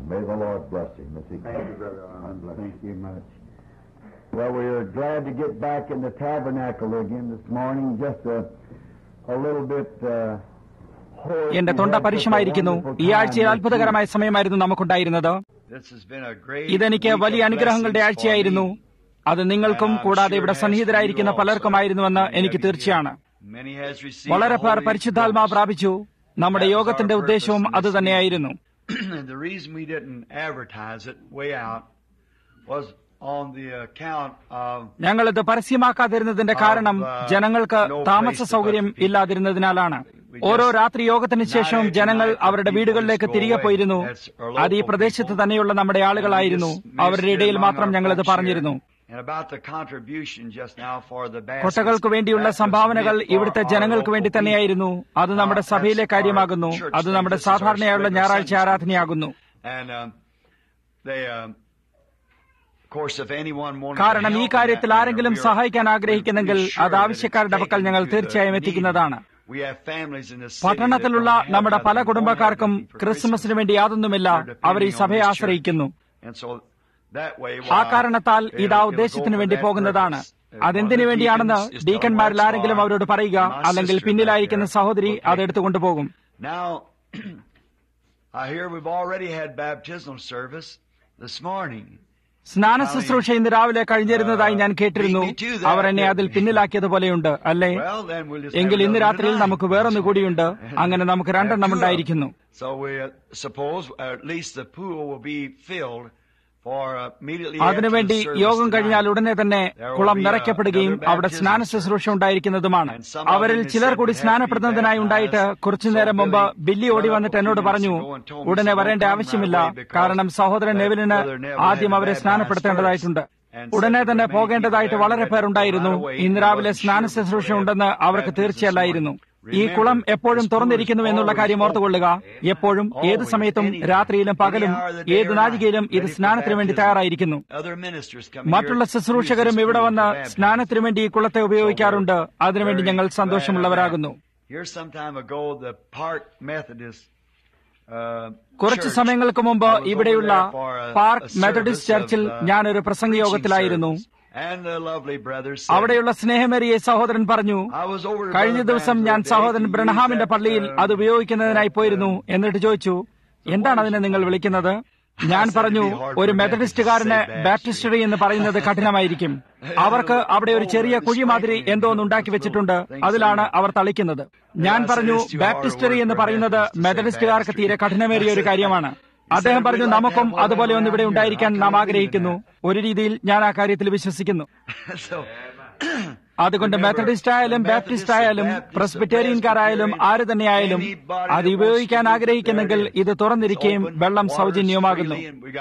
May the Lord bless him as he Thank you, Brother Arnold. Thank you much. Well, we are glad to get back in the tabernacle again this morning. Just a, a little bit. Uh, hoarse. എന്റെ തൊണ്ട പരുഷമായിരിക്കുന്നു ഈ ആഴ്ചയിൽ അത്ഭുതകരമായ സമയമായിരുന്നു നമുക്കുണ്ടായിരുന്നത് This has been a great ഇതെനിക്ക് week of വലിയ അനുഗ്രഹങ്ങളുടെ blessings for ആഴ്ചയായിരുന്നു me. അത് നിങ്ങൾക്കും കൂടാതെ ഇവിടെ സന്നിഹിതരായിരിക്കുന്ന പലർക്കുമായിരുന്നുവെന്ന് എനിക്ക് തീർച്ചയാണ് Many has received വളരെ the പേർ Holy പരിശുദ്ധാത്മാ Ghost. പ്രാപിച്ചു നമ്മുടെ യോഗത്തിന്റെ ഉദ്ദേശവും അത് തന്നെയായിരുന്നു and the reason we didn't advertise it way out was on the account of ഞങ്ങളിത് പരസ്യമാക്കാതിരുന്നതിന്റെ കാരണം ജനങ്ങൾക്ക് താമസ സൗകര്യം ഇല്ലാതിരുന്നതിനാലാണ് ഓരോ രാത്രി യോഗത്തിന് ശേഷവും ജനങ്ങൾ അവരുടെ വീടുകളിലേക്ക് തിരികെ പോയിരുന്നു അത് ഈ പ്രദേശത്ത് തന്നെയുള്ള നമ്മുടെ ആളുകളായിരുന്നു അവരുടെ ഇടയിൽ മാത്രം ഞങ്ങളിത് പറഞ്ഞിരുന്നു and about the contribution just now for the baskets. കൊട്ടകൾക്ക് വേണ്ടിയുള്ള That was സംഭാവനകൾ meant for ഇവിടുത്തെ our ജനങ്ങൾക്ക് വേണ്ടി local തന്നെയായിരുന്നു അത് നമ്മുടെ Uh, സഭയിലെ that's കാര്യമാകുന്നു our church അത് thing. നമ്മുടെ This is our സാധാരണയായുള്ള regular ഞായറാഴ്ച Sunday ആരാധനയാകുന്നു And um, they, um, of course, if anyone wanted കാരണം to ഈ help in കാര്യത്തിൽ that ആരെങ്കിലും manner, we are- സഹായിക്കാൻ ആഗ്രഹിക്കുന്നെങ്കിൽ we're sure അത് that ആവശ്യക്കാരുടെ it's പക്കൽ taken ഞങ്ങൾ to the തീർച്ചയായും needy. എത്തിക്കുന്നതാണ് We have families in this city പട്ടണത്തിലുള്ള that don't have നമ്മുടെ പല nothing, കുടുംബക്കാർക്കും won't have nothing for ക്രിസ്മസിന് വേണ്ടി Christmas. യാതൊന്നുമില്ല They're depending അവർ ഈ on സഭയെ this ആശ്രയിക്കുന്നു church. And so that way, ആ why, കാരണത്താൽ it'll- ഇതാ it'll go ഉദ്ദേശത്തിന് for വേണ്ടി that പോകുന്നതാണ് purpose. Uh, അതെന്തിനു one of the വേണ്ടിയാണെന്ന് deacons is to ഡീക്കന്മാരിൽ watch ആരെങ്കിലും for അവരോട് പറയുക my അല്ലെങ്കിൽ sister പിന്നിലായിരിക്കുന്ന back there. സഹോദരി Okay. അത് എടുത്തുകൊണ്ടുപോകും Now, I hear we've already had baptismal service this morning. സ്നാന ശുശ്രൂഷ ഇന്ന് രാവിലെ കഴിഞ്ഞിരുന്നതായി ഞാൻ കേട്ടിരുന്നു അവർ എന്നെ അതിൽ പിന്നിലാക്കിയതുപോലെയുണ്ട് അല്ലേ Well, then we'll just എങ്കിൽ have ഇന്ന് another രാത്രിയിൽ tonight. നമുക്ക് വേറൊന്നു കൂടിയുണ്ട് അങ്ങനെ നമുക്ക് രണ്ടെണ്ണം ഉണ്ടായിരിക്കുന്നു So we uh, suppose uh, at least the pool will be filled for uh, immediately അതിനുവേണ്ടി after the service യോഗം കഴിഞ്ഞാൽ tonight. ഉടനെ തന്നെ കുളം നിറയ്ക്കപ്പെടുകയും അവിടെ സ്നാന ശുശ്രൂഷ ഉണ്ടായിരിക്കുന്നതുമാണ് അവരിൽ ചിലർ കൂടി സ്നാനപ്പെടുന്നതിനായി ഉണ്ടായിട്ട് കുറച്ചുനേരം മുമ്പ് ബില്ലി ഓടി വന്നിട്ട് എന്നോട് പറഞ്ഞു ഉടനെ വരേണ്ട ആവശ്യമില്ല കാരണം സഹോദരൻ നെവിലിന് ആദ്യം അവരെ സ്നാനപ്പെടുത്തേണ്ടതായിട്ടുണ്ട് ഉടനെ തന്നെ പോകേണ്ടതായിട്ട് വളരെ പേരുണ്ടായിരുന്നു ഇന്ന് രാവിലെ സ്നാന ശുശ്രൂഷ ഉണ്ടെന്ന് അവർക്ക് തീർച്ചയല്ലായിരുന്നു ഈ കുളം എപ്പോഴും തുറന്നിരിക്കുന്നു എന്നുള്ള കാര്യം ഓർത്തുകൊള്ളുക എപ്പോഴും ഏത് സമയത്തും രാത്രിയിലും പകലും ഏത് നാഴികയിലും ഇത് സ്നാനത്തിന് വേണ്ടി തയ്യാറായിരിക്കുന്നു Other ministers come മറ്റുള്ള here, ശുശ്രൂഷകരും use ഇവിടെ this വന്ന് pool for baptism. സ്നാനത്തിനു വേണ്ടി ഈ കുളത്തെ ഉപയോഗിക്കാറുണ്ട് അതിനുവേണ്ടി ഞങ്ങൾ സന്തോഷമുള്ളവരാകുന്നു Here some time ago, the Park Methodist uh, കുറച്ചു church, സമയങ്ങൾക്ക് മുമ്പ് I was over ഇവിടെയുള്ള there for a- park a Methodist service ചർച്ചിൽ of, uh, ഞാനൊരു പ്രസംഗ preaching യോഗത്തിലായിരുന്നു service. And the lovely brothers said, അവിടെയുള്ള സ്നേഹമേറിയ സഹോദരൻ പറഞ്ഞു I was over to കഴിഞ്ഞ Brother ദിവസം Branham ഞാൻ the other day സഹോദരൻ to use ബ്രണഹാമിന്റെ that, പള്ളിയിൽ uh, അത് ഉപയോഗിക്കുന്നതിനായി that, പോയിരുന്നു uh, എന്നിട്ട് ചോദിച്ചു എന്താണ് അതിനെ നിങ്ങൾ വിളിക്കുന്നത് ഞാൻ പറഞ്ഞു ഒരു മെത്തഡിസ്റ്റുകാരന് ബാപ്റ്റിസ്റ്ററി എന്ന് പറയുന്നത് കഠിനമായിരിക്കും അവർക്ക് അവിടെ ഒരു ചെറിയ കുഴി മാതിരി എന്തോ ഒന്ന് ഉണ്ടാക്കി വെച്ചിട്ടുണ്ട് അതിലാണ് അവർ തളിക്കുന്നത് ഞാൻ പറഞ്ഞു ബാപ്റ്റിസ്റ്ററി എന്ന് പറയുന്നത് മെത്തഡിസ്റ്റുകാർക്ക് തീരെ കഠിനമേറിയ ഒരു കാര്യമാണ് അദ്ദേഹം പറഞ്ഞു നമുക്കും അതുപോലെ ഒന്ന് ഇവിടെ ഉണ്ടായിരിക്കാൻ നാം ആഗ്രഹിക്കുന്നു ഒരു രീതിയിൽ ഞാൻ ആ കാര്യത്തിൽ വിശ്വസിക്കുന്നു so, അതുകൊണ്ട് മെത്തഡിസ്റ്റ് ആയാലും ബാപ്റ്റിസ്റ്റ് ആയാലും പ്രസ്ബിറ്റേറിയൻകാരായാലും ആര് തന്നെയായാലും അത് ഉപയോഗിക്കാൻ ആഗ്രഹിക്കുന്നെങ്കിൽ ഇത് തുറന്നിരിക്കുകയും വെള്ളം സൗജന്യവുമാകുന്നു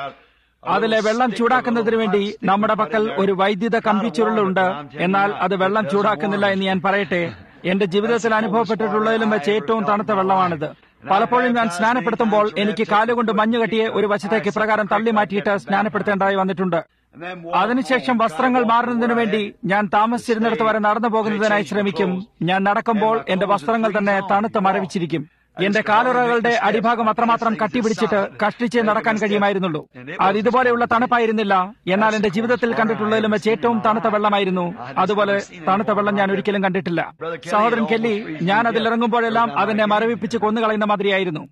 അതിലെ വെള്ളം ചൂടാക്കുന്നതിന് വേണ്ടി നമ്മുടെ പക്കൽ ഒരു വൈദ്യുത കമ്പിച്ചുരുളുണ്ട് എന്നാൽ അത് വെള്ളം ചൂടാക്കുന്നില്ല എന്ന് ഞാൻ പറയട്ടെ എന്റെ ജീവിതത്തിൽ അനുഭവപ്പെട്ടിട്ടുള്ളതിലും വെച്ച് ഏറ്റവും തണുത്ത വെള്ളമാണിത് പലപ്പോഴും ഞാൻ സ്നാനപ്പെടുത്തുമ്പോൾ എനിക്ക് കാലുകൊണ്ട് മഞ്ഞ് കെട്ടിയെ ഒരു വശത്തേക്ക് ഇപ്രകാരം തള്ളി മാറ്റിയിട്ട് സ്നാനപ്പെടുത്തേണ്ടതായി വന്നിട്ടുണ്ട് അതിനുശേഷം വസ്ത്രങ്ങൾ മാറുന്നതിനു വേണ്ടി ഞാൻ താമസിച്ചിരുന്നിടത്ത് വരെ നടന്നു പോകുന്നതിനായി ശ്രമിക്കും ഞാൻ നടക്കുമ്പോൾ എന്റെ വസ്ത്രങ്ങൾ തന്നെ തണുത്ത് മരവിച്ചിരിക്കും എന്റെ കാലുറകളുടെ അടിഭാഗം അത്രമാത്രം കട്ടിപിടിച്ചിട്ട് കഷ്ടിച്ചേ നടക്കാൻ കഴിയുമായിരുന്നുള്ളൂ അത് ഇതുപോലെയുള്ള തണുപ്പായിരുന്നില്ല എന്നാൽ എന്റെ ജീവിതത്തിൽ കണ്ടിട്ടുള്ളതിലും വെച്ച് ഏറ്റവും തണുത്ത വെള്ളമായിരുന്നു അതുപോലെ തണുത്ത വെള്ളം ഞാൻ ഒരിക്കലും കണ്ടിട്ടില്ല സഹോദരൻ കെല്ലി ഞാൻ അതിൽ ഇറങ്ങുമ്പോഴെല്ലാം അതിനെ മരവിപ്പിച്ച് കൊന്നുകളയുന്ന മാതിരിയായിരുന്നു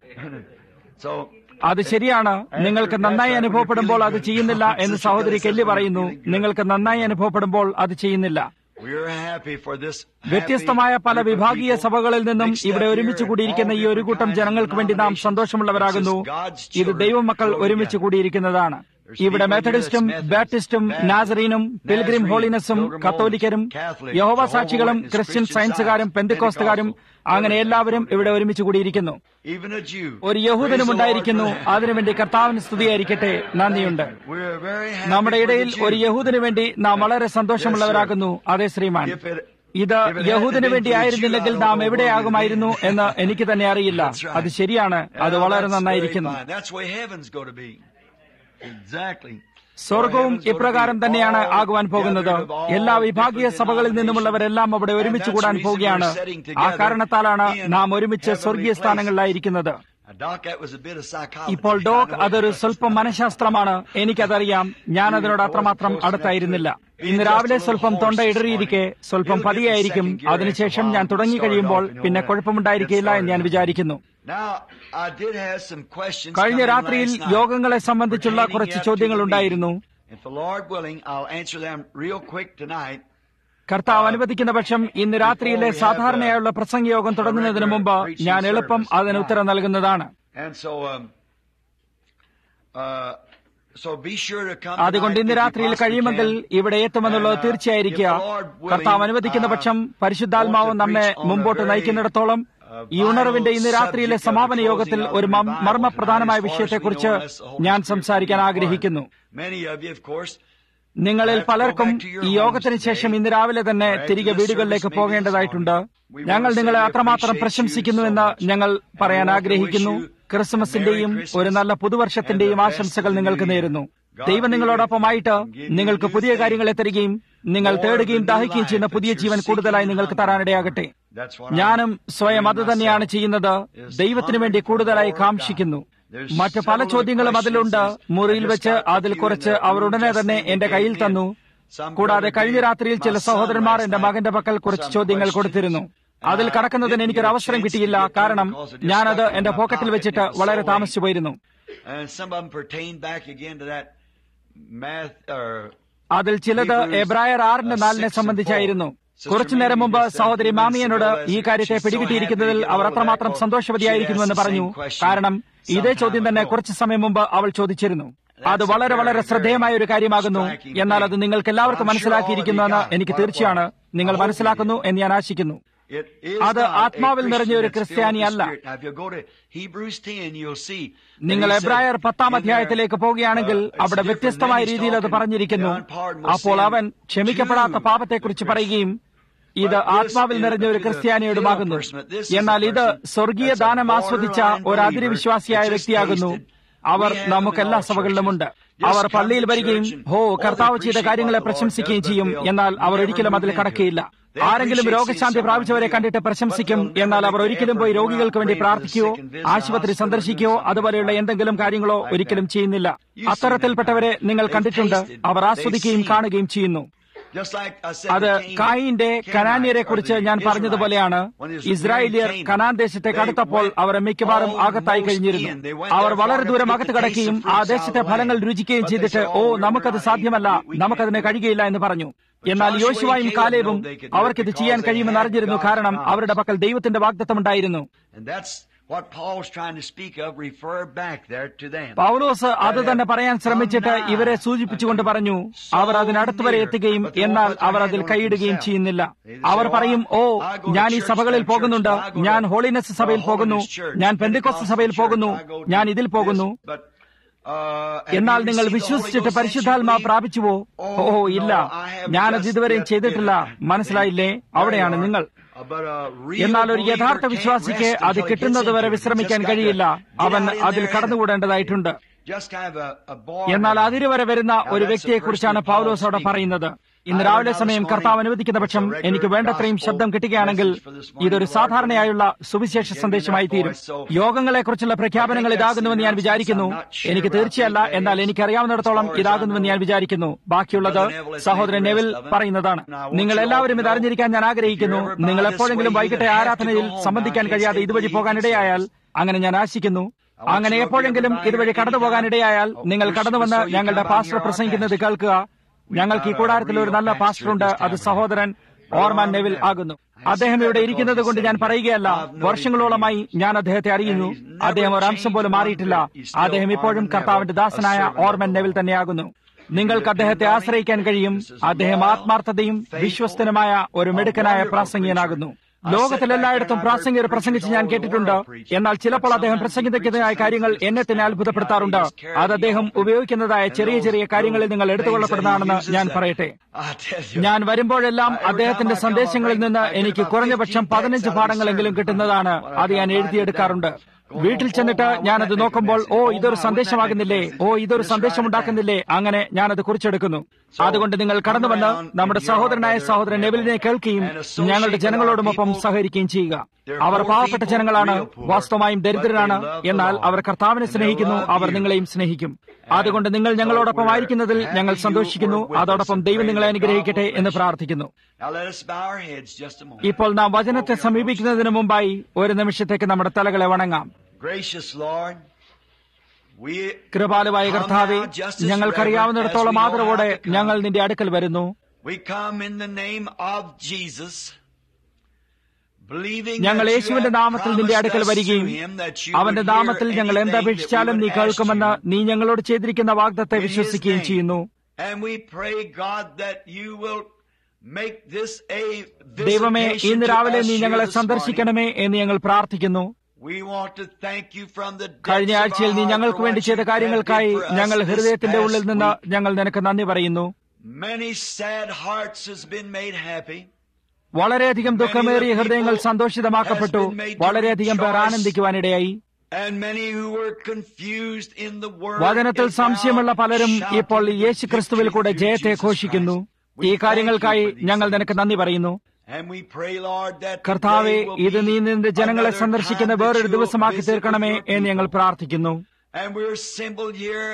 so അത് ശരിയാണ് നിങ്ങൾക്ക് നന്നായി അനുഭവപ്പെടുമ്പോൾ അത് ചെയ്യുന്നില്ല എന്ന് സഹോദരി കെല്ലി പറയുന്നു നിങ്ങൾക്ക് നന്നായി അനുഭവപ്പെടുമ്പോൾ അത് ചെയ്യുന്നില്ല we're happy for this വ്യത്യസ്തമായ happy പല group of വിഭാഗീയ people സഭകളിൽ നിന്നും mixed ഇവിടെ up ഒരുമിച്ച് here, കൂടിയിരിക്കുന്ന ഈ all ഒരു കൂട്ടം different kinds of ജനങ്ങൾക്ക് വേണ്ടി നാം denominations. സന്തോഷമുള്ളവരാകുന്നു This is God's ഇത് children ദൈവമക്കൾ so ഒരുമിച്ച് together. കൂടിയിരിക്കുന്നതാണ് There's ഇവിടെ people here മെത്തഡിസ്റ്റും that's Methodist, ബാപ്റ്റിസ്റ്റും Baptist, നാസറീനും pilgrim Nazarene, ഹോളിനസും Pilgrim കത്തോലിക്കരും Holiness, Catholic, യഹോവ Jehovah's സാക്ഷികളും Witness, Christian Christian സയൻസുകാരും Science, പെന്തിക്കോസ്തുകാരും Pentecostal, അങ്ങനെ everything. എല്ലാവരും ഇവിടെ ഒരുമിച്ച് കൂടിയിരിക്കുന്നു even a Jew. ഒരു Praise the യഹൂദനും Lord ഉണ്ടായിരിക്കുന്നു for that. അതിനുവേണ്ടി കർത്താവിന് സ്തുതിയായിരിക്കട്ടെ നന്ദിയുണ്ട് We're very happy നമ്മുടെ for the ഇടയിൽ Jew. ഒരു യഹൂദന് വേണ്ടി നാം വളരെ സന്തോഷമുള്ളവരാകുന്നു അതെ ശ്രീമാൻ If it- ഇത് if it hadn't യഹൂദന് been വേണ്ടി for the ആയിരുന്നില്ലെങ്കിൽ Jew, I നാം don't know എവിടെയാകുമായിരുന്നു where we'd എന്ന് എനിക്ക് തന്നെ അറിയില്ല That's right. അത് ശരിയാണ് അത് Yeah, വളരെ that's നന്നായിരിക്കുന്നു very fine. That's the way heaven's going to be. Exactly. സ്വർഗവും ഇപ്രകാരം തന്നെയാണ് ആകുവാൻ പോകുന്നത് എല്ലാ വിഭാഗീയ സഭകളിൽ നിന്നുമുള്ളവരെല്ലാം അവിടെ ഒരുമിച്ച് കൂടാൻ പോവുകയാണ് ആ കാരണത്താലാണ് നാം ഒരുമിച്ച് സ്വർഗീയ സ്ഥാനങ്ങളിലായിരിക്കുന്നത് ഇപ്പോൾ ഡോക് അതൊരു സ്വല്പം മനഃശാസ്ത്രമാണ് എനിക്കതറിയാം ഞാൻ അതിനോട് അത്രമാത്രം അടുത്തായിരുന്നില്ല ഇന്ന് രാവിലെ സ്വല്പം തൊണ്ട ഇടറിയിരിക്കെ സ്വല്പം പതിയായിരിക്കും അതിനുശേഷം ഞാൻ തുടങ്ങി കഴിയുമ്പോൾ പിന്നെ കുഴപ്പമുണ്ടായിരിക്കില്ല എന്ന് ഞാൻ വിചാരിക്കുന്നു കഴിഞ്ഞ രാത്രിയിൽ യോഗങ്ങളെ സംബന്ധിച്ചുള്ള കുറച്ച് ചോദ്യങ്ങൾ ഉണ്ടായിരുന്നു കർത്താവ് അനുവദിക്കുന്ന പക്ഷം ഇന്ന് രാത്രിയിലെ സാധാരണയായുള്ള പ്രസംഗയോഗം തുടങ്ങുന്നതിന് മുമ്പ് ഞാൻ എളുപ്പം അതിന് ഉത്തരം നൽകുന്നതാണ് അതുകൊണ്ട് ഇന്ന് രാത്രിയിൽ കഴിയുമെങ്കിൽ ഇവിടെ എത്തുമെന്നുള്ളത് തീർച്ചയായിരിക്കുക കർത്താവ് അനുവദിക്കുന്ന പക്ഷം പരിശുദ്ധാത്മാവ് നമ്മെ മുമ്പോട്ട് നയിക്കുന്നിടത്തോളം ഈ ഉണർവിന്റെ ഇന്ന് രാത്രിയിലെ സമാപന യോഗത്തിൽ ഒരു മർമ്മപ്രധാനമായ വിഷയത്തെക്കുറിച്ച് ഞാൻ സംസാരിക്കാൻ ആഗ്രഹിക്കുന്നു നിങ്ങളിൽ പലർക്കും ഈ യോഗത്തിന് ശേഷം ഇന്ന് രാവിലെ തന്നെ തിരികെ വീടുകളിലേക്ക് പോകേണ്ടതായിട്ടുണ്ട് ഞങ്ങൾ നിങ്ങളെ അത്രമാത്രം പ്രശംസിക്കുന്നുവെന്ന് ഞങ്ങൾ പറയാൻ ആഗ്രഹിക്കുന്നു ക്രിസ്മസിന്റെയും ഒരു നല്ല പുതുവർഷത്തിന്റെയും ആശംസകൾ നിങ്ങൾക്ക് നേരുന്നു ദൈവം നിങ്ങളോടൊപ്പമായിട്ട് നിങ്ങൾക്ക് പുതിയ കാര്യങ്ങളെ തരികയും നിങ്ങൾ തേടുകയും ദാഹിക്കുകയും ചെയ്യുന്ന പുതിയ ജീവൻ കൂടുതലായി നിങ്ങൾക്ക് തരാനിടയാകട്ടെ ഞാനും സ്വയം അത് തന്നെയാണ് ചെയ്യുന്നത് ദൈവത്തിനു വേണ്ടി കൂടുതലായി കാക്ഷിക്കുന്നു മറ്റ് പല ചോദ്യങ്ങളും അതിലുണ്ട് മുറിയിൽ വെച്ച് അതിൽ കുറച്ച് അവർ ഉടനെ തന്നെ എന്റെ കയ്യിൽ തന്നു കൂടാതെ കഴിഞ്ഞ രാത്രിയിൽ ചില സഹോദരന്മാർ എന്റെ മകന്റെ പക്കൽ കുറച്ച് ചോദ്യങ്ങൾ കൊടുത്തിരുന്നു അതിൽ കടക്കുന്നതിന് എനിക്കൊരു അവസരം കിട്ടിയില്ല കാരണം ഞാനത് എന്റെ പോക്കറ്റിൽ വെച്ചിട്ട് വളരെ താമസിച്ചു പോയിരുന്നു അതിൽ ചിലത് എബ്രായർ ആറിന്റെ നാലിനെ സംബന്ധിച്ചായിരുന്നു കുറച്ചു നേരം മുമ്പ് സഹോദരി മാമിയനോട് ഈ കാര്യത്തെ പിടികിട്ടിയിരിക്കുന്നതിൽ അവർ അത്രമാത്രം സന്തോഷവതിയായിരിക്കുന്നുവെന്ന് പറഞ്ഞു കാരണം ഇതേ ചോദ്യം തന്നെ കുറച്ചു സമയം മുമ്പ് അവൾ ചോദിച്ചിരുന്നു അത് വളരെ വളരെ ശ്രദ്ധേയമായ ഒരു കാര്യമാകുന്നു എന്നാൽ അത് നിങ്ങൾക്ക് എല്ലാവർക്കും മനസ്സിലാക്കിയിരിക്കുന്നുവെന്ന് എനിക്ക് തീർച്ചയാണ് നിങ്ങൾ മനസ്സിലാക്കുന്നു എന്ന് ഞാൻ ആശിക്കുന്നു അത് ആത്മാവിൽ നിറഞ്ഞ ഒരു ക്രിസ്ത്യാനിയല്ല നിങ്ങൾ എബ്രായർ പത്താം അധ്യായത്തിലേക്ക് പോവുകയാണെങ്കിൽ അവിടെ വ്യത്യസ്തമായ രീതിയിൽ അത് പറഞ്ഞിരിക്കുന്നു അപ്പോൾ അവൻ ക്ഷമിക്കപ്പെടാത്ത പാപത്തെക്കുറിച്ച് പറയുകയും ഇത് ആത്മാവിൽ നിറഞ്ഞ ഒരു ക്രിസ്ത്യാനിയോടുമാകുന്നു എന്നാൽ ഇത് സ്വർഗീയ ദാനം ആസ്വദിച്ച ഒരു അതിരുവിശ്വാസിയായ വ്യക്തിയാകുന്നു അവർ നമുക്കെല്ലാ സഭകളിലുമുണ്ട് അവർ പള്ളിയിൽ വരികയും ഹോ കർത്താവ് ചെയ്ത കാര്യങ്ങളെ പ്രശംസിക്കുകയും ചെയ്യും എന്നാൽ അവർ ഒരിക്കലും അതിൽ കടക്കുകയില്ല ആരെങ്കിലും രോഗശാന്തി പ്രാപിച്ചവരെ കണ്ടിട്ട് പ്രശംസിക്കും എന്നാൽ അവർ ഒരിക്കലും പോയി രോഗികൾക്ക് വേണ്ടി പ്രാർത്ഥിക്കുകയോ ആശുപത്രി സന്ദർശിക്കുകയോ അതുപോലെയുള്ള എന്തെങ്കിലും കാര്യങ്ങളോ ഒരിക്കലും ചെയ്യുന്നില്ല അത്തരത്തിൽപ്പെട്ടവരെ നിങ്ങൾ കണ്ടിട്ടുണ്ട് അവർ ആസ്വദിക്കുകയും കാണുകയും ചെയ്യുന്നു അത് കായിന്റെ കനാന്യരെ കുറിച്ച് ഞാൻ പറഞ്ഞതുപോലെയാണ് ഇസ്രായേലിയർ കനാൻ ദേശത്തെ കടത്തപ്പോൾ അവർ മിക്കവാറും അകത്തായി കഴിഞ്ഞിരുന്നു അവർ വളരെ ദൂരം അകത്ത് കടക്കുകയും ആ ദേശത്തെ ഫലങ്ങൾ രുചിക്കുകയും ചെയ്തിട്ട് ഓ നമുക്കത് സാധ്യമല്ല നമുക്കതിന് കഴിയുകയില്ല എന്ന് പറഞ്ഞു എന്നാൽ യോശുവായും കാലേവും അവർക്കിത് ചെയ്യാൻ കഴിയുമെന്ന് അറിഞ്ഞിരുന്നു കാരണം അവരുടെ പക്കൽ ദൈവത്തിന്റെ വാഗ്ദത്തം ഉണ്ടായിരുന്നു പൗലോസ് അത് തന്നെ പറയാൻ ശ്രമിച്ചിട്ട് ഇവരെ സൂചിപ്പിച്ചുകൊണ്ട് പറഞ്ഞു അവർ അതിനടുത്ത് വരെ എത്തുകയും എന്നാൽ അവർ അതിൽ കൈയിടുകയും ചെയ്യുന്നില്ല അവർ പറയും ഓ ഞാൻ ഈ സഭകളിൽ പോകുന്നുണ്ട് ഞാൻ ഹോളിനെസ് സഭയിൽ പോകുന്നു ഞാൻ പെന്തിക്കോസ് സഭയിൽ പോകുന്നു ഞാൻ ഇതിൽ പോകുന്നു എന്നാൽ നിങ്ങൾ വിശ്വസിച്ചിട്ട് പരിശുദ്ധാത്മാ പ്രാപിച്ചുവോ ഓ ഇല്ല ഞാനത് ഇതുവരെയും ചെയ്തിട്ടില്ല മനസ്സിലായില്ലേ അവിടെയാണ് നിങ്ങൾ എന്നാൽ ഒരു യഥാർത്ഥ വിശ്വാസിക്ക് അത് കിട്ടുന്നതുവരെ വിശ്രമിക്കാൻ കഴിയില്ല അവൻ അതിൽ കടന്നുകൂടേണ്ടതായിട്ടുണ്ട് എന്നാൽ അതിരുവരെ വരുന്ന ഒരു വ്യക്തിയെക്കുറിച്ചാണ് പൗലോസ് അവിടെ പറയുന്നത് ഇന്ന് രാവിലെ സമയം കർത്താവ് അനുവദിക്കുന്ന പക്ഷം എനിക്ക് വേണ്ടത്രയും ശബ്ദം കിട്ടുകയാണെങ്കിൽ ഇതൊരു സാധാരണയായുള്ള സുവിശേഷ സന്ദേശമായി തീരും യോഗങ്ങളെക്കുറിച്ചുള്ള പ്രഖ്യാപനങ്ങൾ ഇതാകുന്നുവെന്ന് ഞാൻ വിചാരിക്കുന്നു എനിക്ക് തീർച്ചയല്ല എന്നാൽ എനിക്കറിയാവുന്നിടത്തോളം ഇതാകുന്നുവെന്ന് ഞാൻ വിചാരിക്കുന്നു ബാക്കിയുള്ളത് സഹോദരൻ നെവിൽ പറയുന്നതാണ് നിങ്ങൾ എല്ലാവരും ഇത് അറിഞ്ഞിരിക്കാൻ ഞാൻ ആഗ്രഹിക്കുന്നു നിങ്ങൾ എപ്പോഴെങ്കിലും വൈകിട്ടെ ആരാധനയിൽ സംബന്ധിക്കാൻ കഴിയാതെ ഇതുവഴി പോകാനിടയായാൽ അങ്ങനെ ഞാൻ ആശിക്കുന്നു അങ്ങനെ എപ്പോഴെങ്കിലും ഇതുവഴി കടന്നു പോകാനിടയായാൽ നിങ്ങൾ കടന്നുവന്ന് ഞങ്ങളുടെ പാസ്റ്റർ പ്രസംഗിക്കുന്നത് കേൾക്കുക ഞങ്ങൾക്ക് ഈ കൂടാരത്തിൽ ഒരു നല്ല പാസ്റ്ററുണ്ട് അത് സഹോദരൻ ഓർമാൻ നെവിൽ ആകുന്നു അദ്ദേഹം ഇവിടെ ഇരിക്കുന്നത് കൊണ്ട് ഞാൻ പറയുകയല്ല വർഷങ്ങളോളമായി ഞാൻ അദ്ദേഹത്തെ അറിയുന്നു അദ്ദേഹം ഒരു അംശം പോലും മാറിയിട്ടില്ല അദ്ദേഹം ഇപ്പോഴും കർത്താവിന്റെ ദാസനായ ഓർമൻ നെവിൽ തന്നെയാകുന്നു നിങ്ങൾക്ക് അദ്ദേഹത്തെ ആശ്രയിക്കാൻ കഴിയും അദ്ദേഹം ആത്മാർത്ഥതയും വിശ്വസ്തനുമായ ഒരു മിടുക്കനായ പ്രാസംഗികനാകുന്നു ലോകത്തിലെല്ലായിടത്തും പ്രാസംഗികർ പ്രസംഗിച്ച് ഞാൻ കേട്ടിട്ടുണ്ട് എന്നാൽ ചിലപ്പോൾ അദ്ദേഹം പ്രസംഗിക്കുന്നതായ കാര്യങ്ങൾ എന്നെ തന്നെ അത്ഭുതപ്പെടുത്താറുണ്ട് അത് അദ്ദേഹം ഉപയോഗിക്കുന്നതായ ചെറിയ ചെറിയ കാര്യങ്ങളിൽ നിങ്ങൾ എടുത്തുകൊള്ളപ്പെടുന്നതാണെന്ന് ഞാൻ പറയട്ടെ ഞാൻ വരുമ്പോഴെല്ലാം അദ്ദേഹത്തിന്റെ സന്ദേശങ്ങളിൽ നിന്ന് എനിക്ക് കുറഞ്ഞപക്ഷം പതിനഞ്ച് പാഠങ്ങളെങ്കിലും കിട്ടുന്നതാണ് അത് ഞാൻ എഴുതിയെടുക്കാറുണ്ട് വീട്ടിൽ ചെന്നിട്ട് ഞാനത് നോക്കുമ്പോൾ ഓ ഇതൊരു സന്ദേശമാകുന്നില്ലേ ഓ ഇതൊരു സന്ദേശം ഉണ്ടാക്കുന്നില്ലേ അങ്ങനെ ഞാനത് കുറിച്ചെടുക്കുന്നു അതുകൊണ്ട് നിങ്ങൾ കടന്നുവന്ന് നമ്മുടെ സഹോദരനായ സഹോദരൻ നെബിലിനെ കേൾക്കുകയും ഞങ്ങളുടെ ജനങ്ങളോടുമൊപ്പം സഹകരിക്കുകയും ചെയ്യുക അവർ പാവപ്പെട്ട ജനങ്ങളാണ് വാസ്തവമായും ദരിദ്രരാണ് എന്നാൽ അവർ കർത്താവിനെ സ്നേഹിക്കുന്നു അവർ നിങ്ങളെയും സ്നേഹിക്കും അതുകൊണ്ട് നിങ്ങൾ ഞങ്ങളോടൊപ്പം ആയിരിക്കുന്നതിൽ ഞങ്ങൾ സന്തോഷിക്കുന്നു അതോടൊപ്പം ദൈവം നിങ്ങളെ അനുഗ്രഹിക്കട്ടെ എന്ന് പ്രാർത്ഥിക്കുന്നു Now let us bow our heads just a moment. ഇപ്പോൾ നാം വചനത്തെ സമീപിക്കുന്നതിന് മുമ്പായി ഒരു നിമിഷത്തേക്ക് നമ്മുടെ തലകളെ വണങ്ങാം Gracious Lord, we കൃപാലുവായ കർത്താവെ ഞങ്ങൾക്കറിയാവുന്നിടത്തോളം ആദരവോടെ ഞങ്ങൾ നിന്റെ അടുക്കൽ വരുന്നു we come in the name of Jesus. believing ഞങ്ങൾ that you യേശുവിന്റെ have നാമത്തിൽ നിന്റെ promised അടുക്കൽ us വരികയും through him that you അവന്റെ would നാമത്തിൽ hear ഞങ്ങൾ anything എന്തപേക്ഷിച്ചാലും that we നീ would ask കേൾക്കുമെന്ന് you. നീ ഞങ്ങളോട് ചെയ്തിരിക്കുന്ന വാഗ്ദത്തെ In his വിശ്വസിക്കുകയും name. ചെയ്യുന്നു And we pray, God, that you will make this a ദൈവമേ visitation ഇന്ന് to രാവിലെ us നീ here ഞങ്ങളെ this morning. സന്ദർശിക്കണമേ എന്ന് ഞങ്ങൾ പ്രാർത്ഥിക്കുന്നു We want to thank you from the depths കഴിഞ്ഞ of ആഴ്ചയിൽ our നീ heart ഞങ്ങൾക്ക് for വേണ്ടി what ചെയ്ത you have കാര്യങ്ങൾക്കായി did for us ഞങ്ങൾ this ഹൃദയത്തിന്റെ past ഉള്ളിൽ നിന്ന് week. ഞങ്ങൾ നിനക്ക് നന്ദി പറയുന്നു Many sad hearts has been made happy. വളരെയധികം ദുഃഖമേറിയ ഹൃദയങ്ങൾ സന്തോഷിതമാക്കപ്പെട്ടു വളരെയധികം പേർ ആനന്ദിക്കുവാനിടയായി And many who were confused in the word വചനത്തിൽ is സംശയമുള്ള now പലരും shouting ഇപ്പോൾ യേശു ക്രിസ്തുവിൽ കൂടെ victory through ജയത്തെ Jesus ഘോഷിക്കുന്നു Christ. ഈ We കാര്യങ്ങൾക്കായി thank you for these ഞങ്ങൾ things. നിനക്ക് നന്ദി പറയുന്നു And we pray, Lord, that കർത്താവെ today will ഇത് be നീ നിന്റെ ജനങ്ങളെ another സന്ദർശിക്കുന്ന time that വേറൊരു you'll ദിവസമാക്കി visit with തീർക്കണമേ your എന്ന് ഞങ്ങൾ people. പ്രാർത്ഥിക്കുന്നു And we're assembled here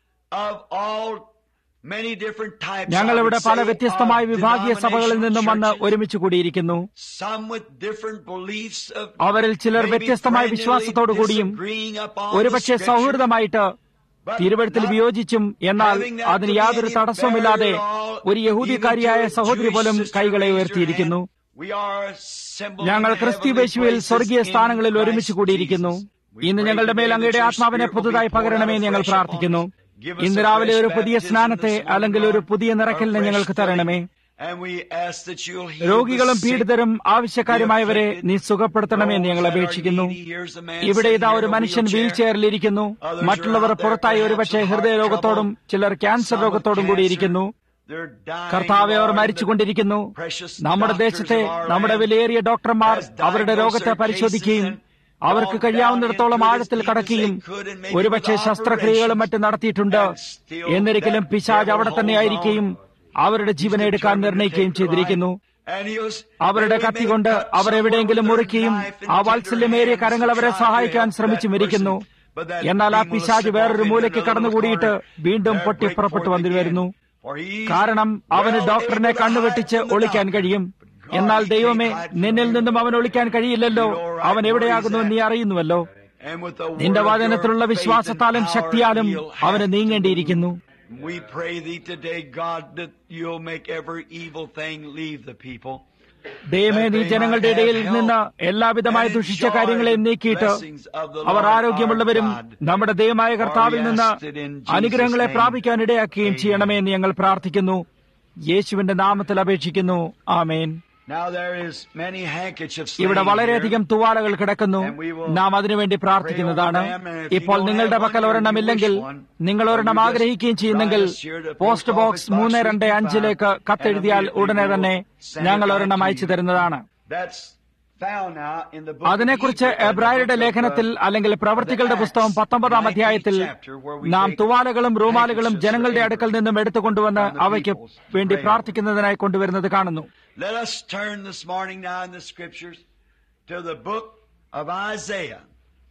of all many different types. ഞങ്ങൾ I ഇവിടെ would പല say, വ്യത്യസ്തമായ of വിഭാഗീയ സഭകളിൽ നിന്നും വന്ന് denominational churches. ഒരുമിച്ച് കൂടിയിരിക്കുന്നു Some with different beliefs of അവരിൽ ചിലർ maybe വ്യത്യസ്തമായ friendly വിശ്വാസത്തോടു കൂടിയും disagreeing upon ഒരുപക്ഷെ the scripture. സൗഹൃദമായിട്ട് But തിരുവഴുത്തിൽ not വിയോജിച്ചും എന്നാൽ having that അതിന് to be യാതൊരു any തടസ്സവുമില്ലാതെ barrier at all, ഒരു യഹൂദിക്കാരിയായ even to a സഹോദരി Jewish പോലും sister കൈകളെ raised her ഉയർത്തിയിരിക്കുന്നു hand. We are assembled ഞങ്ങൾ in ക്രിസ്തുവേശുവിൽ heavenly സ്വർഗീയ places സ്ഥാനങ്ങളിൽ in ഒരുമിച്ച് Christ കൂടിയിരിക്കുന്നു Jesus. We ഇന്ന് pray ഞങ്ങളുടെ മേൽ today അങ്ങയുടെ that your ആത്മാവിനെ spirit will be പുതുതായി poured പകരണമേ എന്ന് out ഞങ്ങൾ afresh പ്രാർത്ഥിക്കുന്നു upon us. Give us ഇന്ന് a രാവിലെ fresh ഒരു പുതിയ baptism സ്നാനത്തെ this morning, അല്ലെങ്കിൽ ഒരു Lord, പുതിയ a നിറയ്ക്കലിനെ fresh ഞങ്ങൾക്ക് തരണമേ filling. And we ask that you'll heal രോഗികളും the sick, പീഡിതരും ആവശ്യക്കാരുമായവരെ the afflicted, നീ സുഖപ്പെടുത്തണമേ എന്ന് ഞങ്ങൾ those that are അപേക്ഷിക്കുന്നു needy. Here's a man ഇവിടെ sitting ഇതാ here ഒരു in a മനുഷ്യൻ വീൽ wheelchair. ചെയറിലിരിക്കുന്നു Others are മറ്റുള്ളവർ out there പുറത്തായി perhaps ഒരുപക്ഷെ with heart ഹൃദയരോഗത്തോടും trouble, ചിലർ ക്യാൻസർ some with രോഗത്തോടും cancer. കൂടിയിരിക്കുന്നു They're dying, കർത്താവെ അവർ Lord, and മരിച്ചുകൊണ്ടിരിക്കുന്നു the precious നമ്മുടെ doctors ദേശത്തെ of our നമ്മുടെ land വിലയേറിയ ഡോക്ടർമാർ has അവരുടെ diagnosed രോഗത്തെ their പരിശോധിക്കുകയും cases and അവർക്ക് gone കഴിയാവുന്നിടത്തോളം down into ആഴത്തിൽ as deep as കടക്കുകയും they could and maybe ഒരുപക്ഷെ with ശസ്ത്രക്രിയകളും operations. മറ്റും നടത്തിയിട്ടുണ്ട് And still എന്നിരിക്കലും that പിശാജ് devil അവിടെ തന്നെ holds ആയിരിക്കുകയും on. അവരുടെ ജീവനെ He's എടുക്കാൻ determined to നിർണയിക്കുകയും take their ചെയ്തിരിക്കുന്നു life. And he was- അവരുടെ they കത്തി may കൊണ്ട് cut അവർ എവിടെയെങ്കിലും somewhere with മുറിക്കുകയും their knife and ആ tender വാത്സല്യമേറിയ hands കരങ്ങൾ to അവരെ try to സഹായിക്കാൻ help ശ്രമിച്ചുമിരിക്കുന്നു that person. But that എന്നാൽ ആ demon will പിശാജ് slip വേറൊരു off into മൂലയ്ക്ക് another കടന്നുകൂടിയിട്ട് corner, വീണ്ടും there പൊട്ടി break പുറപ്പെട്ടു forth വന്നു again. വരുന്നു For he കാരണം അവന് well ഡോക്ടറിനെ able to കണ്ണുവെട്ടിച്ച് hide from the ഒളിക്കാൻ doctor. കഴിയും But God, എന്നാൽ he ദൈവമേ can't hide from നിന്നിൽ you. നിന്നും അവൻ ഒളിക്കാൻ കഴിയില്ലല്ലോ You know right അവൻ where he's എവിടെയാകുന്നു at. നീ അറിയുന്നുവല്ലോ And with the നിന്റെ word of വചനത്തിലുള്ള your faith and വിശ്വാസത്താലും power, ശക്തിയാലും he'll അവന് have to നീങ്ങേണ്ടിയിരിക്കുന്നു move. We pray thee today, God, that you'll make every evil thing leave the people. ദൈവമേ നീ ജനങ്ങളുടെ ഇടയിൽ നിന്ന് എല്ലാവിധമായ ദുഷിച്ച കാര്യങ്ങളെയും നീക്കിയിട്ട് അവർ ആരോഗ്യമുള്ളവരും നമ്മുടെ ദൈവമായ കർത്താവിൽ നിന്ന് അനുഗ്രഹങ്ങളെ പ്രാപിക്കാൻ ഇടയാക്കുകയും ചെയ്യണമേ എന്ന് ഞങ്ങൾ പ്രാർത്ഥിക്കുന്നു യേശുവിന്റെ നാമത്തിൽ അപേക്ഷിക്കുന്നു ആമേൻ Now there is many handkerchiefs ഇവിടെ laying വളരെയധികം here. തുവാലകൾ കിടക്കുന്നു നാം അതിനുവേണ്ടി പ്രാർത്ഥിക്കുന്നതാണ് ഇപ്പോൾ നിങ്ങളുടെ പക്കൽ ഒരെണ്ണമില്ലെങ്കിൽ നിങ്ങൾ ഒരെണ്ണം ആഗ്രഹിക്കുകയും ചെയ്യുന്നെങ്കിൽ പോസ്റ്റ് ബോക്സ് മൂന്ന് രണ്ട് അഞ്ചിലേക്ക് കത്തെഴുതിയാൽ ഉടനെ തന്നെ ഞങ്ങൾ ഒരെണ്ണം അയച്ചു തരുന്നതാണ് That's found now in the book of അതിനെക്കുറിച്ച് Hebrew, in the എബ്രായരുടെ book of, ലേഖനത്തിൽ uh, അല്ലെങ്കിൽ പ്രവർത്തികളുടെ പുസ്തകം പത്തൊമ്പതാം അധ്യായത്തിൽ നാം തുവാലകളും റൂമാലുകളും ജനങ്ങളുടെ അടുക്കൽ നിന്നും എടുത്തുകൊണ്ടുവന്ന് അവയ്ക്ക് വേണ്ടി പ്രാർത്ഥിക്കുന്നതിനായി കൊണ്ടുവരുന്നത് കാണുന്നു Let us turn this morning now in the scriptures to the book of Isaiah,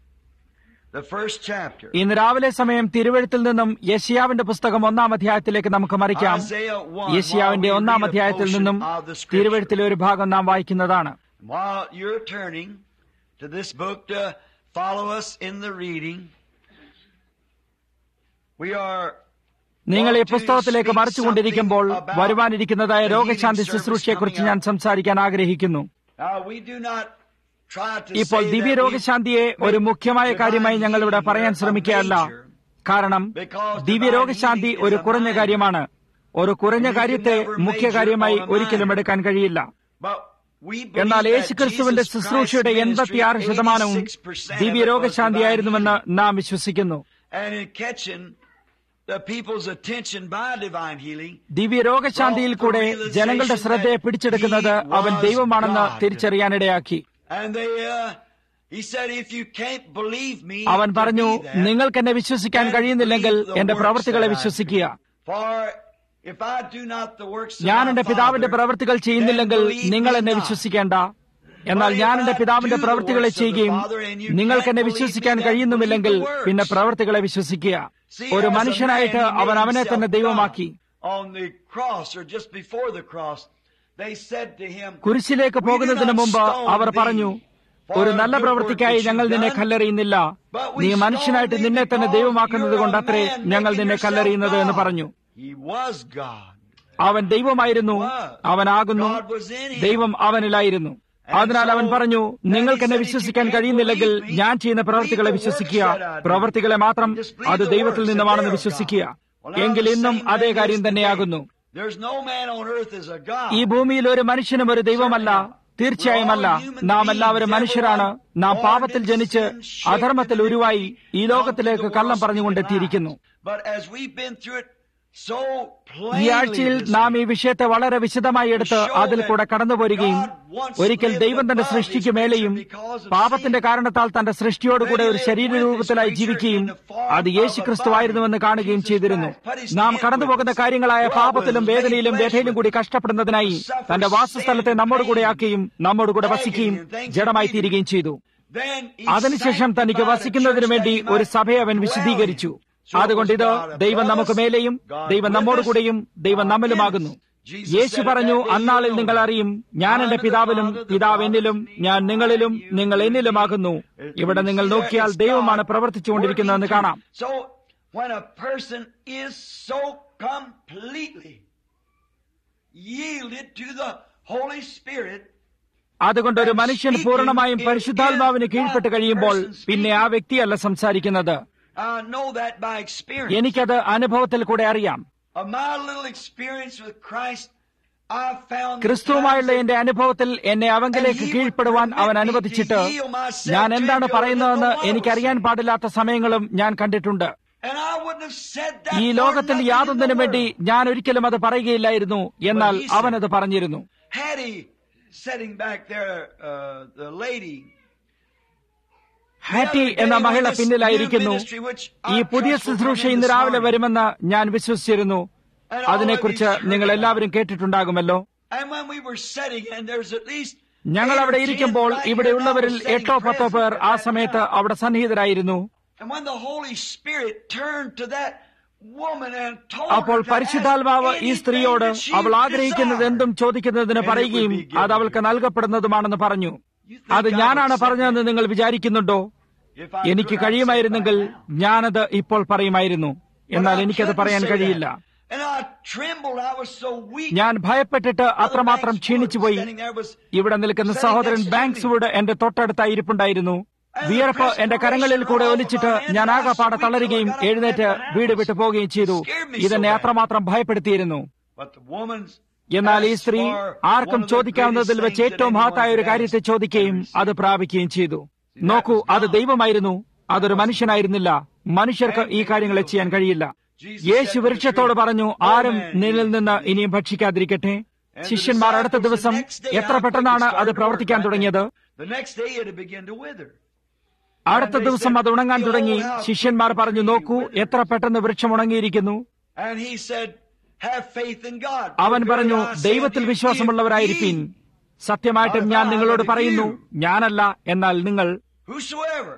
the first chapter. ഇന്ന് രാവിലെ സമയം തിരുവഴുത്തിൽ നിന്നും യശിയാവിന്റെ പുസ്തകം ഒന്നാം അധ്യായത്തിലേക്ക് നമുക്ക് മറിക്കാം Isaiah 1, യശിയാവിന്റെ while we ഒന്നാം read a അധ്യായത്തിൽ portion നിന്നും of the scripture. തിരുവഴുത്തിലെ ഒരു ഭാഗം നാം വായിക്കുന്നതാണ് While you're turning to this book to follow us in the reading, we are നിങ്ങൾ ഈ പുസ്തകത്തിലേക്ക് മറിച്ചുകൊണ്ടിരിക്കുമ്പോൾ വരുവാനിരിക്കുന്നതായ രോഗശാന്തി ശുശ്രൂഷയെക്കുറിച്ച് ഞാൻ സംസാരിക്കാൻ ആഗ്രഹിക്കുന്നു Now, we do not try to ഇപ്പോൾ say ദിവ്യ that we രോഗശാന്തിയെ ഒരു മുഖ്യമായ കാര്യമായി ഞങ്ങൾ ഇവിടെ പറയാൻ ശ്രമിക്കുകയല്ല കാരണം ദിവ്യ രോഗശാന്തി ഒരു കുറഞ്ഞ കാര്യമാണ് ഒരു കുറഞ്ഞ കാര്യത്തെ മുഖ്യ കാര്യമായി ഒരിക്കലും എടുക്കാൻ കഴിയില്ല But we believe എന്നാൽ that യേശുക്രിസ്തുവിന്റെ Jesus Christ's ശുശ്രൂഷയുടെ ministry, എൺപത്തിയാറ് ശതമാനവും 86% ദിവ്യ of it was രോഗശാന്തിയായിരുന്നുവെന്ന് divine നാം വിശ്വസിക്കുന്നു healing. And in catching the people's attention by divine healing, ദിവ്യ രോഗശാന്തിയിൽ കൂടെ ജനങ്ങളുടെ ശ്രദ്ധയെ പിടിച്ചെടുക്കുന്നത് അവൻ ദൈവമാണെന്ന് തിരിച്ചറിയാനിടയാക്കി and they, uh, he said, if you can't believe me, അവൻ to പറഞ്ഞു be that, നിങ്ങൾക്ക് എന്നെ വിശ്വസിക്കാൻ then കഴിയുന്നില്ലെങ്കിൽ believe the എന്റെ works പ്രവൃത്തികളെ that I വിശ്വസിക്കുക do. For if I do not the works of ഞാൻ my എന്റെ പിതാവിന്റെ Father, പ്രവൃത്തികൾ ചെയ്യുന്നില്ലെങ്കിൽ then believe നിങ്ങൾ me എന്നെ not. വിശ്വസിക്കേണ്ട എന്നാൽ ഞാൻ എന്റെ പിതാവിന്റെ പ്രവൃത്തികളെ ചെയ്യുകയും നിങ്ങൾക്ക് എന്നെ വിശ്വസിക്കാൻ കഴിയുന്നുമില്ലെങ്കിൽ പിന്നെ പ്രവൃത്തികളെ വിശ്വസിക്കുക ഒരു മനുഷ്യനായിട്ട് അവൻ അവനെ തന്നെ ദൈവമാക്കി കുരിശിലേക്ക് പോകുന്നതിന് മുമ്പ് അവർ പറഞ്ഞു ഒരു നല്ല പ്രവൃത്തിക്കായി ഞങ്ങൾ നിന്നെ കല്ലെറിയുന്നില്ല നീ മനുഷ്യനായിട്ട് നിന്നെ തന്നെ ദൈവമാക്കുന്നത് കൊണ്ടത്രേ ഞങ്ങൾ നിന്നെ കല്ലെറിയുന്നത് എന്ന് പറഞ്ഞു അവൻ ദൈവമായിരുന്നു അവനാകുന്നു ദൈവം അവനിലായിരുന്നു അതിനാൽ അവൻ പറഞ്ഞു നിങ്ങൾക്ക് എന്നെ വിശ്വസിക്കാൻ കഴിയുന്നില്ലെങ്കിൽ ഞാൻ ചെയ്യുന്ന പ്രവർത്തികളെ വിശ്വസിക്കുക പ്രവർത്തികളെ മാത്രം അത് ദൈവത്തിൽ നിന്നുമാണെന്ന് വിശ്വസിക്കുക എങ്കിൽ ഇന്നും അതേ കാര്യം തന്നെയാകുന്നു ഈ ഭൂമിയിൽ ഒരു മനുഷ്യനും ഒരു ദൈവമല്ല തീർച്ചയായുമല്ല നാം എല്ലാവരും മനുഷ്യരാണ് നാം പാപത്തിൽ ജനിച്ച് അധർമ്മത്തിൽ ഉരുവായി ഈ ലോകത്തിലേക്ക് കള്ളം പറഞ്ഞുകൊണ്ടെത്തിയിരിക്കുന്നു ഈ ആഴ്ചയിൽ നാം ഈ വിഷയത്തെ വളരെ വിശദമായി എടുത്ത് അതിൽ കൂടെ കടന്നുപോരുകയും ഒരിക്കൽ ദൈവം തന്റെ സൃഷ്ടിക്ക് മേലെയും പാപത്തിന്റെ കാരണത്താൽ തന്റെ സൃഷ്ടിയോടുകൂടെ ഒരു ശരീരരൂപത്തിലായി ജീവിക്കുകയും അത് യേശു ക്രിസ്തുവായിരുന്നുവെന്ന് കാണുകയും ചെയ്തിരുന്നു നാം കടന്നുപോകുന്ന കാര്യങ്ങളായ പാപത്തിലും വേദനയിലും വ്യഥയിലും കൂടി കഷ്ടപ്പെടുന്നതിനായി തന്റെ വാസസ്ഥലത്തെ നമ്മോട് കൂടെ ആക്കുകയും നമ്മോട് കൂടെ വസിക്കുകയും ജഡമായി തീരുകയും ചെയ്തു അതിനുശേഷം തനിക്ക് വസിക്കുന്നതിനു വേണ്ടി ഒരു സഭയെ അവൻ വിശദീകരിച്ചു അതുകൊണ്ട് ഇത് ദൈവം നമുക്ക് മേലെയും ദൈവം നമ്മോടുകൂടെയും ദൈവം നമ്മിലുമാകുന്നു യേശു പറഞ്ഞു അന്നാളിൽ നിങ്ങൾ അറിയും ഞാൻ എന്റെ പിതാവിലും പിതാവ് എന്നിലും ഞാൻ നിങ്ങളിലും നിങ്ങൾ എന്നിലുമാകുന്നു ഇവിടെ നിങ്ങൾ നോക്കിയാൽ ദൈവമാണ് പ്രവർത്തിച്ചുകൊണ്ടിരിക്കുന്നതെന്ന് കാണാം when a person is so completely yielded to the Holy Spirit, അതുകൊണ്ട് ഒരു മനുഷ്യൻ പൂർണ്ണമായും പരിശുദ്ധാത്മാവിന് കീഴ്പ്പെട്ട് കഴിയുമ്പോൾ പിന്നെ ആ വ്യക്തിയല്ല സംസാരിക്കുന്നത് I know that by experience. എനിക്കത് അനുഭവത്തിൽ കൂടെ അറിയാം Of my little experience with Christ, I found ക്രിസ്തുവുമായുള്ള എന്റെ അനുഭവത്തിൽ എന്നെ അവങ്കിലേക്ക് കീഴ്പ്പെടുവാൻ അവൻ അനുവദിച്ചിട്ട് ഞാൻ എന്താണ് പറയുന്നതെന്ന് എനിക്കറിയാൻ പാടില്ലാത്ത സമയങ്ങളും ഞാൻ കണ്ടിട്ടുണ്ട് And I wouldn't have said that ഈ for ലോകത്തിൽ nothing in the യാതൊന്നിനും വേണ്ടി world. ഞാൻ ഒരിക്കലും അത് പറയുകയില്ലായിരുന്നു എന്നാൽ അവനത് പറഞ്ഞിരുന്നു Had he sitting back there, uh, the lady, ഹാറ്റി എന്ന മഹിള പിന്നിലായിരിക്കുന്നു ഈ പുതിയ ശുശ്രൂഷ ഇന്ന് രാവിലെ വരുമെന്ന് ഞാൻ വിശ്വസിച്ചിരുന്നു അതിനെക്കുറിച്ച് നിങ്ങൾ എല്ലാവരും കേട്ടിട്ടുണ്ടാകുമല്ലോ And when we were sitting, and there's at least ഞങ്ങൾ eight or അവിടെ ten ഇരിക്കുമ്പോൾ right here, ഇവിടെയുള്ളവരിൽ and I was എട്ടോ sitting പത്തോ പേർ present ആ at that സമയത്ത് time. അവിടെ സന്നിഹിതരായിരുന്നു And when the Holy Spirit turned to that woman and told അപ്പോൾ her to പരിശുദ്ധാത്മാവ് ask ഈ സ്ത്രീയോട് anything that she അവൾ ആഗ്രഹിക്കുന്നത് desired. എന്തും ചോദിക്കുന്നതിന് പറയുകയും അത് അവൾക്ക് നൽകപ്പെടുന്നതുമാണെന്ന് പറഞ്ഞു അത് ഞാനാണ് പറഞ്ഞതെന്ന് നിങ്ങൾ വിചാരിക്കുന്നുണ്ടോ If I എനിക്ക് could, I'd say കഴിയുമായിരുന്നെങ്കിൽ it right now. ഞാനത് ഇപ്പോൾ പറയുമായിരുന്നു എന്നാൽ But I എനിക്കത് couldn't പറയാൻ say കഴിയില്ല that. And I trembled. I was so weak. ഞാൻ ഭയപ്പെട്ടിട്ട് അത്രമാത്രം Brother ക്ഷീണിച്ചുപോയി Banks Wood standing there was ഇവിടെ നിൽക്കുന്ന സഹോദരൻ ബാങ്ക്സ് വുഡ് എന്റെ തൊട്ടടുത്തായി ഇരിപ്പുണ്ടായിരുന്നു വിയർപ്പ് എന്റെ കരങ്ങളിൽ കൂടെ ഒലിച്ചിട്ട് ഞാൻ ആകെപ്പാടെ തളരുകയും എഴുന്നേറ്റ് വീട് വിട്ടു പോവുകയും ചെയ്തു ഇതെന്നെ അത്രമാത്രം ഭയപ്പെടുത്തിയിരുന്നു But the woman's എന്നാൽ ഈ സ്ത്രീ asked for ആർക്കും one of the ചോദിക്കാവുന്നതിൽ greatest വെച്ച് things ഏറ്റവും that മഹത്തായ ഒരു anyone കാര്യത്തെ could ask ചോദിക്കുകയും and receive. അത് പ്രാപിക്കുകയും ചെയ്തു നോക്കൂ അത് ദൈവമായിരുന്നു അതൊരു മനുഷ്യനായിരുന്നില്ല മനുഷ്യർക്ക് ഈ കാര്യങ്ങളെ ചെയ്യാൻ കഴിയില്ല യേശു വൃക്ഷത്തോട് പറഞ്ഞു ആരും നിന്നിൽ നിന്ന് ഇനിയും ഭക്ഷിക്കാതിരിക്കട്ടെ ശിഷ്യന്മാർ അടുത്ത ദിവസം എത്ര പെട്ടെന്നാണ് അത് പ്രവർത്തിക്കാൻ തുടങ്ങിയത് The next day it had begun to wither. അടുത്ത ദിവസം അത് ഉണങ്ങാൻ തുടങ്ങി ശിഷ്യന്മാർ പറഞ്ഞു നോക്കൂ എത്ര പെട്ടെന്ന് വൃക്ഷം ഉണങ്ങിയിരിക്കുന്നു And he said, Have faith in God. അവൻ For പറഞ്ഞു verily I say ദൈവത്തിൽ unto you, വിശ്വാസമുള്ളവരായിരിക്കും if ye, സത്യമായിട്ടും ഞാൻ നിങ്ങളോട് പറയുന്നു ഞാനല്ല എന്നാൽ നിങ്ങൾ Whosoever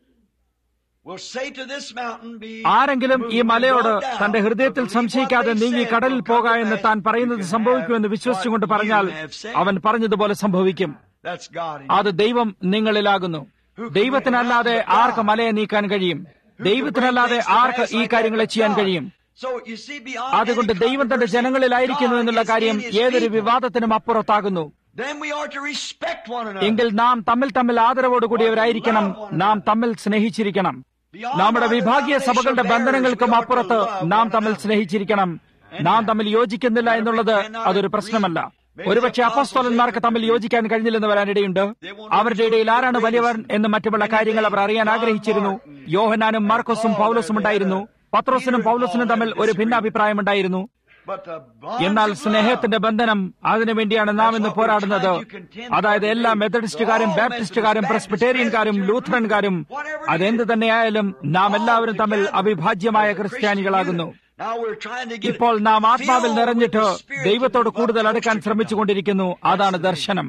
will say to this mountain, be ആരെങ്കിലും ഈ moved മലയോട് and brought down, തന്റെ ഹൃദയത്തിൽ but believe സംശയിക്കാതെ what they നീങ്ങി said കടലിൽ will come പോക to എന്ന് pass. താൻ പറയുന്നത് You can സംഭവിക്കുമെന്ന് have വിശ്വസിച്ചുകൊണ്ട് what പറഞ്ഞാൽ you have said. അവൻ പറഞ്ഞതുപോലെ സംഭവിക്കും That's God in അത് ദൈവം നിങ്ങളിലാകുന്നു ദൈവത്തിനല്ലാതെ ആർക്ക് മലയെ നീക്കാൻ കഴിയും ദൈവത്തിനല്ലാതെ ആർക്ക് ഈ കാര്യങ്ങളെ ചെയ്യാൻ കഴിയും So you see, beyond അതുകൊണ്ട് any ദൈവം തന്റെ controversy, ജനങ്ങളിലായിരിക്കുന്നു God എന്നുള്ള is കാര്യം in his ഏതൊരു people. വിവാദത്തിനും അപ്പുറത്താകുന്നു Then we are to respect one another. എങ്കിൽ നാം തമ്മിൽ തമ്മിൽ ആദരവോടുകൂടിയവരായിരിക്കണം നാം തമ്മിൽ സ്നേഹിച്ചിരിക്കണം നമ്മുടെ വിഭാഗീയ സഭകളുടെ ബന്ധനങ്ങൾക്കും അപ്പുറത്ത് നാം തമ്മിൽ സ്നേഹിച്ചിരിക്കണം നാം തമ്മിൽ യോജിക്കുന്നില്ല എന്നുള്ളത് അതൊരു പ്രശ്നമല്ല ഒരുപക്ഷെ അപ്പസ്തോലന്മാർക്ക് തമ്മിൽ യോജിക്കാൻ കഴിഞ്ഞില്ലെന്ന് വരാനിടയുണ്ട് അവരുടെ ഇടയിൽ ആരാണ് വലിയവർ എന്ന് മറ്റുമുള്ള കാര്യങ്ങൾ അവർ അറിയാൻ ആഗ്രഹിച്ചിരുന്നു യോഹനാനും മാർക്കോസും പൗലോസും ഉണ്ടായിരുന്നു പത്രോസിനും പൗലോസിനും തമ്മിൽ ഒരു ഭിന്നാഭിപ്രായമുണ്ടായിരുന്നു But the bonds എന്നാൽ of love, സ്നേഹത്തിന്റെ ബന്ധനം അതിനുവേണ്ടിയാണ് നാം ഇന്ന് പോരാടുന്നത് അതായത് എല്ലാ മെത്തഡിസ്റ്റുകാരും ബാപ്റ്റിസ്റ്റുകാരും പ്രസ്ബിറ്റേറിയൻകാരും ലൂഥറൻകാരും അതെന്ത് തന്നെയായാലും നാം എല്ലാവരും തമ്മിൽ അവിഭാജ്യമായ ക്രിസ്ത്യാനികളാകുന്നു Now we're trying to get ഇപ്പോൾ നാം ആത്മാവിൽ filled നിറഞ്ഞിട്ട് with the Spirit ദൈവത്തോട് to കൂടുതൽ love അടുക്കാൻ closer to ശ്രമിച്ചുകൊണ്ടിരിക്കുന്നു അതാണ് ദർശനം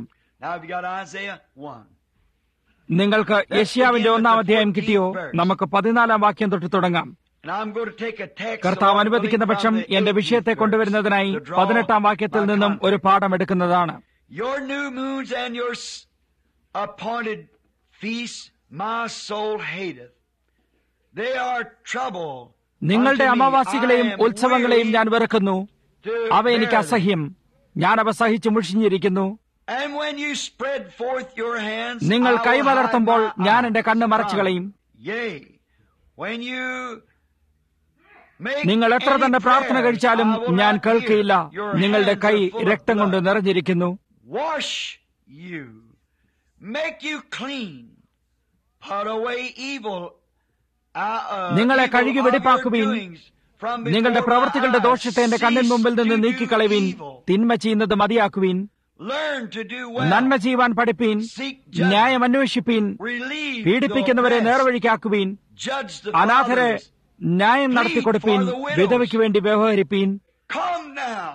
Now have you got Isaiah 1? നിങ്ങൾക്ക് യഷ്യാവിന്റെ ഒന്നാം അധ്യായം കിട്ടിയോ നമുക്ക് പതിനാലാം വാക്യം തൊട്ട് തുടങ്ങാം And I'm going to take a text. കർത്താവ് Lord അനുവദിക്കുന്ന willing, പക്ഷം from the എന്റെ 18th വിഷയത്തെ verse കൊണ്ടുവരുന്നതിനായി to draw പതിനെട്ടാം വാക്യത്തിൽ my നിന്നും ഒരു conference. പാഠം എടുക്കുന്നതാണ് Your new moons and your s- appointed feasts my soul hateth. They are trouble. നിങ്ങളുടെ unto me. അമാവാസികളെയും I am ഉത്സവങ്ങളെയും weary ഞാൻ വെറുക്കുന്നു to അവ എനിക്ക് bear them. അസഹ്യം ഞാൻ അവ സഹിച്ചു മുഷിഞ്ഞിരിക്കുന്നു And when you spread forth your hands, നിങ്ങൾ I will കൈമലർത്തുമ്പോൾ hide my ഞാൻ eyes എന്റെ കണ്ണ് മറച്ചു from കളയും Yea, when you make നിങ്ങൾ എത്ര any തന്നെ പ്രാർത്ഥന prayer, കഴിച്ചാലും I will ഞാൻ not കേൾക്കയില്ല hear. Your നിങ്ങളുടെ hands കൈ are full of രക്തം കൊണ്ട് blood. നിറഞ്ഞിരിക്കുന്നു Wash you, make you clean, put away evil. uh, uh, നിങ്ങളെ evil കഴുകി of your വെടിപ്പാക്കുവിൻ doings from നിങ്ങളുടെ before പ്രവൃത്തികളുടെ my eyes. ദോഷത്തെ എന്റെ കണ്ണിൻ മുമ്പിൽ നിന്ന് Cease to നീക്കിക്കളവീൻ do evil. തിന്മ ചെയ്യുന്നത് മതിയാക്കുവീൻ Learn to do well. നന്മ ചെയ്യുവാൻ പഠിപ്പീൻ Seek judgment. ന്യായം അന്വേഷിപ്പീൻ Relieve പീഡിപ്പിക്കുന്നവരെ the oppressed. നേർവഴിക്കാക്കുവീൻ Judge the അനാഥരെ fatherless. ന്യായം നടത്തിക്കൊടുപ്പീൻ for the widows. വിധവയ്ക്ക് വേണ്ടി വ്യവഹരിപ്പീൻ Come now,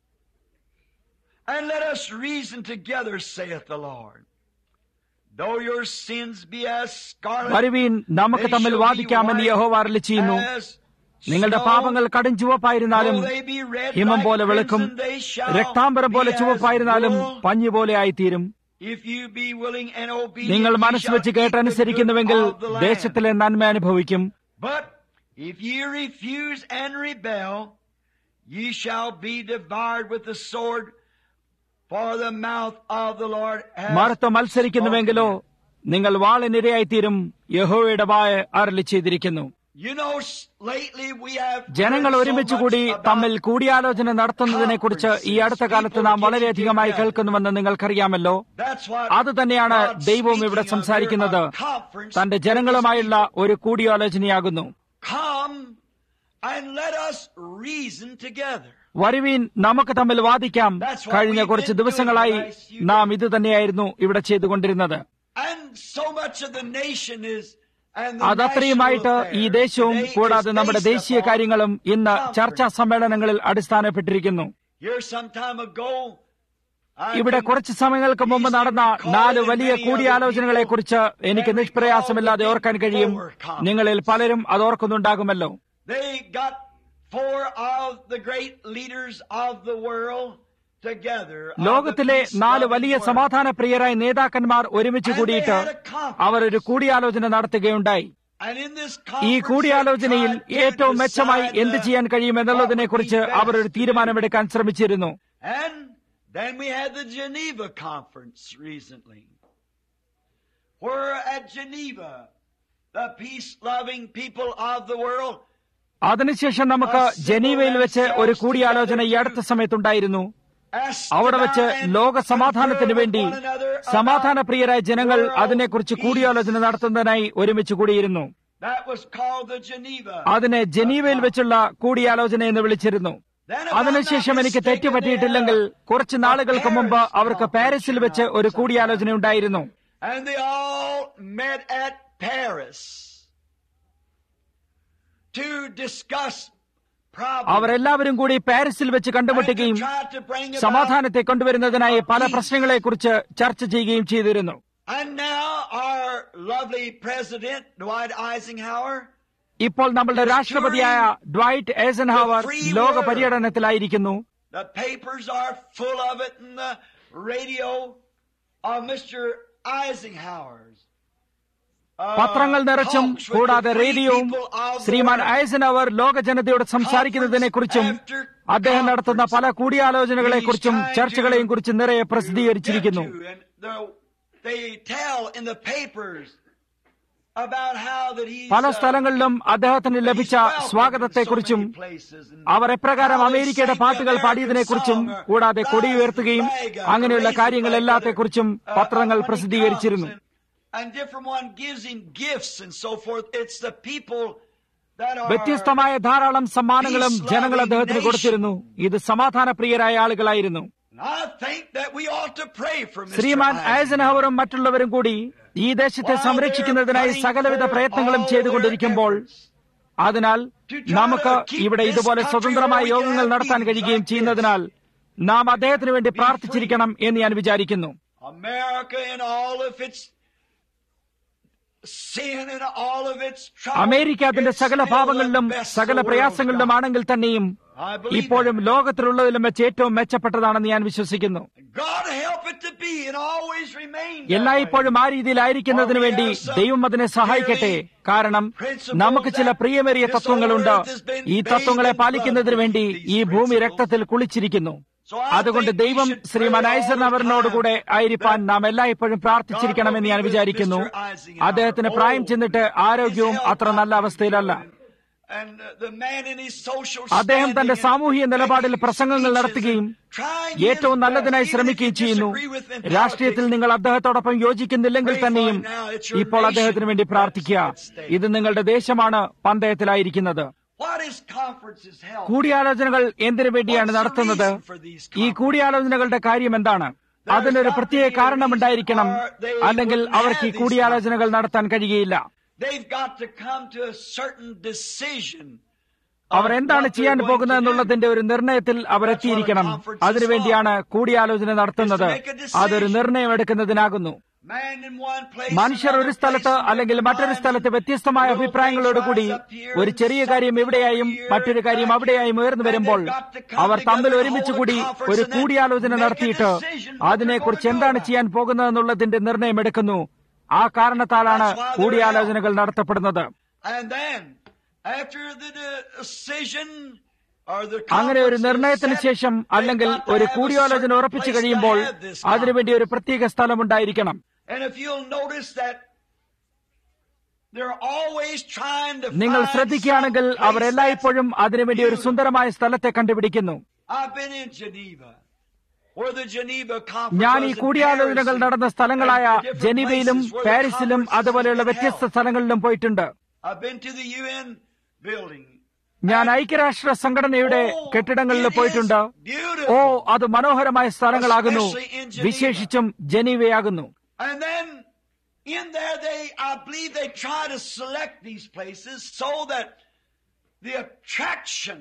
and let us reason together, saith the Lord. Though your sins be as scarlet, വരുവീൻ നമുക്ക് they തമ്മിൽ shall be വാദിക്കാമെന്ന് white യഹോവ അരുളി ചെയ്യുന്നു as നിങ്ങളുടെ snow. പാപങ്ങൾ കടും ചുവപ്പായിരുന്നാലും Though they be red ഹിമം like പോലെ വെളുക്കും crimson, they shall രക്താംബരം പോലെ be as ചുവപ്പായിരുന്നാലും wool. പഞ്ഞു പോലെ ആയിത്തീരും If you be willing and obedient, നിങ്ങൾ ye മനസ്സ് shall വെച്ച് eat the കേട്ടനുസരിക്കുന്നുവെങ്കിൽ good of the land. ദേശത്തിലെ നന്മ അനുഭവിക്കും But if ye refuse and rebel, ye shall be devoured with the sword, for the mouth of the Lord has മറുത്ത് മത്സരിക്കുന്നുവെങ്കിലോ spoken. നിങ്ങൾ വാളിനിരയായിത്തീരും യഹോവയുടെ വായ അരളി ചെയ്തിരിക്കുന്നു You know, s- lately we have ജനങ്ങൾ heard so ഒരുമിച്ച് much കൂടി about തമ്മിൽ കൂടിയാലോചന നടത്തുന്നതിനെക്കുറിച്ച് ഈ അടുത്ത കാലത്ത് നാം വളരെയധികമായി കേൾക്കുന്നുവെന്ന് നിങ്ങൾക്കറിയാമല്ലോ That's what അത് തന്നെയാണ് God's ദൈവവും ഇവിടെ speaking of സംസാരിക്കുന്നത് here, a conference തന്റെ with ജനങ്ങളുമായുള്ള his people. ഒരു കൂടിയാലോചനയാകുന്നു Come and let us reason together. വരുവീൻ നമുക്ക് തമ്മിൽ വാദിക്കാം കഴിഞ്ഞ കുറച്ച് ദിവസങ്ങളായി നാം ഇത് തന്നെയായിരുന്നു ഇവിടെ ചെയ്തുകൊണ്ടിരുന്നത് And so much of the nation is and the അതത്രയുമായിട്ട് national ഈ affairs ദേശവും today കൂടാതെ is നമ്മുടെ based ദേശീയ upon കാര്യങ്ങളും ഇന്ന് conference. ചർച്ചാ സമ്മേളനങ്ങളിൽ അടിസ്ഥാനപ്പെട്ടിരിക്കുന്നു Here some time ago, I ഇവിടെ can കുറച്ച് സമയങ്ങൾക്ക് മുമ്പ് നടന്ന നാല് വലിയ കൂടിയാലോചനകളെ കുറിച്ച് എനിക്ക് നിഷ്പ്രയാസമില്ലാതെ ഓർക്കാൻ കഴിയും നിങ്ങളിൽ പലരും അത് ഓർക്കുന്നുണ്ടാകുമല്ലോ They got four of the great leaders of the world together. of the ലോകത്തിലെ peace നാല് loving വലിയ world. സമാധാന പ്രിയരായ നേതാക്കന്മാർ ഒരുമിച്ച് കൂടിയിട്ട് അവർ ഒരു കൂടിയാലോചന നടത്തുകയുണ്ടായി And in this ഈ conference, കൂടിയാലോചനയിൽ they tried to ഏറ്റവും മെച്ചമായി decide, എന്ത് uh, ചെയ്യാൻ കഴിയുമെന്നുള്ളതിനെ കുറിച്ച് what would be അവർ ഒരു best to തീരുമാനമെടുക്കാൻ ശ്രമിച്ചിരുന്നു And then we had the Geneva conference recently, where at Geneva, the peace-loving people of the world അതിനുശേഷം നമുക്ക് ജനീവയിൽ വെച്ച് ഒരു കൂടിയാലോചന ഈ അടുത്ത സമയത്തുണ്ടായിരുന്നു asked അവിടെ വെച്ച് about and ലോക സമാധാനത്തിന് conferred വേണ്ടി with one another about സമാധാന പ്രിയരായ ജനങ്ങൾ world അതിനെക്കുറിച്ച് peace. കൂടിയാലോചന നടത്തുന്നതിനായി ഒരുമിച്ച് കൂടിയിരുന്നു That was called the Geneva. അതിനെ ജനീവയിൽ വെച്ചുള്ള കൂടിയാലോചന എന്ന് വിളിച്ചിരുന്നു Then if I'm അതിനുശേഷം not എനിക്ക് mistaken, തെറ്റുപറ്റിയിട്ടില്ലെങ്കിൽ they had a- കുറച്ച് നാളുകൾക്ക് മുമ്പ് അവർക്ക് പാരീസിൽ വെച്ച് ഒരു കൂടിയാലോചന ഉണ്ടായിരുന്നു And they all met at Paris to discuss problems. അവരെല്ലാവരും കൂടി പാരീസിൽ വെച്ച് and to കണ്ടുമുട്ടുകയും try to bring about സമാധാനത്തെ കൊണ്ടുവരുന്നതിനായി പല പ്രശ്നങ്ങളെക്കുറിച്ച് ചർച്ച ചെയ്യുകയും ചെയ്തിരുന്നു And now our lovely president, Dwight Eisenhower, ഇപ്പോൾ നമ്മളുടെ രാഷ്ട്രപതിയായ ഡ്വൈറ്റ് ഏസൻഹാവർ ലോക പര്യടനത്തിലായിരിക്കുന്നു the papers are full of it and the radio of Mr. Eisenhower's. uh, പത്രങ്ങൾ നിറച്ചും talks with the കൂടാതെ free റേഡിയോയും people of the Shriman world. ഐസനവർ ലോക ജനതയോട് സംസാരിക്കുന്നതിനെ കുറിച്ചും അദ്ദേഹം നടത്തുന്ന പല കൂടിയാലോചനകളെ കുറിച്ചും ചർച്ചകളെയും കുറിച്ച് നിറയെ പ്രസിദ്ധീകരിച്ചിരിക്കുന്നു Get to, and the- They tell in the papers about how that he's, പല uh, സ്ഥലങ്ങളിലും അദ്ദേഹത്തിന് ലഭിച്ച സ്വാഗതത്തെക്കുറിച്ചും അവർ എപ്രകാരം അമേരിക്കയുടെ പാട്ടുകൾ പാടിയതിനെക്കുറിച്ചും കൂടാതെ കൊടി ഉയർത്തുകയും അങ്ങനെയുള്ള കാര്യങ്ങളെല്ലാത്തെക്കുറിച്ചും പത്രങ്ങൾ പ്രസിദ്ധീകരിച്ചിരുന്നു And different one gives him gifts and so forth. It's the people that are വ്യത്യസ്തമായ ധാരാളം സമ്മാനങ്ങളും ജനങ്ങൾ അദ്ദേഹത്തിന് കൊടുത്തിരുന്നു ഇത് സമാധാന പ്രിയരായ ആളുകളായിരുന്നു And I think that we ought to pray for Mr. Shriman Eisenhower. ഐസൻഹവറും മറ്റുള്ളവരും കൂടി ഈ ദേശത്തെ സംരക്ഷിക്കുന്നതിനായി സകലവിധ പ്രയത്നങ്ങളും ചെയ്തുകൊണ്ടിരിക്കുമ്പോൾ അതിനാൽ നമുക്ക് ഇവിടെ ഇതുപോലെ സ്വതന്ത്രമായ യോഗങ്ങൾ നടത്താൻ കഴിയുകയും ചെയ്യുന്നതിനാൽ നാം അദ്ദേഹത്തിന് വേണ്ടി പ്രാർത്ഥിച്ചിരിക്കണം എന്ന് ഞാൻ വിചാരിക്കുന്നു America in all of its sin and all of its trouble, America അതിന്റെ it's സകല still the പാപങ്ങളിലും best സകല the world's പ്രയാസങ്ങളിലും got. ആണെങ്കിൽ തന്നെയും I believe ഇപ്പോഴും that. ലോകത്തിലുള്ളതിലും വെച്ച് ഏറ്റവും മെച്ചപ്പെട്ടതാണെന്ന് ഞാൻ വിശ്വസിക്കുന്നു God help it to be and always remain that എല്ലായ്പ്പോഴും way. ആ രീതിയിലായിരിക്കുന്നതിന് വേണ്ടി ദൈവം അതിനെ സഹായിക്കട്ടെ കാരണം നമുക്ക് ചില പ്രിയമേറിയ തത്വങ്ങളുണ്ട് ഈ തത്വങ്ങളെ പാലിക്കുന്നതിന് വേണ്ടി ഈ ഭൂമി രക്തത്തിൽ കുളിച്ചിരിക്കുന്നു അതുകൊണ്ട് ദൈവം ശ്രീമാൻ ഐസൻ അവരിനോടുകൂടെ ആയിരിക്കാൻ നാം എല്ലായ്പ്പോഴും പ്രാർത്ഥിച്ചിരിക്കണമെന്ന് ഞാൻ വിചാരിക്കുന്നു അദ്ദേഹത്തിന് പ്രായം ചെന്നിട്ട് ആരോഗ്യവും അത്ര നല്ല അവസ്ഥയിലല്ല And, uh, the man in his social അദ്ദേഹം തന്റെ standing സാമൂഹിക and നിലപാടിൽ making പ്രസംഗങ്ങൾ speeches നടത്തുകയും and trying his ഏറ്റവും best, നല്ലതിനായി even if ശ്രമിക്കുകയും you ചെയ്യുന്നു disagree with him in രാഷ്ട്രീയത്തിൽ politics. നിങ്ങൾ അദ്ദേഹത്തോടൊപ്പം യോജിക്കുന്നില്ലെങ്കിൽ തന്നെയും ഇപ്പോൾ അദ്ദേഹത്തിന് വേണ്ടി പ്രാർത്ഥിക്കുക ഇത് നിങ്ങളുടെ ദേശമാണ് പന്തയത്തിലായിരിക്കുന്നത് What is conferences held? കൂടിയാലോചനകൾ എന്തിനു വേണ്ടിയാണ് നടത്തുന്നത് ഈ കൂടിയാലോചനകളുടെ കാര്യം എന്താണ് അതിനൊരു പ്രത്യേക കാരണമുണ്ടായിരിക്കണം അല്ലെങ്കിൽ അവർക്ക് ഈ കൂടിയാലോചനകൾ നടത്താൻ കഴിയുകയില്ല They've got to come to a certain decision. അവർ എന്താണ് ചെയ്യാൻ പോകുന്നത് എന്നുള്ളതിന്റെ ഒരു നിർണയത്തിൽ അവർ എത്തിയിരിക്കണം അതിനുവേണ്ടിയാണ് കൂടിയാലോചന നടത്തുന്നത് അതൊരു നിർണയം എടുക്കുന്നതിനാകുന്നു Man in one place, മനുഷ്യർ ഒരു another സ്ഥലത്ത് place, അല്ലെങ്കിൽ മറ്റൊരു സ്ഥലത്ത് വ്യത്യസ്തമായ അഭിപ്രായങ്ങളോടുകൂടി ഒരു ചെറിയ കാര്യം ഇവിടെയായും മറ്റൊരു കാര്യം അവിടെയായും ഉയർന്നു വരുമ്പോൾ അവർ തമ്മിൽ ഒരുമിച്ച് കൂടി ഒരു കൂടിയാലോചന നടത്തിയിട്ട് അതിനെക്കുറിച്ച് എന്താണ് ചെയ്യാൻ പോകുന്നതെന്നുള്ളതിന്റെ നിർണയം എടുക്കുന്നു ആ കാരണത്താലാണ് കൂടിയാലോചനകൾ നടത്തപ്പെടുന്നത് And then, after the decision or the അങ്ങനെ ഒരു conference is നിർണയത്തിന് set, ശേഷം അല്ലെങ്കിൽ they've got to ഒരു have a കൂടിയാലോചന certain ഉറപ്പിച്ചു place to കഴിയുമ്പോൾ have this അതിനുവേണ്ടി ഒരു പ്രത്യേക സ്ഥലമുണ്ടായിരിക്കണം And if you'll notice that they're always trying to നിങ്ങൾ find ശ്രദ്ധിക്കുകയാണെങ്കിൽ some place അവർ എല്ലായ്പ്പോഴും അതിനുവേണ്ടി ഒരു സുന്ദരമായ സ്ഥലത്തെ കണ്ടുപിടിക്കുന്നു that's- I've been in Geneva, where the Geneva conference ഞാൻ ഈ was in കൂടിയാലോചനകൾ Paris നടന്ന സ്ഥലങ്ങളായ and different ജനീവയിലും places where the പാരീസിലും conferences അതുപോലെയുള്ള have been വ്യത്യസ്ത held. സ്ഥലങ്ങളിലും പോയിട്ടുണ്ട് I've been to the UN building. ഞാൻ ഐക്യരാഷ്ട്ര സംഘടനയുടെ Oh, കെട്ടിടങ്ങളിൽ it is പോയിട്ടുണ്ട് beautiful. ഓ അത് മനോഹരമായ സ്ഥലങ്ങളാകുന്നു Especially in Geneva. വിശേഷിച്ചും ജനീവയാകുന്നു And then in there they, I believe they try to select these places so that the attraction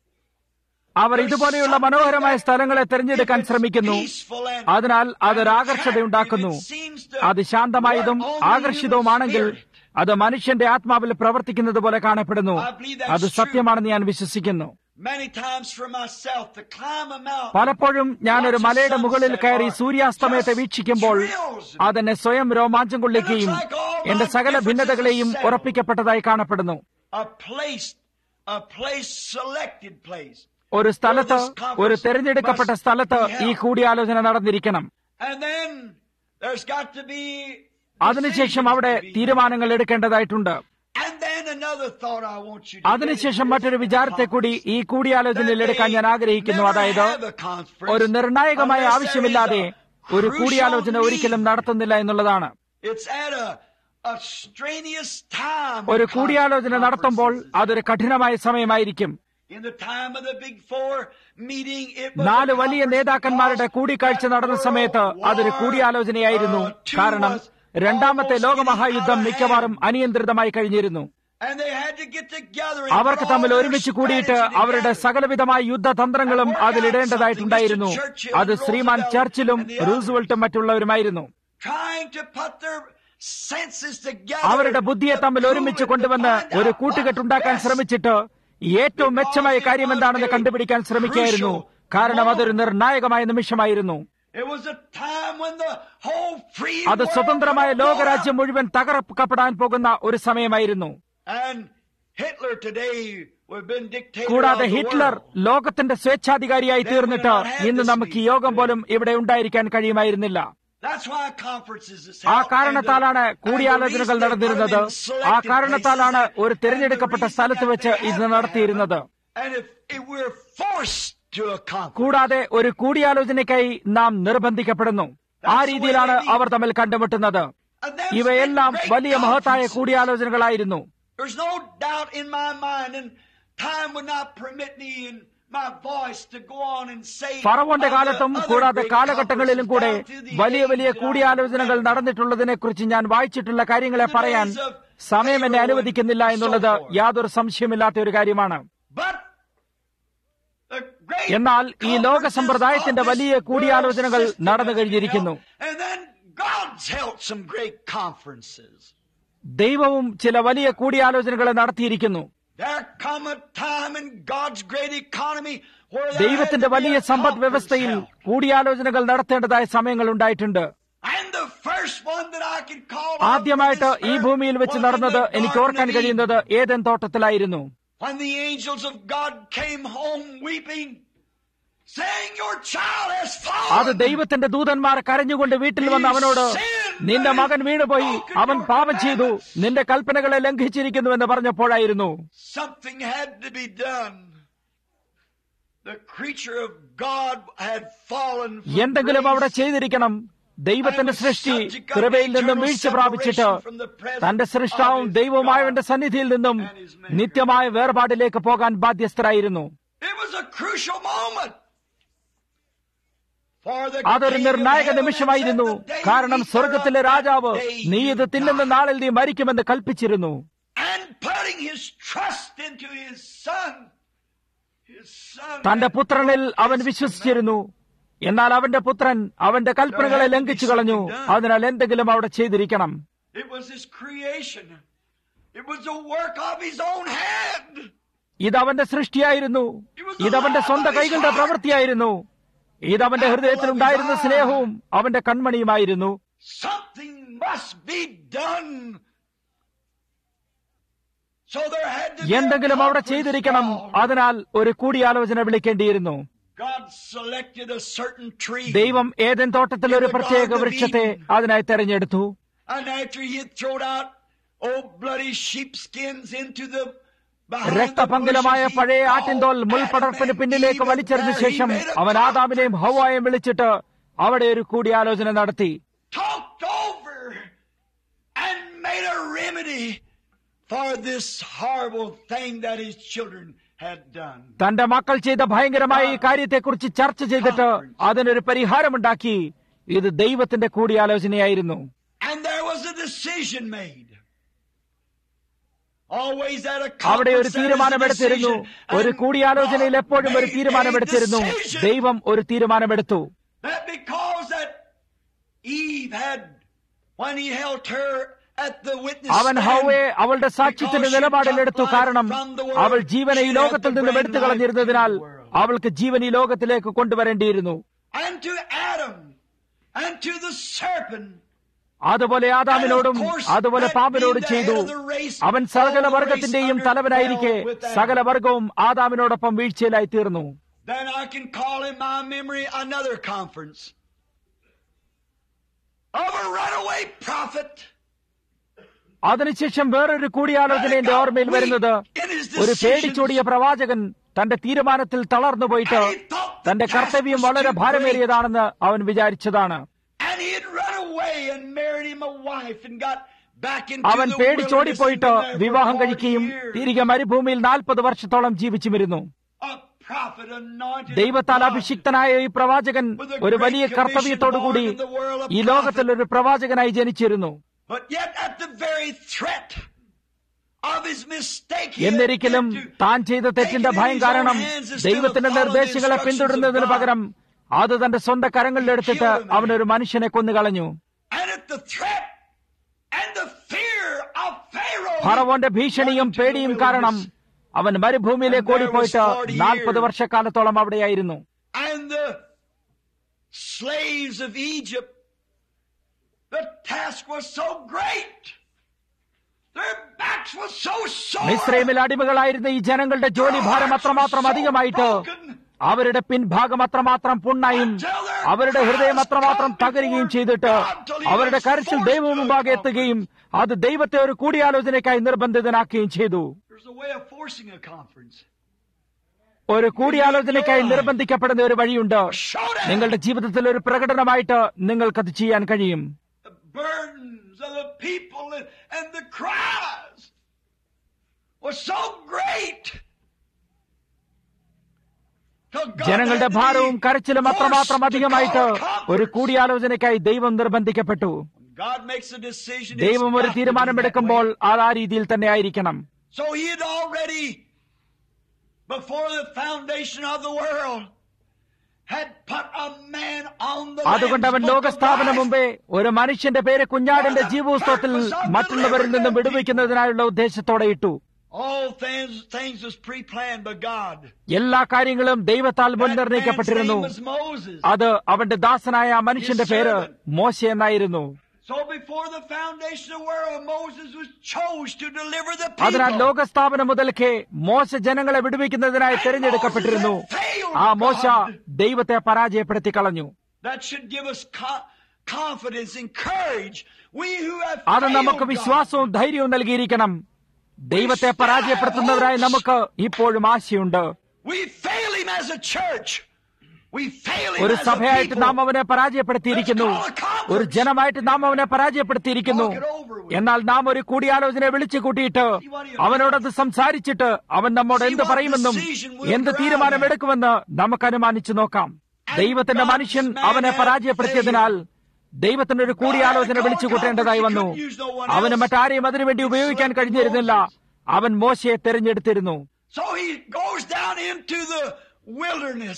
അവർ ഇതുപോലെയുള്ള മനോഹരമായ സ്ഥലങ്ങളെ തിരഞ്ഞെടുക്കാൻ ശ്രമിക്കുന്നു അതിനാൽ അതൊരു ആകർഷതയുണ്ടാക്കുന്നു അത് ശാന്തമായതും ആകർഷിതവുമാണെങ്കിൽ അത് മനുഷ്യന്റെ ആത്മാവിൽ പ്രവർത്തിക്കുന്നത് പോലെ കാണപ്പെടുന്നു അത് സത്യമാണെന്ന് ഞാൻ വിശ്വസിക്കുന്നു Many times for myself to climb a mountain. പലപ്പോഴും ഞാൻ ഒരു മലയുടെ മുകളിൽ കയറി സൂര്യാസ്തമയത്തെ വീക്ഷിക്കുമ്പോൾ അതെന്നെ സ്വയം രോമാഞ്ചം കൊള്ളിക്കുകയും എന്റെ സകല ഭിന്നതകളെയും ഉറപ്പിക്കപ്പെട്ടതായി കാണപ്പെടുന്നു A place, a place selected place. ഒരു സ്ഥലത്ത് ഒരു തെരഞ്ഞെടുക്കപ്പെട്ട സ്ഥലത്ത് ഈ കൂടിയാലോചന നടന്നിരിക്കണം And then there's got to be അതിനുശേഷം അവിടെ decisions to be തീരുമാനങ്ങൾ എടുക്കേണ്ടതായിട്ടുണ്ട് And then another thought I want you to അതിനുശേഷം get മറ്റൊരു into വിചാരത്തെ കൂടി ഈ കൂടിയാലോചനയിൽ എടുക്കാൻ ഞാൻ ആഗ്രഹിക്കുന്നു അതായത് ഒരു നിർണായകമായ ആവശ്യമില്ലാതെ ഒരു കൂടിയാലോചന ഒരിക്കലും നടത്തുന്നില്ല എന്നുള്ളതാണ് It's at a, a strenuous time. ഒരു of കൂടിയാലോചന നടത്തുമ്പോൾ conferences. അതൊരു കഠിനമായ സമയമായിരിക്കും In the time of the Big Four meeting, it was നാല് a വലിയ conference നേതാക്കന്മാരുടെ because കൂടിക്കാഴ്ച that നടന്ന world സമയത്ത് അതൊരു war, കൂടിയാലോചനയായിരുന്നു uh, two കാരണം was രണ്ടാമത്തെ almost ലോകമഹായുദ്ധം getting out of മിക്കവാറും hand. അനിയന്ത്രിതമായി കഴിഞ്ഞിരുന്നു And they had to get together and അവർക്ക് put തമ്മിൽ all their ഒരുമിച്ച് കൂടിയിട്ട് strategy അവരുടെ together. സകലവിധമായ യുദ്ധതന്ത്രങ്ങളും അതിലിടേണ്ടതായിട്ടുണ്ടായിരുന്നു അത് ശ്രീമാൻ ചർച്ചിലും റൂസ്വെൽട്ടും മറ്റുള്ളവരുമായിരുന്നു Trying to put their senses together. അവരുടെ ബുദ്ധിയെ തമ്മിൽ to ഒരുമിച്ച് prove it, കൊണ്ടുവന്ന് to find ഒരു out കൂട്ടുകെട്ടുണ്ടാക്കാൻ what's ശ്രമിച്ചിട്ട് ഏറ്റവും മെച്ചമായ കാര്യം എന്താണെന്ന് കണ്ടുപിടിക്കാൻ ശ്രമിക്കുകയായിരുന്നു കാരണം അതൊരു നിർണായകമായ നിമിഷമായിരുന്നു It was a time when the whole free അത് world സ്വതന്ത്രമായ would go ലോകരാജ്യം up. മുഴുവൻ തകർക്കപ്പെടാൻ പോകുന്ന ഒരു സമയമായിരുന്നു And Hitler today would have been dictator കൂടാതെ of the ഹിറ്റ്ലർ world. ലോകത്തിന്റെ സ്വേച്ഛാധികാരിയായി തീർന്നിട്ട് ഇന്ന് നമുക്ക് ഈ യോഗം പോലും ഇവിടെ ഉണ്ടായിരിക്കാൻ കഴിയുമായിരുന്നില്ല That's why conferences is ആ held. കാരണത്താലാണ് And the- and the കൂടിയാലോചനകൾ reason they put them നടന്നിരുന്നത് in selected ആ കാരണത്താലാണ് places ഒരു and the തിരഞ്ഞെടുക്കപ്പെട്ട reason സ്ഥലത്ത് that വെച്ച് they ഇത് have to നടത്തിയിരുന്നത് have it. And if, if we're forced to a conference, കൂടാതെ ഒരു കൂടിയാലോചനയ്ക്കായി നാം നിർബന്ധിക്കപ്പെടുന്നു ആ രീതിയിലാണ് അവർ തമ്മിൽ കണ്ടുമുട്ടുന്നത് and that's ഇവയെല്ലാം been great വലിയ മഹത്തായ conferences. കൂടിയാലോചനകളായിരുന്നു There's no doubt in my mind, and time would not permit me and my voice to go on and say. ഫറവോന്റെ of the കാലത്തും other കൂടാതെ great കാലഘട്ടങ്ങളിലും കൂടെ conferences down to the വലിയ വലിയ age that I കൂടിയാലോചനകൾ remember. നടന്നിട്ടുള്ളതിനെ കുറിച്ച് ഞാൻ വായിച്ചിട്ടുള്ള കാര്യങ്ങളെ പറയാൻ സമയം എന്നെ അനുവദിക്കുന്നില്ല എന്നുള്ളത് യാതൊരു സംശയമില്ലാത്ത ഒരു കാര്യമാണ് But the great എന്നാൽ ഈ ലോക conferences സമ്പ്രദായത്തിന്റെ of this വലിയ കൂടിയാലോചനകൾ world system നടന്നു has been കഴിഞ്ഞിരിക്കുന്നു held. And then God's held some great conferences. ദൈവവും ചില വലിയ കൂടിയാലോചനകൾ നടത്തിയിരിക്കുന്നു There come a time in God's great economy where there ദൈവത്തിന്റെ had to be വലിയ a സമ്പദ് conference വ്യവസ്ഥയിൽ held. കൂടിയാലോചനകൾ നടത്തേണ്ടതായ സമയങ്ങൾ ഉണ്ടായിട്ടുണ്ട് And the first one that I can call ആദ്യമായിട്ട് on ഈ this ഭൂമിയിൽ earth വെച്ച് was in നടന്നത് the എനിക്ക് Garden ഓർക്കാൻ of കഴിയുന്നത് Eden. Ethan തോട്ടത്തിലായിരുന്നു When the angels of God came home weeping, saying, Your child has അത് fallen. ദൈവത്തിന്റെ ദൂതന്മാർ കരഞ്ഞുകൊണ്ട് വീട്ടിൽ വന്ന് അവനോട് നിന്റെ മകൻ വീണുപോയി അവൻ പാപം ചെയ്തു നിന്റെ കൽപ്പനകളെ ലംഘിച്ചിരിക്കുന്നുവെന്ന് പറഞ്ഞപ്പോഴായിരുന്നു Something had to be done. The creature of God had fallen. from എന്തെങ്കിലും അവിടെ grace. ചെയ്തിരിക്കണം ദൈവത്തിന്റെ സൃഷ്ടി കൃപയിൽ നിന്നും വീഴ്ച പ്രാപിച്ചിട്ട് തന്റെ സൃഷ്ടാവും ദൈവവുമായവന്റെ സന്നിധിയിൽ നിന്നും നിത്യമായ വേർപാടിലേക്ക് പോകാൻ ബാധ്യസ്ഥരായിരുന്നു It was a crucial moment. For the അതൊരു king of നിർണായക heaven had നിമിഷമായിരുന്നു said, "The day കാരണം you eat സ്വർഗത്തിലെ thereof, രാജാവ് that day നീ you ഇത് തിന്നുന്ന die." നാളിൽ നീ മരിക്കുമെന്ന് കൽപ്പിച്ചിരുന്നു And putting his trust into his son. His son തന്റെ had പുത്രനിൽ broken അവൻ his വിശ്വസിച്ചിരുന്നു എന്നാൽ അവന്റെ പുത്രൻ അവന്റെ കൽപ്പനകളെ ലംഘിച്ചു കളഞ്ഞു അതിനാൽ എന്തെങ്കിലും അവിടെ ചെയ്തിരിക്കണം command. It was his creation. It was the work of his own hand. ഇത് അവന്റെ സൃഷ്ടിയായിരുന്നു ഇതവന്റെ സ്വന്തം കൈകളുടെ പ്രവൃത്തിയായിരുന്നു ഇതവന്റെ ഹൃദയത്തിൽ ഉണ്ടായിരുന്ന സ്നേഹവും അവന്റെ കൺമണിയുമായിരുന്നു Something must be done. So there had to be a എന്തെങ്കിലും അവിടെ conference ചെയ്തിരിക്കണം called. അതിനാൽ ഒരു കൂടിയാലോചന വിളിക്കേണ്ടിയിരുന്നു God selected a certain tree. ദൈവം ഏതൻ തോട്ടത്തിൽ ഒരു പ്രത്യേക വൃക്ഷത്തെ അതിനായി തെരഞ്ഞെടുത്തു And after he had thrown out old bloody sheepskins into the behind the രക്തപങ്കിലമായ bushes, he പഴയ called ആട്ടിൻതോൽ മുൾപടർപ്പിന് Adam and പിന്നിലേക്ക് Eve, വലിച്ചെറിഞ്ഞ and there ശേഷം he made a അവൻ ആദാമിനെയും ഹവായെയും വിളിച്ചിട്ട് അവിടെ ഒരു കൂടിയാലോചന നടത്തി talked over and made a remedy for this horrible thing that his children had done. തന്റെ മക്കൾ ചെയ്ത ഭയങ്കരമായ ഈ കാര്യത്തെക്കുറിച്ച് ചർച്ച ചെയ്തിട്ട് അതിനൊരു പരിഹാരമുണ്ടാക്കി ഇത് ദൈവത്തിന്റെ കൂടിയാലോചനയായിരുന്നു And there was a decision made. Always at a അവിടെ ഒരു conference, there is a തീരുമാനമെടുത്തിരുന്നു decision. ഒരു And കൂടിയാലോചനയിൽ God എപ്പോഴും ഒരു made തീരുമാനമെടുത്തിരുന്നു a decision ദൈവം ഒരു തീരുമാനമെടുത്തു That because that Eve had, when he held her at the witness അവൻ stand, ഹൗവയെ അവളുടെ സാക്ഷ്യത്തിന്റെ നിലപാടിലെടുത്തു കാരണം അവൾ ജീവനെ ഈ ലോകത്തിൽ നിന്നും എടുത്തു കളഞ്ഞിരുന്നതിനാൽ അവൾക്ക് ജീവൻ ഈ ലോകത്തിലേക്ക് കൊണ്ടുവരേണ്ടിയിരുന്നു and to Adam and to the serpent അതുപോലെ ആദാമിനോടും അതുപോലെ പാമ്പിനോടും ചെയ്തു അവൻ സകല വർഗത്തിന്റെയും തലവനായിരിക്കെ സകല വർഗവും ആദാമിനോടൊപ്പം വീഴ്ചയിലായി തീർന്നു Then I can call in my memory another conference of a runaway prophet. അതിനുശേഷം വേറൊരു കൂടിയാലോചന എന്റെ ഓർമ്മയിൽ വരുന്നത് ഒരു പേടിച്ചോടിയ പ്രവാചകൻ തന്റെ തീരുമാനത്തിൽ തളർന്നു പോയിട്ട് തന്റെ കർത്തവ്യം വളരെ ഭാരമേറിയതാണെന്ന് അവൻ വിചാരിച്ചതാണ് And he had run away and married him a wife and got back into അവൻ the പേടിച്ചോടിപ്പോയിട്ട് wilderness and been there for വിവാഹം 40 കഴിക്കുകയും years. തിരികെ മരുഭൂമിയിൽ നാൽപ്പത് വർഷത്തോളം ജീവിച്ചുമിരുന്നു A prophet anointed ദൈവത്താൽ of God. അഭിഷിക്തനായ ഈ പ്രവാചകൻ ഒരു വലിയ കർത്തവ്യത്തോടുകൂടി ഈ ലോകത്തിൽ ഒരു പ്രവാചകനായി ജനിച്ചിരുന്നു But yet at the very threat of his mistake, he എന്നിരിക്കലും had to താൻ ചെയ്ത തെറ്റിന്റെ take it in ഭയം his own കാരണം hands instead of ദൈവത്തിന്റെ following the നിർദ്ദേശങ്ങളെ instructions പിന്തുടരുന്നതിന് of God. പകരം അത് തന്റെ സ്വന്തം കരങ്ങളിലെടുത്തിട്ട് അവനൊരു മനുഷ്യനെ കൊന്നുകളഞ്ഞു And at the threat and the fear of Pharaoh, ഫറവോന്റെ ഭീഷണിയും went into the പേടിയും കാരണം wilderness. അവൻ മരുഭൂമിയിലേക്ക് And there was ഓടിപ്പോയിട്ട് 40 നാൽപ്പത് years. വർഷക്കാലത്തോളം അവിടെയായിരുന്നു and the slaves of Egypt, the task was so great. Their backs were so sore. മിസ്രൈമിൽ അടിമകളായിരുന്ന ഈ ജനങ്ങളുടെ ജോലി ഭാരം അത്രമാത്രം അധികമായിട്ട് അവരുടെ പിൻഭാഗം അത്രമാത്രം പുണ്ണായും അവരുടെ ഹൃദയം അത്രമാത്രം തകരുകയും ചെയ്തിട്ട് അവരുടെ കരച്ചിൽ ദൈവം മുമ്പാകെ എത്തുകയും അത് ദൈവത്തെ ഒരു കൂടിയാലോചനയ്ക്കായി നിർബന്ധിതനാക്കുകയും ചെയ്തു There's a way of forcing a conference. ഒരു കൂടിയാലോചനയ്ക്കായി നിർബന്ധിക്കപ്പെടുന്ന ഒരു വഴിയുണ്ട് Showdown. നിങ്ങളുടെ ജീവിതത്തിൽ ഒരു പ്രകടനമായിട്ട് നിങ്ങൾക്കത് ചെയ്യാൻ കഴിയും The burdens of the people and, and the cries was so great. till God ജനങ്ങളുടെ had to ഭാരവും be കരച്ചിലും അത്രമാത്രം forced to അധികമായിട്ട് call a conference. ഒരു കൂടിയാലോചനയ്ക്കായി ദൈവം നിർബന്ധിക്കപ്പെട്ടു God makes a decision. it's ദൈവം ഒരു got to be തീരുമാനമെടുക്കുമ്പോൾ that way. അത് ആ രീതിയിൽ തന്നെ ആയിരിക്കണം So he had already, before the foundation of the world, had put a man on the അതുകൊണ്ട് അവൻ Lamb's Book of ലോകസ്ഥാപനം Life. മുമ്പേ ഒരു മനുഷ്യന്റെ പേര് കുഞ്ഞാടിന്റെ ജീവപുസ്തകത്തിൽ മറ്റുള്ളവരിൽ നിന്നും വിടുവിക്കുന്നതിനായുള്ള ഉദ്ദേശത്തോടെ ഇട്ടു All things, things was pre-planned by God. എല്ലാ കാര്യങ്ങളും ദൈവത്താൽ That man's മുൻനിർണയിക്കപ്പെട്ടിരുന്നു name was Moses. അത് അവന്റെ ദാസനായ ആ മനുഷ്യന്റെ പേര് മോശ എന്നായിരുന്നു So before the foundation of the world, Moses was chose to deliver the അതിനാൽ people. ലോകസ്ഥാപനം മുതൽക്കേ മോശ ജനങ്ങളെ വിടുവിക്കുന്നതിനായി തിരഞ്ഞെടുക്കപ്പെട്ടിരുന്നു ആ മോശ ദൈവത്തെ പരാജയപ്പെടുത്തി കളഞ്ഞു That should give us co- confidence and courage. We who have അത് നമുക്ക് failed God, വിശ്വാസവും ധൈര്യവും നൽകിയിരിക്കണം ദൈവത്തെ പരാജയപ്പെടുത്തുന്നവരായി നമുക്ക് ഇപ്പോഴും ആശയുണ്ട് we fail him as a church. We fail him ഒരു as a സഭയായിട്ട് നാം people. അവനെ പരാജയപ്പെടുത്തിയിരിക്കുന്നു ഒരു ജനമായിട്ട് നാം അവനെ പരാജയപ്പെടുത്തിയിരിക്കുന്നു എന്നാൽ നാം ഒരു കൂടിയാലോചന വിളിച്ചു കൂട്ടിയിട്ട് അവനോടത് സംസാരിച്ചിട്ട് അവൻ നമ്മോട് എന്ത് പറയുമെന്നും എന്ത് തീരുമാനമെടുക്കുമെന്ന് നമുക്ക് അനുമാനിച്ചു നോക്കാം ദൈവത്തിന്റെ മനുഷ്യൻ അവനെ പരാജയപ്പെടുത്തിയതിനാൽ ദൈവത്തിന് ഒരു കൂടിയാലോചന വിളിച്ചു കൂട്ടേണ്ടതായി വന്നു അവന് മറ്റാരെയും അതിനുവേണ്ടി ഉപയോഗിക്കാൻ കഴിഞ്ഞിരുന്നില്ല അവൻ മോശയെ തെരഞ്ഞെടുത്തിരുന്നു So he goes down into the wilderness.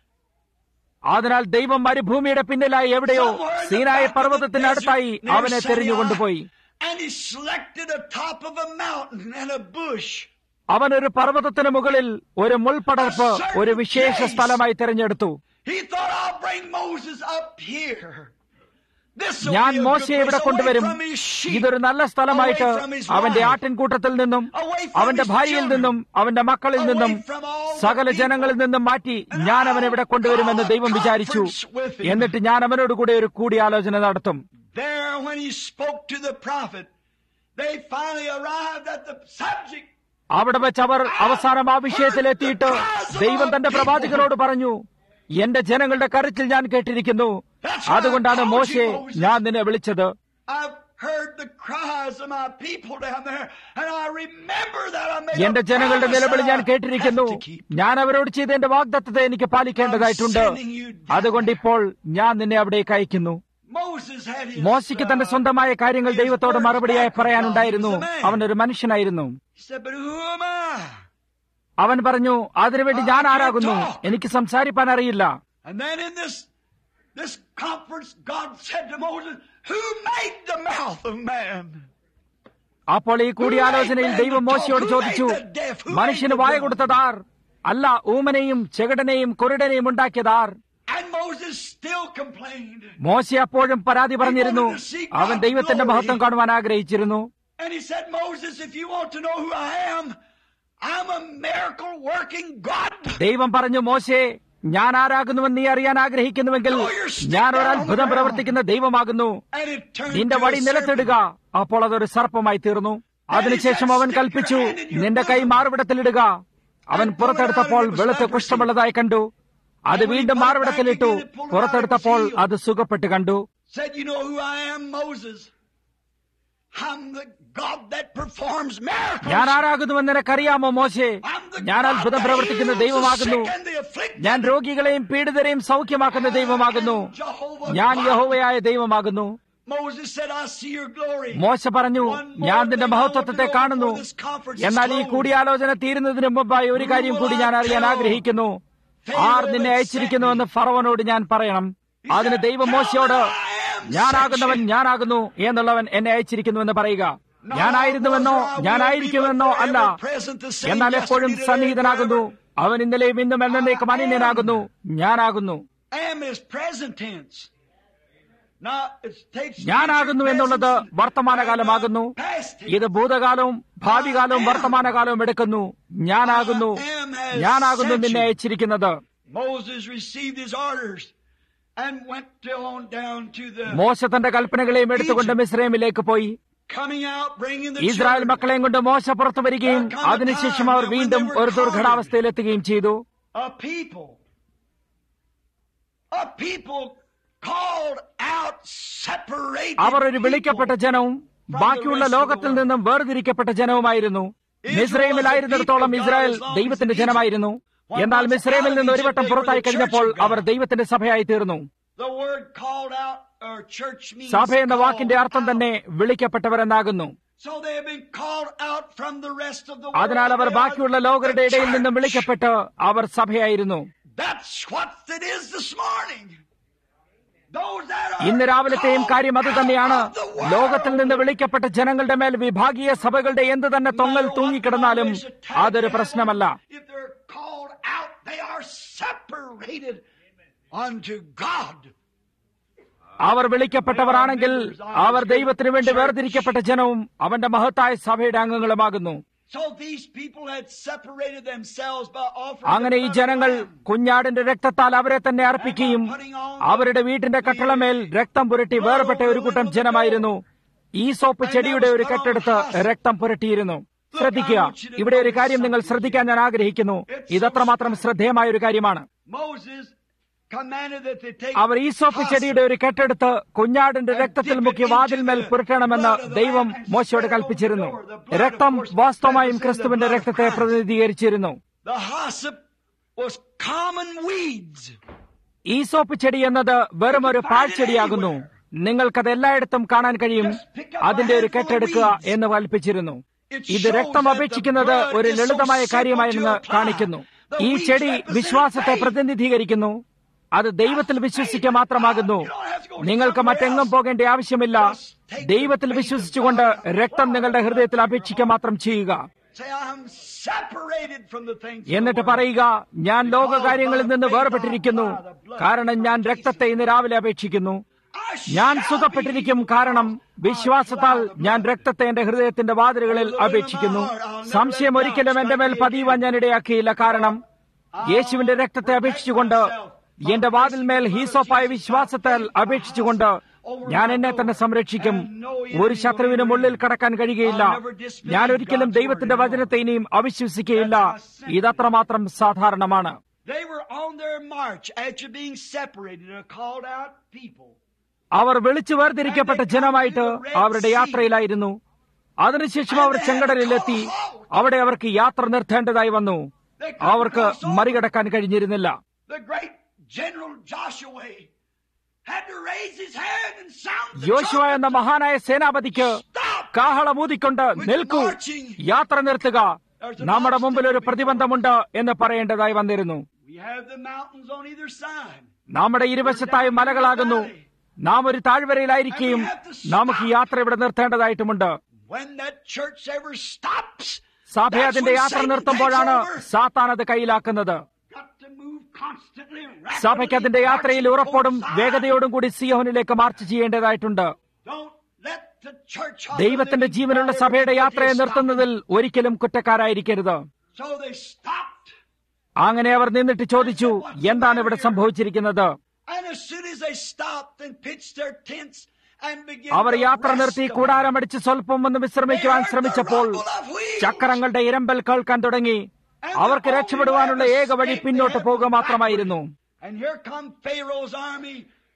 അതിനാൽ ദൈവം മരുഭൂമിയുടെ പിന്നിലായി എവിടെയോ Somewhere in the സീനായ back of the പർവ്വതത്തിനടുത്തായി desert near അവനെ Sinai, തെരഞ്ഞുകൊണ്ടുപോയി And he selected a top of a mountain and a bush. അവൻ ഒരു പർവ്വതത്തിന് മുകളിൽ ഒരു മുൾപടർപ്പ് ഒരു വിശേഷ സ്ഥലമായി തെരഞ്ഞെടുത്തു He thought, I'll bring Moses up here. This will ഞാൻ be a good മോശയെ ഇവിടെ place, കൊണ്ടുവരും away from his sheep, ഇതൊരു നല്ല സ്ഥലമായിട്ട് away from his അവന്റെ wife, ആട്ടിൻകൂട്ടത്തിൽ നിന്നും away from അവന്റെ his ഭാര്യയിൽ children, നിന്നും അവന്റെ മക്കളിൽ away നിന്നും from all the സകല people. ജനങ്ങളിൽ നിന്നും മാറ്റി ഞാൻ അവനെ ഇവിടെ കൊണ്ടുവരുമെന്ന് ദൈവം വിചാരിച്ചു എന്നിട്ട് ഞാൻ അവനോട് കൂടെ ഒരു കൂടിയാലോചന നടത്തും There, when he spoke to the prophet, they finally arrived at the subject. അവിടെ വെച്ച് അവർ അവസാനം ആ വിഷയത്തിലെത്തിയിട്ട് ദൈവം തന്റെ പ്രവാചകനോട് പറഞ്ഞു എന്റെ ജനങ്ങളുടെ കരച്ചിൽ ഞാൻ കേട്ടിരിക്കുന്നു അതുകൊണ്ടാണ് മോശെ ഞാൻ നിന്നെ വിളിച്ചത് I've heard the cries of my people down there, and I remember that I made എന്റെ a ജനങ്ങളുടെ promise നിലവിളി that ഞാൻ I കേട്ടിരിക്കുന്നു have to keep. ഞാൻ അവരോട് ചെയ്ത എന്റെ വാഗ്ദത്തത്തെ എനിക്ക് പാലിക്കേണ്ടതായിട്ടുണ്ട് അതുകൊണ്ട് ഇപ്പോൾ ഞാൻ നിന്നെ അവിടേക്ക് അയക്കുന്നു Moses had his, മോശയ്ക്ക് തന്റെ uh, സ്വന്തമായ കാര്യങ്ങൾ his ദൈവത്തോട് words മറുപടിയായി back from പറയാനുണ്ടായിരുന്നു God. He was a man. അവനൊരു മനുഷ്യനായിരുന്നു He said, but who am I? അവൻ പറഞ്ഞു അതിനുവേണ്ടി ഞാൻ ആരാകുന്നു എനിക്ക് സംസാരിപ്പാൻ അറിയില്ല And then in this this conference, God said to Moses, Who made the mouth of man? അപ്പോൾ ഈ കൂടിയാലോചനയിൽ ദൈവം മോശയോട് ചോദിച്ചു മനുഷ്യന് വായ കൊടുത്തതാർ അല്ല ഊമനെയും ചെകിടനെയും കുരുടനെയും ഉണ്ടാക്കിയതാർ And Moses still complained. മോശ അപ്പോഴും പരാതി പറഞ്ഞിരുന്നു അവൻ ദൈവത്തിന്റെ മഹത്വം കാണുവാൻ ആഗ്രഹിച്ചിരുന്നു And he said, Moses, if you want to know who I am, I'm a miracle working God. ദൈവം പറഞ്ഞു മോശേ ഞാൻ ആരാകുന്നുവെന്ന് നീ അറിയാൻ ആഗ്രഹിക്കുന്നുവെങ്കിൽ ഞാൻ ഒരു അത്ഭുതം പ്രവർത്തിക്കുന്ന ദൈവമാകുന്നു And it turned നിന്റെ to a വടി നിലത്തിടുക അപ്പോൾ അതൊരു സർപ്പമായി തീർന്നു അതിനുശേഷം അവൻ കൽപ്പിച്ചു നിന്റെ കൈ മാറുവിടത്തിലിടുക അവൻ പുറത്തെടുത്തപ്പോൾ വെളുത്ത കുഷ്ഠമുള്ളതായി കണ്ടു അത് വീണ്ടും മാറുവിടത്തിലിട്ടു പുറത്തെടുത്തപ്പോൾ അത് സുഖപ്പെട്ട് കണ്ടു Said, You know who I am, Moses? I'm the God that performs miracles. ഞാൻ ആരാകുന്നുവെന്ന് നിനക്കറിയാമോ മോശേ I'm the ഞാൻ God അത്ഭുതം that പ്രവർത്തിക്കുന്ന heals the ദൈവമാകുന്നു sick and the afflicted. ഞാൻ രോഗികളെയും പീഡിതരെയും സൗഖ്യമാക്കുന്ന ദൈവമാകുന്നു Jehovah ഞാൻ God. യഹോവയായ ദൈവമാകുന്നു Moses said, I see your glory. മോശ പറഞ്ഞു ഞാൻ നിന്റെ മഹത്വത്തെ കാണുന്നു എന്നാൽ ഈ കൂടിയാലോചന തീരുന്നതിന് മുമ്പായി ഒരു കാര്യം കൂടി ഞാൻ അറിയാൻ ആഗ്രഹിക്കുന്നു ആർ നിന്നെ അയച്ചിരിക്കുന്നുവെന്ന് ഫറവനോട് ഞാൻ പറയണം അതിന് ദൈവം മോശയോട് ഞാനാകുന്നവൻ ഞാനാകുന്നു എന്നുള്ളവൻ എന്നെ അയച്ചിരിക്കുന്നുവെന്ന് പറയുക ഞാനായിരുന്നുവെന്നോ ഞാനായിരിക്കുമെന്നോ അല്ല എന്നാൽ എപ്പോഴും സന്നിഹിതനാകുന്നു അവൻ ഇന്നലെയും ഇന്നും എന്നേക്കും അനന്യനാകുന്നു ഞാനാകുന്നു Am is present tense. Now, it takes ഞാനാകുന്നു എന്നുള്ളത് വർത്തമാനകാലമാകുന്നു ഇത് ഭൂതകാലവും ഭാവികാലവും വർത്തമാനകാലവും എടുക്കുന്നു ഞാനാകുന്നു ഞാനാകുന്നു നിന്നെ അയച്ചിരിക്കുന്നത് Moses received his orders and went on down to the മോശ തന്റെ കൽപ്പനകളെയും എടുത്തുകൊണ്ട് മിസ്രൈമിലേക്ക് പോയി coming out, bringing the Israel children. മക്കളെയും കൊണ്ട് മോശ പുറത്തു വരികയും അതിനുശേഷം അവർ വീണ്ടും ഒരു ദുർഘടാവസ്ഥയിലെത്തുകയും ചെയ്തു A people. A people called out, separated. അവർ ഒരു people. വിളിക്കപ്പെട്ട ജനവും ബാക്കിയുള്ള ലോകത്തിൽ നിന്നും വേർതിരിക്കപ്പെട്ട ജനവുമായിരുന്നു മിസ്രൈമിലായിരുന്നിടത്തോളം ഇസ്രായേൽ ദൈവത്തിന്റെ ജനമായിരുന്നു എന്നാൽ മിസ്രൈമിൽ നിന്ന് ഒരു വട്ടം പുറത്തായി കഴിഞ്ഞപ്പോൾ അവർ ദൈവത്തിന്റെ സഭയായി തീർന്നു The word called out, or church means സഭ എന്ന വാക്കിന്റെ called അർത്ഥം തന്നെ out. വിളിക്കപ്പെട്ടവരെന്നാകുന്നു So they have been called out from the rest of the world. അതിനാൽ അവർ They are ബാക്കിയുള്ള ലോകരുടെ the ഇടയിൽ നിന്നും church. വിളിക്കപ്പെട്ട് our സഭയായിരുന്നു That's what it is this morning. Those that are ഇന്ന് രാവിലത്തെയും കാര്യം അത് തന്നെയാണ് out of the world. ലോകത്തിൽ നിന്ന് വിളിക്കപ്പെട്ട ജനങ്ങളുടെ മേൽ വിഭാഗീയ സഭകളുടെ എന്ത് തന്നെ തൊങ്ങൽ തൂങ്ങിക്കിടന്നാലും അതൊരു പ്രശ്നമല്ല If they're called out, they are separated unto God. അവർ വിളിക്കപ്പെട്ടവരാണെങ്കിൽ അവർ ദൈവത്തിന് വേണ്ടി വേർതിരിക്കപ്പെട്ട ജനവും അവന്റെ മഹത്തായ സഭയുടെ അംഗങ്ങളുമാകുന്നു So these people had separated themselves by offering അങ്ങനെ ഈ the blood of ജനങ്ങൾ the Lamb. കുഞ്ഞാടിന്റെ രക്തത്താൽ അവരെ തന്നെ അർപ്പിക്കുകയും അവരുടെ വീട്ടിന്റെ കട്ടളമേൽ രക്തം പുരട്ടി വേർപെട്ട ഒരു കൂട്ടം ജനമായിരുന്നു ഈ സോപ്പ് ചെടിയുടെ ഒരു കെട്ടെടുത്ത് രക്തം പുരട്ടിയിരുന്നു ശ്രദ്ധിക്കുക ഇവിടെ ഒരു കാര്യം നിങ്ങൾ ശ്രദ്ധിക്കാൻ ഞാൻ ആഗ്രഹിക്കുന്നു ഇതത്രമാത്രം ശ്രദ്ധേയമായ ഒരു കാര്യമാണ് Moses commanded that they take അവർ ഈ സോപ്പ് ചെടിയുടെ ഒരു കെട്ടെടുത്ത് കുഞ്ഞാടിന്റെ രക്തത്തിൽ മുക്കി വാതിൽമേൽ പുരട്ടണമെന്ന് ദൈവം മോശയോട് കൽപ്പിച്ചിരുന്നു രക്തം വാസ്തവമായും ക്രിസ്തുവിന്റെ രക്തത്തെ പ്രതിനിധീകരിച്ചിരുന്നു the hyssop was common weeds. ഈ സോപ്പ് ചെടി എന്നത് വെറും ഒരു പാഴ്ചെടിയാകുന്നു നിങ്ങൾക്കത് എല്ലായിടത്തും കാണാൻ കഴിയും അതിന്റെ ഒരു കെട്ടെടുക്കുക എന്ന് കൽപ്പിച്ചിരുന്നു ഇത് രക്തം അപേക്ഷിക്കുന്നത് ഒരു ലളിതമായ കാര്യമായെന്ന് കാണിക്കുന്നു ഈ ചെടി വിശ്വാസത്തെ പ്രതിനിധീകരിക്കുന്നു അത് ദൈവത്തിൽ വിശ്വസിക്കുക മാത്രമാകുന്നു നിങ്ങൾക്ക് മറ്റെങ്ങും പോകേണ്ട ആവശ്യമില്ല ദൈവത്തിൽ വിശ്വസിച്ചുകൊണ്ട് രക്തം നിങ്ങളുടെ ഹൃദയത്തിൽ അപേക്ഷിക്കുക മാത്രം ചെയ്യുക Say, I'm separated from the things. of the എന്നിട്ട് world. പറയുക ഞാൻ ലോകകാര്യങ്ങളിൽ നിന്ന് വേർപെട്ടിരിക്കുന്നു കാരണം ഞാൻ രക്തത്തെ ഇന്ന് രാവിലെ അപേക്ഷിക്കുന്നു I ഞാൻ shall സുഖപ്പെട്ടിരിക്കും be കാരണം വിശ്വാസത്താൽ ഞാൻ രക്തത്തെ എന്റെ ഹൃദയത്തിന്റെ വാതിലുകളിൽ അപേക്ഷിക്കുന്നു സംശയം ഒരിക്കലും എന്റെ മേൽ പതിയുവാൻ ഞാൻ ഇടയാക്കിയില്ല കാരണം യേശുവിന്റെ രക്തത്തെ അപേക്ഷിച്ചുകൊണ്ട് എന്റെ വാതിൽമേൽ ഹീസോപ്പായ വിശ്വാസത്താൽ അപേക്ഷിച്ചുകൊണ്ട് ഞാൻ എന്നെ തന്നെ സംരക്ഷിക്കും ഒരു ശത്രുവിനും ഉള്ളിൽ കടക്കാൻ കഴിയുകയില്ല ഞാൻ ഒരിക്കലും ദൈവത്തിന്റെ വചനത്തെ ഇനിയും അവിശ്വസിക്കുകയില്ല ഇതത്രമാത്രം സാധാരണമാണ് They were on their march after being separated, a called out people. അവർ വിളിച്ചു വേർതിരിക്കപ്പെട്ട ജനമായിട്ട് അവരുടെ യാത്രയിലായിരുന്നു അതിനുശേഷം അവർ ചെങ്കടലിലെത്തി അവിടെ അവർക്ക് യാത്ര നിർത്തേണ്ടതായി വന്നു അവർക്ക് മറികടക്കാൻ കഴിഞ്ഞിരുന്നില്ല The great General Joshua had to raise his hand and sound the യോശുവ എന്ന trumpet. മഹാനായ സേനാപതിക്ക് Stop! കാഹളമൂതിക്കൊണ്ട് നിൽക്കൂ യാത്ര നിർത്തുക നമ്മുടെ മുമ്പിൽ ഒരു പ്രതിബന്ധമുണ്ട് എന്ന് പറയേണ്ടതായി വന്നിരുന്നു We have the mountains on either side. നമ്മുടെ ഇരുവശത്തായി മലകളാകുന്നു നാം ഒരു താഴ്വരയിലായിരിക്കുകയും നമുക്ക് ഈ യാത്ര ഇവിടെ നിർത്തേണ്ടതായിട്ടുമുണ്ട് When that church ever stops, സഭ that's അതിന്റെ when യാത്ര Satan നിർത്തുമ്പോഴാണ് takes over. സാത്താൻ അത് കയ്യിലാക്കുന്നത് Got to move constantly, rapidly, സഭയ്ക്ക് അതിന്റെ യാത്രയിൽ marching ഉറപ്പോടും both sides. വേഗതയോടും കൂടി സിയോനിലേക്ക് മാർച്ച് ചെയ്യേണ്ടതായിട്ടുണ്ട് Don't let the church of the ദൈവത്തിന്റെ living ജീവനുള്ള God സഭയുടെ ever യാത്രയെ stop. നിർത്തുന്നതിൽ ഒരിക്കലും കുറ്റക്കാരായിരിക്കരുത് So they stopped. അങ്ങനെ അവർ നിന്നിട്ട് ചോദിച്ചു എന്താണ് ഇവിടെ സംഭവിച്ചിരിക്കുന്നത് And as soon as they stopped and pitched their tents and began our to യാത്ര rest നിർത്തി a കൂടാരമടിച്ച് സ്വല്പം ഒന്ന് വിശ്രമിക്കുവാൻ ശ്രമിച്ചപ്പോൾ ചക്രങ്ങളുടെ ഇരമ്പൽ കേൾക്കാൻ തുടങ്ങി അവർക്ക് രക്ഷപ്പെടുവാനുള്ള ഏക വഴി പിന്നോട്ട് പോകുക മാത്രമായിരുന്നു And here come Pharaoh's army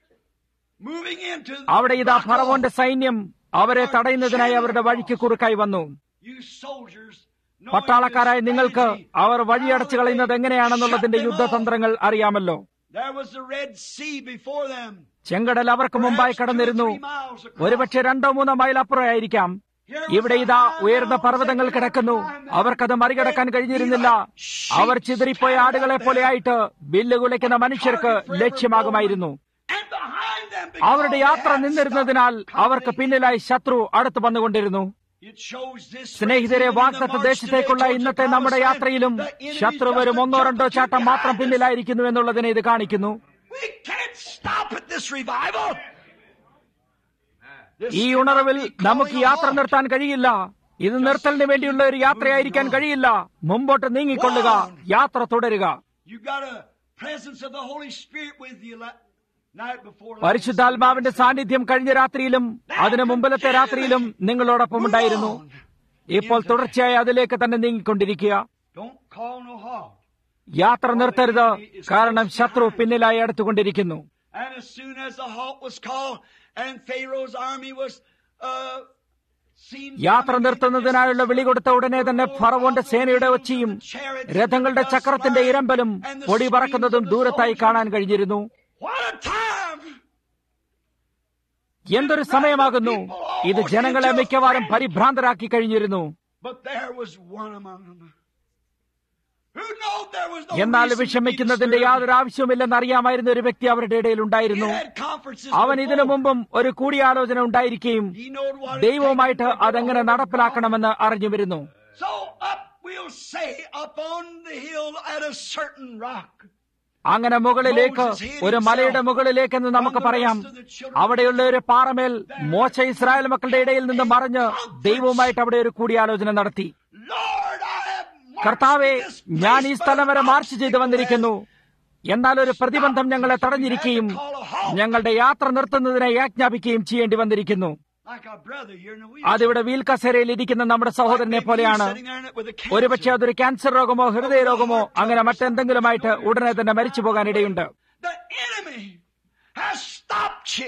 moving into അവിടെ ഇതാ Bacal. ഫറവോന്റെ സൈന്യം അവരെ തടയുന്നതിനായി അവരുടെ വഴിക്ക് കുറുക്കായി വന്നു You soldiers, knowing പട്ടാളക്കാരായ the നിങ്ങൾക്ക് strategy, അവർ വഴിയടച്ചു കളയുന്നത് എങ്ങനെയാണെന്നുള്ളതിന്റെ shut them യുദ്ധതന്ത്രങ്ങൾ അറിയാമല്ലോ off. There was the Red Sea before them. ചെങ്കടൽ അവർക്ക് മുമ്പായി കടന്നിരുന്നു ഒരുപക്ഷെ രണ്ടോ മൂന്നോ മൈൽ അപ്പുറമായിരിക്കാം ഇവിടെ ഇതാ ഉയർന്ന പർവ്വതങ്ങൾ കിടക്കുന്നു അവർക്കത് മറികടക്കാൻ കഴിഞ്ഞിരുന്നില്ല അവർ ചിതറിപ്പോയ ആടുകളെ പോലെയായിട്ട് ബില്ല് കുലയ്ക്കുന്ന മനുഷ്യർക്ക് ലക്ഷ്യമാകുമായിരുന്നു And behind them, അവരുടെ because യാത്ര they had നിന്നിരുന്നതിനാൽ stopped അവർക്ക് പിന്നിലായി ശത്രു അടുത്തു വന്നുകൊണ്ടിരുന്നു It shows this സ്നേഹിതരെ even in the വാഗ്ദത്ത march ദേശത്തേക്കുള്ള today towards ഇന്നത്തെ the നമ്മുടെ promised യാത്രയിലും land, the enemy ശത്രു just വെറും a ഒന്നോ jump രണ്ടോ or two ചാട്ടം മാത്രം behind us. പിന്നിലായിരിക്കുന്നു എന്നുള്ളതിനെ ഇത് കാണിക്കുന്നു We can't stop at this revival. This ഈ cannot ഉണർവിൽ be calling നമുക്ക് a യാത്ര halt. നിർത്താൻ കഴിയില്ല ഇത് നിർത്തലിന് വേണ്ടിയുള്ള ഒരു യാത്രയായിരിക്കാൻ കഴിയില്ല മുമ്പോട്ട് നീങ്ങിക്കൊള്ളുക യാത്ര തുടരുക You got a presence of the Holy Spirit with you la- night before last. പരിശുദ്ധാത്മാവിന്റെ സാന്നിധ്യം കഴിഞ്ഞ രാത്രിയിലും അതിനു മുമ്പിലത്തെ രാത്രിയിലും നിങ്ങളോടൊപ്പം ഉണ്ടായിരുന്നു ഇപ്പോൾ തുടർച്ചയായി അതിലേക്ക് തന്നെ നീങ്ങിക്കൊണ്ടിരിക്കുക Don't call no halt. യാത്ര നിർത്തരുത് കാരണം ശത്രു പിന്നിലായി അടുത്തുകൊണ്ടിരിക്കുന്നു And as soon as the halt was called and Pharaoh's army was uh, seen യാത്ര coming in നിർത്തുന്നതിനായുള്ള distance, വിളി കൊടുത്ത ഉടനെ തന്നെ ഫറവോന്റെ സേനയുടെ ഒച്ചയും രഥങ്ങളുടെ ചക്രത്തിന്റെ ഇരമ്പലും പൊടി പറക്കുന്നതും ദൂരത്തായി കാണാൻ കഴിഞ്ഞിരുന്നു What a time! എന്തൊരു സമയമാകുന്നു ഇത് ജനങ്ങളെ മിക്കവാറും പരിഭ്രാന്തരാക്കി കഴിഞ്ഞിരുന്നു But there was one among them who knew there was no എന്നാൽ reason to be വിഷമിക്കുന്നതിന്റെ disturbed. യാതൊരു ആവശ്യവുമില്ലെന്ന് അറിയാമായിരുന്ന ഒരു വ്യക്തി അവരുടെ ഇടയിൽ He ഉണ്ടായിരുന്നു had conferences അവൻ ഇതിനു before. മുമ്പും ഒരു കൂടിയാലോചന ഉണ്ടായിരിക്കുകയും He knowed what it ദൈവവുമായിട്ട് takes to get അതെങ്ങനെ hold of നടപ്പിലാക്കണമെന്ന് അറിഞ്ഞു വരുന്നു God. So up we'll say upon the hill at a certain rock. അങ്ങനെ മുകളിലേക്ക് ഒരു മലയുടെ മുകളിലേക്കെന്ന് നമുക്ക് പറയാം അവിടെയുള്ള ഒരു പാറമേൽ മോശ ഇസ്രായേൽ മക്കളുടെ ഇടയിൽ നിന്ന് മറിഞ്ഞ് ദൈവവുമായിട്ട് അവിടെ ഒരു കൂടിയാലോചന നടത്തി Lord, I have marched കർത്താവെ to this ഞാൻ ഈ place, സ്ഥലം വരെ but മാർച്ച് ചെയ്ത് വന്നിരിക്കുന്നു എന്നാൽ ഒരു പ്രതിബന്ധം ഞങ്ങളെ തടഞ്ഞിരിക്കുകയും ഞങ്ങളുടെ യാത്ര നിർത്തുന്നതിനെ ആജ്ഞാപിക്കുകയും ചെയ്യേണ്ടി വന്നിരിക്കുന്നു Like a brother here in the wheel. അതിവിടെ വീൽ കസേരയിൽ ഇരിക്കുന്ന നമ്മുടെ സഹോദരനെ പോലെയാണ് ഒരുപക്ഷെ അതൊരു ക്യാൻസർ രോഗമോ ഹൃദയരോഗമോ അങ്ങനെ മറ്റെന്തെങ്കിലുമായിട്ട് ഉടനെ തന്നെ മരിച്ചു പോകാനിടയുണ്ട് The enemy has stopped you.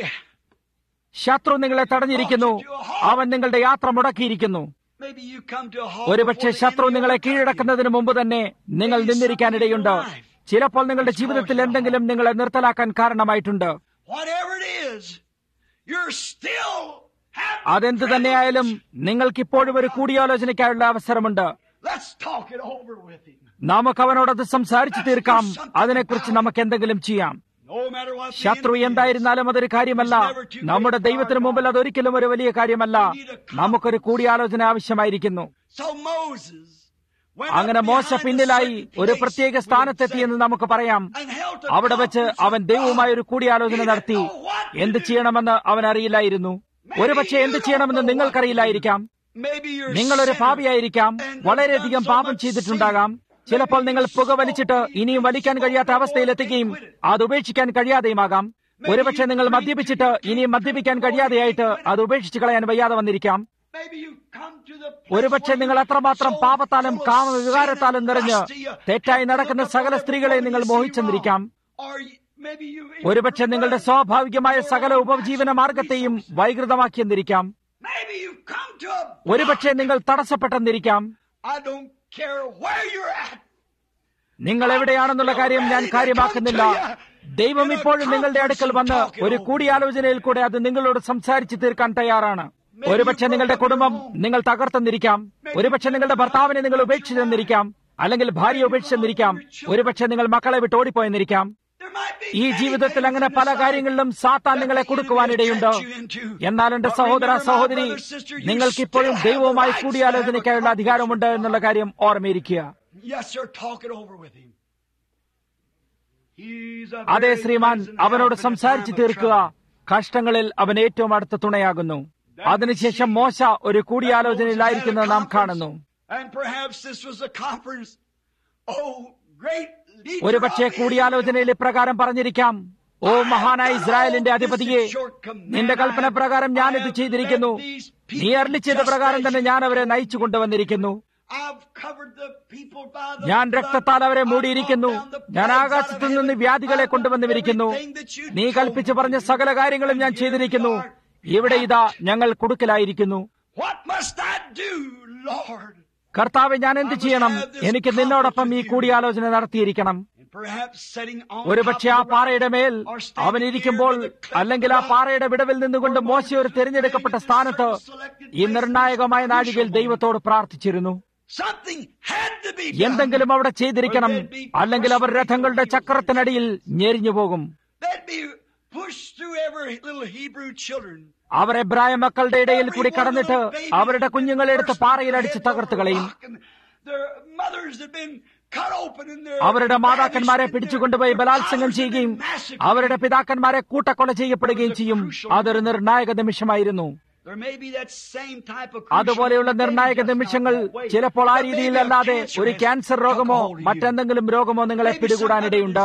ശത്രു നിങ്ങളെ തടഞ്ഞിരിക്കുന്നു അവൻ നിങ്ങളുടെ യാത്ര മുടക്കിയിരിക്കുന്നു Maybe you come to a halt ഒരുപക്ഷെ before the ശത്രു enemy നിങ്ങളെ overcomes you. കീഴടക്കുന്നതിന് മുമ്പ് തന്നെ നിങ്ങൾ നിന്നിരിക്കാനിടയുണ്ട് ചിലപ്പോൾ നിങ്ങളുടെ ജീവിതത്തിൽ എന്തെങ്കിലും നിങ്ങളെ നിർത്തലാക്കാൻ കാരണമായിട്ടുണ്ട് Whatever it is, you're still have the അതെന്ത് തന്നെയായാലും നിങ്ങൾക്കിപ്പോഴും ഒരു കൂടിയാലോചനയ്ക്കായുള്ള അവസരമുണ്ട് Let's talk it over with him. നമുക്ക് അവനോടത് സംസാരിച്ചു തീർക്കാം അതിനെക്കുറിച്ച് നമുക്ക് എന്തെങ്കിലും ചെയ്യാം No matter what the ശത്രു enemy is. എന്തായിരുന്നാലും അതൊരു കാര്യമല്ല നമ്മുടെ ദൈവത്തിന് മുമ്പിൽ അതൊരിക്കലും ഒരു വലിയ കാര്യമല്ല നമുക്കൊരു കൂടിയാലോചന ആവശ്യമായിരിക്കുന്നു So Moses went അങ്ങനെ up മോശ behind a പിന്നിലായി certain ഒരു place, പ്രത്യേക we would സ്ഥാനത്തെത്തിയെന്ന് say, നമുക്ക് പറയാം and held a അവിടെ വെച്ച് conference അവൻ with ദൈവവുമായി God. ഒരു കൂടിയാലോചന He നടത്തി didn't know what to എന്ത് do. ചെയ്യണമെന്ന് അവൻ അറിയില്ലായിരുന്നു ഒരുപക്ഷെ എന്ത് ചെയ്യണമെന്ന് നിങ്ങൾക്കറിയില്ലായിരിക്കാം Maybe you're നിങ്ങളൊരു sinner പാപിയായിരിക്കാം and വളരെയധികം done so പാപം much ചെയ്തിട്ടുണ്ടാകാം sin. ചിലപ്പോൾ Maybe നിങ്ങൾ you പുക വലിച്ചിട്ട് smoke, ഇനിയും you വലിക്കാൻ smoke കഴിയാത്ത before അവസ്ഥയിലെത്തുകയും you quit it. അത് ഉപേക്ഷിക്കാൻ കഴിയാതെയുമാകാം ഒരുപക്ഷെ നിങ്ങൾ മദ്യപിച്ചിട്ട് ഇനിയും മദ്യപിക്കാൻ കഴിയാതെയായിട്ട് അത് ഉപേക്ഷിച്ച് കളയാൻ വയ്യാതെ വന്നിരിക്കാം Maybe you come to the place ഒരുപക്ഷെ where നിങ്ങൾ you're അത്രമാത്രം so പാപത്താലും full of കാമവികാരത്താലും sin and നിറഞ്ഞ് lust, you തെറ്റായി have to നടക്കുന്ന look സകല upon സ്ത്രീകളെ every നിങ്ങൾ woman you see മോഹിച്ചെന്നിരിക്കാം wrong. Or you- maybe you even ഒരുപക്ഷെ നിങ്ങളുടെ prefer സ്വാഭാവികമായ your സകല own ഉപജീവന natural മാർഗത്തെയും resources. വൈകൃതമാക്കിയെന്നിരിക്കാം Maybe you come to a ഒരുപക്ഷെ നിങ്ങൾ തടസ്സപ്പെട്ടെന്നിരിക്കാം I don't care where you're at. നിങ്ങൾ എവിടെയാണെന്നുള്ള കാര്യം ഞാൻ കാര്യമാക്കുന്നില്ല ദൈവം ഇപ്പോഴും നിങ്ങളുടെ അടുക്കൽ വന്ന് ഒരു കൂടിയാലോചനയിൽ കൂടെ അത് നിങ്ങളോട് സംസാരിച്ചു തീർക്കാൻ തയ്യാറാണ് ഒരുപക്ഷെ നിങ്ങളുടെ കുടുംബം നിങ്ങൾ തകർത്തെന്നിരിക്കാം ഒരുപക്ഷെ നിങ്ങളുടെ ഭർത്താവിനെ നിങ്ങൾ ഉപേക്ഷിച്ചെന്നിരിക്കാം അല്ലെങ്കിൽ ഭാര്യ ഉപേക്ഷിച്ചെന്നിരിക്കാം ഒരുപക്ഷെ നിങ്ങൾ മക്കളെ വിട്ട് ഓടിപ്പോയെന്നിരിക്കാം There might be ഈ many ജീവിതത്തിൽ things അങ്ങനെ in പല this life കാര്യങ്ങളിലും സാത്താൻ that നിങ്ങളെ the കൊടുക്കുവാനിടയുണ്ട് enemy will catch you into. എന്നാൽ എന്റെ But സഹോദര remember, my സഹോദരി brother, sister, you നിങ്ങൾക്കിപ്പോഴും still have the ദൈവവുമായി rights to കൂടിയാലോചനയ്ക്കായുള്ള have a അധികാരമുണ്ട് conference എന്നുള്ള with God. കാര്യം ഓർമ്മയിരിക്കുക Yes, sir, talk it over with him. He's a അതെ very ശ്രീമാൻ present അവനോട് help in the സംസാരിച്ചു time of തീർക്കുക trouble. കഷ്ടങ്ങളിൽ അവൻ ഏറ്റവും അടുത്ത തുണയാകുന്നു അതിനുശേഷം മോശ ഒരു കൂടിയാലോചനയിലായിരിക്കുന്നത് നാം കാണുന്നു And perhaps this was a conference. Oh, great leader ഒരുപക്ഷെ of കൂടിയാലോചനയിൽ ഇപ്രകാരം പറഞ്ഞിരിക്കാം ഓ മഹാനായ ഇസ്രായേലിന്റെ അധിപതിയെ നിന്റെ കൽപ്പന പ്രകാരം ഞാൻ ഇത് ചെയ്തിരിക്കുന്നു നീ അരളി ചെയ്ത പ്രകാരം തന്നെ ഞാൻ അവരെ നയിച്ചു കൊണ്ടുവന്നിരിക്കുന്നു I've covered the people by the ഞാൻ blood. രക്തത്താൽ അവരെ I've മൂടിയിരിക്കുന്നു brought down the ഞാൻ plagues ആകാശത്തു out of നിന്ന് heaven. വ്യാധികളെ I've കൊണ്ടുവന്നിരിക്കുന്നു done everything that you നീ told കൽപ്പിച്ചു me പറഞ്ഞ to do. സകല കാര്യങ്ങളും ഞാൻ And here ചെയ്തിരിക്കുന്നു we are. ഇവിടെ ഇതാ ഞങ്ങൾ കുടുക്കലായിരിക്കുന്നു What must I do, Lord? കർത്താവ് ഞാൻ എന്ത് ചെയ്യണം എനിക്ക് നിന്നോടൊപ്പം ഈ കൂടിയാലോചന നടത്തിയിരിക്കണം And perhaps sitting on ഒരുപക്ഷെ ആ top of the rock, പാറയുടെ മേൽ or standing അവൻ ഇരിക്കുമ്പോൾ near the cliff അല്ലെങ്കിൽ ആ rock, പാറയുടെ വിടവിൽ നിന്നുകൊണ്ട് മോശ ഒരു തിരഞ്ഞെടുക്കപ്പെട്ട സ്ഥാനത്ത് ഈ നിർണായകമായ നാഴികയിൽ ദൈവത്തോട് പ്രാർത്ഥിച്ചിരുന്നു Something had to be done. എന്തെങ്കിലും അവിടെ ചെയ്തിരിക്കണം അല്ലെങ്കിൽ അവർ രഥങ്ങളുടെ ചക്രത്തിനടിയിൽ ഞെരിഞ്ഞു പോകും They'd be pushed through every little Hebrew children. അവർ എബ്രായ മക്കളുടെ ഇടയിൽ കൂടി കടന്നിട്ട് അവരുടെ കുഞ്ഞുങ്ങളെ എടുത്ത് പാറയിൽ അടിച്ച് തകർത്ത് കളയും അവരുടെ മാതാക്കന്മാരെ പിടിച്ചുകൊണ്ടുപോയി ബലാത്സംഗം ചെയ്യുകയും അവരുടെ പിതാക്കന്മാരെ കൂട്ടക്കൊല ചെയ്യപ്പെടുകയും ചെയ്യും അതൊരു നിർണായക നിമിഷമായിരുന്നു അതുപോലെയുള്ള നിർണായക നിമിഷങ്ങൾ ചിലപ്പോൾ ആ രീതിയിലല്ലാതെ ഒരു ക്യാൻസർ രോഗമോ മറ്റെന്തെങ്കിലും രോഗമോ നിങ്ങളെ പിടികൂടാനിടയുണ്ട്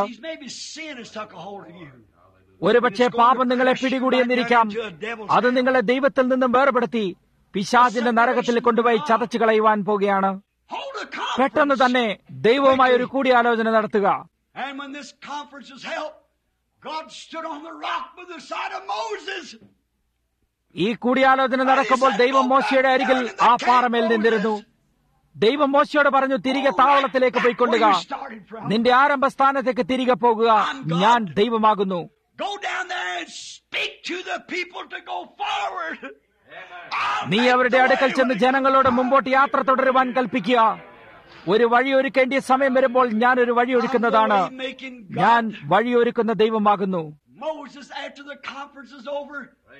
ഒരുപക്ഷെ പാപം നിങ്ങളെ പിടികൂടിയെന്നിരിക്കാം അത് നിങ്ങളെ ദൈവത്തിൽ നിന്നും വേർപെടുത്തി പിശാചിന്റെ നരകത്തിൽ കൊണ്ടുപോയി ചതച്ചു കളയുവാൻ പോകുകയാണ് പെട്ടെന്ന് തന്നെ ദൈവവുമായി ഒരു കൂടിയാലോചന നടത്തുക And when this conference was held, God stood on the rock by the side of Moses. ഈ കൂടിയാലോചന നടക്കുമ്പോൾ ദൈവം മോശയുടെ അരികിൽ ആ പാറമേൽ നിന്നിരുന്നു ദൈവം മോശയോട് പറഞ്ഞു തിരികെ താവളത്തിലേക്ക് പോയിക്കൊള്ളുക നിന്റെ ആരംഭ സ്ഥാനത്തേക്ക് തിരികെ പോകുക ഞാൻ ദൈവമാകുന്നു Go down there and speak to the people to go forward. I'll നീ make അവരുടെ the അടുക്കൽ way ചെന്ന് when it ജനങ്ങളോട് മുമ്പോട്ട് യാത്ര തുടരുവാൻ കൽപ്പിക്കുക ഒരു വഴിയൊരുക്കേണ്ട സമയം വരുമ്പോൾ ഞാൻ ഒരു വഴിയൊരുക്കുന്നതാണ് I'm the way-making God. ഞാൻ വഴിയൊരുക്കുന്ന ദൈവമാകുന്നു Moses, after the conference was over,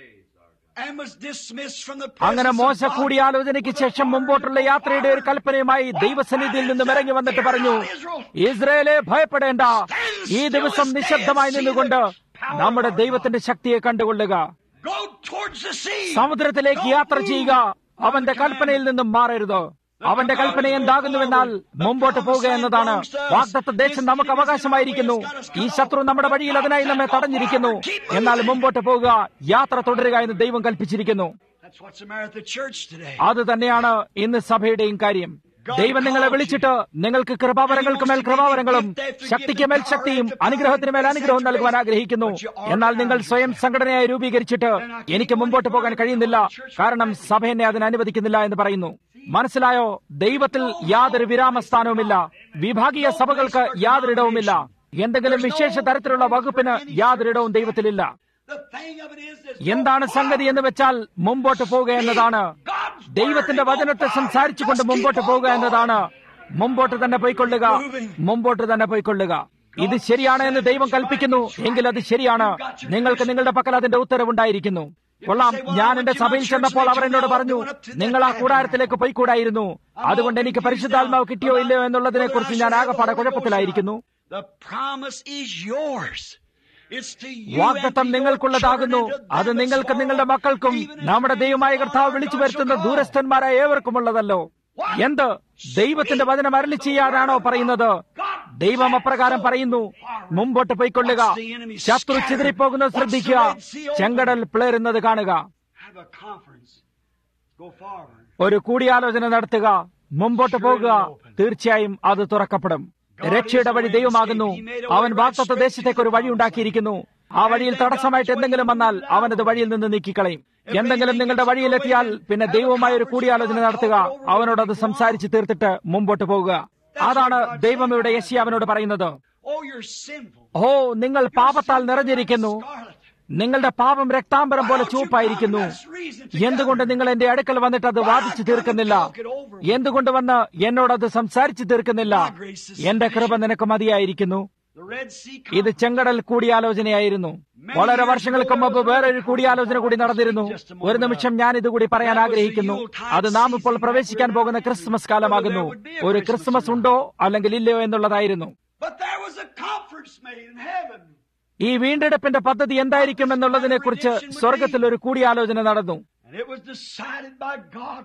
and was dismissed from the അങ്ങനെ presence മോശ of God, കൂടിയാലോചനയ്ക്ക് ശേഷം മുമ്പോട്ടുള്ള യാത്രയുടെ ഒരു കൽപ്പനയുമായി ദൈവസന്നിധിയിൽ നിന്നും ഇറങ്ങി വന്നിട്ട് പറഞ്ഞു ഇസ്രയേലെ ഭയപ്പെടേണ്ട ഈ ദിവസം നിശബ്ദമായി നിന്നുകൊണ്ട് നമ്മുടെ ദൈവത്തിന്റെ ശക്തിയെ കണ്ടുകൊള്ളുക Go towards the sea. സമുദ്രത്തിലേക്ക് യാത്ര ചെയ്യുക അവന്റെ കൽപ്പനയിൽ നിന്നും മാറരുത് അവന്റെ കൽപ്പന എന്താകുന്നുവെന്നാൽ മുമ്പോട്ട് പോവുക എന്നതാണ് വാഗ്ദത്ത ദേശം നമുക്ക് അവകാശമായിരിക്കുന്നു ഈ ശത്രു നമ്മുടെ വഴിയിൽ അതിനായി നമ്മെ തടഞ്ഞിരിക്കുന്നു എന്നാൽ മുമ്പോട്ട് പോവുക യാത്ര തുടരുക എന്ന് ദൈവം കൽപ്പിച്ചിരിക്കുന്നു That's what's the matter with the church today. അത് തന്നെയാണ് ഇന്ന് സഭയുടെയും കാര്യം ദൈവം നിങ്ങളെ വിളിച്ചിട്ട് നിങ്ങൾക്ക് കൃപാവരങ്ങൾക്ക് മേൽ കൃപാവരങ്ങളും ശക്തിക്ക് മേൽ ശക്തിയും അനുഗ്രഹത്തിന് മേൽ അനുഗ്രഹവും നൽകുവാൻ ആഗ്രഹിക്കുന്നു എന്നാൽ നിങ്ങൾ സ്വയം സംഘടനയായി രൂപീകരിച്ചിട്ട് എനിക്ക് മുമ്പോട്ട് പോകാൻ കഴിയുന്നില്ല കാരണം സഭ എന്നെ അതിന് അനുവദിക്കുന്നില്ല എന്ന് പറയുന്നു മനസ്സിലായോ ദൈവത്തിൽ യാതൊരു വിരാമസ്ഥാനവുമില്ല വിഭാഗീയ സഭകൾക്ക് യാതൊരിടവുമില്ല എന്തെങ്കിലും വിശേഷ തരത്തിലുള്ള വകുപ്പിന് യാതൊരിടവും ദൈവത്തിലില്ല The thing of it is this. എന്താണ് സംഗതി എന്ന് വെച്ചാൽ മുമ്പോട്ട് പോവുക എന്നതാണ് ദൈവത്തിന്റെ വചനത്തെ സംസാരിച്ചുകൊണ്ട് മുമ്പോട്ട് പോവുക എന്നതാണ് മുമ്പോട്ട് തന്നെ പോയിക്കൊള്ളുക മുമ്പോട്ട് തന്നെ പോയിക്കൊള്ളുക ഇത് ശരിയാണ് എന്ന് ദൈവം കൽപ്പിക്കുന്നു എങ്കിൽ അത് ശരിയാണ് നിങ്ങൾക്ക് നിങ്ങളുടെ പക്കൽ അതിന്റെ ഉത്തരവുണ്ടായിരിക്കുന്നു കൊള്ളാം ഞാൻ എന്റെ സഭയിൽ ചെന്നപ്പോൾ അവർ എന്നോട് പറഞ്ഞു നിങ്ങൾ ആ കൂടാരത്തിലേക്ക് പോയിക്കൂടായിരുന്നു അതുകൊണ്ട് എനിക്ക് പരിശുദ്ധാത്മാവ് കിട്ടിയോ ഇല്ലയോ എന്നുള്ളതിനെ കുറിച്ച് ഞാൻ ആകെപ്പാടെ കുഴപ്പത്തിലായിരിക്കുന്നു The promise is yours. It's to you വാഗ്ദത്തം and to your നിങ്ങൾക്കുള്ളതാകുന്നു children and to അത് them നിങ്ങൾക്ക് that's നിങ്ങളുടെ far, മക്കൾക്കും even if നമ്മുടെ you ദൈവമായ are കർത്താവ് God വിളിച്ചു shall വരുത്തുന്ന call. ദൂരസ്ഥന്മാരായ ഏവർക്കുമുള്ളതല്ലോ എന്ത് ദൈവത്തിന്റെ വചനം അരളി ചെയ്യാനാണോ പറയുന്നത് ദൈവം അപ്രകാരം പറയുന്നു മുമ്പോട്ട് പോയിക്കൊള്ളുക ശത്രു ചിതറിപ്പോകുന്നത് ശ്രദ്ധിക്കുക ചെങ്കടൽ പിളരുന്നത് കാണുക Have a conference. Go forward. ഒരു കൂടിയാലോചന നടത്തുക മുമ്പോട്ട് പോകുക തീർച്ചയായും അത് തുറക്കപ്പെടും രക്ഷയുടെ വഴി ദൈവമാകുന്നു അവൻ വാക്തത്വ ദേശത്തേക്ക് ഒരു വഴി ഉണ്ടാക്കിയിരിക്കുന്നു ആ വഴിയിൽ തടസ്സമായിട്ട് എന്തെങ്കിലും വന്നാൽ അവനത് വഴിയിൽ നിന്ന് നീക്കിക്കളയും എന്തെങ്കിലും നിങ്ങളുടെ വഴിയിലെത്തിയാൽ പിന്നെ ദൈവവുമായി ഒരു കൂടിയാലോചന നടത്തുക അവനോട് അത് സംസാരിച്ച് തീർത്തിട്ട് മുമ്പോട്ട് പോകുക അതാണ് ദൈവം ഇവിടെ യശിയാവിനോട് പറയുന്നത് Oh, you're sinful. ഓ നിങ്ങൾ പാപത്താൽ നിറഞ്ഞിരിക്കുന്നു Scarlet. നിങ്ങളുടെ പാപം രക്താംബരം പോലെ ചുവപ്പായിരിക്കുന്നു എന്തുകൊണ്ട് നിങ്ങൾ എന്റെ അടുക്കൽ വന്നിട്ട് അത് വാദിച്ചു തീർക്കുന്നില്ല എന്തുകൊണ്ട് വന്ന് എന്നോട് അത് സംസാരിച്ചു തീർക്കുന്നില്ല എന്റെ കൃപ നിനക്ക് മതിയായിരിക്കുന്നു The Red Sea ഇത് ചെങ്കടൽ കൂടിയാലോചനയായിരുന്നു വളരെ വർഷങ്ങൾക്ക് മുമ്പ് വേറൊരു കൂടിയാലോചന കൂടി നടന്നിരുന്നു ഒരു നിമിഷം ഞാൻ ഇതുകൂടി പറയാൻ ആഗ്രഹിക്കുന്നു അത് നാം ഇപ്പോൾ പ്രവേശിക്കാൻ പോകുന്ന ക്രിസ്മസ് കാലമാകുന്നു ഒരു ക്രിസ്മസ് ഉണ്ടോ അല്ലെങ്കിൽ ഇല്ലയോ എന്നുള്ളതായിരുന്നു But there was a conference made in heaven. ഈ വീണ്ടെടുപ്പിന്റെ പദ്ധതി എന്തായിരിക്കും എന്നുള്ളതിനെ കുറിച്ച് സ്വർഗത്തിൽ ഒരു കൂടിയാലോചന നടന്നു And it was decided by God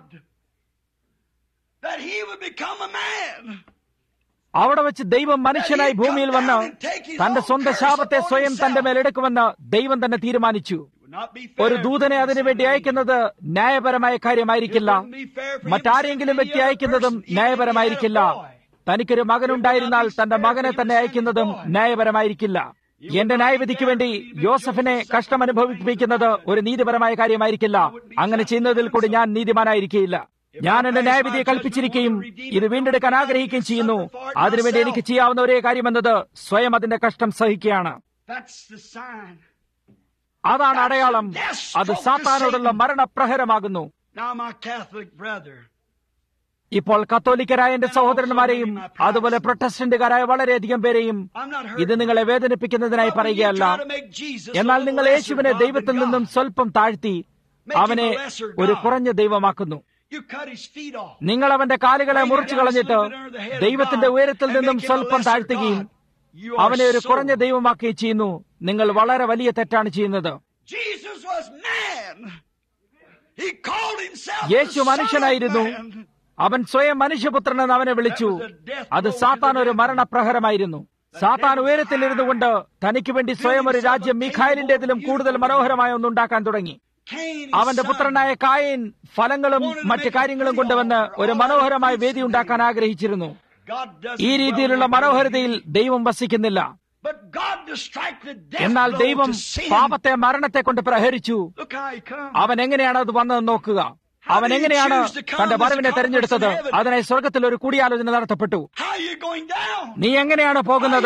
that he would become a man. അവിടെ വെച്ച് ദൈവം മനുഷ്യനായി ഭൂമിയിൽ വന്ന് തന്റെ സ്വന്തം ശാപത്തെ സ്വയം തന്റെ മേലെടുക്കുമെന്ന് ദൈവം തന്നെ തീരുമാനിച്ചു It would not be ഒരു fair ദൂതനെ for him to അതിനുവേണ്ടി send me. അയക്കുന്നത് ന്യായപരമായ കാര്യമായിരിക്കില്ല It wouldn't be fair for him to മറ്റാരെങ്കിലും send വ്യക്തി any other അയക്കുന്നതും person, even if he ന്യായപരമായിരിക്കില്ല had a boy. തനിക്കൊരു മകനുണ്ടായിരുന്നാൽ തന്റെ മകനെ തന്നെ അയക്കുന്നതും ന്യായപരമായിരിക്കില്ല എന്റെ ന്യായവിധിക്ക് വേണ്ടി യോസഫിനെ കഷ്ടം അനുഭവിപ്പിക്കുന്നത് ഒരു നീതിപരമായ കാര്യമായിരിക്കില്ല അങ്ങനെ ചെയ്യുന്നതിൽ കൂടി ഞാൻ നീതിമാനായിരിക്കില്ല ഞാൻ എന്റെ ന്യായവിധിയെ കൽപ്പിച്ചിരിക്കുകയും ഇത് വീണ്ടെടുക്കാൻ ആഗ്രഹിക്കുകയും ചെയ്യുന്നു അതിനുവേണ്ടി എനിക്ക് ചെയ്യാവുന്ന ഒരേ കാര്യമെന്നത് സ്വയം അതിന്റെ കഷ്ടം സഹിക്കുകയാണ് That's the sign. അതാണ് അടയാളം അത് സാത്താനോടുള്ള മരണപ്രഹരമാകുന്നു Now, my Catholic brother, ഇപ്പോൾ കത്തോലിക്കരായ എന്റെ സഹോദരന്മാരെയും അതുപോലെ പ്രൊട്ടസ്റ്റന്റുകാരായ വളരെയധികം പേരെയും I'm not ഇത് hurting. നിങ്ങളെ വേദനിപ്പിക്കുന്നതിനായി But when you പറയുകയല്ല try to make Jesus a എന്നാൽ little നിങ്ങൾ lesser യേശുവിനെ God ദൈവത്തിൽ than നിന്നും God, സ്വല്പം താഴ്ത്തി അവനെ ഒരു കുറഞ്ഞ ദൈവമാക്കുന്നു you cut his feet off. നിങ്ങൾ അവന്റെ കാലുകളെ മുറിച്ചു കളഞ്ഞിട്ട് ദൈവത്തിന്റെ ഉയരത്തിൽ നിന്നും സ്വല്പം താഴ്ത്തുകയും You are അവനെ ഒരു so- കുറഞ്ഞ ദൈവമാക്കുകയും ചെയ്യുന്നു നിങ്ങൾ വളരെ വലിയ തെറ്റാണ് ചെയ്യുന്നത് Jesus was man. He called himself Yeshu the Son of മനുഷ്യനായിരുന്നു Man. അവൻ സ്വയം മനുഷ്യപുത്രനെന്ന് അവനെ വിളിച്ചു അത് സാത്താൻ ഒരു മരണപ്രഹരമായിരുന്നു സാത്താൻ ഉയരത്തിലിരുന്നു കൊണ്ട് തനിക്ക് വേണ്ടി സ്വയം ഒരു രാജ്യം മീഖായലിന്റേതിലും കൂടുതൽ മനോഹരമായ ഒന്നുണ്ടാക്കാൻ തുടങ്ങി Cain, his അവന്റെ son, പുത്രനായ കായൻ ഫലങ്ങളും മറ്റു കാര്യങ്ങളും കൊണ്ടുവന്ന് ഒരു മനോഹരമായ വേദി ഉണ്ടാക്കാൻ ആഗ്രഹിച്ചിരുന്നു God doesn't ഈ രീതിയിലുള്ള dwell in മനോഹരതയിൽ ദൈവം വസിക്കുന്നില്ല But God to strike the death എന്നാൽ blow ദൈവം to sin. പാപത്തെ മരണത്തെ കൊണ്ട് പ്രഹരിച്ചു Look how he comes. അവൻ എങ്ങനെയാണ് അത് വന്നതെന്ന് നോക്കുക അവൻ എങ്ങനെയാണ് തന്റെ വരവിനെ തെരഞ്ഞെടുത്തത് അതിനായി സ്വർഗത്തിൽ ഒരു കൂടിയാലോചന നടത്തപ്പെട്ടു How are you going down? നീ എങ്ങനെയാണ് പോകുന്നത്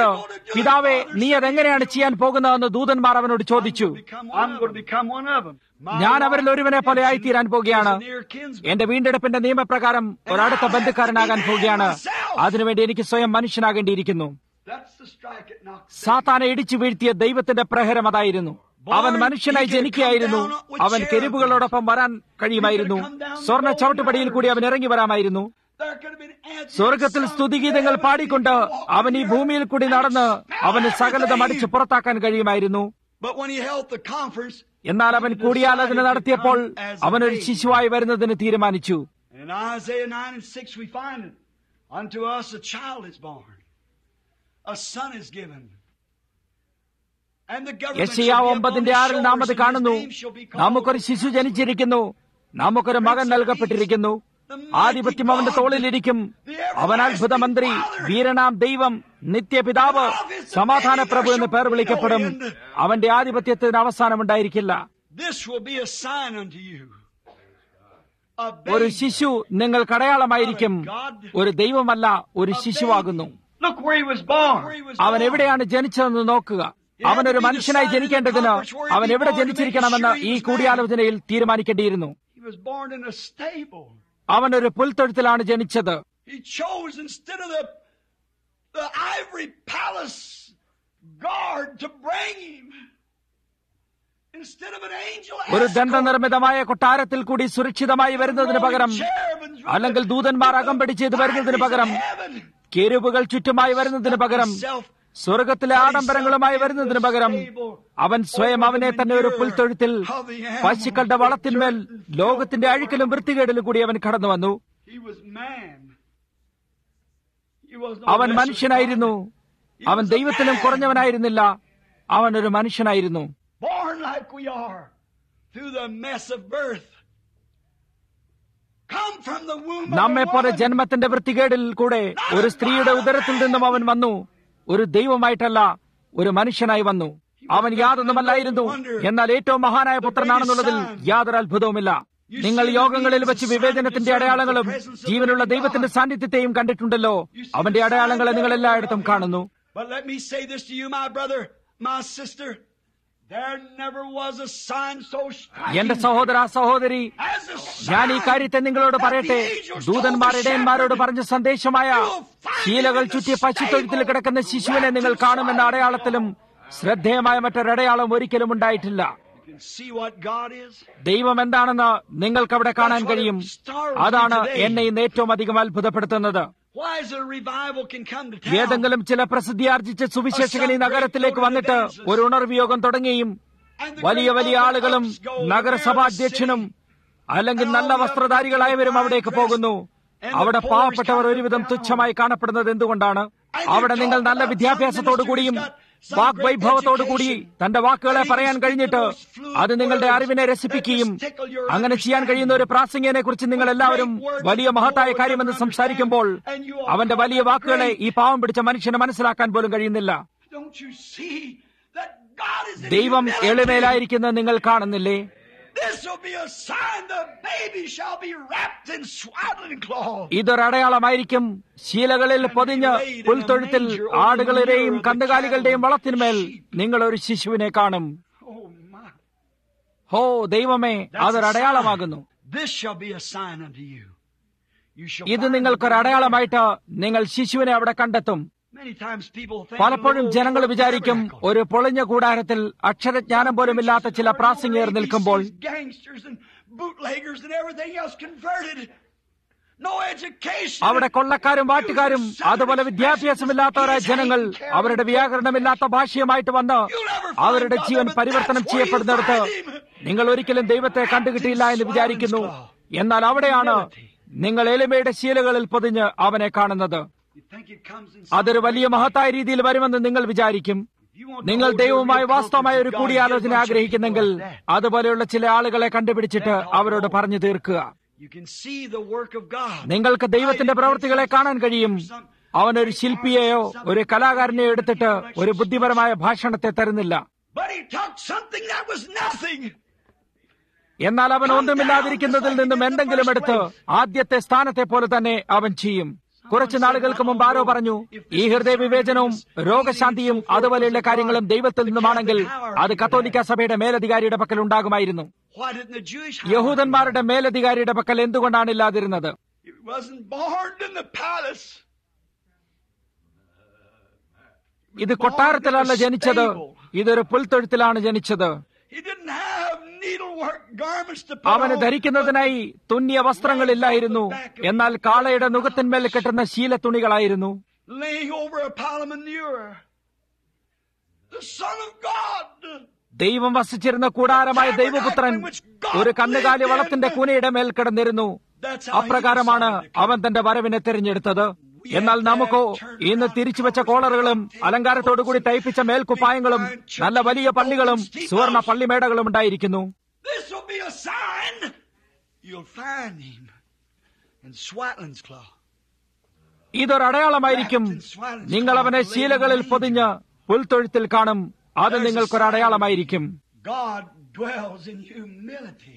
പിതാവേ നീ അതെങ്ങനെയാണ് ചെയ്യാൻ പോകുന്നതെന്ന് ദൂതന്മാർ അവനോട് ചോദിച്ചു I'm going to become one of them. ഞാൻ അവരിൽ ഒരുവനെ പോലെ ആയിത്തീരാൻ പോകുകയാണ് എന്റെ വീണ്ടെടുപ്പിന്റെ നിയമപ്രകാരം ഒരടുത്ത ബന്ധുക്കാരനാകാൻ പോവുകയാണ് അതിനുവേണ്ടി എനിക്ക് സ്വയം മനുഷ്യനാകേണ്ടിയിരിക്കുന്നു That's the strike it knocks. സാത്താനെ ഇടിച്ചു വീഴ്ത്തിയ ദൈവത്തിന്റെ പ്രഹരം അതായിരുന്നു അവൻ മനുഷ്യനായി ജനിക്കുകയായിരുന്നു അവൻ കെരുവുകളോടൊപ്പം വരാൻ കഴിയുമായിരുന്നു സ്വർണ്ണ ചവിട്ടുപടിയിൽ കൂടി അവൻ ഇറങ്ങി വരാമായിരുന്നു There could have been answers. സ്വർഗത്തിൽ സ്തുതിഗീതങ്ങൾ പാടിക്കൊണ്ട് അവൻ ഈ ഭൂമിയിൽ കൂടി നടന്ന് അവന് സകലത അടിച്ച് പുറത്താക്കാൻ കഴിയുമായിരുന്നു But when he held the conference, എന്നാൽ അവൻ കൂടിയാലോചന നടത്തിയപ്പോൾ അവനൊരു ശിശുവായി വരുന്നതിന് തീരുമാനിച്ചു in Isaiah 9 and 6 we find it. Unto us a child is born, a son is given. And the government യശയാവ് shall be upon ഒമ്പതിന്റെ his ആറിൽ നാം shoulders, അത് and his കാണുന്നു name shall be called നമുക്കൊരു ശിശു ജനിച്ചിരിക്കുന്നു നമുക്കൊരു മകൻ നൽകപ്പെട്ടിരിക്കുന്നു ആധിപത്യം അവന്റെ തോളിലിരിക്കും അവൻ അത്ഭുത മന്ത്രി വീരനാം ദൈവം നിത്യപിതാവ് സമാധാന പ്രഭു എന്ന് പേർ വിളിക്കപ്പെടും അവന്റെ ആധിപത്യത്തിന് അവസാനമുണ്ടായിരിക്കില്ല This will be a sign unto you. A ഒരു baby. ശിശു നിങ്ങൾക്ക് അടയാളമായിരിക്കും ഒരു ദൈവമല്ല ഒരു ശിശുവാകുന്നു Look where he was born. അവൻ എവിടെയാണ് ജനിച്ചതെന്ന് നോക്കുക അവൻ ഒരു മനുഷ്യനായി ജനിക്കേണ്ടതിന് അവൻ എവിടെ ജനിച്ചിരിക്കണമെന്ന് ഈ കൂടിയാലോചനയിൽ തീരുമാനിക്കേണ്ടിയിരുന്നു He was born in a stable. അവൻ ഒരു പുൽത്തൊഴുത്തിലാണ് ജനിച്ചത് He chose instead of the, the ivory palace guard to bring him. Instead of an angel ഒരു escort, ദണ്ഡനിർമ്മിതമായ കൊട്ടാരത്തിൽ കൂടി സുരക്ഷിതമായി വരുന്നതിന് പകരം cherubins with അല്ലെങ്കിൽ ദൂതന്മാർ അകമ്പടി ചെയ്ത് വരുന്നതിന് പകരം heaven. കെരുവുകൾ ചുറ്റുമായി വരുന്നതിന് പകരം സ്വർഗത്തിലെ ആഡംബരങ്ങളുമായി വരുന്നതിന് പകരം അവൻ സ്വയം അവനെ തന്നെ ഒരു പുൽത്തൊഴുത്തിൽ പശുക്കളുടെ വളത്തിന്മേൽ ലോകത്തിന്റെ അഴുക്കലും വൃത്തികേടിലും കൂടി അവൻ കടന്നു വന്നു He was man. He was no അവൻ lesser മനുഷ്യനായിരുന്നു അവൻ ദൈവത്തിലും കുറഞ്ഞവനായിരുന്നില്ല അവൻ ഒരു മനുഷ്യനായിരുന്നു born like we are through the mess of birth. Come from the womb of a നമ്മെ പോലെ woman. ജന്മത്തിന്റെ വൃത്തികേടിൽ കൂടെ ഒരു സ്ത്രീയുടെ ഉദരത്തിൽ നിന്നും അവൻ വന്നു ഒരു ദൈവമായിട്ടല്ല ഒരു മനുഷ്യനായി വന്നു അവൻ യാതൊന്നുമല്ലായിരുന്നു എന്നാൽ ഏറ്റവും മഹാനായ പുത്രനാണെന്നുള്ളതിൽ യാതൊരു അത്ഭുതവുമില്ല നിങ്ങൾ യോഗങ്ങളിൽ വെച്ച് വിവേചനത്തിന്റെ അടയാളങ്ങളും ജീവനുള്ള ദൈവത്തിന്റെ സാന്നിധ്യത്തെയും കണ്ടിട്ടുണ്ടല്ലോ അവന്റെ അടയാളങ്ങളെ നിങ്ങൾ എല്ലായിടത്തും കാണുന്നു But let me say this to you, my brother, my sister. There never was a sign so എന്റെ striking സഹോദര സഹോദരി as a ഞാൻ ഈ sign കാര്യത്തെ നിങ്ങളോട് പറയട്ടെ ദൂതന്മാർ ഇടയന്മാരോട് പറഞ്ഞ സന്ദേശമായ ശീലകൾ ചുറ്റിയ പശുത്തൊഴുത്തിൽ കിടക്കുന്ന ശിശുവിനെ നിങ്ങൾ കാണുമെന്ന അടയാളത്തിലും ശ്രദ്ധേയമായ മറ്റൊരടയാളം ഒരിക്കലും ഉണ്ടായിട്ടില്ല You can see what God is. ദൈവം എന്താണെന്ന് നിങ്ങൾക്ക് അവിടെ കാണാൻ കഴിയും അതാണ് എന്നെ ഇന്ന് ഏറ്റവും അധികം അത്ഭുതപ്പെടുത്തുന്നത് Why is it a revival can come to town? ഏതെങ്കിലും ചില പ്രസിദ്ധിയാർജിച്ച സുവിശേഷകൻ ഈ നഗരത്തിലേക്ക് വന്നിട്ട് ഒരു ഉണർവ് യോഗം തുടങ്ങുകയും And the വലിയ great വലിയ ആളുകളും ups go, നഗരസഭാധ്യക്ഷനും അല്ലെങ്കിൽ നല്ല വസ്ത്രധാരികളായവരും അവിടേക്ക് പോകുന്നു അവിടെ പാവപ്പെട്ടവർ ഒരുവിധം തുച്ഛമായി കാണപ്പെടുന്നത് എന്തുകൊണ്ടാണ് അവിടെ നിങ്ങൾ നല്ല വിദ്യാഭ്യാസത്തോടു കൂടിയും വാഗ്വൈഭവത്തോടു കൂടി തന്റെ വാക്കുകളെ പറയാൻ കഴിഞ്ഞിട്ട് അത് നിങ്ങളുടെ അറിവിനെ രസിപ്പിക്കുകയും അങ്ങനെ ചെയ്യാൻ കഴിയുന്ന ഒരു പ്രാസംഗികനെ കുറിച്ച് നിങ്ങൾ എല്ലാവരും വലിയ മഹത്തായ കാര്യമെന്ന് സംസാരിക്കുമ്പോൾ അവന്റെ വലിയ വാക്കുകളെ ഈ പാവം പിടിച്ച മനുഷ്യന് മനസ്സിലാക്കാൻ പോലും കഴിയുന്നില്ല Don't you see that God is in ദൈവം humility? എളിമയിലായിരിക്കുന്നത് നിങ്ങൾ കാണുന്നില്ലേ This will be a sign the baby shall be wrapped in swaddling cloth. ഇതൊരടയാളമായിരിക്കും ശീലകളിൽ പൊതിഞ്ഞ് പുൽത്തൊഴുത്തിൽ ആടുകളുടെയും കന്നുകാലികളുടെയും വളത്തിന്മേൽ നിങ്ങൾ ഒരു ശിശുവിനെ കാണും Oh my. ഹോ ദൈവമേ അതൊരടയാളമാകുന്നു This shall be a sign unto you. You shall ഇത് find നിങ്ങൾക്കൊരു the- അടയാളമായിട്ട് നിങ്ങൾ ശിശുവിനെ അവിടെ കണ്ടെത്തും Many times people think പലപ്പോഴും "Oh, ജനങ്ങൾ the വിചാരിക്കും tabernacle." ഒരു പൊളിഞ്ഞ കൂടാരത്തിൽ അക്ഷരജ്ഞാനം പോലുമില്ലാത്ത ചില പ്രാസംഗികർ നിൽക്കുമ്പോൾ Gangsters and bootleggers and everything else converted. No education. അവിടെ കൊള്ളക്കാരും വാട്ടുകാരും അതുപോലെ വിദ്യാഭ്യാസമില്ലാത്തവരായ ജനങ്ങൾ അവരുടെ വ്യാകരണമില്ലാത്ത ഭാഷയുമായിട്ട് വന്ന് അവരുടെ ജീവൻ പരിവർത്തനം ചെയ്യപ്പെടുന്നിടത്ത് നിങ്ങൾ ഒരിക്കലും ദൈവത്തെ കണ്ടുകിട്ടിയില്ല എന്ന് വിചാരിക്കുന്നു എന്നാൽ അവിടെയാണ് നിങ്ങൾ എളിമയുടെ ശീലകളിൽ പൊതിഞ്ഞ് അവനെ കാണുന്നത് You think it comes in അതൊരു വലിയ മഹത്തായ രീതിയിൽ വരുമെന്ന് നിങ്ങൾ വിചാരിക്കും നിങ്ങൾ ദൈവവുമായി വാസ്തവമായ ഒരു കൂടിയാലോചന ആഗ്രഹിക്കുന്നെങ്കിൽ അതുപോലെയുള്ള ചില ആളുകളെ കണ്ടുപിടിച്ചിട്ട് അവരോട് പറഞ്ഞു തീർക്കുക You can see the work of God. നിങ്ങൾക്ക് ദൈവത്തിന്റെ പ്രവൃത്തികളെ കാണാൻ കഴിയും അവൻ ഒരു ശില്പിയെയോ ഒരു കലാകാരനെയോ എടുത്തിട്ട് ഒരു ബുദ്ധിപരമായ ഭാഷണത്തെ തരുന്നില്ല But he took something that was nothing. എന്നാൽ അവൻ ഒന്നുമില്ലാതിരിക്കുന്നതിൽ നിന്നും എന്തെങ്കിലും എടുത്ത് ആദ്യത്തെ സ്ഥാനത്തെ പോലെ തന്നെ അവൻ ചെയ്യും കുറച്ചു നാളുകൾക്ക് മുമ്പ് ആരോ പറഞ്ഞു ഈ ഹൃദയ വിവേചനവും രോഗശാന്തിയും അതുപോലെയുള്ള കാര്യങ്ങളും ദൈവത്തിൽ നിന്നുമാണെങ്കിൽ അത് കത്തോലിക്ക സഭയുടെ മേലധികാരിയുടെ പക്കൽ ഉണ്ടാകുമായിരുന്നു Why didn't the Jewish യഹൂദന്മാരുടെ മേലധികാരിയുടെ പക്കൽ എന്തുകൊണ്ടാണ് ഇല്ലാതിരുന്നത് He wasn't born in the palace. ഇത് കൊട്ടാരത്തിലല്ല ജനിച്ചത് ഇതൊരു പുൽത്തൊഴുത്തിലാണ് ജനിച്ചത് He didn't have needlework garments to put അവന് on. ധരിക്കുന്നതിനായി തുന്നിയ വസ്ത്രങ്ങളില്ലായിരുന്നു എന്നാൽ കാളയുടെ നുഖത്തിന്മേൽ കെട്ടുന്ന ശീലത്തുണികളായിരുന്നു laying over a pile of manure. The Son of God. ദൈവം വസിച്ചിരുന്ന കൂടാരമായ ദൈവപുത്രൻ ഒരു കന്നുകാലി വളത്തിന്റെ കൂനയുടെ മേൽ കിടന്നിരുന്നു That's how he അപ്രകാരമാണ് decided to come. അവൻ തന്റെ വരവിനെ തിരഞ്ഞെടുത്തത് എന്നാൽ നമുക്കോ ഇന്ന് തിരിച്ചുവെച്ച കോളറുകളും അലങ്കാരത്തോടുകൂടി തയ്പ്പിച്ച മേൽക്കുപ്പായങ്ങളും നല്ല വലിയ പള്ളികളും സുവർണ പള്ളിമേടകളും ഉണ്ടായിരിക്കുന്നു This will be a sign. You'll find him in Swatland's Claw. ഇതൊരു അടയാളമായിരിക്കും നിങ്ങൾ അവനെ ശീലകളിൽ പൊതിഞ്ഞ് പുൽത്തൊഴുത്തിൽ കാണും അത് നിങ്ങൾക്കൊരു അടയാളമായിരിക്കും God dwells in humility.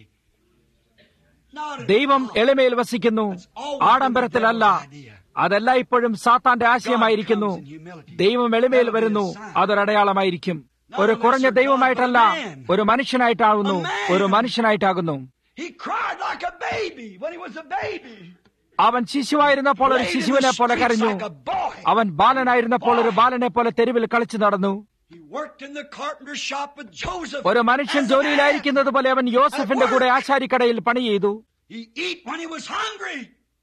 Not in ദൈവം എളിമയിൽ വസിക്കുന്നു ആഡംബരത്തിലല്ല അതല്ല ഇപ്പോഴും സാത്താന്റെ ആശയമായിരിക്കുന്നു ദൈവം എളിമയിൽ വരുന്നു അതൊരടയാളമായിരിക്കും ഒരു കുറഞ്ഞ ദൈവമായിട്ടല്ല ഒരു മനുഷ്യനായിട്ടാകുന്നു ഒരു മനുഷ്യനായിട്ടാകുന്നു He cried like a baby when he was a baby. അവൻ ശിശുവായിരുന്നപ്പോൾ ഒരു Played in ശിശുവിനെ the പോലെ streets കരഞ്ഞു like a boy. അവൻ ബാലനായിരുന്നപ്പോൾ ഒരു ബാലനെ പോലെ തെരുവിൽ കളിച്ചു നടന്നു He worked in the carpenter's shop with Joseph. ഒരു മനുഷ്യൻ as a man. ജോലിയിലായിരിക്കുന്നത് പോലെ അവൻ യോസഫിന്റെ കൂടെ ആശാരിക്കടയിൽ പണി ചെയ്തു He eat when he was hungry.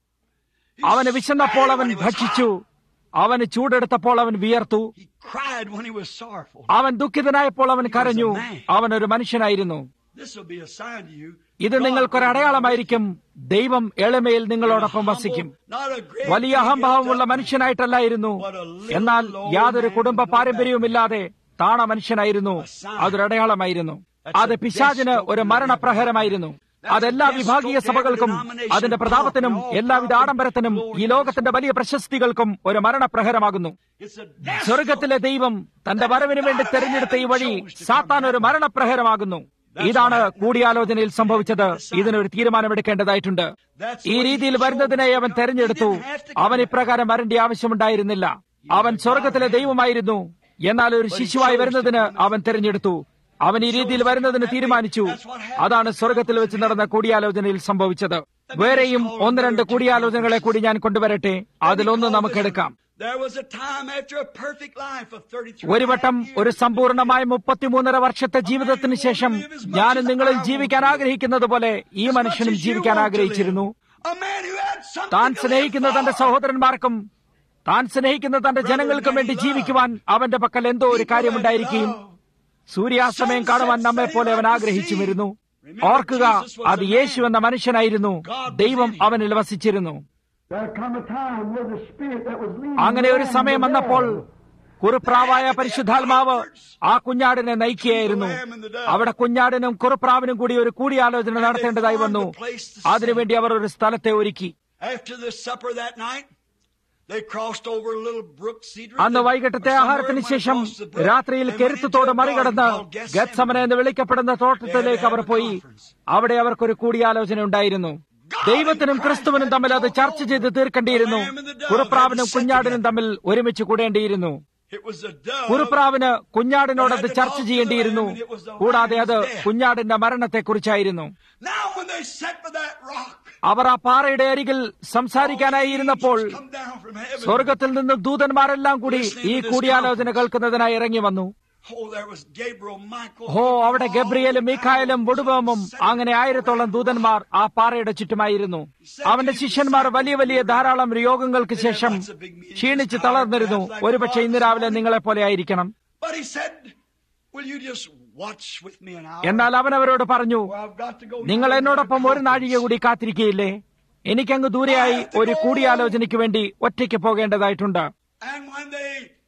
He അവന് വിശന്നപ്പോൾ spat അവൻ when he was ഭക്ഷിച്ചു hot. അവന് ചൂടെടുത്തപ്പോൾ അവൻ വിയർത്തു He cried when he was sorrowful. അവൻ ദുഃഖിതനായപ്പോൾ അവൻ കരഞ്ഞു അവൻ ഒരു മനുഷ്യനായിരുന്നു This will be a sign to you. ഇത് നിങ്ങൾക്കൊരു അടയാളമായിരിക്കും ദൈവം എളിമയിൽ നിങ്ങളോടൊപ്പം വസിക്കും വലിയ അഹംഭാവമുള്ള മനുഷ്യനായിട്ടല്ലായിരുന്നു എന്നാൽ യാതൊരു കുടുംബ പാരമ്പര്യവുമില്ലാതെ താണ മനുഷ്യനായിരുന്നു അതൊരു അടയാളമായിരുന്നു അത് പിശാചിന് ഒരു മരണപ്രഹരമായിരുന്നു അതെല്ലാ വിഭാഗീയ സഭകൾക്കും അതിന്റെ പ്രതാപത്തിനും എല്ലാവിധ ആഡംബരത്തിനും ഈ ലോകത്തിന്റെ വലിയ പ്രശസ്തികൾക്കും ഒരു മരണപ്രഹരമാകുന്നു സ്വർഗത്തിലെ ദൈവം തന്റെ വരവിന് വേണ്ടി തെരഞ്ഞെടുത്ത ഈ വഴി സാത്താൻ ഒരു മരണപ്രഹരമാകുന്നു ഇതാണ് കൂടിയാലോചനയിൽ സംഭവിച്ചത് ഇതിനൊരു തീരുമാനമെടുക്കേണ്ടതായിട്ടുണ്ട് ഈ രീതിയിൽ വരുന്നതിനായി അവൻ തെരഞ്ഞെടുത്തു അവൻ ഇപ്രകാരം വരേണ്ട ആവശ്യമുണ്ടായിരുന്നില്ല അവൻ സ്വർഗത്തിലെ ദൈവമായിരുന്നു എന്നാൽ ഒരു ശിശുവായി വരുന്നതിന് അവൻ തെരഞ്ഞെടുത്തു അവൻ ഈ രീതിയിൽ വരുന്നതിന് തീരുമാനിച്ചു അതാണ് സ്വർഗത്തിൽ വെച്ച് നടന്ന കൂടിയാലോചനയിൽ സംഭവിച്ചത് വേറെയും ഒന്ന് രണ്ട് കൂടിയാലോചനകളെ കൂടി ഞാൻ കൊണ്ടുവരട്ടെ അതിലൊന്ന് നമുക്കെടുക്കാം There was a time after a perfect life of 33 ഒരു വട്ടം ഒരു സമ്പൂർണമായ മുപ്പത്തിമൂന്നര വർഷത്തെ ജീവിതത്തിന് ശേഷം ഞാനും നിങ്ങളിൽ ജീവിക്കാൻ ആഗ്രഹിക്കുന്നത് പോലെ ഈ മനുഷ്യനും ജീവിക്കാൻ ആഗ്രഹിച്ചിരുന്നു A man who had something താൻ to live സ്നേഹിക്കുന്ന തന്റെ for. സഹോദരന്മാർക്കും താൻ സ്നേഹിക്കുന്ന തന്റെ ജനങ്ങൾക്കും വേണ്ടി ജീവിക്കുവാൻ അവന്റെ പക്കൽ എന്തോ ഒരു കാര്യമുണ്ടായിരിക്കുകയും സൂര്യാസ്തമയം കാണുവാൻ നമ്മെ പോലെ അവൻ ആഗ്രഹിച്ചുമിരുന്നു ഓർക്കുക അത് യേശു എന്ന മനുഷ്യനായിരുന്നു ദൈവം അവനിൽ വസിച്ചിരുന്നു There come a time where the spirit that was leading അങ്ങനെ ഒരു the സമയം lamb വന്നപ്പോൾ was കുറുപ്രാവായ പരിശുദ്ധാത്മാവ് ആ കുഞ്ഞാടിനെ നയിക്കുകയായിരുന്നു അവിടെ കുഞ്ഞാടിനും കുറുപ്രാവിനും കൂടി ഒരു കൂടിയാലോചന നടത്തേണ്ടതായി വന്നു അതിനുവേണ്ടി അവർ ഒരു സ്ഥലത്തെ ഒരുക്കി After the supper that night, they crossed over a little brook Cedar. അന്ന് വൈകിട്ടത്തെ ആഹാരത്തിന് ശേഷം രാത്രിയിൽ കെരുത്തത്തോട് മറികടന്ന് ഗത്സമന എന്ന് വിളിക്കപ്പെടുന്ന തോട്ടത്തിലേക്ക് അവർ പോയി അവിടെ അവർക്കൊരു കൂടിയാലോചന ഉണ്ടായിരുന്നു ദൈവത്തിനും ക്രിസ്തുവിനും തമ്മിൽ അത് ചർച്ച ചെയ്ത് തീർക്കേണ്ടിയിരുന്നു കുറുപ്രാവിനും കുഞ്ഞാടിനും തമ്മിൽ ഒരുമിച്ച് കൂടേണ്ടിയിരുന്നു It was a dove. കുറുപ്രാവിന് കുഞ്ഞാടിനോട് അത് ചർച്ച ചെയ്യേണ്ടിയിരുന്നു കൂടാതെ അത് കുഞ്ഞാടിന്റെ മരണത്തെക്കുറിച്ചായിരുന്നു Now when they sat by that rock, അവർ ആ പാറയുടെ അരികിൽ സംസാരിക്കാനായി ഇരുന്നപ്പോൾ come down from heaven. സ്വർഗത്തിൽ നിന്ന് ദൂതന്മാരെല്ലാം കൂടി ഈ കൂടിയാലോചന കേൾക്കുന്നതിനായി ഇറങ്ങി വന്നു Oh, there was Gabriel, Michael. ഹോ അവിടെ ഗബ്രിയേലും മീഖായലും ബുടുബോമും അങ്ങനെ ആയിരത്തോളം ദൂതന്മാർ ആ പാറയുടെ ചുറ്റുമായിരുന്നു അവന്റെ ശിഷ്യന്മാർ വലിയ വലിയ ധാരാളം രോഗങ്ങൾക്ക് ശേഷം ക്ഷീണിച്ച് തളർന്നിരുന്നു ഒരുപക്ഷെ ഇന്ന് രാവിലെ നിങ്ങളെ പോലെ ആയിരിക്കണം But he said, Will you just watch with me an hour? എന്നാൽ അവൻ അവരോട് പറഞ്ഞു For I've got to go നിങ്ങൾ down to എന്നോടൊപ്പം the ഒരു നാഴിക conference." കൂടി കാത്തിരിക്കുകയില്ലേ എനിക്കങ്ങ് ദൂരെയായി ഒരു കൂടിയാലോചനയ്ക്ക് വേണ്ടി ഒറ്റയ്ക്ക് പോകേണ്ടതായിട്ടുണ്ട് And when they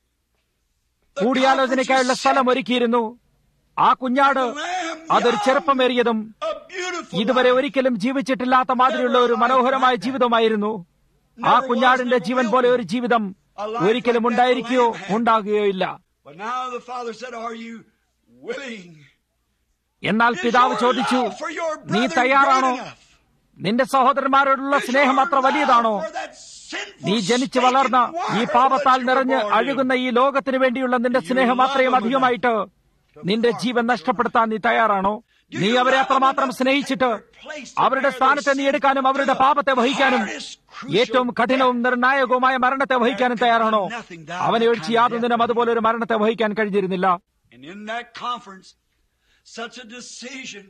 കൂടിയാലോചനയ്ക്കായുള്ള സ്ഥലം ഒരുക്കിയിരുന്നു ആ കുഞ്ഞാട് അതൊരു ചെറുപ്പമേറിയതും a beautiful ഇതുവരെ life. ഒരിക്കലും ജീവിച്ചിട്ടില്ലാത്ത മാതിരിയുള്ള ഒരു മനോഹരമായ ജീവിതമായിരുന്നു ആ കുഞ്ഞാടിന്റെ ജീവൻ പോലെ ഒരു ജീവിതം ഒരിക്കലും ഉണ്ടായിരിക്കുകയോ ഉണ്ടാകുകയോ ഇല്ല But now the father said, Are you willing? എന്നാൽ Is പിതാവ് your ചോദിച്ചു love for your നീ brother തയ്യാറാണോ great enough? നിന്റെ സഹോദരന്മാരോടുള്ള Is സ്നേഹം your അത്ര love വലിയതാണോ for that നീ ജനിച്ചു വളർന്ന ഈ പാപത്താൽ നിറഞ്ഞ് അഴുകുന്ന ഈ ലോകത്തിന് വേണ്ടിയുള്ള നിന്റെ സ്നേഹം അത്രയും അധികമായിട്ട് നിന്റെ ജീവൻ നഷ്ടപ്പെടുത്താൻ നീ തയ്യാറാണോ നീ അവരെ അത്രമാത്രം സ്നേഹിച്ചിട്ട് അവരുടെ സ്ഥാനത്തെ നീ എടുക്കാനും അവരുടെ പാപത്തെ വഹിക്കാനും ഏറ്റവും കഠിനവും നിർണായകവുമായ മരണത്തെ വഹിക്കാനും തയ്യാറാണോ അവനെ ഒഴിച്ച് യാതൊന്നിനും അതുപോലെ ഒരു മരണത്തെ വഹിക്കാൻ കഴിഞ്ഞിരുന്നില്ല And in that conference, such a decision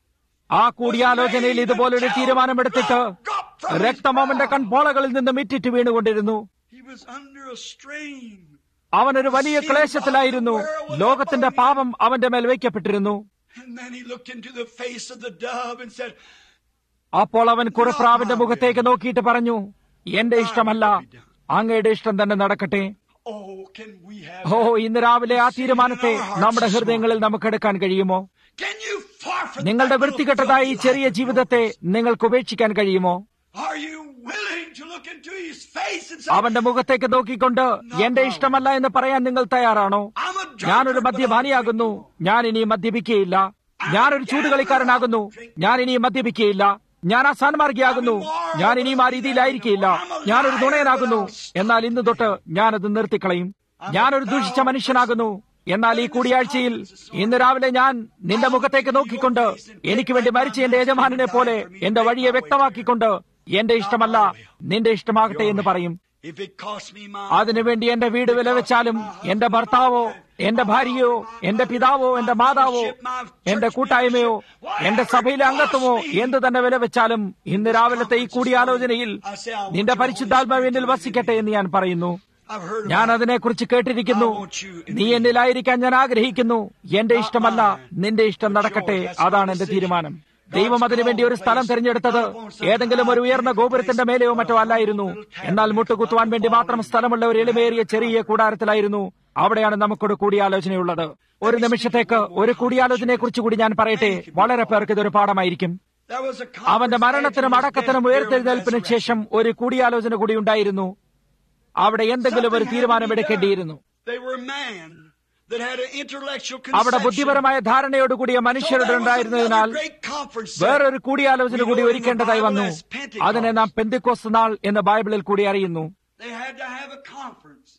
ആ കൂടിയാലോചനയിൽ ഇതുപോലൊരു തീരുമാനമെടുത്തിട്ട് രക്തം അവന്റെ കൺപോളകളിൽ നിന്ന് മിറ്റിറ്റ് വീണുകൊണ്ടിരുന്നു he was under a strain. അവനൊരു വലിയ ക്ലേശത്തിലായിരുന്നു ലോകത്തിന്റെ പാപം അവന്റെ മേൽ വയ്ക്കപ്പെട്ടിരുന്നു And then he looked into the face of the dove and said, അപ്പോൾ അവൻ കുറുപ്രാവിന്റെ മുഖത്തേക്ക് നോക്കിയിട്ട് പറഞ്ഞു എന്റെ ഇഷ്ടമല്ല അങ്ങയുടെ ഇഷ്ടം തന്നെ നടക്കട്ടെ Oh, can we have ഓ ഇന്ന് രാവിലെ ആ തീരുമാനത്തെ നമ്മുടെ ഹൃദയങ്ങളിൽ നമുക്കെടുക്കാൻ കഴിയുമോ Can you forfeit നിങ്ങളുടെ that little വൃത്തികെട്ടതായ ഈ filthy ചെറിയ life? ജീവിതത്തെ നിങ്ങൾക്ക് ഉപേക്ഷിക്കാൻ കഴിയുമോ Are you willing to look into his face and say, അവന്റെ മുഖത്തേക്ക് നോക്കിക്കൊണ്ട് എന്റെ ഇഷ്ടമല്ല എന്ന് പറയാൻ നിങ്ങൾ തയ്യാറാണോ I'm a drunkard, ഞാനൊരു but I'll മദ്യപാനിയാകുന്നു drink more." ഞാൻ ഇനി മദ്യപിക്കുകയില്ല ഞാനൊരു ചൂതുകളിക്കാരനാകുന്നു ഞാൻ ഇനി മദ്യപിക്കുകയില്ല ഞാൻ ആ സാൻമാർഗിയാകുന്നു ഞാൻ ഇനിയും ആ രീതിയിലായിരിക്കില്ല ഞാനൊരു നുണയനാകുന്നു എന്നാൽ ഇന്ന് തൊട്ട് ഞാനത് നിർത്തിക്കളയും ഞാനൊരു ദൂഷിച്ച മനുഷ്യനാകുന്നു എന്നാൽ ഈ കൂടിയാഴ്ചയിൽ ഇന്ന് രാവിലെ ഞാൻ നിന്റെ മുഖത്തേക്ക് നോക്കിക്കൊണ്ട് എനിക്ക് വേണ്ടി മരിച്ച എന്റെ യജമാനനെ പോലെ എന്റെ വഴിയെ വ്യക്തമാക്കിക്കൊണ്ട് എന്റെ ഇഷ്ടമല്ല നിന്റെ ഇഷ്ടമാകട്ടെ എന്ന് പറയും If it costs me my അതിനുവേണ്ടി എന്റെ വീട് വില വെച്ചാലും എന്റെ ഭർത്താവോ എന്റെ ഭാര്യയോ എന്റെ പിതാവോ എന്റെ മാതാവോ എന്റെ കൂട്ടായ്മയോ എന്റെ സഭയിലെ അംഗത്വമോ എന്ത് തന്നെ വില വെച്ചാലും ഇന്ന് രാവിലത്തെ ഈ കൂടിയാലോചനയിൽ നിന്റെ പരിശുദ്ധാത്മാവ് എന്നിൽ വസിക്കട്ടെ എന്ന് ഞാൻ പറയുന്നു I've heard ഞാൻ about അതിനെക്കുറിച്ച് കേട്ടിരിക്കുന്നു നീ എന്നിലായിരിക്കാൻ ഞാൻ ആഗ്രഹിക്കുന്നു എന്റെ ഇഷ്ടമല്ല നിന്റെ ഇഷ്ടം നടക്കട്ടെ അതാണ് എന്റെ തീരുമാനം ദൈവം അതിനുവേണ്ടി ഒരു സ്ഥലം തിരഞ്ഞെടുത്തത് ഏതെങ്കിലും ഒരു ഉയർന്ന ഗോപുരത്തിന്റെ മേലെയോ മറ്റോ അല്ലായിരുന്നു എന്നാൽ മുട്ടുകുത്തുവാൻ വേണ്ടി മാത്രം സ്ഥലമുള്ള ഒരു എളിമേറിയ ചെറിയ കൂടാരത്തിലായിരുന്നു അവിടെയാണ് നമുക്കൊരു കൂടിയാലോചനയുള്ളത് ഒരു നിമിഷത്തേക്ക് ഒരു കൂടിയാലോചനയെ കുറിച്ച് കൂടി ഞാൻ പറയട്ടെ വളരെ പേർക്ക് ഇതൊരു പാഠമായിരിക്കും There was a അവന്റെ conference മരണത്തിനും after his അടക്കത്തിനും death, ഉയർത്തെഴുന്നേൽപ്പിനും burial, and ശേഷം ഒരു കൂടിയാലോചന കൂടി ഉണ്ടായിരുന്നു അവിടെ എന്തെങ്കിലും ഒരു തീരുമാനമെടുക്കേണ്ടിയിരുന്നു They were man that had an intellectual അവിടെ conception. ബുദ്ധിപരമായ ധാരണയോടുകൂടിയ So മനുഷ്യരുടെ there was ഉണ്ടായിരുന്നതിനാൽ another great conference set. വേറൊരു കൂടിയാലോചന കൂടി ഒരുക്കേണ്ടതായി വന്നു അതിനെ നാം പെന്തിക്കോസ് നാൾ എന്ന് ബൈബിളിൽ കൂടി അറിയുന്നു They had to have a conference.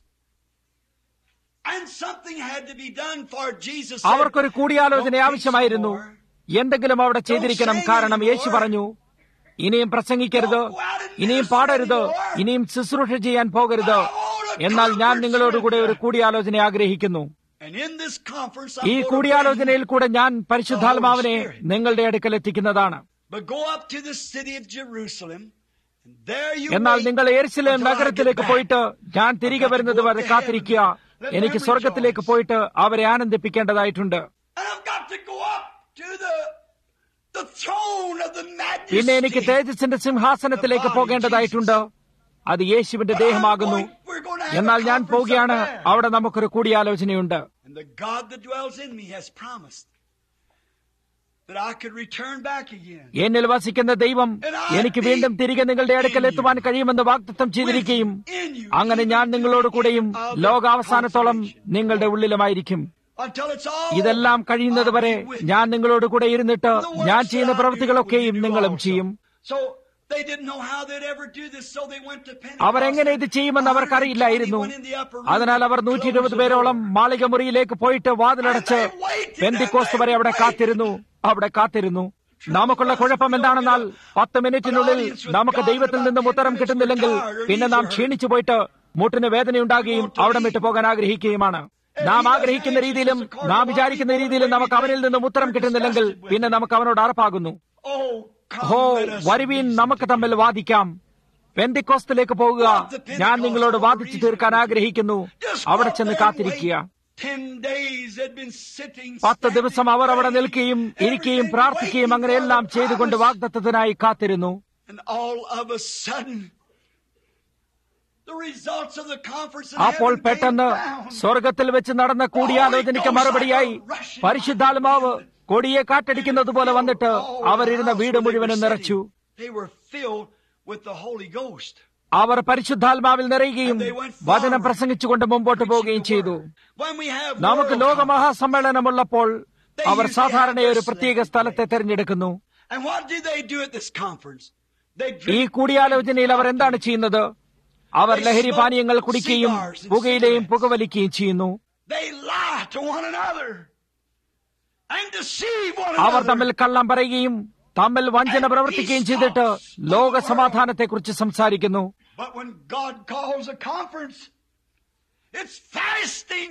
And something had to be done for Jesus. said, അവർക്കൊരു കൂടിയാലോചന "Don't ആവശ്യമായിരുന്നു preach more. എന്തെങ്കിലും അവിടെ ചെയ്തിരിക്കണം കാരണം യേശു പറഞ്ഞു ഇനിയും പ്രസംഗിക്കരുത് ഇനിയും പാടരുത് ഇനിയും ശുശ്രൂഷ ചെയ്യാൻ പോകരുത് എന്നാൽ ഞാൻ നിങ്ങളോടുകൂടെ ഒരു കൂടിയാലോചന ആഗ്രഹിക്കുന്നു And in this conference, ഈ I'm going to കൂടിയാലോചനയിൽ bring കൂടെ ഞാൻ പരിശുദ്ധാത്മാവിനെ നിങ്ങളുടെ അടുക്കൽ എത്തിക്കുന്നതാണ് But go up to the city of Jerusalem, and there you എന്നാൽ wait നിങ്ങൾ എരിശിലേം until I നഗരത്തിലേക്ക് get back. പോയിട്ട് ഞാൻ തിരികെ വരുന്നത് വരെ കാത്തിരിക്കുക എനിക്ക് സ്വർഗത്തിലേക്ക് പോയിട്ട് അവരെ ആനന്ദിപ്പിക്കേണ്ടതായിട്ടുണ്ട് And I've got to go up to the, the throne of the പിന്നെ എനിക്ക് majesty. തേജസ്സിന്റെ സിംഹാസനത്തിലേക്ക് പോകേണ്ടതായിട്ടുണ്ട് അത് യേശുവിന്റെ ദേഹമാകുന്നു എന്നാൽ ഞാൻ പോവുകയാണ് അവിടെ നമുക്കൊരു കൂടിയാലോചനയുണ്ട് And the God that dwells in me has promised that I could return back again. എന്നിൽ വസിക്കുന്ന ദൈവം എനിക്ക് വീണ്ടും തിരികെ നിങ്ങളുടെ അടുക്കൽ എത്തുവാൻ കഴിയുമെന്ന് വാഗ്ദത്തം ചെയ്തിരിക്കുകയും അങ്ങനെ ഞാൻ നിങ്ങളോട് കൂടെയും ലോകാവസാനത്തോളം നിങ്ങളുടെ ഉള്ളിലുമായിരിക്കും Until it's all ഇതെല്ലാം കഴിയുന്നത് വരെ ഞാൻ നിങ്ങളോട് കൂടെ ഇരുന്നിട്ട് ഞാൻ ചെയ്യുന്ന പ്രവൃത്തികളൊക്കെയും നിങ്ങളും ചെയ്യും So they didn't know how they'd ever do this, so they went to Pentecost. അവരെങ്ങനെ ഇത് ചെയ്യുമെന്ന് അവർക്കറിയില്ലായിരുന്നു അതിനാൽ അവർ നൂറ്റി ഇരുപത് പേരോളം മാളിക മുറിയിലേക്ക് പോയിട്ട് വാതിലടച്ച് പെന്തിക്കോസ്ത് വരെ അവിടെ കാത്തിരുന്നു അവിടെ കാത്തിരുന്നു നമുക്കുള്ള കുഴപ്പം എന്താണെന്നാൽ പത്ത് മിനിറ്റിനുള്ളിൽ നമുക്ക് ദൈവത്തിൽ നിന്നും ഉത്തരം കിട്ടുന്നില്ലെങ്കിൽ പിന്നെ നാം ക്ഷീണിച്ചു പോയിട്ട് മുട്ടിന് വേദനയുണ്ടാകുകയും അവിടെ വിട്ടു പോകാൻ ആഗ്രഹിക്കുകയുമാണ് നാം ആഗ്രഹിക്കുന്ന രീതിയിലും നാം വിചാരിക്കുന്ന രീതിയിലും നമുക്ക് അവനിൽ നിന്നും ഉത്തരം കിട്ടുന്നില്ലെങ്കിൽ പിന്നെ നമുക്ക് അവനോട് അറപ്പാകുന്നു Oh, ഹോ come, let us വരുവീൻ reason. നമുക്ക് തമ്മിൽ വാദിക്കാം പെന്തിക്കോസ്തിലേക്ക് പോകുക ഞാൻ നിങ്ങളോട് വാദിച്ചു തീർക്കാൻ ആഗ്രഹിക്കുന്നു Just അവിടെ go ചെന്ന് there and കാത്തിരിക്കുക wait. Ten days they'd been sitting, പത്ത് ദിവസം standing, അവർ അവിടെ praying, നിൽക്കുകയും ഇരിക്കുകയും everything പ്രാർത്ഥിക്കുകയും അങ്ങനെ waiting എല്ലാം for the ചെയ്തുകൊണ്ട് promise. വാഗ്ദത്തത്തിനായി കാത്തിരുന്നു And all of a sudden, the results of the conference in അപ്പോൾ heaven പെട്ടെന്ന് came down. സ്വർഗത്തിൽ വെച്ച് നടന്ന കൂടിയാലോചനയ്ക്ക് മറുപടിയായി പരിശുദ്ധാത്മാവ് കൊടിയെ കാറ്റടിക്കുന്നത് പോലെ വന്നിട്ട് അവരിരുന്ന വീട് മുഴുവനും നിറച്ചു They were filled with the Holy Ghost. അവർ പരിശുദ്ധാത്മാവിൽ നിറയുകയും വചനം പ്രസംഗിച്ചുകൊണ്ട് മുമ്പോട്ട് പോവുകയും ചെയ്തു When we have നമുക്ക് world ലോകമഹാസമ്മേളനമുള്ളപ്പോൾ അവർ സാധാരണ ഒരു പ്രത്യേക സ്ഥലത്തെ തെരഞ്ഞെടുക്കുന്നു And what do they do at this conference? They ഈ drink കൂടിയാലോചനയിൽ അവർ എന്താണ് ചെയ്യുന്നത് അവർ ലഹരി പാനീയങ്ങൾ കുടിക്കുകയും പുകയിലെയും പുകവലിക്കുകയും ചെയ്യുന്നു They lie to one another and deceive one our another. തമ്മിൽ കള്ളം പറയുകയും തമ്മിൽ വഞ്ചന പ്രവർത്തിക്കുകയും ചെയ്തിട്ട് ലോക സമാധാനത്തെക്കുറിച്ച് സംസാരിക്കുന്നു But when God calls a conference, it's fasting,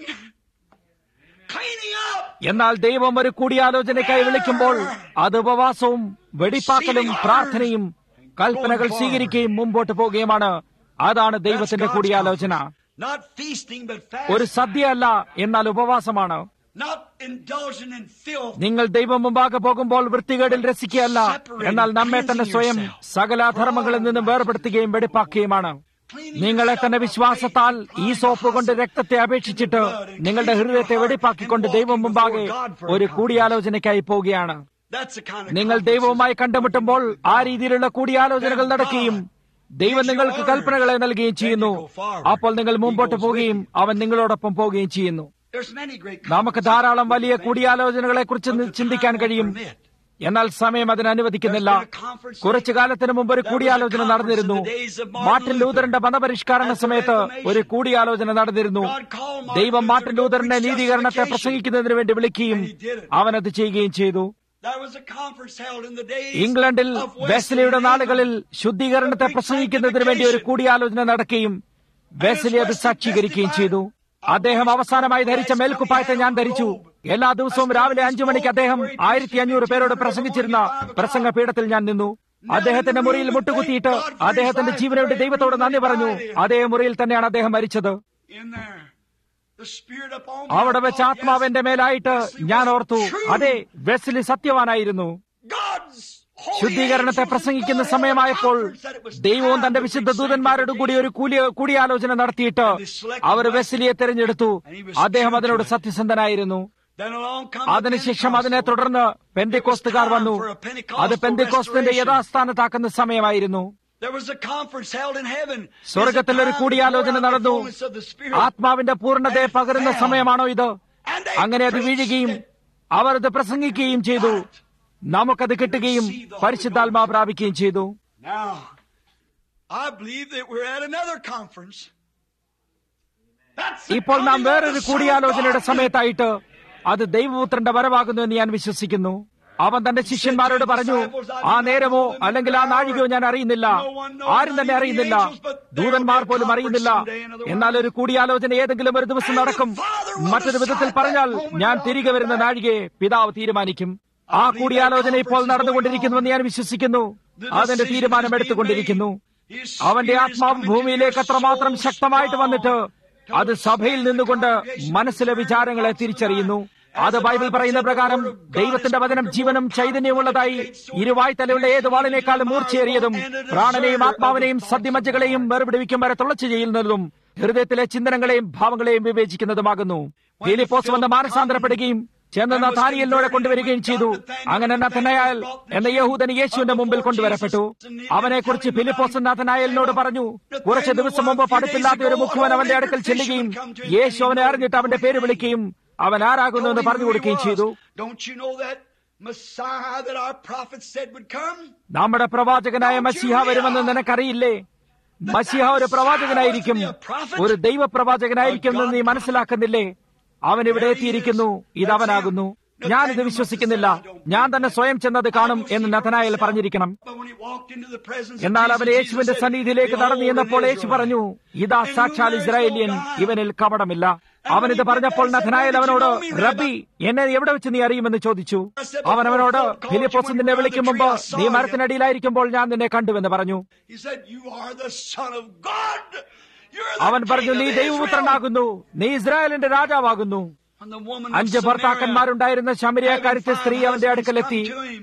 cleaning up, എന്നാൽ ദൈവം ഒരു കൂടിയാലോചനയ്ക്കായി വിളിക്കുമ്പോൾ അത് ഉപവാസവും വെടിപ്പാക്കലും പ്രാർത്ഥനയും കൽപ്പനകൾ സ്വീകരിക്കുകയും മുമ്പോട്ട് പോവുകയുമാണ് അതാണ് ദൈവത്തിന്റെ കൂടിയാലോചന not feasting but ഒരു fasting, സദ്യ അല്ല എന്നാൽ ഉപവാസമാണ് not indulging in filth. നിങ്ങൾ ദൈവം മുമ്പാകെ പോകുമ്പോൾ വൃത്തികേടിൽ രസിക്കുകയല്ല എന്നാൽ നമ്മെ തന്നെ സ്വയം സകല ധർമ്മങ്ങളിൽ നിന്നും വേർപെടുത്തുകയും വെടിപ്പാക്കുകയുമാണ് നിങ്ങളെ തന്നെ വിശ്വാസത്താൽ ഈ സോപ്പ് കൊണ്ട് രക്തത്തെ അപേക്ഷിച്ചിട്ട് നിങ്ങളുടെ ഹൃദയത്തെ വെടിപ്പാക്കിക്കൊണ്ട് ദൈവം മുമ്പാകെ ഒരു കൂടിയാലോചനയ്ക്കായി പോവുകയാണ് That's the kind of നിങ്ങൾ conference ദൈവവുമായി കണ്ടുമുട്ടുമ്പോൾ ആ രീതിയിലുള്ള കൂടിയാലോചനകൾ നടക്കുകയും ദൈവം നിങ്ങൾക്ക് കൽപ്പനകളെ നൽകുകയും ചെയ്യുന്നു അപ്പോൾ നിങ്ങൾ മുമ്പോട്ട് പോവുകയും അവൻ നിങ്ങളോടൊപ്പം പോവുകയും ചെയ്യുന്നു There's many great നമുക്ക് ധാരാളം വലിയ കൂടിയാലോചനകളെ കുറിച്ച് ചിന്തിക്കാൻ കഴിയും എന്നാൽ സമയം അതിന് അനുവദിക്കുന്നില്ല കുറച്ചു കാലത്തിന് മുമ്പ് ഒരു കൂടിയാലോചന നടന്നിരുന്നു മാർട്ടിൻ ലൂതറിന്റെ മതപരിഷ്കരണ സമയത്ത് ഒരു കൂടിയാലോചന നടന്നിരുന്നു ദൈവം മാർട്ടിൻ ലൂതറിന്റെ നീതീകരണത്തെ പ്രസംഗിക്കുന്നതിന് വേണ്ടി വിളിക്കുകയും അവനത് ചെയ്യുകയും ചെയ്തു There was a conference held in the days ഇംഗ്ലണ്ടിൽ of Wesley വെസ്ലിയുടെ നാളുകളിൽ ശുദ്ധീകരണത്തെ പ്രസംഗിക്കുന്നതിന് വേണ്ടി ഒരു കൂടിയാലോചന നടക്കുകയും വെസ്ലി അത് സാക്ഷീകരിക്കുകയും ചെയ്തു അദ്ദേഹം അവസാനമായി ധരിച്ച മേൽക്കുപ്പായത്തെ ഞാൻ ധരിച്ചു എല്ലാ ദിവസവും രാവിലെ അഞ്ചു മണിക്ക് അദ്ദേഹം ആയിരത്തി അഞ്ഞൂറ് പേരോട് പ്രസംഗിച്ചിരുന്ന പ്രസംഗ പീഠത്തിൽ ഞാൻ നിന്നു അദ്ദേഹത്തിന്റെ മുറിയിൽ മുട്ടുകുത്തിയിട്ട് അദ്ദേഹത്തിന്റെ ജീവന് വേണ്ടി ദൈവത്തോട് നന്ദി പറഞ്ഞു അതേ മുറിയിൽ തന്നെയാണ് അദ്ദേഹം മരിച്ചത് in there. The Spirit upon me. അവിടെ I വെച്ച് thought, ആത്മാവിന്റെ yes, മേലായിട്ട് Wesley ഞാൻ was ഓർത്തു true. അതെ വെസ്ലി സത്യവാനായിരുന്നു God's holy ശുദ്ധീകരണത്തെ angels പ്രസംഗിക്കുന്ന and God had a സമയമായപ്പോൾ conference that it was ദൈവവും time തന്റെ to വിശുദ്ധ preach ദൂതന്മാരോടും കൂടി ഒരു കൂലി കൂടിയാലോചന നടത്തിയിട്ട് അവർ വെസ്ലിയെ തെരഞ്ഞെടുത്തു അദ്ദേഹം അതിനോട് സത്യസന്ധനായിരുന്നു Then along come the അതിനുശേഷം അതിനെ Pentecostal. തുടർന്ന് പെന്തിക്കോസ്തുകാർ വന്നു അത് പെന്തിക്കോസ്തിന്റെ യഥാസ്ഥാനത്താക്കുന്ന സമയമായിരുന്നു There was a conference held in heaven. സ്വർഗത്തിൽ ഒരു കൂടിയാലോചന നടന്നു ആത്മാവിന്റെ പൂർണ്ണതയെ പകരുന്ന സമയമാണോ ഇത് അങ്ങനെ അത് വീഴുകയും അവർ അത് പ്രസംഗിക്കുകയും ചെയ്തു നമുക്കത് കിട്ടുകയും പരിശുദ്ധാത്മാ പ്രാപിക്കുകയും ചെയ്തു Now, I believe that we're at another conference. That's the ഇപ്പോൾ നാം coming of വേറൊരു the Son of കൂടിയാലോചനയുടെ God. സമയത്തായിട്ട് അത് ദൈവപുത്രന്റെ വരവാകുന്നു എന്ന് ഞാൻ വിശ്വസിക്കുന്നു അവൻ തന്റെ ശിഷ്യന്മാരോട് പറഞ്ഞു ആ നേരമോ അല്ലെങ്കിൽ ആ നാഴികയോ ഞാൻ അറിയുന്നില്ല ആരും തന്നെ അറിയുന്നില്ല ദൂതന്മാർ പോലും അറിയുന്നില്ല എന്നാൽ ഒരു കൂടിയാലോചന ഏതെങ്കിലും ഒരു ദിവസം നടക്കും മറ്റൊരു വിധത്തിൽ പറഞ്ഞാൽ ഞാൻ തിരികെ വരുന്ന നാഴികയെ പിതാവ് തീരുമാനിക്കും ആ കൂടിയാലോചന ഇപ്പോൾ നടന്നുകൊണ്ടിരിക്കുന്നുവെന്ന് ഞാൻ വിശ്വസിക്കുന്നു അതിന്റെ തീരുമാനം എടുത്തുകൊണ്ടിരിക്കുന്നു അവന്റെ ആത്മാവ് ഭൂമിയിലേക്ക് അത്രമാത്രം ശക്തമായിട്ട് വന്നിട്ട് അത് സഭയിൽ നിന്നുകൊണ്ട് മനസ്സിലെ വിചാരങ്ങളെ തിരിച്ചറിയുന്നു അത് ബൈബിൾ പറയുന്ന പ്രകാരം ദൈവത്തിന്റെ വചനം ജീവനും ചൈതന്യമുള്ളതായി ഇരുവായ് തലയുള്ള ഏത് വാളിനേക്കാളും മൂർച്ചയേറിയതും പ്രാണനെയും ആത്മാവിനെയും സദ്യമജ്ജകളെയും വേർപിടിവിക്കും വരെ തുളച്ചു ചെയ്യുന്നതും ഹൃദയത്തിലെ ചിന്തനങ്ങളെയും ഭാവങ്ങളെയും വിവേചിക്കുന്നതുമാകുന്നു ഫിലിപ്പോസ് വന്ന് മാനസാന്തരപ്പെടുകയും ചെന്ന് നഥാനിയലിനോടെ കൊണ്ടുവരികയും ചെയ്തു അങ്ങനെ നഥനയാൽ എന്ന യഹൂദൻ യേശുവിന്റെ മുമ്പിൽ കൊണ്ടുവരപ്പെട്ടു അവനെക്കുറിച്ച് ഫിലിപ്പോസ് നഥനായലിനോട് പറഞ്ഞു കുറച്ച് ദിവസം മുമ്പ് പഠിപ്പില്ലാത്ത ഒരു മുഖ്യവൻ അവന്റെ അടുക്കൽ ചെല്ലുകയും യേശു അവനെ അറിഞ്ഞിട്ട് അവന്റെ പേര് വിളിക്കുകയും അവൻ ആരാകുന്നു എന്ന് പറഞ്ഞു കൊടുക്കുകയും ചെയ്തു Don't you know that Messiah that our prophet said would come? നമ്മുടെ പ്രവാചകനായ മസിഹ വരുമെന്ന് നിനക്കറിയില്ലേ മസിഹ ഒരു പ്രവാചകനായിരിക്കും ഒരു ദൈവ പ്രവാചകനായിരിക്കും എന്ന് നീ മനസ്സിലാക്കുന്നില്ലേ അവൻ ഇവിടെ എത്തിയിരിക്കുന്നു ഇതവനാകുന്നു ഞാനിത് വിശ്വസിക്കുന്നില്ല ഞാൻ തന്നെ സ്വയം ചെന്നത് കാണും എന്ന് നഥനായൽ പറഞ്ഞിരിക്കണം But when he walked into the presence എന്നാൽ of അവൻ Jesus, യേശുവിന്റെ Jesus said, സന്നിധിയിലേക്ക് "Behold, നടന്നു എന്നപ്പോൾ an യേശു Israelite." പറഞ്ഞു ഇതാ സാക്ഷാൽ ഇസ്രായേലിയൻ ഇവനിൽ കപടമില്ല അവനിത് പറഞ്ഞപ്പോൾ നഥനായൽ അവനോട് റബ്ബി എന്നെ എവിടെ വെച്ച് നീ അറിയുമെന്ന് ചോദിച്ചു അവൻ അവനോട് ഫിലിപ്പോസ് നിന്നെ വിളിക്കും മുമ്പ് നീ മരത്തിനടിയിലായിരിക്കുമ്പോൾ ഞാൻ നിന്നെ കണ്ടുവെന്ന് പറഞ്ഞു He said, You are the Son of God. You're the അവൻ പറഞ്ഞു King നീ of Israel." ദൈവപുത്രനാകുന്നു നീ ഇസ്രായേലിന്റെ രാജാവാകുന്നു When the woman of അഞ്ച് Samaria, ഭർത്താക്കന്മാരുണ്ടായിരുന്ന ശമരിയക്കാരത്തെ having സ്ത്രീ five അവന്റെ husbands, അടുക്കലെത്തി come to him.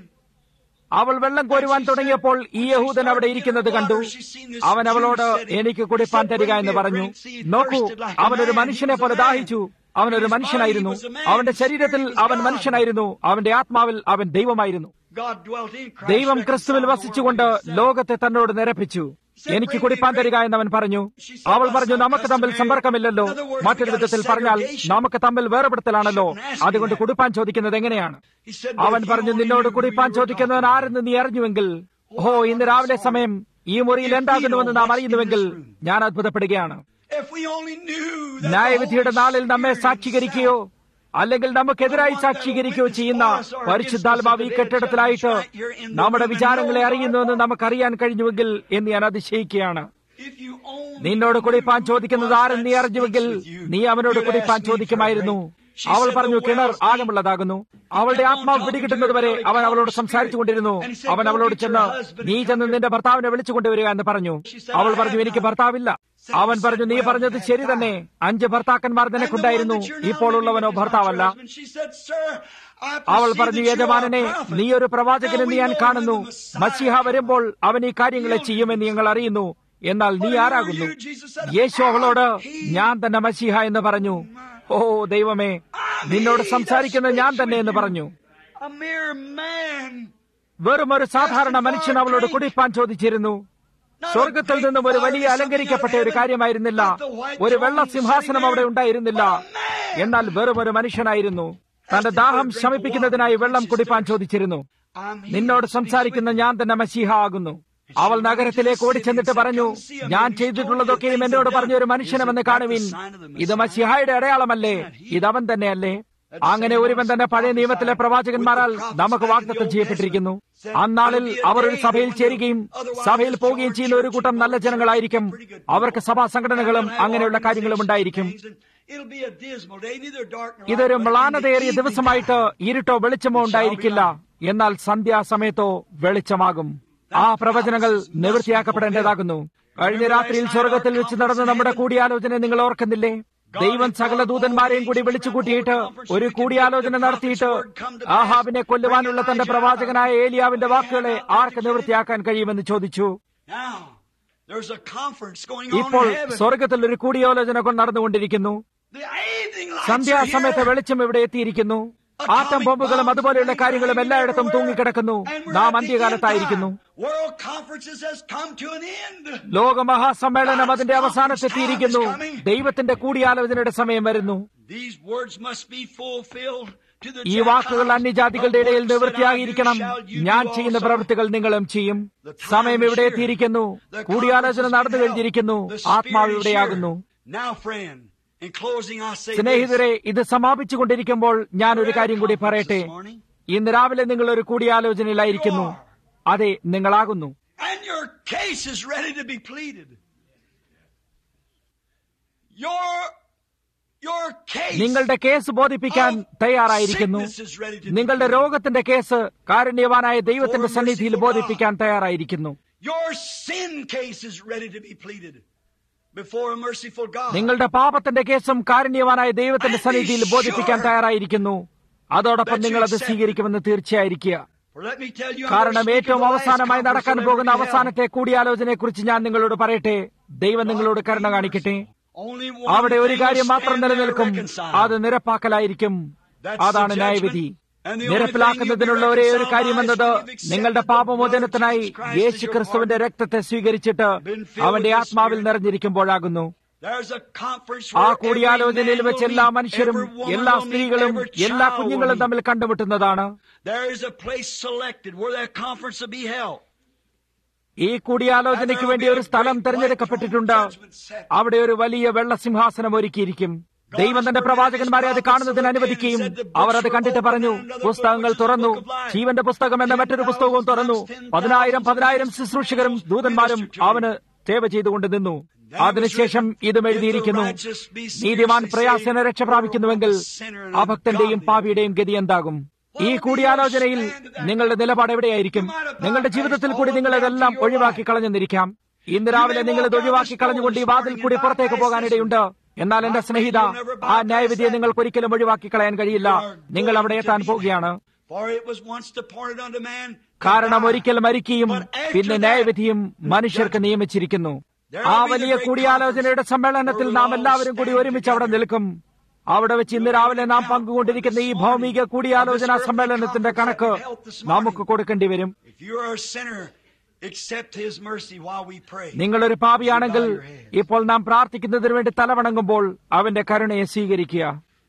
അവൾ വെള്ളം കോരുവാൻ തുടങ്ങിയപ്പോൾ ഈ യഹൂദൻ അവിടെ ഇരിക്കുന്നത് കണ്ടു അവൻ അവളോട് എനിക്ക് കുടിപ്പാൻ തരിക എന്ന് പറഞ്ഞു നോക്കൂ അവനൊരു മനുഷ്യനെ പോലെ ദാഹിച്ചു അവനൊരു മനുഷ്യനായിരുന്നു അവന്റെ ശരീരത്തിൽ അവൻ മനുഷ്യനായിരുന്നു അവന്റെ ആത്മാവിൽ അവൻ ദൈവമായിരുന്നു God dwelt in Christ. ദൈവം ക്രിസ്തുവിൽ reconciled the വസിച്ചുകൊണ്ട് world to himself. ലോകത്തെ തന്നോട് നിരപ്പിച്ചു എനിക്ക് കുടിപ്പാൻ തരിക എന്നവൻ പറഞ്ഞു അവൾ പറഞ്ഞു നമുക്ക് തമ്മിൽ സമ്പർക്കമില്ലല്ലോ മറ്റൊരു വിധത്തിൽ പറഞ്ഞാൽ നമുക്ക് തമ്മിൽ വേർപെടുത്തലാണല്ലോ അതുകൊണ്ട് കുടിപ്പാൻ ചോദിക്കുന്നത് എങ്ങനെയാണ് He said, അവൻ "But if പറഞ്ഞു you only നിന്നോട് knew who കുടിപ്പാൻ you were ചോദിക്കുന്നവൻ talking ആരെന്ന് നീ അറിഞ്ഞുവെങ്കിൽ ഓ ഇന്ന് രാവിലെ സമയം ഈ മുറിയിൽ എന്താകുന്നുവെന്ന് നാം അറിയുന്നുവെങ്കിൽ ഞാൻ അത്ഭുതപ്പെടുകയാണ് If we only knew that the ന്യായവിധിയുടെ Holy നാളിൽ നമ്മെ Spirit സാക്ഷീകരിക്കുകയോ അല്ലെങ്കിൽ നമുക്കെതിരായി സാക്ഷീകരിക്കുകയോ ചെയ്യുന്ന പരിശുദ്ധാത്മാവ് ഈ കെട്ടിടത്തിലായിട്ട് നമ്മുടെ വിചാരങ്ങളെ അറിയുന്നുവെന്ന് നമുക്കറിയാൻ കഴിഞ്ഞുവെങ്കിൽ എന്ന് ഞാൻ അതിശയിക്കുകയാണ് If you only നിന്നോട് കുടിപ്പാൻ ചോദിക്കുന്നത് ആരെന്ന് നീ അറിഞ്ഞുവെങ്കിൽ നീ അവനോട് കുടിപ്പാൻ ചോദിക്കുമായിരുന്നു അവൾ പറഞ്ഞു കിണർ ആഴമുള്ളതാകുന്നു അവളുടെ ആത്മാവ് പിടികിട്ടുന്നത് വരെ അവൻ അവളോട് സംസാരിച്ചു കൊണ്ടിരുന്നു അവൻ അവളോട് ചെന്ന് നീ ചെന്ന് നിന്റെ ഭർത്താവിനെ വിളിച്ചു കൊണ്ടുവരിക എന്ന് പറഞ്ഞു അവൾ പറഞ്ഞു എനിക്ക് ഭർത്താവില്ല അവൻ പറഞ്ഞു നീ പറഞ്ഞത് ശരി തന്നെ അഞ്ച് ഭർത്താക്കന്മാർ നിനക്കുണ്ടായിരുന്നു ഇപ്പോൾ ഉള്ളവനോ ഭർത്താവല്ല അവൾ പറഞ്ഞു യജമാനനെ നീ ഒരു പ്രവാചകനെന്ന് ഞാൻ കാണുന്നു മസിഹ വരുമ്പോൾ അവൻ ഈ കാര്യങ്ങളെ ചെയ്യുമെന്ന് ഞങ്ങൾ അറിയുന്നു എന്നാൽ നീ ആരാകുന്നു യേശു അവളോട് ഞാൻ തന്നെ മസിഹ എന്ന് പറഞ്ഞു ഓ ദൈവമേ നിന്നോട് സംസാരിക്കുന്ന ഞാൻ തന്നെ എന്ന് പറഞ്ഞു A mere man. വെറും ഒരു സാധാരണ മനുഷ്യൻ അവളോട് കുടിപ്പാൻ ചോദിച്ചിരുന്നു സ്വർഗത്തിൽ നിന്നും ഒരു വലിയ അലങ്കരിക്കപ്പെട്ട ഒരു കാര്യമായിരുന്നില്ല ഒരു വെള്ള സിംഹാസനം അവിടെ ഉണ്ടായിരുന്നില്ല എന്നാൽ വെറും ഒരു മനുഷ്യനായിരുന്നു തന്റെ ദാഹം ശമിപ്പിക്കുന്നതിനായി വെള്ളം കുടിപ്പാൻ ചോദിച്ചിരുന്നു I'm he നിന്നോട് that speaks സംസാരിക്കുന്ന ഞാൻ തന്നെ മസീഹ ആകുന്നു അവൾ നഗരത്തിലേക്ക് ഓടിച്ചെന്നിട്ട് പറഞ്ഞു ഞാൻ ചെയ്തിട്ടുള്ളതൊക്കെയും എന്നോട് പറഞ്ഞ ഒരു മനുഷ്യനെന്ന് കാണുവിൻ ഇത് മസിഹായുടെ അടയാളമല്ലേ ഇതവൻ തന്നെയല്ലേ അങ്ങനെ ഒരുവൻ തന്നെ പഴയ നിയമത്തിലെ പ്രവാചകന്മാരാൽ നമുക്ക് വാഗ്ദത്തം ചെയ്യപ്പെട്ടിരിക്കുന്നു അന്നാളിൽ അവർ ഒരു സഭയിൽ ചേരുകയും സഭയിൽ പോവുകയും ചെയ്യുന്ന ഒരു കൂട്ടം നല്ല ജനങ്ങളായിരിക്കും അവർക്ക് സഭാ സംഘടനകളും അങ്ങനെയുള്ള കാര്യങ്ങളും ഉണ്ടായിരിക്കും It'll be a dismal day, neither dark nor ഇതൊരു light, but മ്ലാനതയേറിയ evening ദിവസമായിട്ട് ഇരുട്ടോ വെളിച്ചമോ ഉണ്ടായിരിക്കില്ല എന്നാൽ സന്ധ്യാസമയത്തോ വെളിച്ചമാകും ആ പ്രവചനങ്ങൾ നിവൃത്തിയാക്കപ്പെടേണ്ടതാകുന്നു കഴിഞ്ഞ രാത്രിയിൽ സ്വർഗത്തിൽ വെച്ച് നടന്ന നമ്മുടെ കൂടിയാലോചന നിങ്ങൾ ഓർക്കുന്നില്ലേ ദൈവം സകല ദൂതന്മാരെയും കൂടി വിളിച്ചു കൂട്ടിയിട്ട് ഒരു കൂടിയാലോചന നടത്തിയിട്ട് ആഹാബിനെ കൊല്ലുവാനുള്ള തന്റെ പ്രവാചകനായ ഏലിയാവിന്റെ വാക്കുകളെ ആർക്ക് നിവൃത്തിയാക്കാൻ കഴിയുമെന്ന് ചോദിച്ചു Now, there's a conference going on ഇപ്പോൾ in heaven. സ്വർഗത്തിൽ ഒരു കൂടിയാലോചന കൊണ്ട് നടന്നുകൊണ്ടിരിക്കുന്നു The evening lights are സന്ധ്യാസമയത്ത് here. വെളിച്ചം ഇവിടെ എത്തിയിരിക്കുന്നു ആറ്റം ബോംബുകളും അതുപോലെയുള്ള കാര്യങ്ങളും എല്ലായിടത്തും തൂങ്ങിക്കിടക്കുന്നു And we're നാം at the അന്ത്യകാലത്തായിരിക്കുന്നു end time. World conferences has come to an end. ലോകമഹാസമ്മേളനം അതിന്റെ അവസാനത്തെത്തിയിരിക്കുന്നു ദൈവത്തിന്റെ കൂടിയാലോചനയുടെ സമയം വരുന്നു These words must be fulfilled to the ഈ വാക്കുകൾ Gentiles. അന്യജാതികളുടെ ഇടയിൽ The works that I do നിവൃത്തിയായിരിക്കണം shall you ഞാൻ do ചെയ്യുന്ന also. പ്രവൃത്തികൾ നിങ്ങളും ചെയ്യും സമയം ഇവിടെ എത്തിയിരിക്കുന്നു കൂടിയാലോചന നടന്നു കഴിഞ്ഞിരിക്കുന്നു ആത്മാവ് ഇവിടെയാകുന്നു Now, friend, in closing, I say സ്നേഹിതരെ ഇത് സമാപിച്ചുകൊണ്ടിരിക്കുമ്പോൾ ഞാൻ ഒരു കാര്യം കൂടി പറയട്ടെ ഇന്ന് രാവിലെ നിങ്ങൾ ഒരു കൂടിയാലോചനയിലായിരിക്കുന്നു അതെ നിങ്ങളാകുന്നു And your case is ready to be pleaded. Your, your case. നിങ്ങളുടെ കേസ് ബോധിപ്പിക്കാൻ തയ്യാറായിരിക്കുന്നു നിങ്ങളുടെ രോഗത്തിന്റെ കേസ് കാരുണ്യവാനായ ദൈവത്തിന്റെ സന്നിധിയിൽ ബോധിപ്പിക്കാൻ തയ്യാറായിരിക്കുന്നു Your sin case is ready to be pleaded before a merciful God. നിങ്ങളുടെ പാപത്തിന്റെ കേസും കാരുണ്യവാനായ ദൈവത്തിന്റെ സന്നിധിയിൽ ബോധിപ്പിക്കാൻ തയ്യാറായിരിക്കുന്നു അതോടൊപ്പം നിങ്ങൾ അത് സ്വീകരിക്കുമെന്ന് തീർച്ചയായിരിക്കുക For let me tell you, I'm കാരണം gonna speak ഏറ്റവും of the last അവസാനമായി conference നടക്കാൻ that'll പോകുന്ന ever be held. അവസാനത്തെ കൂടിയാലോചനയെക്കുറിച്ച് ഞാൻ നിങ്ങളോട് പറയട്ടെ ദൈവം നിങ്ങളോട് കരുണ കാണിക്കട്ടെ Only one അവിടെ ഒരു thing കാര്യം will മാത്രം stand there നിലനിൽക്കും reconciled. അത് നിരപ്പാക്കലായിരിക്കും That's അതാണ് the ന്യായവിധി judgment. And the only നിരപ്പിലാക്കുന്നതിനുള്ള thing you ഒരേ be ഒരു കാര്യമെന്നത് reconciled by is when you've നിങ്ങളുടെ accepted the പാപമോചനത്തിനായി blood of Jesus Christ Yeshu as your ക്രിസ്തുവിന്റെ pardon. രക്തത്തെ സ്വീകരിച്ചിട്ട് Been filled അവന്റെ with the ആത്മാവിൽ Spirit. നിറഞ്ഞിരിക്കുമ്പോഴാകുന്നു There's a conference ആ where കൂടിയാലോചനയിൽ every man വെച്ച് will എല്ലാ meet, മനുഷ്യരും every woman എല്ലാ will meet, സ്ത്രീകളും every എല്ലാ child will കുഞ്ഞുങ്ങളും meet. തമ്മിൽ കണ്ടുമുട്ടുന്നതാണ് There is a place selected where that conference will be held. ഈ കൂടിയാലോചനയ്ക്ക് വേണ്ടി ഒരു സ്ഥലം തിരഞ്ഞെടുക്കപ്പെട്ടിട്ടുണ്ട് അവിടെ ഒരു വലിയ വെള്ള സിംഹാസനം ഒരുക്കിയിരിക്കും ദൈവം തന്റെ പ്രവാചകന്മാരെ അത് കാണുന്നതിന് അനുവദിക്കുകയും അവർ അത് കണ്ടിട്ട് പറഞ്ഞു പുസ്തകങ്ങൾ തുറന്നു ജീവന്റെ പുസ്തകം എന്ന മറ്റൊരു പുസ്തകവും തുറന്നു പതിനായിരം പതിനായിരം ശുശ്രൂഷകരും ദൂതന്മാരും അവന് സേവ ചെയ്തുകൊണ്ട് നിന്നു അതിനുശേഷം ഇതും എഴുതിയിരിക്കുന്നു നീതിമാൻ പ്രയാസന രക്ഷ പ്രാപിക്കുന്നുവെങ്കിൽ അഭക്തന്റെയും പാപിയുടെയും ഗതി എന്താകും ഈ കൂടിയാലോചനയിൽ നിങ്ങളുടെ നിലപാട് എവിടെയായിരിക്കും നിങ്ങളുടെ ജീവിതത്തിൽ കൂടി നിങ്ങൾ ഇതെല്ലാം ഒഴിവാക്കി കളഞ്ഞെന്നിരിക്കാം ഇന്ന് രാവിലെ നിങ്ങൾ ഇത് ഒഴിവാക്കി കളഞ്ഞുകൊണ്ട് ഈ വാതിൽ കൂടി പുറത്തേക്ക് പോകാനിടയുണ്ട് എന്നാൽ എന്റെ സ്നേഹിത ആ ന്യായവിധിയെ നിങ്ങൾക്ക് ഒരിക്കലും ഒഴിവാക്കി കളയാൻ കഴിയില്ല നിങ്ങൾ അവിടെ എത്താൻ പോവുകയാണ് For it was once appointed unto man to കാരണം die. ഒരിക്കൽ മരിക്കുകയും പിന്നെ ന്യായവിധിയും മനുഷ്യർക്ക് നിയമിച്ചിരിക്കുന്നു ആ വലിയ കൂടിയാലോചനയുടെ സമ്മേളനത്തിൽ നാം എല്ലാവരും കൂടി ഒരുമിച്ച് അവിടെ നിൽക്കും അവിടെ വെച്ച് ഇന്ന് രാവിലെ നാം പങ്കുകൊണ്ടിരിക്കുന്ന ഈ ഭൗമിക കൂടിയാലോചനാ സമ്മേളനത്തിന്റെ കണക്ക് നമുക്ക് കൊടുക്കേണ്ടി വരും If you are a sinner, accept His mercy while we pray. നിങ്ങളൊരു പാപിയാണെങ്കിൽ ഇപ്പോൾ നാം പ്രാർത്ഥിക്കുന്നതിന് വേണ്ടി തലവണങ്ങുമ്പോൾ അവന്റെ കരുണയെ സ്വീകരിക്കുക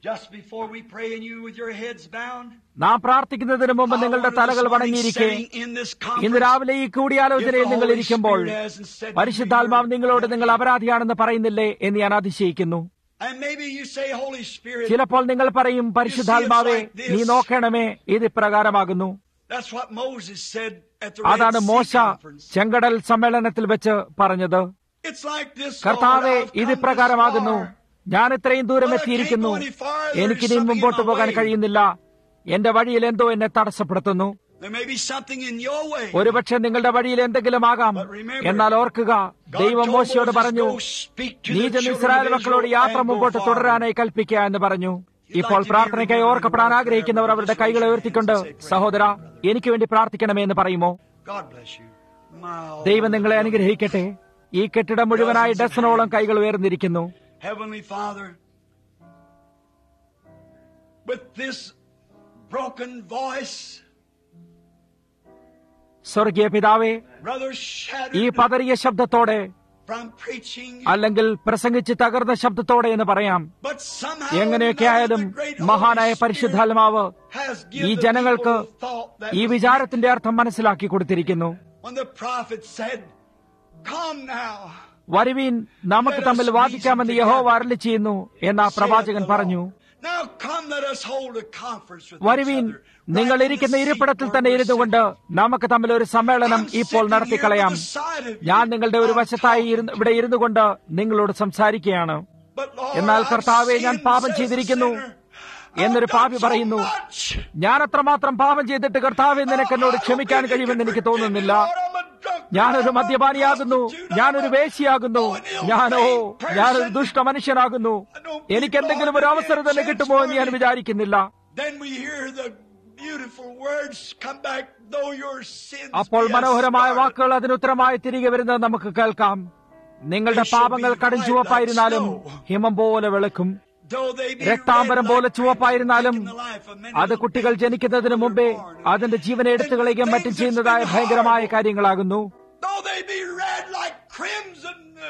Just before we pray and you with your heads bound, നാം പ്രാർത്ഥിക്കുന്നതിന് മുമ്പ് all നിങ്ങളുടെ over തലകൾ this morning വണങ്ങിയിരിക്കെ sitting in this ഇന്ന് conference, രാവിലെ ഈ കൂടിയാലോചനയിൽ if the നിങ്ങൾ Holy ഇരിക്കുമ്പോൾ Spirit hasn't said to പരിശുദ്ധാത്മാവ് you, നിങ്ങളോട് നിങ്ങൾ അപരാധിയാണെന്ന് പറയുന്നില്ലേ എന്ന് ഞാൻ അതിശയിക്കുന്നു And maybe you say, Holy Spirit, ചിലപ്പോൾ നിങ്ങൾ പറയും പരിശുദ്ധാത്മാവേ നീ നോക്കണമേ ഇത് ഇപ്രകാരമാകുന്നു that's what Moses said at the അതാണ് Red Sea മോശ Conference. ചെങ്കടൽ സമ്മേളനത്തിൽ വെച്ച് പറഞ്ഞത് It's like this, Lord, കർത്താവെ I've ഇത് come this ഇപ്രകാരമാകുന്നു far. ഞാൻ ഇത്രയും ദൂരം എത്തിയിരിക്കുന്നു എനിക്കിനി മുമ്പോട്ട് പോകാൻ കഴിയുന്നില്ല എന്റെ വഴിയിൽ എന്തോ എന്നെ തടസ്സപ്പെടുത്തുന്നു There may be something in your way. ഒരുപക്ഷെ നിങ്ങളുടെ വഴിയിൽ എന്തെങ്കിലും ആകാം എന്നാൽ ഓർക്കുക ദൈവം മോശയോട് പറഞ്ഞു നീ ചെന്ന് ഇസ്രായേൽ മക്കളോട് യാത്ര മുമ്പോട്ട് തുടരാനായി കൽപ്പിക്കുക എന്ന് പറഞ്ഞു ഇപ്പോൾ പ്രാർത്ഥനയ്ക്കായി ഓർക്കപ്പെടാൻ ആഗ്രഹിക്കുന്നവർ അവരുടെ കൈകളെ ഉയർത്തിക്കൊണ്ട് സഹോദര എനിക്ക് വേണ്ടി പ്രാർത്ഥിക്കണമേ എന്ന് പറയുമോ God bless you. My ദൈവം നിങ്ങളെ അനുഗ്രഹിക്കട്ടെ ഈ കെട്ടിടം മുഴുവനായി ഡസനോളം കൈകൾ ഉയർന്നിരിക്കുന്നു Heavenly Father, with this broken voice, സ്വർഗീയ പിതാവേ Brother ഈ shattered പതറിയ ശബ്ദത്തോടെ from preaching, അല്ലെങ്കിൽ പ്രസംഗിച്ച് തകർന്ന ശബ്ദത്തോടെ എന്ന് പറയാം but somehow എങ്ങനെയൊക്കെ another ആയാലും great മഹാനായ Holy Spirit പരിശുദ്ധാത്മാവ് has ഈ given the ജനങ്ങൾക്ക് people the thought that ഈ was വിചാരത്തിന്റെ അർത്ഥം മനസ്സിലാക്കി കൊടുത്തിരിക്കുന്നു when the prophet said, Come now. വരുവീൻ നമുക്ക് തമ്മിൽ വാദിക്കാമെന്ന് യഹോവ അരളി ചെയ്യുന്നു എന്ന് ആ പ്രവാചകൻ പറഞ്ഞു Now come, let us hold a conference with വരുവീൻ each other. നിങ്ങൾ Right in ഇരിക്കുന്ന the seat ഇരിപ്പിടത്തിൽ where തന്നെ we're ഇരുന്നു കൊണ്ട് നമുക്ക് തമ്മിൽ ഒരു സമ്മേളനം I'm ഇപ്പോൾ sitting നടത്തിക്കളയാം here by the side of you. ഞാൻ നിങ്ങളുടെ ഒരു I'm വശത്തായി talking. ഇരുന്ന് ഇവിടെ ഇരുന്നു കൊണ്ട് നിങ്ങളോട് സംസാരിക്കുകയാണ് But Lord, എന്നാൽ I've കർത്താവെ ഞാൻ sinned, പാപം says the ചെയ്തിരിക്കുന്നു sinner. എന്നൊരു I've പാപി done so പറയുന്നു much. ഞാൻ അത്രമാത്രം പാപം ചെയ്തിട്ട് കർത്താവെ നിനക്ക് എന്നോട് ക്ഷമിക്കാൻ കഴിയുമെന്ന് എനിക്ക് തോന്നുന്നില്ല ഞാനൊരു മദ്യപാനിയാകുന്നു ഞാനൊരു വേശിയാകുന്നു ഞാനോ ഞാനൊരു ദുഷ്ട മനുഷ്യനാകുന്നു എനിക്ക് എന്തെങ്കിലും ഒരു അവസരം തന്നെ കിട്ടുമോ എന്ന് ഞാൻ വിചാരിക്കുന്നില്ല Then we hear the beautiful words come back, though your sins അപ്പോൾ be as മനോഹരമായ scarlet, വാക്കുകൾ അതിനുത്തരമായി തിരികെ വരുന്നത് നമുക്ക് കേൾക്കാം നിങ്ങളുടെ പാപങ്ങൾ കടും ചുവപ്പായിരുന്നാലും ഹിമം പോലെ വെളുക്കും though they be രക്താംബരം red പോലെ like ചുവപ്പായിരുന്നാലും crimson, like in the life of many അത് little കുട്ടികൾ babies ജനിക്കുന്നതിന് മുമ്പേ born. അതിന്റെ ജീവനെ എടുത്തു കളയുകയും മറ്റും ചെയ്യുന്നതായ ഭയങ്കരമായ കാര്യങ്ങളാകുന്നു Though they be red like crimson, uh,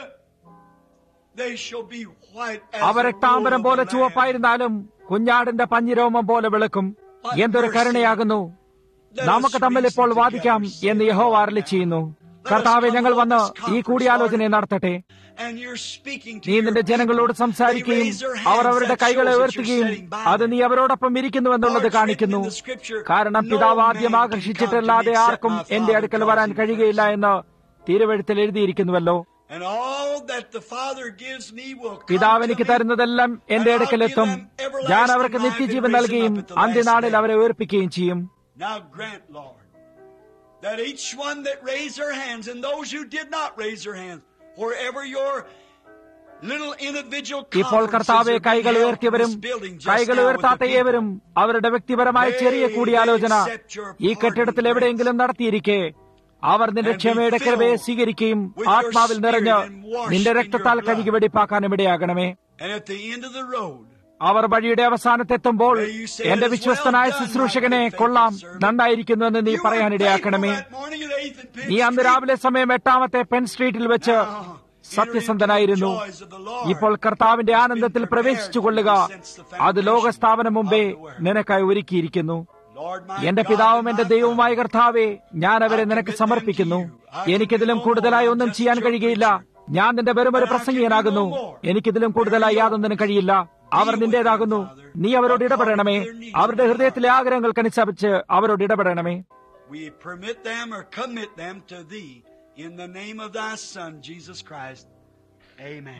they shall be white as അവ the രക്താംബരം wool of പോലെ the lamb. ചുവപ്പായിരുന്നാലും കുഞ്ഞാടിന്റെ പഞ്ഞിരോമം പോലെ വെളുക്കും എന്തൊരു കരുണയാകുന്നു നമുക്ക് തമ്മിൽ ഇപ്പോൾ വാദിക്കാം എന്ന് യഹോ അരളി ചെയ്യുന്നു കർത്താവെ ഞങ്ങൾ വന്ന് ഈ കൂടിയാലോചന നടത്തട്ടെ And you're speaking to നീ your നിന്റെ ജനങ്ങളോട് people. സംസാരിക്കുകയും They raise their our hands. അവരുടെ That കൈകളെ shows that you're ഉയർത്തുകയും sitting by അത് them. നീ അവരോടൊപ്പം ഇരിക്കുന്നുവെന്നുള്ളത് For it's written കാണിക്കുന്നു in the scripture, കാരണം "No പിതാവ് man ആദ്യം can ആകർഷിച്ചിട്ടല്ലാതെ come to me ആർക്കും except my എന്റെ Father അടുക്കൽ draws വരാൻ him കഴിയുകയില്ല എന്ന് തിരുവഴുത്തിൽ എഴുതിയിരിക്കുന്നുവല്ലോ And all that the Father gives me will come പിതാവ് to എനിക്ക് me. തരുന്നതെല്ലാം എന്റെ അടുക്കലെത്തും ഞാൻ അവർക്ക് നിത്യജീവൻ നൽകുകയും അന്ത്യനാളിൽ അവരെ ഉയർപ്പിക്കുകയും ചെയ്യും Now grant, Lord, that each one that raised their hands and those who did not raise their hands, wherever your little individual ഇപ്പോൾ conferences കർത്താവെ are being കൈകൾ held in ഉയർത്തിയവരും this building just കൈകൾ now with ഉയർത്താത്ത the people. ഏവരും അവരുടെ വ്യക്തിപരമായ ചെറിയ കൂടിയാലോചന ഈ കെട്ടിടത്തിൽ എവിടെയെങ്കിലും നടത്തിയിരിക്കെ അവർ നിന്റെ ക്ഷമയുടെ കൃപയെ സ്വീകരിക്കുകയും ആത്മാവിൽ നിറഞ്ഞ് നിന്റെ രക്തത്താൽ കഴുകി വെടിപ്പാക്കാനും ഇടയാകണമേ And at the end of the road, അവർ വഴിയുടെ അവസാനത്തെത്തുമ്പോൾ എന്റെ വിശ്വസ്തനായ ശുശ്രൂഷകനെ കൊള്ളാം നന്നായിരിക്കുന്നുവെന്ന് നീ you were പറയാനിടയാക്കണമേ faithful that morning at 8th and Penn നീ അന്ന് Street. രാവിലെ സമയം എട്ടാമത്തെ പെൻ സ്ട്രീറ്റിൽ വെച്ച് സത്യസന്ധനായിരുന്നു ഇപ്പോൾ കർത്താവിന്റെ ആനന്ദത്തിൽ പ്രവേശിച്ചു കൊള്ളുക അത് ലോകസ്ഥാപനം മുമ്പേ നിനക്കായി ഒരുക്കിയിരിക്കുന്നു Lord, my എന്റെ God പിതാവും and എന്റെ my ദൈവവുമായ Father, കർത്താവെ ഞാൻ അവരെ നിനക്ക് സമർപ്പിക്കുന്നു എനിക്കിതിലും കൂടുതലായി ഒന്നും ചെയ്യാൻ കഴിയുകയില്ല ഞാൻ നിന്റെ വെറും ഒരു പ്രസംഗിയനാകുന്നു എനിക്കിതിലും കൂടുതലായി യാതൊന്നിനും കഴിയില്ല അവർ നിന്റേതാകുന്നു നീ അവരോട് ഇടപെടണമേ അവരുടെ ഹൃദയത്തിലെ ആഗ്രഹങ്ങൾക്കനുസരിച്ച് അവരോട് ഇടപെടണമേ We permit them or commit them to thee in the name of thy Son, Jesus Christ. Amen.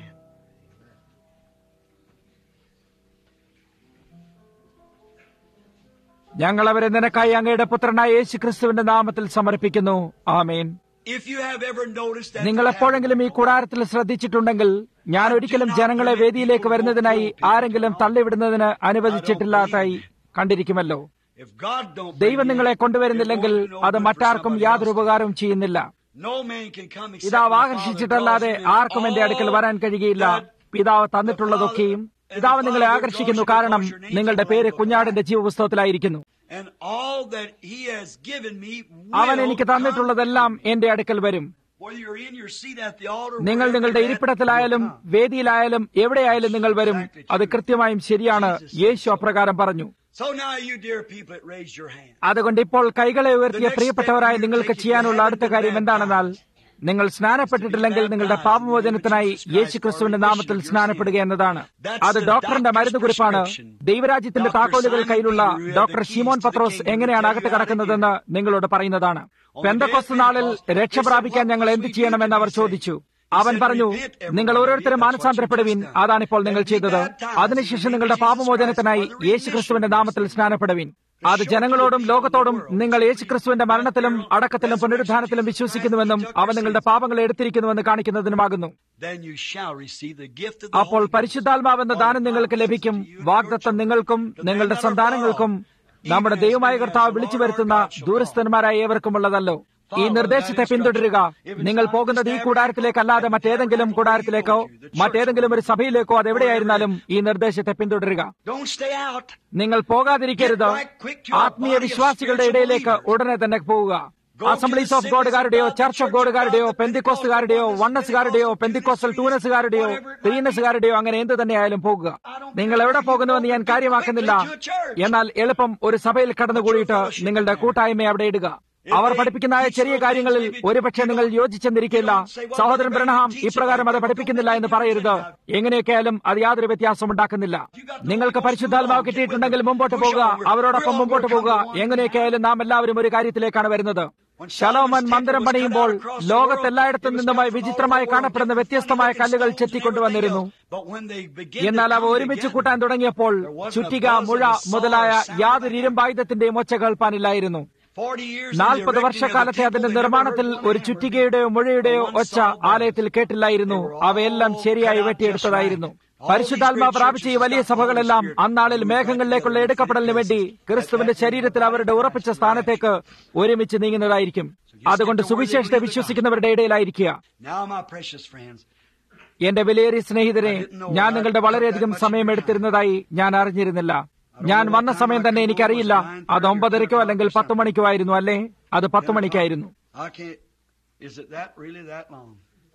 ഞങ്ങൾ അവരെ നിനക്കായി അങ്ങയുടെ പുത്രനായ യേശു ക്രിസ്തുവിന്റെ നാമത്തിൽ സമർപ്പിക്കുന്നു ആമേൻ If you have ever noticed that നിങ്ങൾ എപ്പോഴെങ്കിലും ഈ കൂടാരത്തിൽ ശ്രദ്ധിച്ചിട്ടുണ്ടെങ്കിൽ ഞാൻ ഒരിക്കലും ജനങ്ങളെ വേദിയിലേക്ക് വരുന്നതിനായി ആരെങ്കിലും തള്ളിവിടുന്നതിന് അനുവദിച്ചിട്ടില്ലാത്തായി കണ്ടിരിക്കുമല്ലോ if God don't bring ദൈവം you, നിങ്ങളെ it കൊണ്ടുവരുന്നില്ലെങ്കിൽ won't do no അത് good for മറ്റാർക്കും somebody യാതൊരു else. ഉപകാരവും ചെയ്യുന്നില്ല No man can come except പിതാവ് the Father ആകർഷിച്ചിട്ടല്ലാതെ draws him in. ആർക്കും എന്റെ അടുക്കൽ വരാൻ കഴിയുകയില്ല All പിതാവ് that തന്നിട്ടുള്ളതൊക്കെയും the Father- പിതാവ് and the നിങ്ങളെ Father ആകർഷിക്കുന്നു draws you കാരണം because your name's നിങ്ങളുടെ in the പേര് Lamb of കുഞ്ഞാടിന്റെ God. ജീവപുസ്തകത്തിലായിരിക്കുന്നു And all that he has given me അവൻ will എനിക്ക് come തന്നിട്ടുള്ളതെല്ലാം എന്റെ അടുക്കൽ വരും Whether you're in your seat at the altar, നിങ്ങൾ wherever നിങ്ങളുടെ you're at, ഇരിപ്പിടത്തിലായാലും you'll come. വേദിയിലായാലും എവിടെയായാലും നിങ്ങൾ വരും അത് കൃത്യമായും ശരിയാണ് യേശു അപ്രകാരം പറഞ്ഞു So now, you dear people that raise your hand. അതുകൊണ്ട് ഇപ്പോൾ കൈകളെ ഉയർത്തിയ പ്രിയപ്പെട്ടവരായി നിങ്ങൾക്ക് ചെയ്യാനുള്ള അടുത്ത കാര്യം എന്താണെന്നാൽ നിങ്ങൾ സ്നാനപ്പെട്ടിട്ടില്ലെങ്കിൽ നിങ്ങളുടെ പാപമോചനത്തിനായി യേശു ക്രിസ്തുവിന്റെ നാമത്തിൽ സ്നാനപ്പെടുക എന്നതാണ് അത് ഡോക്ടറിന്റെ മരുന്ന് കുറിപ്പാണ് ദൈവരാജ്യത്തിന്റെ താക്കോലുകൾ കയ്യിലുള്ള ഡോക്ടർ ഷിമോൻ പത്രോസ് എങ്ങനെയാണ് അകത്ത് കടക്കുന്നതെന്ന് നിങ്ങളോട് പറയുന്നതാണ് പെന്തക്കൊസ്ത് നാളിൽ രക്ഷ പ്രാപിക്കാൻ ഞങ്ങൾ എന്ത് ചെയ്യണമെന്ന് അവർ ചോദിച്ചു അവൻ പറഞ്ഞു നിങ്ങൾ ഓരോരുത്തരും മാനസാന്തരപ്പെടുവിൻ അതാണിപ്പോൾ നിങ്ങൾ ചെയ്തത് അതിനുശേഷം നിങ്ങളുടെ പാപമോചനത്തിനായി യേശു ക്രിസ്തുവിന്റെ നാമത്തിൽ സ്നാനപ്പെടുവിൻ അത് ജനങ്ങളോടും ലോകത്തോടും നിങ്ങൾ യേശുക്രിസ്തുവിന്റെ മരണത്തിലും അടക്കത്തിലും പുനരുദ്ധാനത്തിലും വിശ്വസിക്കുന്നുവെന്നും അവൻ നിങ്ങളുടെ പാപങ്ങൾ എടുത്തിരിക്കുന്നുവെന്ന് കാണിക്കുന്നതിനുമാകുന്നു Then you shall receive the gift of the അപ്പോൾ Holy Ghost. പരിശുദ്ധാത്മാവെന്ന ദാനം നിങ്ങൾക്ക് ലഭിക്കും വാഗ്ദത്തം നിങ്ങൾക്കും നിങ്ങളുടെ സന്താനങ്ങൾക്കും നമ്മുടെ ദൈവമായ കർത്താവ് വിളിച്ചു വരുത്തുന്ന ദൂരസ്ഥന്മാരായ ഏവർക്കുമുള്ളതല്ലോ ഈ നിർദ്ദേശത്തെ പിന്തുടരുക നിങ്ങൾ പോകുന്നത് ഈ കൂടാരത്തിലേക്കല്ലാതെ മറ്റേതെങ്കിലും കൂടാരത്തിലേക്കോ മറ്റേതെങ്കിലും ഒരു സഭയിലേക്കോ അതെവിടെയായിരുന്നാലും ഈ നിർദ്ദേശത്തെ പിന്തുടരുക Don't stay out. നിങ്ങൾ പോകാതിരിക്കരുത് ആത്മീയ വിശ്വാസികളുടെ ഇടയിലേക്ക് ഉടനെ തന്നെ പോവുക അസംബ്ലീസ് ഓഫ് ഗോഡുകാരുടെയോ ചർച്ച് ഓഫ് ഗോഡുകാരുടെയോ പെന്തിക്കോസ്തുകാരുടെയോ വണ്ണസുകാരുടെയോ പെന്തിക്കോസ്റ്റൽ ടൂനസുകാരുടെയോ ത്രീനസുകാരുടെയോ അങ്ങനെ എന്ത് തന്നെയായാലും പോകുക നിങ്ങൾ എവിടെ പോകുന്നുവെന്ന് ഞാൻ കാര്യമാക്കുന്നില്ല എന്നാൽ എളുപ്പം ഒരു സഭയിൽ കടന്നുകൂടിയിട്ട് നിങ്ങളുടെ കൂട്ടായ്മ അവിടെ ഇടുക അവർ പഠിപ്പിക്കുന്ന ആ ചെറിയ കാര്യങ്ങളിൽ ഒരുപക്ഷെ നിങ്ങൾ യോജിച്ചെന്നിരിക്കില്ല സഹോദരൻ ബ്രണഹാം ഇപ്രകാരം അത് പഠിപ്പിക്കുന്നില്ല എന്ന് പറയരുത് എങ്ങനെയൊക്കെയാലും അത് യാതൊരു വ്യത്യാസം ഉണ്ടാക്കുന്നില്ല നിങ്ങൾക്ക് പരിശുദ്ധാത്മാവ് കിട്ടിയിട്ടുണ്ടെങ്കിൽ മുമ്പോട്ട് പോകുക അവരോടൊപ്പം മുമ്പോട്ട് പോകുക എങ്ങനെയൊക്കെയായാലും നാം എല്ലാവരും ഒരു കാര്യത്തിലേക്കാണ് വരുന്നത് ശലോമൻ മന്ദിരം പണിയുമ്പോൾ ലോകത്തെല്ലായിടത്തു നിന്നുമായി വിചിത്രമായി കാണപ്പെടുന്ന വ്യത്യസ്തമായ കല്ലുകൾ ചെത്തിക്കൊണ്ടുവന്നിരുന്നു But when they begin to എന്നാൽ അവ come ഒരുമിച്ച് together, കൂട്ടാൻ തുടങ്ങിയപ്പോൾ ചുറ്റിക മുഴ മുതലായ യാതൊരു ഇരുമ്പായുധത്തിന്റെയും ഒച്ച കേൾപ്പാനില്ലായിരുന്നു 40 years in the നാൽപ്പത് erecting of the വർഷക്കാലത്തെ temple, അതിന്റെ they never നിർമ്മാണത്തിൽ heard one ഒരു hammer. ചുറ്റികയുടെയോ മുഴയുടെയോ ഒച്ച ആലയത്തിൽ കേട്ടില്ലായിരുന്നു അവയെല്ലാം ശരിയായി വെട്ടിയെടുത്തതായിരുന്നു പരിശുദ്ധാത്മാ പ്രാപിച്ച ഈ വലിയ സഭകളെല്ലാം അന്നാളിൽ മേഘങ്ങളിലേക്കുള്ള എടുക്കപ്പെടലിന് വേണ്ടി ക്രിസ്തുവിന്റെ ശരീരത്തിൽ അവരുടെ ഉറപ്പിച്ച സ്ഥാനത്തേക്ക് ഒരുമിച്ച് നീങ്ങുന്നതായിരിക്കും അതുകൊണ്ട് സുവിശേഷത്തെ വിശ്വസിക്കുന്നവരുടെ ഇടയിലായിരിക്കുക Now, my precious friends, എന്റെ വിലയേറിയ സ്നേഹിതരെ ഞാൻ നിങ്ങളുടെ വളരെയധികം സമയം എടുത്തിരുന്നതായി ഞാൻ അറിഞ്ഞിരുന്നില്ല ഞാൻ വന്ന സമയം തന്നെ എനിക്കറിയില്ല അത് ഒമ്പതരയ്ക്കോ അല്ലെങ്കിൽ പത്ത് മണിക്കോ ആയിരുന്നു അല്ലേ അത് പത്ത് മണിക്കായിരുന്നു I can't. Is it that really that long?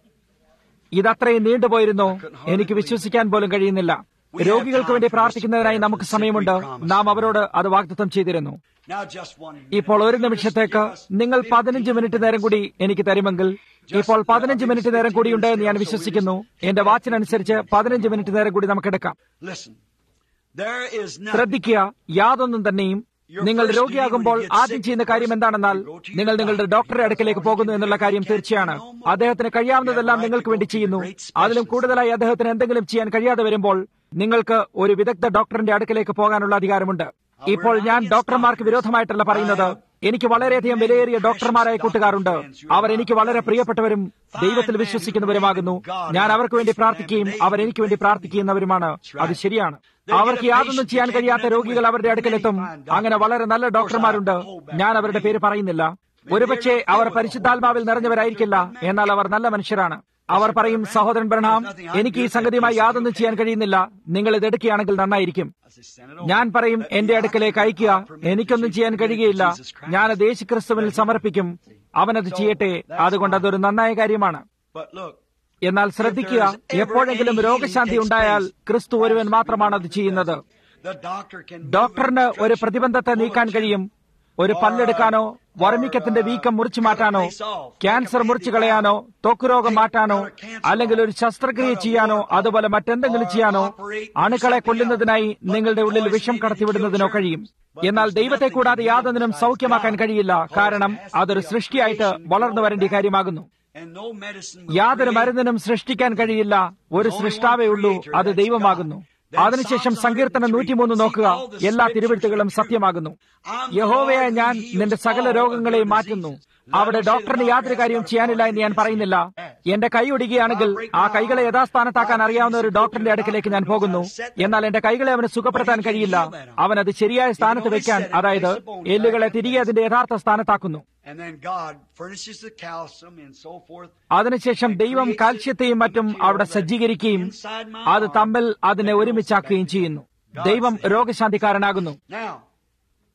ഇതത്രയും നീണ്ടുപോയിരുന്നു എനിക്ക് വിശ്വസിക്കാൻ പോലും കഴിയുന്നില്ല രോഗികൾക്ക് വേണ്ടി പ്രാർത്ഥിക്കുന്നതിനായി നമുക്ക് സമയമുണ്ട് നാം അവരോട് അത് വാഗ്ദത്തം ചെയ്തിരുന്നു Now, just one. ഇപ്പോൾ ഒരു നിമിഷത്തേക്ക് നിങ്ങൾ പതിനഞ്ച് മിനിറ്റ് നേരം കൂടി എനിക്ക് തരുമെങ്കിൽ ഇപ്പോൾ പതിനഞ്ച് മിനിറ്റ് നേരം കൂടിയുണ്ട് എന്ന് ഞാൻ വിശ്വസിക്കുന്നു എന്റെ വാച്ചിനനുസരിച്ച് പതിനഞ്ച് മിനിറ്റ് നേരം കൂടി നമുക്കെടുക്കാം Listen. There is nothing. ശ്രദ്ധിക്കുക യാതൊന്നും തന്നെയും നിങ്ങൾ രോഗിയാകുമ്പോൾ ആദ്യം ചെയ്യുന്ന കാര്യം എന്താണെന്നാൽ നിങ്ങൾ നിങ്ങളുടെ ഡോക്ടറുടെ അടുക്കലേക്ക് പോകുന്നു എന്നുള്ള കാര്യം തീർച്ചയാണ് അദ്ദേഹത്തിന് കഴിയാവുന്നതെല്ലാം നിങ്ങൾക്ക് വേണ്ടി ചെയ്യുന്നു അതിലും കൂടുതലായി അദ്ദേഹത്തിന് എന്തെങ്കിലും ചെയ്യാൻ കഴിയാതെ വരുമ്പോൾ നിങ്ങൾക്ക് ഒരു വിദഗ്ധ ഡോക്ടറിന്റെ അടുക്കലേക്ക് പോകാനുള്ള അധികാരമുണ്ട് ഇപ്പോൾ ഞാൻ ഡോക്ടർമാർക്ക് വിരോധമായിട്ടല്ല പറയുന്നത് എനിക്ക് വളരെയധികം വിലയേറിയ ഡോക്ടർമാരായ കൂട്ടുകാരുണ്ട് അവർ എനിക്ക് വളരെ പ്രിയപ്പെട്ടവരും ദൈവത്തിൽ വിശ്വസിക്കുന്നവരുമാകുന്നു ഞാൻ അവർക്ക് വേണ്ടി പ്രാർത്ഥിക്കുകയും അവർ എനിക്ക് വേണ്ടി പ്രാർത്ഥിക്കുന്നവരുമാണ് അത് ശരിയാണ് അവർക്ക് യാതൊന്നും ചെയ്യാൻ കഴിയാത്ത രോഗികൾ അവരുടെ അടുക്കലെത്തും അങ്ങനെ വളരെ നല്ല ഡോക്ടർമാരുണ്ട് ഞാൻ അവരുടെ പേര് പറയുന്നില്ല ഒരുപക്ഷെ അവർ പരിശുദ്ധാത്മാവിൽ നിറഞ്ഞവരായിരിക്കില്ല എന്നാൽ അവർ നല്ല മനുഷ്യരാണ് അവർ പറയും സഹോദരൻ ബ്രണാം എനിക്ക് ഈ സംഗതിയുമായി യാതൊന്നും ചെയ്യാൻ കഴിയുന്നില്ല നിങ്ങൾ ഇത് എടുക്കുകയാണെങ്കിൽ നന്നായിരിക്കും I say, send it over. ഞാൻ പറയും എന്റെ അടുക്കലേക്ക് അയക്കുക എനിക്കൊന്നും ചെയ്യാൻ കഴിയുകയില്ല ഞാനത് യേശു ക്രിസ്തുവിൽ സമർപ്പിക്കും അവനത് ചെയ്യട്ടെ അതുകൊണ്ട് അതൊരു നന്നായ കാര്യമാണ് But look, എന്നാൽ ശ്രദ്ധിക്കുക എപ്പോഴെങ്കിലും രോഗശാന്തി ഉണ്ടായാൽ ക്രിസ്തു ഒരുവൻ മാത്രമാണ് അത് ചെയ്യുന്നത് the doctor can. ഡോക്ടറിന് ഒരു പ്രതിബന്ധത്തെ നീക്കാൻ കഴിയും ഒരു പല്ലെടുക്കാനോ വർമിക്കത്തിന്റെ വീക്കം മുറിച്ചു മാറ്റാനോ ക്യാൻസർ മുറിച്ചു കളയാനോ ത്വക്ക് രോഗം മാറ്റാനോ അല്ലെങ്കിൽ ഒരു ശസ്ത്രക്രിയ ചെയ്യാനോ അതുപോലെ മറ്റെന്തെങ്കിലും ചെയ്യാനോ അണുക്കളെ കൊല്ലുന്നതിനായി നിങ്ങളുടെ ഉള്ളിൽ വിഷം കടത്തിവിടുന്നതിനോ കഴിയും എന്നാൽ ദൈവത്തെ കൂടാതെ യാതൊന്നിനും സൗഖ്യമാക്കാൻ കഴിയില്ല കാരണം അതൊരു സൃഷ്ടിയായിട്ട് വളർന്നു വരേണ്ട കാര്യമാകുന്നു And no medicine. will യാതൊരു create മരുന്നിനും സൃഷ്ടിക്കാൻ കഴിയില്ല ഒരു സൃഷ്ടാവേ ഉള്ളൂ അത് ദൈവമാകുന്നു അതിനുശേഷം സങ്കീർത്തനം നൂറ്റിമൂന്ന് നോക്കുക എല്ലാ തിരുവെഴുത്തുകളും സത്യമാകുന്നു യഹോവയെ ഞാൻ നിന്റെ സകല രോഗങ്ങളെയും മാറ്റുന്നു അവിടെ ഡോക്ടറിന് യാതൊരു കാര്യവും ചെയ്യാനില്ല എന്ന് ഞാൻ പറയുന്നില്ല എന്റെ കൈ ഒടിയുകയാണെങ്കിൽ ആ കൈകളെ യഥാസ്ഥാനത്താക്കാൻ അറിയാവുന്ന ഒരു ഡോക്ടറിന്റെ അടുക്കിലേക്ക് ഞാൻ പോകുന്നു എന്നാൽ എന്റെ കൈകളെ അവന് സുഖപ്പെടുത്താൻ കഴിയില്ല അവൻ അത് ശരിയായ സ്ഥാനത്ത് വെക്കാൻ അതായത് എല്ലുകളെ തിരികെ അതിന്റെ യഥാർത്ഥ സ്ഥാനത്താക്കുന്നു And then God furnishes the calcium and so forth. അതിനുശേഷം ദൈവം കാൽസ്യത്തെയും മറ്റും അവിടെ സജ്ജീകരിക്കുകയും അത് തമ്മിൽ അതിനെ ഒരുമിച്ചാക്കുകയും ചെയ്യുന്നു ദൈവം രോഗശാന്തിക്കാരനാകുന്നു Now,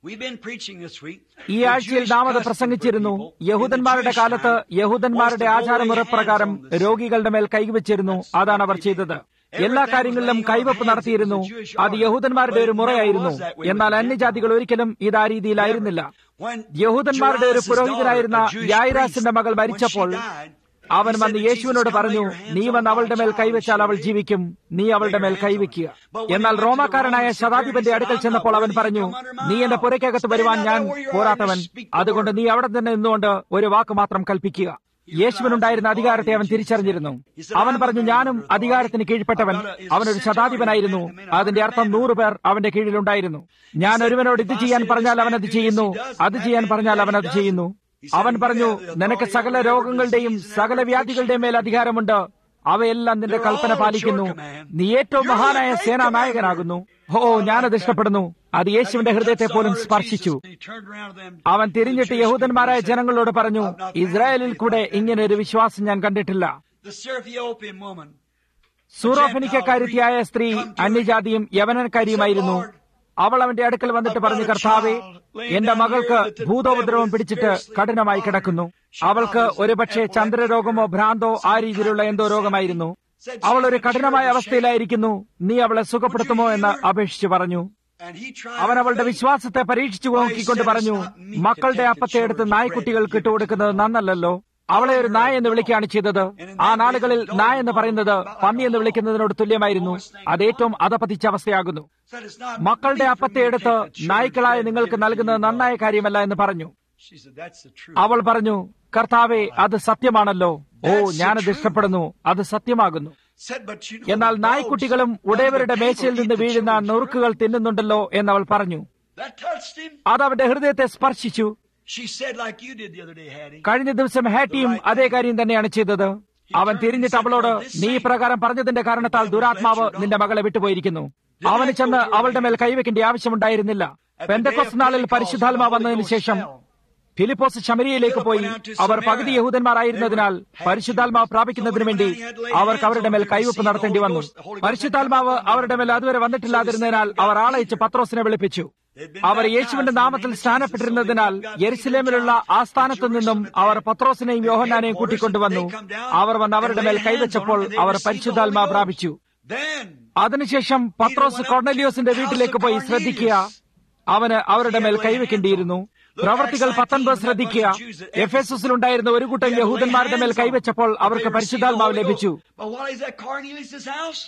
We've been preaching this week. ഈ The ആഴ്ചയിൽ Jewish നാം അത് custom പ്രസംഗിച്ചിരുന്നു for people in the യഹൂദന്മാരുടെ Jewish കാലത്ത് time യഹൂദന്മാരുടെ was to go ആചാരമുറ lay hands പ്രകാരം on the sick. രോഗികളുടെ മേൽ കൈവച്ചിരുന്നു അതാണ് അവർ ചെയ്തത് എല്ലാ കാര്യങ്ങളിലും കൈവപ്പ് നടത്തിയിരുന്നു അത് യഹൂദന്മാരുടെ ഒരു മുറയായിരുന്നു എന്നാൽ അന്യജാതികൾ ഒരിക്കലും ഇത് ആ രീതിയിലായിരുന്നില്ല When യഹൂദന്മാരുടെ ഒരു Jairus' പുരോഹിതനായിരുന്ന daughter, a Jewish യായിരാസിന്റെ priest, മകൾ when she മരിച്ചപ്പോൾ died, അവൻ he വന്ന് said to യേശുവിനോട് Jesus, "Come പറഞ്ഞു lay your hands നീ on വന്ന് my അവളുടെ മേൽ child, കൈവച്ചാൽ she അവൾ will ജീവിക്കും നീ അവളുടെ മേൽ കൈവയ്ക്കുക But when എന്നാൽ he went to the റോമാക്കാരനായ Roman ശതാധിപന്റെ centurion, അടുക്കൽ he said, ചെന്നപ്പോൾ "I'm അവൻ not പറഞ്ഞു worthy to come under my നീ എന്റെ house. പുരയ്ക്കകത്ത് Stand വരുവാൻ out ഞാൻ there where you are പോരാത്തവൻ and speak the അതുകൊണ്ട് word." നീ അവിടെ തന്നെ നിന്നുകൊണ്ട് ഒരു വാക്ക് മാത്രം കൽപ്പിക്കുക യേശുവിനുണ്ടായിരുന്ന അധികാരത്തെ അവൻ തിരിച്ചറിഞ്ഞിരുന്നു അവൻ പറഞ്ഞു ഞാനും അധികാരത്തിന് കീഴ്പ്പെട്ടവൻ അവനൊരു ശതാധിപനായിരുന്നു അതിന്റെ അർത്ഥം നൂറ് പേർ അവന്റെ കീഴിലുണ്ടായിരുന്നു ഞാൻ ഒരുവനോട് ഇത് ചെയ്യാൻ പറഞ്ഞാൽ അവൻ അത് ചെയ്യുന്നു അത് ചെയ്യാൻ പറഞ്ഞാൽ അവൻ അത് ചെയ്യുന്നു അവൻ പറഞ്ഞു നിനക്ക് സകല രോഗങ്ങളുടെയും സകല വ്യാധികളുടെയും മേൽ അധികാരമുണ്ട് അവയെല്ലാം നിന്റെ കൽപ്പന പാലിക്കുന്നു നീ ഏറ്റവും മഹാനായ സേനാ നായകനാകുന്നു ഓ ഞാനത് ഇഷ്ടപ്പെടുന്നു അത് യേശുവിന്റെ ഹൃദയത്തെ പോലും സ്പർശിച്ചു He turned around to them. അവൻ തിരിഞ്ഞിട്ട് യഹൂദന്മാരായ ജനങ്ങളോട് പറഞ്ഞു ഇസ്രായേലിൽ കൂടെ ഇങ്ങനെ ഒരു വിശ്വാസം ഞാൻ കണ്ടിട്ടില്ല The Syrophoenician woman സൂറോഫനിക്കാരിത്തിയായ സ്ത്രീ അന്യജാതിയും യവനക്കാരിയുമായിരുന്നു അവൾ അവന്റെ അടുക്കൽ വന്നിട്ട് പറഞ്ഞു കർത്താവെ എന്റെ മകൾക്ക് ഭൂതോപദ്രവം പിടിച്ചിട്ട് കഠിനമായി കിടക്കുന്നു അവൾക്ക് ഒരുപക്ഷെ ചന്ദ്രരോഗമോ ഭ്രാന്തോ ആ രീതിയിലുള്ള എന്തോ രോഗമായിരുന്നു അവൾ ഒരു കഠിനമായ അവസ്ഥയിലായിരിക്കുന്നു നീ അവളെ സുഖപ്പെടുത്തുമോ എന്ന് അപേക്ഷിച്ചു പറഞ്ഞു and he tried അവൻ her അവളുടെ faith. വിശ്വാസത്തെ പരീക്ഷിച്ചു നോക്കിക്കൊണ്ട് പറഞ്ഞു മക്കളുടെ അപ്പത്തെ എടുത്ത് നായ്ക്കുട്ടികൾക്ക് ഇട്ടുകൊടുക്കുന്നത് നന്നല്ലല്ലോ അവളെ ഒരു നായ എന്ന് വിളിക്കുകയാണ് ചെയ്തത് ആ നാളുകളിൽ നായ എന്ന് പറയുന്നത് പന്നി എന്ന് വിളിക്കുന്നതിനോട് തുല്യമായിരുന്നു അത് ഏറ്റവും അധപതിച്ച അവസ്ഥയാകുന്നു Said, "It's not മക്കളുടെ meet for അപ്പത്തെ me to എടുത്ത് take the children's നായ്ക്കളായ bread and നിങ്ങൾക്ക് give it to നൽകുന്നത് the നന്നായ dogs." കാര്യമല്ല എന്ന് പറഞ്ഞു She said, "That's the truth." അവൾ പറഞ്ഞു കർത്താവെ അത് സത്യമാണല്ലോ ഓ ഞാനത് ഇഷ്ടപ്പെടുന്നു അത് സത്യമാകുന്നു Said, "But you know, എന്നാൽ the dogs നായ്ക്കുട്ടികളും under ഉടയവരുടെ the മേശയിൽ table നിന്ന് eat the വീഴുന്ന children's നുറുക്കുകൾ തിന്നുന്നുണ്ടല്ലോ എന്നവൾ പറഞ്ഞു bread." That touched him. അത് അവന്റെ ഹൃദയത്തെ സ്പർശിച്ചു She said, like you did the other day, Hattie. കഴിഞ്ഞ ദിവസം ഹാറ്റിയും അതേ കാര്യം തന്നെയാണ് ചെയ്തത് അവൻ തിരിഞ്ഞിട്ട് അവളോട് നീ ഈ പ്രകാരം പറഞ്ഞതിന്റെ കാരണത്താൽ ദുരാത്മാവ് നിന്റെ മകളെ വിട്ടുപോയിരിക്കുന്നു അവന് ചെന്ന് അവളുടെ മേൽ കൈവയ്ക്കേണ്ട ആവശ്യമുണ്ടായിരുന്നില്ല പെന്തക്കൊസ് നാളിൽ പരിശുദ്ധാത്മാ വന്നതിന് ശേഷം ഫിലിപ്പോസ് ശമരിയയിലേക്ക് പോയി അവർ പകുതി യഹൂദന്മാരായിരുന്നതിനാൽ പരിശുദ്ധാത്മാവ് പ്രാപിക്കുന്നതിനു വേണ്ടി അവർക്ക് അവരുടെ മേൽ കൈവപ്പ് നടത്തേണ്ടി വന്നു പരിശുദ്ധാത്മാവ് അവരുടെ മേൽ അതുവരെ വന്നിട്ടില്ലാതിരുന്നതിനാൽ അവർ ആളയച്ച് പത്രോസിനെ വിളിപ്പിച്ചു അവർ യേശുവിന്റെ നാമത്തിൽ സ്ഥാനപ്പെട്ടിരുന്നതിനാൽ യെരുസലേമിലുള്ള ആസ്ഥാനത്തു നിന്നും അവർ പത്രോസിനെയും യോഹന്നാനെയും കൂട്ടിക്കൊണ്ടുവന്നു അവർ വന്ന് അവരുടെ മേൽ കൈവച്ചപ്പോൾ അവർ പരിശുദ്ധാത്മാ പ്രാപിച്ചു Then അതിനുശേഷം പത്രോസ് കൊർണലിയോസിന്റെ വീട്ടിലേക്ക് പോയി ശ്രദ്ധിക്കുക അവന് അവരുടെ മേൽ കൈവയ്ക്കേണ്ടിയിരുന്നു പ്രവർത്തികൾ പത്തൊൻപത് ശ്രദ്ധിക്കുക എഫ് എസ് എസിലുണ്ടായിരുന്ന ഒരു കൂട്ടം യഹൂദന്മാരുടെ മേൽ കൈവച്ചപ്പോൾ അവർക്ക് പരിശുദ്ധാത്മാവ് ലഭിച്ചു But while he's at Cornelius' house,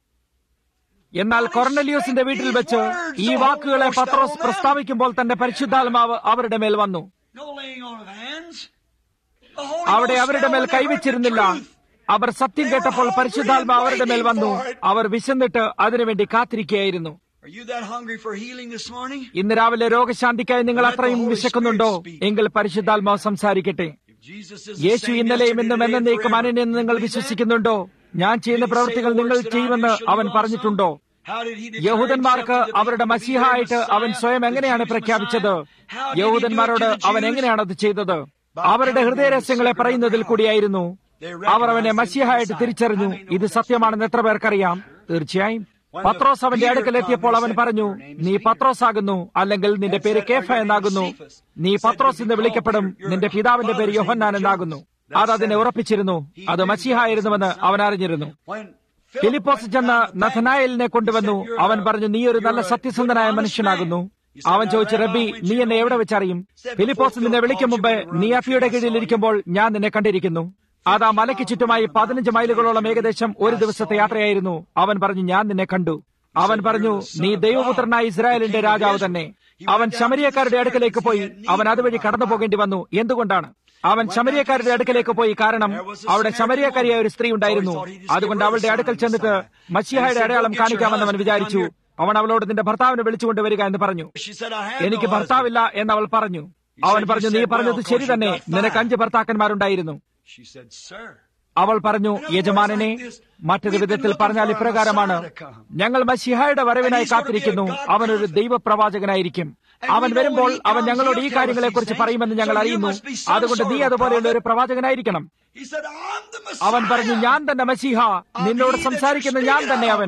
എന്നാൽ കൊർണലിയോസിന്റെ വീട്ടിൽ വെച്ച് ഈ വാക്കുകളെ പത്രോസ് പ്രസ്താവിക്കുമ്പോൾ തന്റെ പരിശുദ്ധാത്മാവ് അവരുടെ മേൽ വന്നു no laying on of hands. The Holy അവിടെ Ghost അവരുടെ fell മേൽ when they heard the കൈവച്ചിരുന്നില്ല truth. അവർ സത്യം കേട്ടപ്പോൾ പരിശുദ്ധാത്മാവ് അവരുടെ മേൽ വന്നു അവർ വിശന്നിട്ട് അതിനുവേണ്ടി കാത്തിരിക്കുകയായിരുന്നു Are you that hungry for healing this morning? ഇന്ന് രാവിലെ രോഗശാന്തിക്കായി നിങ്ങൾ അത്രയും വിശക്കുന്നുണ്ടോ എങ്കിൽ പരിശുദ്ധാത്മാവ് സംസാരിക്കട്ടെ If Jesus is the Yeshu same ഇന്നലെയും yesterday, ഇന്നും today, and എന്നേക്കും forever, അനന്യെന്ന് നിങ്ങൾ you believe that? വിശ്വസിക്കുന്നുണ്ടോ ഞാൻ ചെയ്യുന്ന പ്രവൃത്തികൾ നിങ്ങൾ ചെയ്യുമെന്ന് അവൻ പറഞ്ഞിട്ടുണ്ടോ How did he declare യഹൂദന്മാർക്ക് himself to the അവരുടെ people to be their മസിഹായിട്ട് അവൻ Messiah, സ്വയം the എങ്ങനെയാണ് Jews' പ്രഖ്യാപിച്ചത് Messiah? How did he do it യഹൂദന്മാരോട് to the അവൻ Jews? എങ്ങനെയാണ് അത് ചെയ്തത് അവരുടെ ഹൃദയരഹസ്യങ്ങളെ പറയുന്നതിൽ കൂടിയായിരുന്നു അവർ അവനെ മസിഹായിട്ട് തിരിച്ചറിഞ്ഞു ഇത് സത്യമാണെന്ന് എത്ര പേർക്കറിയാം തീർച്ചയായും പത്രോസ് അവന്റെ അടുക്കൽ എത്തിയപ്പോൾ അവൻ പറഞ്ഞു നീ പത്രോസ് ആകുന്നു അല്ലെങ്കിൽ നിന്റെ പേര് കേഫ എന്നാകുന്നു നീ പത്രോസ് എന്ന് വിളിക്കപ്പെടും നിന്റെ പിതാവിന്റെ പേര് യോഹന്നാൻ എന്നാകുന്നു അത് അതിനെ ഉറപ്പിച്ചിരുന്നു അത് മസിഹായിരുന്നുവെന്ന് അവൻ അറിഞ്ഞിരുന്നു When ഫിലിപ്പോസ് ചെന്ന് നഥനായലിനെ കൊണ്ടുവന്നു അവൻ പറഞ്ഞു നീ ഒരു നല്ല സത്യസന്ധനായ മനുഷ്യനാകുന്നു അവൻ ചോദിച്ചു റബ്ബി നീ എന്നെ എവിടെ വെച്ചറിയും ഫിലിപ്പോസ് നിന്നെ വിളിക്കും മുമ്പ് നീ അഫിയുടെ കീഴിൽ ഇരിക്കുമ്പോൾ ഞാൻ നിന്നെ കണ്ടിരിക്കുന്നു അത് ആ മലയ്ക്ക് ചുറ്റുമായി പതിനഞ്ച് മൈലുകളോളം ഏകദേശം ഒരു ദിവസത്തെ യാത്രയായിരുന്നു അവൻ പറഞ്ഞു ഞാൻ നിന്നെ കണ്ടു അവൻ പറഞ്ഞു നീ ദൈവപുത്രനായ ഇസ്രായേലിന്റെ രാജാവ് തന്നെ അവൻ ശമരിയക്കാരുടെ അടുക്കലേക്ക് പോയി അവൻ അതുവഴി കടന്നു പോകേണ്ടി വന്നു എന്തുകൊണ്ടാണ് അവൻ ശമരിയക്കാരുടെ അടുക്കലേക്ക് പോയി കാരണം അവിടെ ശമരിയക്കാരിയായ ഒരു സ്ത്രീ ഉണ്ടായിരുന്നു അതുകൊണ്ട് അവളുടെ അടുക്കൽ ചെന്നിട്ട് മഷിഹായുടെ അടയാളം കാണിക്കാമെന്ന് അവൻ വിചാരിച്ചു അവൻ അവളോട് നിന്റെ ഭർത്താവിനെ വിളിച്ചുകൊണ്ടുവരിക എന്ന് പറഞ്ഞു she said, I have എനിക്ക് no ഭർത്താവില്ല എന്ന് അവൾ പറഞ്ഞു അവൻ പറഞ്ഞു നീ പറഞ്ഞത് ശരി തന്നെ നിനക്ക് അഞ്ച് ഭർത്താക്കന്മാരുണ്ടായിരുന്നു husband." She said, Sir, അവൾ പറഞ്ഞു യജമാനനെ മറ്റൊരു വിധത്തിൽ പറഞ്ഞാൽ ഇപ്രകാരമാണ് ഞങ്ങൾ മഷിഹായുടെ വരവിനായി കാത്തിരിക്കുന്നു അവനൊരു ദൈവപ്രവാചകനായിരിക്കും അവൻ വരുമ്പോൾ അവൻ ഞങ്ങളോട് ഈ കാര്യങ്ങളെക്കുറിച്ച് പറയുമെന്ന് ഞങ്ങൾ അറിയുന്നു അതുകൊണ്ട് നീ അതുപോലെയുള്ള ഒരു പ്രവാചകനായിരിക്കണം he said, I'm the Messiah. അവൻ പറഞ്ഞു ഞാൻ തന്നെ മസിഹ നിന്നോട് സംസാരിക്കുന്ന ഞാൻ തന്നെ അവൻ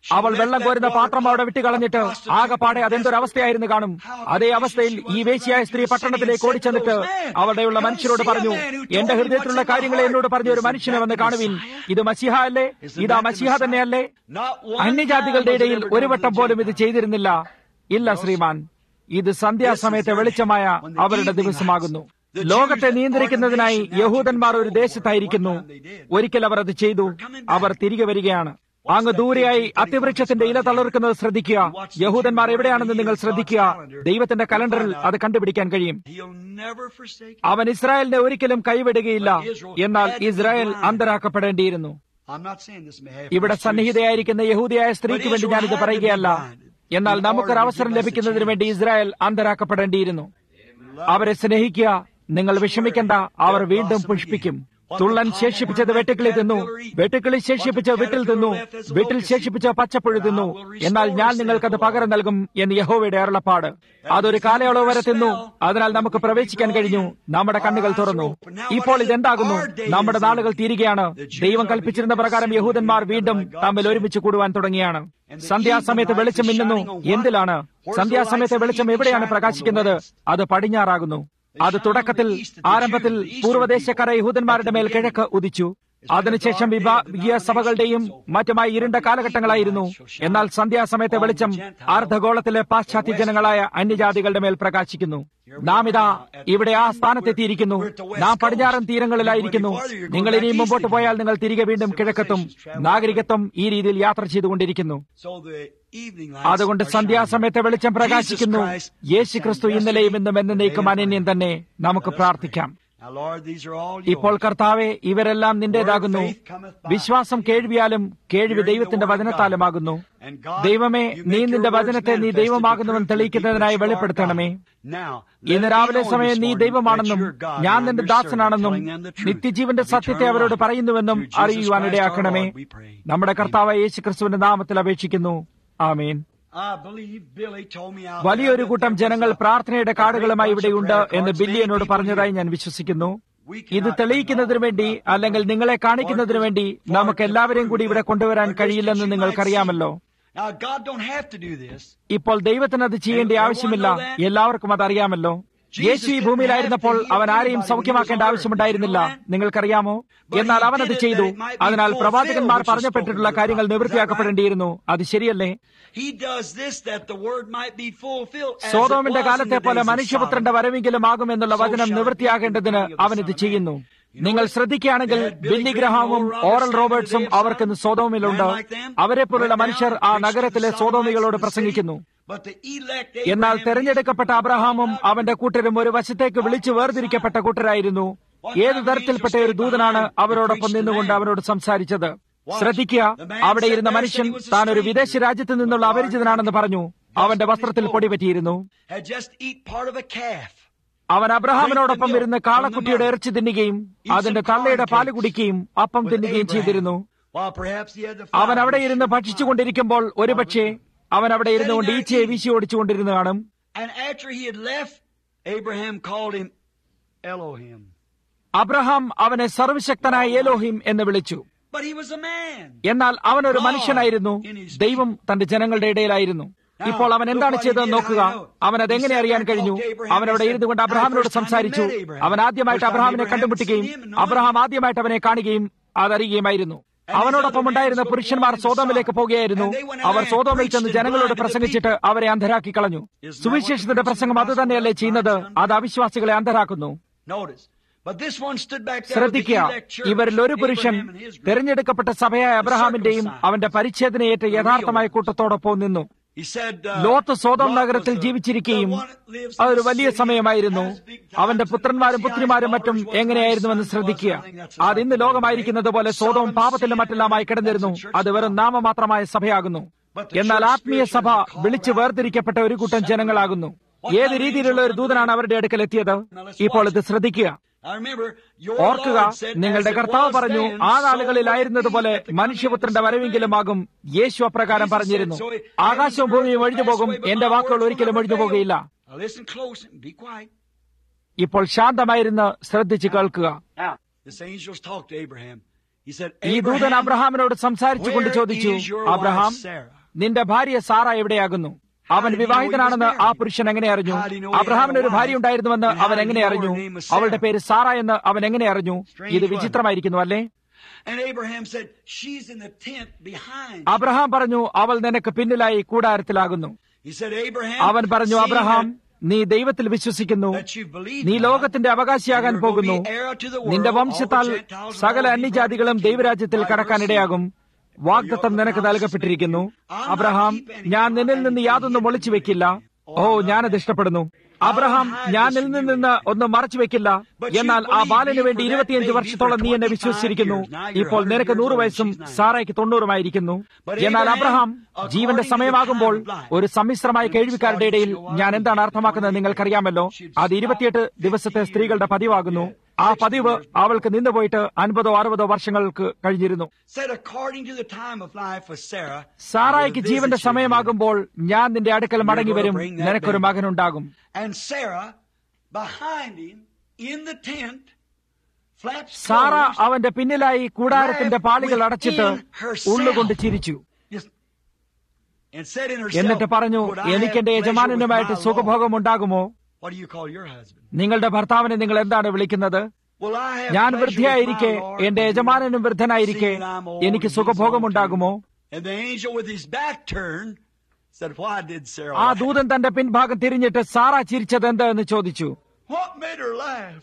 അവൾ വെള്ളം കോരുന്ന പാത്രം അവിടെ വിട്ടുകളഞ്ഞിട്ട് ആകെപ്പാടെ അതെന്തൊരവസ്ഥയായിരുന്നു കാണും അതേ അവസ്ഥയിൽ ഈ വേശ്യായ സ്ത്രീ പട്ടണത്തിലേക്ക് ഓടിച്ചെന്നിട്ട് അവിടെയുള്ള മനുഷ്യരോട് പറഞ്ഞു എന്റെ ഹൃദയത്തിലുള്ള കാര്യങ്ങളെ എന്നോട് പറഞ്ഞ ഒരു മനുഷ്യനെ വന്ന് കാണുവിൻ ഇത് മസിഹ അല്ലേ ഇതാ മസിഹ തന്നെയല്ലേ അന്യജാതികളുടെ ഇടയിൽ ഒരു വട്ടം പോലും ഇത് ചെയ്തിരുന്നില്ല ഇല്ല ശ്രീമാൻ ഇത് സന്ധ്യാസമയത്തെ വെളിച്ചമായ അവരുടെ ദിവസമാകുന്നു ലോകത്തെ നിയന്ത്രിക്കുന്നതിനായി യഹൂദന്മാർ ഒരു ദേശത്തായിരിക്കുന്നു ഒരിക്കൽ അവർ അത് ചെയ്തു അവർ തിരികെ വരികയാണ് അങ്ങ് ദൂരെയായി അത്തിവൃക്ഷത്തിന്റെ ഇല തളർക്കുന്നത് ശ്രദ്ധിക്കുക യഹൂദന്മാർ എവിടെയാണെന്ന് നിങ്ങൾ ശ്രദ്ധിക്കുക ദൈവത്തിന്റെ കലണ്ടറിൽ അത് കണ്ടുപിടിക്കാൻ കഴിയും അവൻ ഇസ്രായേലിനെ ഒരിക്കലും കൈവിടുകയില്ല എന്നാൽ ഇസ്രായേൽ അന്തരാക്കപ്പെടേണ്ടിയിരുന്നു ഇവിടെ സന്നിഹിതയായിരിക്കുന്ന യഹൂദിയായ സ്ത്രീക്ക് വേണ്ടി ഞാനിത് പറയുകയല്ല എന്നാൽ നമുക്കൊരു അവസരം ലഭിക്കുന്നതിന് വേണ്ടി ഇസ്രായേൽ അന്തരാക്കപ്പെടേണ്ടിയിരുന്നു അവരെ സ്നേഹിക്കുക നിങ്ങൾ വിഷമിക്കണ്ട അവർ വീണ്ടും പുഷ്പിക്കും തുള്ളൻ ശേഷിപ്പിച്ചത് വെട്ടുക്കിളി തിന്നു വെട്ടുക്കിളി ശേഷിപ്പിച്ച വീട്ടിൽ തിന്നു വീട്ടിൽ ശേഷിപ്പിച്ച പച്ചപ്പുഴ തിന്നു എന്നാൽ ഞാൻ നിങ്ങൾക്കത് പകരം നൽകും എന്ന് യഹോവയുടെ അരുളപ്പാട് അതൊരു കാലയളവ് വരെ തിന്നു അതിനാൽ നമുക്ക് പ്രവേശിക്കാൻ കഴിഞ്ഞു നമ്മുടെ കണ്ണുകൾ തുറന്നു ഇപ്പോൾ ഇതെന്താകുന്നു നമ്മുടെ നാളുകൾ തീരുകയാണ് ദൈവം കൽപ്പിച്ചിരുന്ന പ്രകാരം യഹൂദന്മാർ വീണ്ടും തമ്മിൽ ഒരുമിച്ച് കൂടുവാൻ തുടങ്ങിയാണ് സന്ധ്യാസമയത്ത് വെളിച്ചം മിന്നുന്നു എന്തിലാണ് സന്ധ്യാസമയത്തെ വെളിച്ചം എവിടെയാണ് പ്രകാശിക്കുന്നത് അത് പടിഞ്ഞാറാകുന്നു അത് തുടക്കത്തിൽ ആരംഭത്തിൽ പൂർവ്വദേശക്കാര യഹൂദന്മാരുടെ മേൽ കിഴക്ക് ഉദിച്ചു അതിനുശേഷം വിഭാഗീയ സഭകളുടെയും മറ്റുമായി ഇരുണ്ട കാലഘട്ടങ്ങളായിരുന്നു എന്നാൽ സന്ധ്യാസമയത്തെ വെളിച്ചം അർദ്ധഗോളത്തിലെ പാശ്ചാത്യ ജനങ്ങളായ അന്യജാതികളുടെ മേൽ പ്രകാശിക്കുന്നു നാം ഇതാ ഇവിടെ ആ സ്ഥാനത്തെത്തിയിരിക്കുന്നു നാം പടിഞ്ഞാറൻ തീരങ്ങളിലായിരിക്കുന്നു നിങ്ങൾ ഇനിയും മുമ്പോട്ട് പോയാൽ നിങ്ങൾ തിരികെ വീണ്ടും കിഴക്കെത്തും നാഗരികത്വം ഈ രീതിയിൽ യാത്ര ചെയ്തുകൊണ്ടിരിക്കുന്നു അതുകൊണ്ട് സന്ധ്യാസമയത്തെ വെളിച്ചം പ്രകാശിക്കുന്നു യേശു ക്രിസ്തു ഇന്നലെയും ഇന്നും എന്നേക്കും അനന്യം തന്നെ നമുക്ക് പ്രാർത്ഥിക്കാം ഇപ്പോൾ കർത്താവെ ഇവരെല്ലാം നിന്റേതാകുന്നു വിശ്വാസം കേൾവിയാലും കേൾവി ദൈവത്തിന്റെ വചനത്താലുമാകുന്നു ദൈവമേ നീ നിന്റെ വചനത്തെ നീ ദൈവമാകുന്നുവെന്ന് തെളിയിക്കുന്നതിനായി വെളിപ്പെടുത്തണമേ ഇന്ന് രാവിലെ സമയം നീ ദൈവമാണെന്നും ഞാൻ നിന്റെ ദാസനാണെന്നും നിത്യജീവന്റെ സത്യത്തെ അവരോട് പറയുന്നുവെന്നും അറിയുവാൻ ഇടയാക്കണമേ നമ്മുടെ കർത്താവ് യേശു ക്രിസ്തുവിന്റെ നാമത്തിൽ അപേക്ഷിക്കുന്നു ആമേൻ വലിയൊരു കൂട്ടം ജനങ്ങൾ പ്രാർത്ഥനയുടെ കാർഡുകളുമായി ഇവിടെയുണ്ട് എന്ന് ബില്ലിയനോട് പറഞ്ഞതായി ഞാൻ വിശ്വസിക്കുന്നു ഇത് തെളിയിക്കുന്നതിനു വേണ്ടി അല്ലെങ്കിൽ നിങ്ങളെ കാണിക്കുന്നതിനു വേണ്ടി നമുക്ക് എല്ലാവരെയും കൂടി ഇവിടെ കൊണ്ടുവരാൻ കഴിയില്ലെന്ന് നിങ്ങൾക്കറിയാമല്ലോ ഇപ്പോൾ ദൈവത്തിന് അത് ചെയ്യേണ്ട ആവശ്യമില്ല എല്ലാവർക്കും അത് അറിയാമല്ലോ യേശു ഈ ഭൂമിയിലായിരുന്നപ്പോൾ അവൻ ആരെയും സൗഖ്യമാക്കേണ്ട ആവശ്യമുണ്ടായിരുന്നില്ല നിങ്ങൾക്കറിയാമോ എന്നാൽ അവൻ അത് ചെയ്തു അതിനാൽ പ്രവാചകന്മാർ പറഞ്ഞപ്പെട്ടിട്ടുള്ള കാര്യങ്ങൾ നിവൃത്തിയാക്കപ്പെടേണ്ടിയിരുന്നു അത് ശരിയല്ലേ സോതോമിന്റെ കാലത്തെ പോലെ മനുഷ്യപുത്രന്റെ വരവെങ്കിലും ആകുമെന്നുള്ള വചനം നിവൃത്തിയാകേണ്ടതിന് അവൻ ഇത് ചെയ്യുന്നു നിങ്ങൾ ശ്രദ്ധിക്കുകയാണെങ്കിൽ ബില്ലി ഗ്രഹാമും ഓറൽ റോബർട്ട്സും അവർക്ക് സോതോമിലുണ്ട് അവരെ പോലുള്ള മനുഷ്യർ ആ നഗരത്തിലെ സോതോമികളോട് പ്രസംഗിക്കുന്നു എന്നാൽ തെരഞ്ഞെടുക്കപ്പെട്ട അബ്രഹാമും അവന്റെ കൂട്ടരും ഒരു വശത്തേക്ക് വിളിച്ചു വേർതിരിക്കപ്പെട്ട കൂട്ടരായിരുന്നു ഏത് തരത്തിൽപ്പെട്ട ഒരു ദൂതനാണ് അവരോടൊപ്പം നിന്നുകൊണ്ട് അവരോട് സംസാരിച്ചത് ശ്രദ്ധിക്കുക അവിടെ ഇരുന്ന മനുഷ്യൻ താൻ ഒരു വിദേശ രാജ്യത്ത് നിന്നുള്ള അപരിചിതനാണെന്ന് പറഞ്ഞു അവന്റെ വസ്ത്രത്തിൽ പൊടി പറ്റിയിരുന്നു അവൻ അബ്രഹാമിനോടൊപ്പം ഇരുന്ന് കാളക്കുട്ടിയുടെ ഇറച്ചി തിന്നുകയും അതിന്റെ തള്ളയുടെ പാല് കുടിക്കുകയും അപ്പം തിന്നുകയും ചെയ്തിരുന്നു അവൻ അവിടെ ഇരുന്ന് ഭക്ഷിച്ചുകൊണ്ടിരിക്കുമ്പോൾ ഒരുപക്ഷെ അവൻ അവിടെ ഇരുന്നുകൊണ്ട് ഈച്ചയെ വീശി ഓടിച്ചുകൊണ്ടിരുന്നു കാണും അബ്രഹാം അവനെ സർവശക്തനായ ഏലോഹിം എന്ന് വിളിച്ചു എന്നാൽ അവൻ ഒരു മനുഷ്യനായിരുന്നു ദൈവം തന്റെ ജനങ്ങളുടെ ഇടയിലായിരുന്നു ഇപ്പോൾ അവൻ എന്താണ് ചെയ്തതെന്ന് നോക്കുക അവൻ അതെങ്ങനെ അറിയാൻ കഴിഞ്ഞു അവൻ അവിടെ ഇരുന്നു കൊണ്ട് അബ്രഹാമിനോട് സംസാരിച്ചു അവൻ ആദ്യമായിട്ട് അബ്രഹാമിനെ കണ്ടുമുട്ടുകയും അബ്രഹാം ആദ്യമായിട്ട് അവനെ കാണുകയും അതറിയുകയുമായിരുന്നു അവനോടൊപ്പം ഉണ്ടായിരുന്ന പുരുഷന്മാർ സോതോമിലേക്ക് പോകുകയായിരുന്നു അവർ സോതോമിൽ ചെന്ന് ജനങ്ങളോട് പ്രസംഗിച്ചിട്ട് അവരെ അന്ധരാക്കി കളഞ്ഞു സുവിശേഷത്തിന്റെ പ്രസംഗം അത് തന്നെയല്ലേ ചെയ്യുന്നത് അത് അവിശ്വാസികളെ അന്ധരാക്കുന്നു ശ്രദ്ധിക്കുക ഇവരിൽ ഒരു പുരുഷൻ തിരഞ്ഞെടുക്കപ്പെട്ട സഭയായ അബ്രഹാമിന്റെയും അവന്റെ പരിച്ഛേദനയേറ്റ യഥാർത്ഥമായ കൂട്ടത്തോടൊപ്പം നിന്നു ലോത്ത് സോതോം നഗരത്തിൽ ജീവിച്ചിരിക്കുകയും അതൊരു വലിയ സമയമായിരുന്നു അവന്റെ പുത്രന്മാരും പുത്രിമാരും മറ്റും എങ്ങനെയായിരുന്നുവെന്ന് ശ്രദ്ധിക്കുക അത് ഇന്ന് ലോകമായിരിക്കുന്നത് പോലെ സോതവും പാപത്തിലും മറ്റെല്ലാമായി കിടന്നിരുന്നു അത് വെറും നാമമാത്രമായ സഭയാകുന്നു എന്നാൽ ആത്മീയ സഭ വിളിച്ചു വേർതിരിക്കപ്പെട്ട ഒരു കൂട്ടം ജനങ്ങളാകുന്നു ഏത് രീതിയിലുള്ള ഒരു ദൂതനാണ് അവരുടെ അടുക്കൽ എത്തിയത് ഇപ്പോൾ ഇത് ശ്രദ്ധിക്കുക ഓർക്കുക നിങ്ങളുടെ കർത്താവ് പറഞ്ഞു ആ നാളുകളിലായിരുന്നതുപോലെ മനുഷ്യപുത്രന്റെ വരവെങ്കിലുമാകും യേശു അപ്രകാരം പറഞ്ഞിരുന്നു ആകാശവും ഭൂമിയും ഒഴിഞ്ഞു പോകും എന്റെ വാക്കുകൾ ഒരിക്കലും ഒഴിഞ്ഞു പോകുകയില്ല ഇപ്പോൾ ശാന്തമായിരുന്ന് ശ്രദ്ധിച്ചു കേൾക്കുക ഈ ദൂതൻ അബ്രഹാമിനോട് സംസാരിച്ചുകൊണ്ട് ചോദിച്ചു അബ്രഹാം നിന്റെ ഭാര്യ സാറ എവിടെയാകുന്നു അവൻ വിവാഹിതനാണെന്ന് ആ പുരുഷൻ എങ്ങനെ അറിഞ്ഞു അബ്രഹാമിന് ഒരു ഭാര്യ ഉണ്ടായിരുന്നുവെന്ന് അവൻ എങ്ങനെ അറിഞ്ഞു അവളുടെ പേര് സാറ എന്ന് അവൻ എങ്ങനെ അറിഞ്ഞു ഇത് വിചിത്രമായിരിക്കുന്നു അല്ലേ And Abraham said, She's in the tent behind. Abraham പറഞ്ഞു അവൾ നിനക്ക് പിന്നിലായി കൂടാരത്തിലാകുന്നു He said, Abraham, അവൻ പറഞ്ഞു seeing അബ്രഹാം that- നീ ദൈവത്തിൽ വിശ്വസിക്കുന്നു that you believe നീ God, ലോകത്തിന്റെ അവകാശിയാകാൻ you're going to be പോകുന്നു heir to the world, നിന്റെ all the വംശത്താൽ Gentiles will സകല all be അന്യജാതികളും brought into the ദൈവരാജ്യത്തിൽ kingdom by കടക്കാനിടയാകും വാഗ്ദത്തം നിനക്ക് നൽകപ്പെട്ടിരിക്കുന്നു അബ്രഹാം ഞാൻ നിന്നിൽ നിന്ന് യാതൊന്നും ഒളിച്ചു വെക്കില്ല ഓ ഞാനത് ഇഷ്ടപ്പെടുന്നു അബ്രഹാം ഞാൻ നിന്നിൽ നിന്ന് ഒന്നും മറച്ചു വെക്കില്ല എന്നാൽ ആ ബാലന് വേണ്ടി ഇരുപത്തിയഞ്ച് വർഷത്തോളം നീ എന്നെ വിശ്വസിച്ചിരിക്കുന്നു ഇപ്പോൾ നിനക്ക് നൂറ് വയസ്സും സാറയ്ക്ക് തൊണ്ണൂറുമായിരിക്കുന്നു എന്നാൽ അബ്രഹാം ജീവന്റെ സമയമാകുമ്പോൾ ഒരു സമ്മിശ്രമായ കേൾവിക്കാരുടെ ഇടയിൽ ഞാൻ എന്താണ് അർത്ഥമാക്കുന്നത് നിങ്ങൾക്കറിയാമല്ലോ അത് ഇരുപത്തിയെട്ട് ദിവസത്തെ സ്ത്രീകളുടെ പതിവാകുന്നു ആ പതിവ് അവൾക്ക് നിന്നുപോയിട്ട് അൻപതോ അറുപതോ വർഷങ്ങൾക്ക് കഴിഞ്ഞിരുന്നു said, according to the time of life with Sarah, സാറായിക്ക് I will ജീവന്റെ visit you സമയമാകുമ്പോൾ ഞാൻ നിന്റെ അടുക്കൽ മടങ്ങി വരും നിനക്കൊരു മകനുണ്ടാകും And Sarah, behind him, in the tent, flaps Sarah closed, അവന്റെ പിന്നിലായി കൂടാരത്തിന്റെ പാളികൾ അടച്ചിട്ട് ഉള്ളുകൊണ്ട് ചിരിച്ചു just- and said in herself, എന്നിട്ട് പറഞ്ഞു "Would I have എനിക്കെന്റെ pleasure with യജമാനനുമായിട്ട് my Lord?" സുഖഭോഗം ഉണ്ടാകുമോ What do you call your husband? നിങ്ങളുടെ ഭർത്താവിനെ നിങ്ങൾ എന്താണ് വിളിക്കുന്നത് Will I have ഞാൻ pleasure വൃദ്ധയായിരിക്കെ with my Lord എന്റെ when യജമാനനും വൃദ്ധനായിരിക്കെ seeing I'm old എനിക്ക് and he's സുഖഭോഗമുണ്ടാകുമോ old too? And the angel with his back turned said, Why did Sarah ആ laugh? ദൂതൻ തന്റെ പിൻഭാഗം തിരിഞ്ഞിട്ട് സാറ ചിരിച്ചത് എന്ത് എന്ന് ചോദിച്ചു What made her laugh?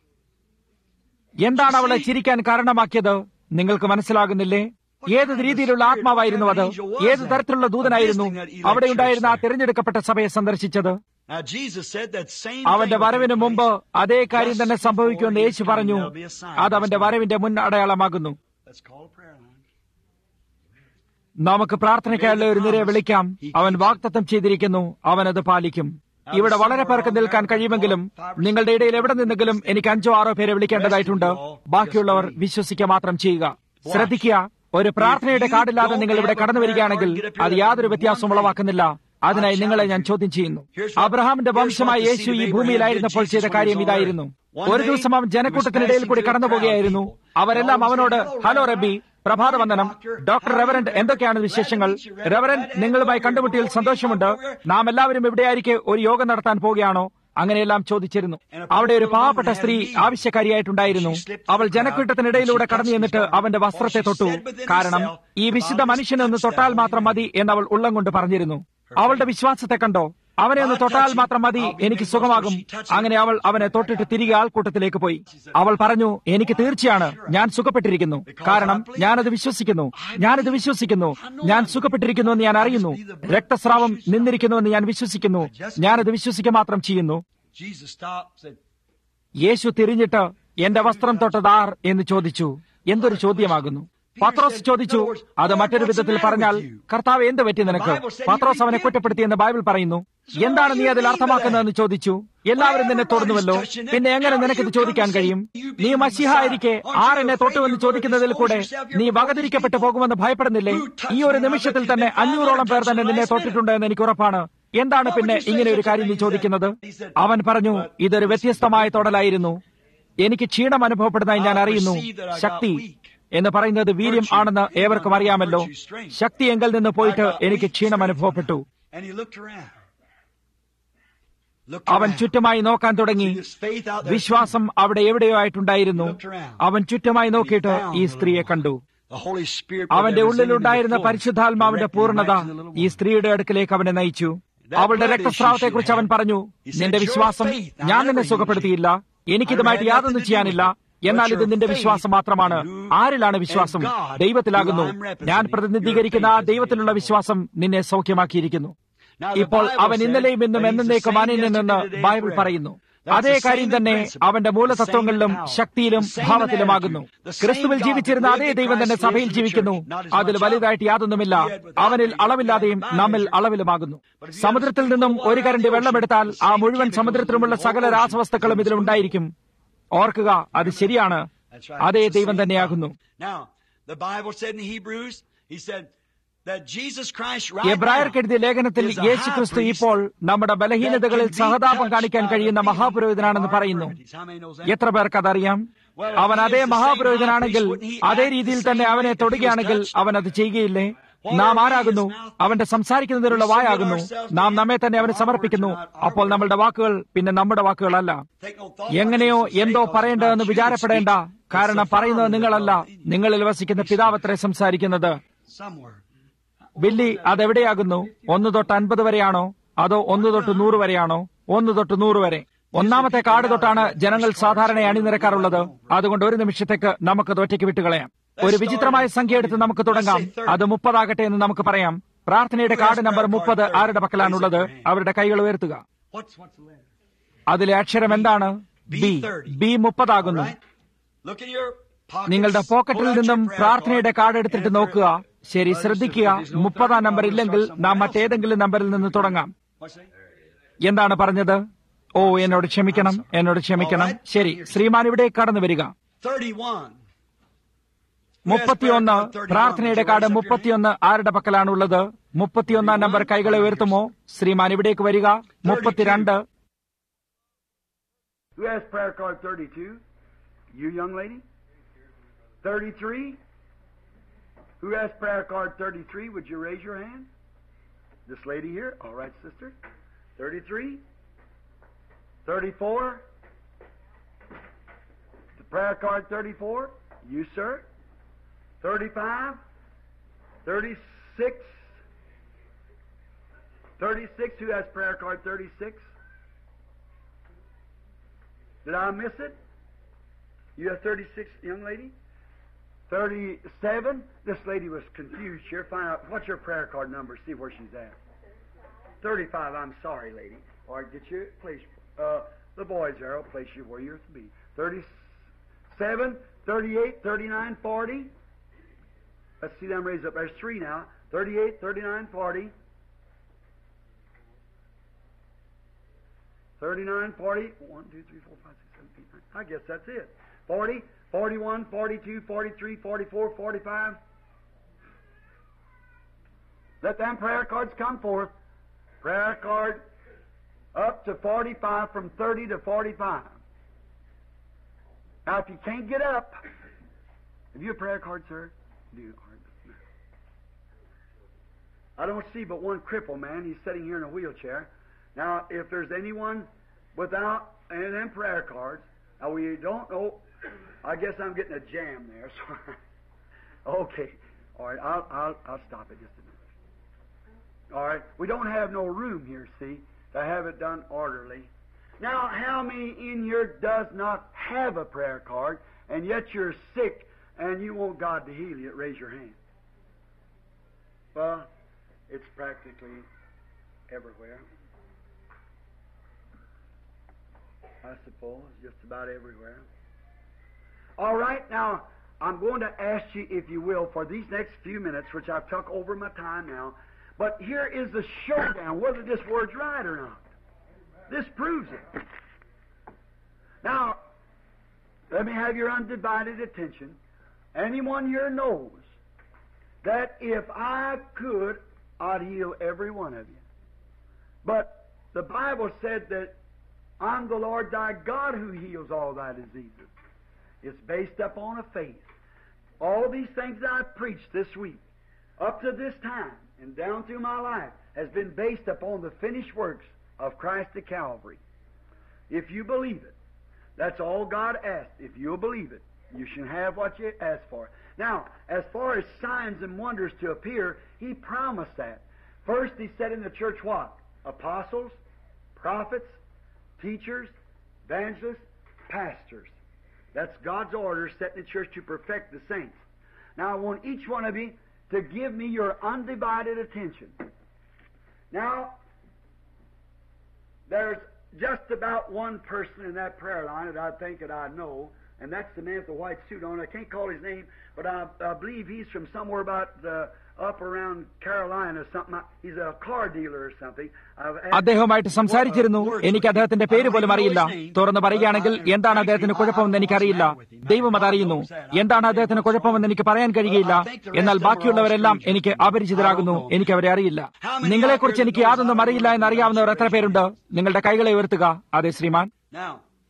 എന്താണ് അവളെ ചിരിക്കാൻ കാരണമാക്കിയത് നിങ്ങൾക്ക് മനസ്സിലാകുന്നില്ലേ ഏത് രീതിയിലുള്ള ആത്മാവായിരുന്നു അത് ഏത് തരത്തിലുള്ള ദൂതനായിരുന്നു അവിടെ ഉണ്ടായിരുന്ന ആ തിരഞ്ഞെടുക്കപ്പെട്ട സഭയെ സന്ദർശിച്ചത് Now Jesus said that same അവന്റെ thing will വരവിന് take മുമ്പ് place. അതേ കാര്യം തന്നെ സംഭവിക്കുമെന്ന് യേശു പറഞ്ഞു അത് അവന്റെ വരവിന്റെ മുൻ അടയാളമാകുന്നു Let's call a prayer line. നമുക്ക് പ്രാർത്ഥനയ്ക്കായുള്ള ഒരു നിരയെ വിളിക്കാം അവൻ വാക്തത്വം ചെയ്തിരിക്കുന്നു അവൻ അത് പാലിക്കും ഇവിടെ വളരെ പേർക്ക് നിൽക്കാൻ കഴിയുമെങ്കിലും നിങ്ങളുടെ ഇടയിൽ എവിടെ നിന്നെങ്കിലും എനിക്ക് അഞ്ചോ ആറോ പേരെ വിളിക്കേണ്ടതായിട്ടുണ്ട് ബാക്കിയുള്ളവർ വിശ്വസിക്കുക മാത്രം ചെയ്യുക ശ്രദ്ധിക്കുക ഒരു പ്രാർത്ഥനയുടെ കാർഡില്ലാതെ നിങ്ങൾ ഇവിടെ കടന്നു വരികയാണെങ്കിൽ അത് യാതൊരു വ്യത്യാസവും ഉളവാക്കുന്നില്ല അതിനായി നിങ്ങളെ ഞാൻ ചോദ്യം ചെയ്യുന്നു അബ്രഹാമിന്റെ വംശമായ യേശു ഈ ഭൂമിയിലായിരുന്നപ്പോൾ ചെയ്ത കാര്യം ഇതായിരുന്നു ഒരു ദിവസം അവൻ ജനക്കൂട്ടത്തിനിടയിൽ കൂടി കടന്നു പോകുകയായിരുന്നു അവരെല്ലാം അവനോട് ഹലോ റബ്ബി പ്രഭാത വന്ദനം ഡോക്ടർ റെവറന്റ് എന്തൊക്കെയാണ് വിശേഷങ്ങൾ റെവറന്റ് നിങ്ങളുമായി കണ്ടുമുട്ടിയിൽ സന്തോഷമുണ്ട് നാം എല്ലാവരും ഇവിടെയായിരിക്കെ ഒരു യോഗം നടത്താൻ പോവുകയാണോ അങ്ങനെയെല്ലാം ചോദിച്ചിരുന്നു അവിടെ ഒരു പാവപ്പെട്ട സ്ത്രീ ആവശ്യക്കാരിയായിട്ടുണ്ടായിരുന്നു അവൾ ജനക്കൂട്ടത്തിനിടയിലൂടെ കടന്നു ചെന്നിട്ട് അവന്റെ വസ്ത്രത്തെ തൊട്ടു കാരണം ഈ വിശുദ്ധ മനുഷ്യനൊന്ന് തൊട്ടാൽ മാത്രം മതി എന്നവൾ ഉള്ളം കൊണ്ട് പറഞ്ഞിരുന്നു അവളുടെ വിശ്വാസത്തെ കണ്ടോ അവനെ ഒന്ന് തൊട്ടാൽ മാത്രം മതി എനിക്ക് സുഖമാകും അങ്ങനെ അവൾ അവനെ തൊട്ടിട്ട് തിരികെ ആൾക്കൂട്ടത്തിലേക്ക് പോയി അവൾ പറഞ്ഞു എനിക്ക് തീർച്ചയാണ് ഞാൻ സുഖപ്പെട്ടിരിക്കുന്നു കാരണം ഞാനത് വിശ്വസിക്കുന്നു ഞാനത് വിശ്വസിക്കുന്നു ഞാൻ സുഖപ്പെട്ടിരിക്കുന്നു എന്ന് ഞാൻ അറിയുന്നു രക്തസ്രാവം നിന്നിരിക്കുന്നുവെന്ന് ഞാൻ വിശ്വസിക്കുന്നു ഞാനത് വിശ്വസിക്കുക മാത്രം ചെയ്യുന്നു Jesus stopped said, യേശു തിരിഞ്ഞിട്ട് എന്റെ വസ്ത്രം തൊട്ടതാർ എന്ന് ചോദിച്ചു എന്തൊരു ചോദ്യമാകുന്നു പത്രോസ് ചോദിച്ചു അത് മറ്റൊരു വിധത്തിൽ പറഞ്ഞാൽ കർത്താവ് എന്ത് പറ്റി നിനക്ക് പത്രോസ് അവനെ കുറ്റപ്പെടുത്തിയെന്ന് ബൈബിൾ പറയുന്നു എന്താണ് നീ അതിൽ അർത്ഥമാക്കുന്നതെന്ന് ചോദിച്ചു എല്ലാവരും നിന്നെ തൊടുന്നുവല്ലോ പിന്നെ എങ്ങനെ നിനക്കിത് ചോദിക്കാൻ കഴിയും നീ മഷിഹ ആയിരിക്കെ ആരെന്നെ തൊട്ടുവെന്ന് ചോദിക്കുന്നതിൽ കൂടെ നീ വകതിരിക്കപ്പെട്ടു പോകുമെന്ന് ഭയപ്പെടുന്നില്ലേ ഈ ഒരു നിമിഷത്തിൽ തന്നെ അഞ്ഞൂറോളം പേർ തന്നെ നിന്നെ തൊട്ടിട്ടുണ്ട് എന്ന് എനിക്ക് ഉറപ്പാണ് എന്താണ് പിന്നെ ഇങ്ങനെ ഒരു കാര്യം നീ ചോദിക്കുന്നത് അവൻ പറഞ്ഞു ഇതൊരു വ്യത്യസ്തമായ തൊടലായിരുന്നു എനിക്ക് ക്ഷീണം അനുഭവപ്പെടുന്നതായി ഞാൻ അറിയുന്നു ശക്തി എന്ന് പറയുന്നത് വീര്യം ആണെന്ന് ഏവർക്കും അറിയാമല്ലോ ശക്തി എങ്കിൽ നിന്ന് പോയിട്ട് എനിക്ക് ക്ഷീണം അനുഭവപ്പെട്ടു and he looked around. Looked അവൻ around. ചുറ്റുമായി നോക്കാൻ തുടങ്ങി See this faith out there. വിശ്വാസം അവിടെ എവിടെയോ ആയിട്ടുണ്ടായിരുന്നു അവൻ ചുറ്റുമായി നോക്കിയിട്ട് ഈ സ്ത്രീയെ കണ്ടു The Holy Spirit അവന്റെ that was in him ഉള്ളിലുണ്ടായിരുന്ന before പരിശുദ്ധാത്മാവിന്റെ directed him പൂർണ്ണത right to the little ഈ woman. സ്ത്രീയുടെ അടുക്കിലേക്ക് അവനെ നയിച്ചു അവളുടെ രക്തസ്രാവത്തെക്കുറിച്ച് അവൻ പറഞ്ഞു നിന്റെ വിശ്വാസം ഞാൻ നിന്നെ സുഖപ്പെടുത്തിയില്ല എനിക്കിതുമായിട്ട് യാതൊന്നും ചെയ്യാനില്ല എന്നാൽ ഇത് നിന്റെ വിശ്വാസം മാത്രമാണ് ആരിലാണ് വിശ്വാസം ദൈവത്തിലാകുന്നു ഞാൻ പ്രതിനിധീകരിക്കുന്ന ആ ദൈവത്തിലുള്ള വിശ്വാസം നിന്നെ സൗഖ്യമാക്കിയിരിക്കുന്നു Now, the ഇപ്പോൾ Bible അവൻ said ഇന്നലെയും ഇന്നും that he's the എന്നേക്കും same അനന്യനെന്ന് yesterday, today, ബൈബിൾ forever. പറയുന്നു That's അതേ the കാര്യം same തന്നെ principle, അവന്റെ the മൂലതത്വങ്ങളിലും same power, ശക്തിയിലും the same ഭാവത്തിലുമാകുന്നു attitude, the same ക്രിസ്തുവിൽ God ജീവിച്ചിരുന്ന that അതേ lived in ദൈവം തന്നെ Christ സഭയിൽ lives in the ജീവിക്കുന്നു church. Not as അതിൽ much വലുതായിട്ട് യാതൊന്നുമില്ല He had without അവനിൽ measure, അളവില്ലാതെയും he had നമ്മിൽ measure. അളവിലുമാകുന്നു But if you സമുദ്രത്തിൽ had a നിന്നും sprinkle ഒരു water കരണ്ടി on the വെള്ളമെടുത്താൽ ocean, ആ the same മുഴുവൻ chemicals സമുദ്രത്തിലുമുള്ള in the whole സകല ocean രാസവസ്തുക്കളും is ഇതിലുണ്ടായിരിക്കും ഓർക്കുക അത് ശരിയാണ് That's right. അതേ It's the ദൈവം same തന്നെയാകുന്നു God. Now, the Bible said in Hebrews, he said that Jesus Christ right എബ്രായർക്ക് എഴുതിയ ലേഖനത്തിൽ is a യേശു high ക്രിസ്തു priest ഇപ്പോൾ നമ്മുടെ that ബലഹീനതകളിൽ can be സഹതാപം touched കാണിക്കാൻ by the കഴിയുന്ന feeling മഹാപുരോഹിതനാണെന്ന് of our പറയുന്നു infirmities. How many knows that? എത്ര പേർക്ക് അതറിയാം അവൻ അതേ മഹാപുരോഹിതനാണെങ്കിൽ അതേ രീതിയിൽ തന്നെ അവനെ തൊടുകയാണെങ്കിൽ അവൻ അത് ചെയ്യുകയില്ലേ നാം ആരാകുന്നു അവന്റെ സംസാരിക്കുന്നതിനുള്ള വായാകുന്നു നാം നമ്മെ തന്നെ അവന് സമർപ്പിക്കുന്നു അപ്പോൾ നമ്മളുടെ വാക്കുകൾ പിന്നെ നമ്മുടെ വാക്കുകളല്ല Take no thought എങ്ങനെയോ what you say, എന്തോ because പറയേണ്ടതെന്ന് not you വിചാരപ്പെടേണ്ട that speak. കാരണം It's the പറയുന്നത് Father നിങ്ങളല്ല that dwells in you. നിങ്ങളിൽ വസിക്കുന്ന പിതാവത്രേ സംസാരിക്കുന്നത് Somewhere. ബില്ലി അതെവിടെയാകുന്നു ഒന്ന് തൊട്ട് അൻപത് വരെയാണോ അതോ ഒന്ന് തൊട്ട് നൂറ് വരെയാണോ ഒന്ന് തൊട്ട് നൂറ് വരെ ഒന്നാമത്തെ കാർഡ് തൊട്ടാണ് ജനങ്ങൾ സാധാരണ അണിനിരക്കാറുള്ളത് അതുകൊണ്ട് ഒരു നിമിഷത്തേക്ക് നമുക്ക് ഒറ്റയ്ക്ക് വിട്ടുകളയാം ഒരു വിചിത്രമായ സംഖ്യ എടുത്ത് നമുക്ക് തുടങ്ങാം അത് മുപ്പതാകട്ടെ എന്ന് നമുക്ക് പറയാം പ്രാർത്ഥനയുടെ കാർഡ് നമ്പർ മുപ്പത് ആരുടെ പക്കലാണുള്ളത് അവരുടെ കൈകൾ ഉയർത്തുക What's, what's the letter? അതിലെ അക്ഷരം എന്താണ് ബി ബി മുപ്പതാകുന്നു Right? Look in your pockets. നിങ്ങളുടെ പോക്കറ്റിൽ Pull out നിന്നും your prayer പ്രാർത്ഥനയുടെ card. കാർഡ് എടുത്തിട്ട് And നോക്കുക if there- ശരി ശ്രദ്ധിക്കുക മുപ്പതാം നമ്പർ ഇല്ലെങ്കിൽ നാം മറ്റേതെങ്കിലും നമ്പറിൽ നിന്ന് തുടങ്ങാം What's that? എന്താണ് പറഞ്ഞത് ഓ എന്നോട് ക്ഷമിക്കണം എന്നോട് ക്ഷമിക്കണം ശരി ശ്രീമാൻ ഇവിടെ കടന്നു വരിക 31. മുപ്പത്തിയൊന്ന് പ്രാർത്ഥനയുടെ കാർഡ് മുപ്പത്തിയൊന്ന് ആരുടെ പക്കലാണുള്ളത് മുപ്പത്തിയൊന്നാം നമ്പർ കൈകളെ ഉയർത്തുമോ ശ്രീമാൻ ഇവിടേക്ക് വരിക മുപ്പത്തിരണ്ട് Who has prayer card 32? You, young lady? 33? Who has prayer card 33? Would you raise your hand? This lady here? All right, sister. 33? 34? The prayer card 34? You, sir? 35? 36? 36? Who has prayer card 36? Did I miss it? You have 36, young lady? 37? This lady was confused here. Find out, what's your prayer card number? See where she's at. 35, I'm sorry, lady. All right, get you place. Uh, the boys there will place you where you're to be. 37, 38, 39, 40. Let's see them raise up. There's three now. 38, 39, 40. 39, 40, 1, 2, 3, 4, 5, 6, 7, 8, 9. I guess that's it. 40, 41, 42, 43, 44, 45. Let them prayer cards come forth. Prayer card up to 45, from 30 to 45. Now, if you can't get up, have you a prayer card, sir? Do you? All right. I don't see but one cripple man. He's sitting here in a wheelchair. Now, if there's anyone without any of them prayer cards, now we don't know. I guess I'm getting a jam there. So, okay, all right. I'll I'll I'll stop it just a minute. All right. We don't have no room here, see, to have it done orderly. Now, how many in here does not have a prayer card, and yet you're sick and you want God to heal you? Raise your hand. Well, it's practically everywhere. I suppose, just about everywhere. All right, now I'm going to ask you, if you will, for these next few minutes, which I've took over my time now, but here is the showdown, whether this word's right or not. This proves it. Now, let me have your undivided attention. Anyone here knows that if I could, I'd heal every one of you. But the Bible said that I'm the Lord thy God who heals all thy diseases. It's based upon a faith. All these things I've preached this week, up to this time and down through my life, has been based upon the finished works of Christ at Calvary. If you believe it, that's all God asked. If you'll believe it, you shall have what you ask for. Now, as far as signs and wonders to appear, He promised that. First, He said in the church what? Apostles, prophets, teachers, evangelists, pastors. That's God's order set in the church to perfect the saints. Now, I want each one of you to give me your undivided attention. Now, there's just about one person in that prayer line that I think that I know, and that's the man with the white suit on. I can't call his name, but I, I believe he's from somewhere about the, up around Carolina or something. He's a car dealer or something. I've asked- അദ്ദേഹവുമായിട്ട് സംസാരിച്ചിരുന്നു എനിക്ക് അദ്ദേഹത്തിന്റെ പേര് പോലും അറിയില്ല തുറന്നു പറയുകയാണെങ്കിൽ എന്താണ് അദ്ദേഹത്തിന് കുഴപ്പമെന്ന് എനിക്കറിയില്ല ദൈവം അതറിയുന്നു എന്താണ് അദ്ദേഹത്തിന് കുഴപ്പമെന്ന് എനിക്ക് പറയാൻ കഴിയില്ല എന്നാൽ ബാക്കിയുള്ളവരെല്ലാം എനിക്ക് അപരിചിതരാകുന്നു എനിക്ക് അവരെ അറിയില്ല നിങ്ങളെക്കുറിച്ച് എനിക്ക് യാതൊന്നും അറിയില്ല എന്നറിയാവുന്നവർ എത്ര പേരുണ്ട് നിങ്ങളുടെ കൈകളെ ഉയർത്തുക അതെ ശ്രീമാൻ Now,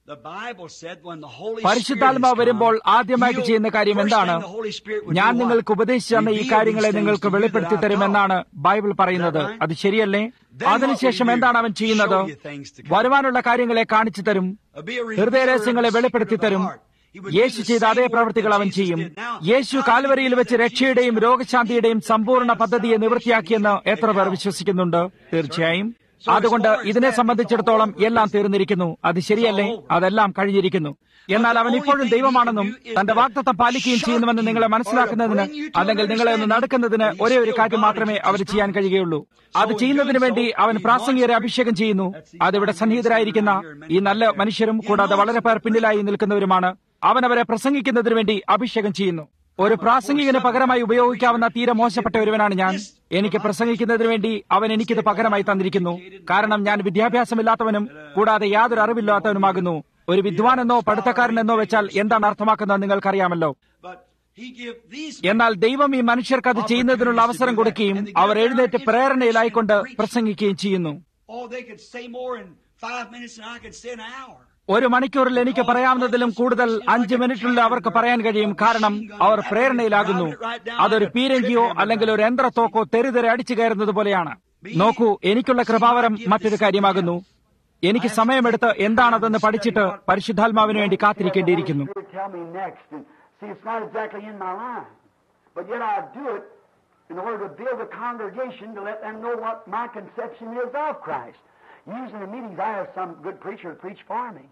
The Bible said when the Holy പരിശുദ്ധാത്മാവ് Spirit has വരുമ്പോൾ come, ആദ്യമായിട്ട് he'll- ചെയ്യുന്ന കാര്യം first എന്താണ് thing the Holy Spirit would ഞാൻ do what? നിങ്ങൾക്ക് ഉപദേശിച്ചു തന്ന ഈ Reveal കാര്യങ്ങളെ these നിങ്ങൾക്ക് things to you വെളിപ്പെടുത്തി that I've തരുമെന്നാണ് ബൈബിൾ പറയുന്നത് Is that right? അത് ശരിയല്ലേ Then what അതിനുശേഷം will he do? എന്താണ് അവൻ ചെയ്യുന്നത് Show you things to come. വരുവാനുള്ള കാര്യങ്ങളെ കാണിച്ചു തരും Uh, be a revealer ഹൃദയരഹസ്യങ്ങളെ of the വെളിപ്പെടുത്തി secret of the തരും heart. He would do Yeshu the ചെയ്ത same അതേ work പ്രവൃത്തികൾ that അവൻ Jesus ചെയ്യും did. Now, Yeshu how do കാൽവരിയിൽ we വെച്ച് believe that രക്ഷയുടെയും Jesus രോഗശാന്തിയുടെയും Christ സമ്പൂർണ്ണ has പദ്ധതിയെ salvation നിവൃത്തിയാക്കിയെന്ന് at എത്ര പേർ Calvary? വിശ്വസിക്കുന്നുണ്ട് തീർച്ചയായും So as അതുകൊണ്ട് far as ഇതിനെ that, സംബന്ധിച്ചിടത്തോളം it's all over. എല്ലാം തീർന്നിരിക്കുന്നു അത് ശരിയല്ലേ It's all over. അതെല്ലാം കഴിഞ്ഞിരിക്കുന്നു എന്നാൽ അവൻ ഇപ്പോഴും ദൈവമാണെന്നും തന്റെ വാക്തത്വം പാലിക്കുകയും ചെയ്യുന്നുവെന്ന് നിങ്ങളെ മനസ്സിലാക്കുന്നതിന് അല്ലെങ്കിൽ നിങ്ങളെ ഒന്ന് നടക്കുന്നതിന് ഒരേ ഒരു കാര്യം മാത്രമേ അവർ ചെയ്യാൻ കഴിയുകയുള്ളൂ അത് ചെയ്യുന്നതിന് വേണ്ടി അവൻ പ്രാസംഗികരെ അഭിഷേകം ചെയ്യുന്നു അതിവിടെ സന്നിഹിതരായിരിക്കുന്ന ഈ നല്ല മനുഷ്യരും കൂടാതെ വളരെ പേർ പിന്നിലായി നിൽക്കുന്നവരുമാണ് അവൻ അവരെ പ്രസംഗിക്കുന്നതിന് വേണ്ടി അഭിഷേകം ചെയ്യുന്നു ഒരു പ്രാസംഗികന് പകരമായി ഉപയോഗിക്കാവുന്ന തീരെ മോശപ്പെട്ട ഒരുവനാണ് ഞാൻ എനിക്ക് പ്രസംഗിക്കുന്നതിന് വേണ്ടി അവൻ എനിക്കിത് പകരമായി തന്നിരിക്കുന്നു കാരണം ഞാൻ വിദ്യാഭ്യാസമില്ലാത്തവനും കൂടാതെ യാതൊരു അറിവില്ലാത്തവനുമാകുന്നു ഒരു വിദ്വാനെന്നോ പഠിത്തക്കാരനെന്നോ വെച്ചാൽ എന്താണ് അർത്ഥമാക്കുന്നത് നിങ്ങൾക്കറിയാമല്ലോ But he give these എന്നാൽ ദൈവം ഈ മനുഷ്യർക്ക് അത് ചെയ്യുന്നതിനുള്ള അവസരം കൊടുക്കുകയും അവർ എഴുന്നേറ്റ് പ്രേരണയിലായിക്കൊണ്ട് പ്രസംഗിക്കുകയും ചെയ്യുന്നു Oh, they could say more in five minutes than I could say in an hour. ഒരു മണിക്കൂറിൽ എനിക്ക് പറയാവുന്നതിലും കൂടുതൽ അഞ്ച് മിനിറ്റിനുള്ളിൽ അവർക്ക് പറയാൻ കഴിയും കാരണം അവർ പ്രേരണയിലാകുന്നു അതൊരു പീരങ്കിയോ അല്ലെങ്കിൽ ഒരു യന്ത്രത്തോക്കോ തെരുതെരെ അടിച്ചു കയറുന്നത് പോലെയാണ് നോക്കൂ എനിക്കുള്ള കൃപാവരം മറ്റൊരു കാര്യമാകുന്നു എനിക്ക് സമയമെടുത്ത് എന്താണതെന്ന് പഠിച്ചിട്ട് പരിശുദ്ധാത്മാവിന് വേണ്ടി കാത്തിരിക്കേണ്ടിയിരിക്കുന്നു Spirit tell me next. And see, it's not exactly in my line. But yet I do it in order to build a congregation to let them know what my conception is of Christ. Usually in meetings I have some good preacher to preach for me.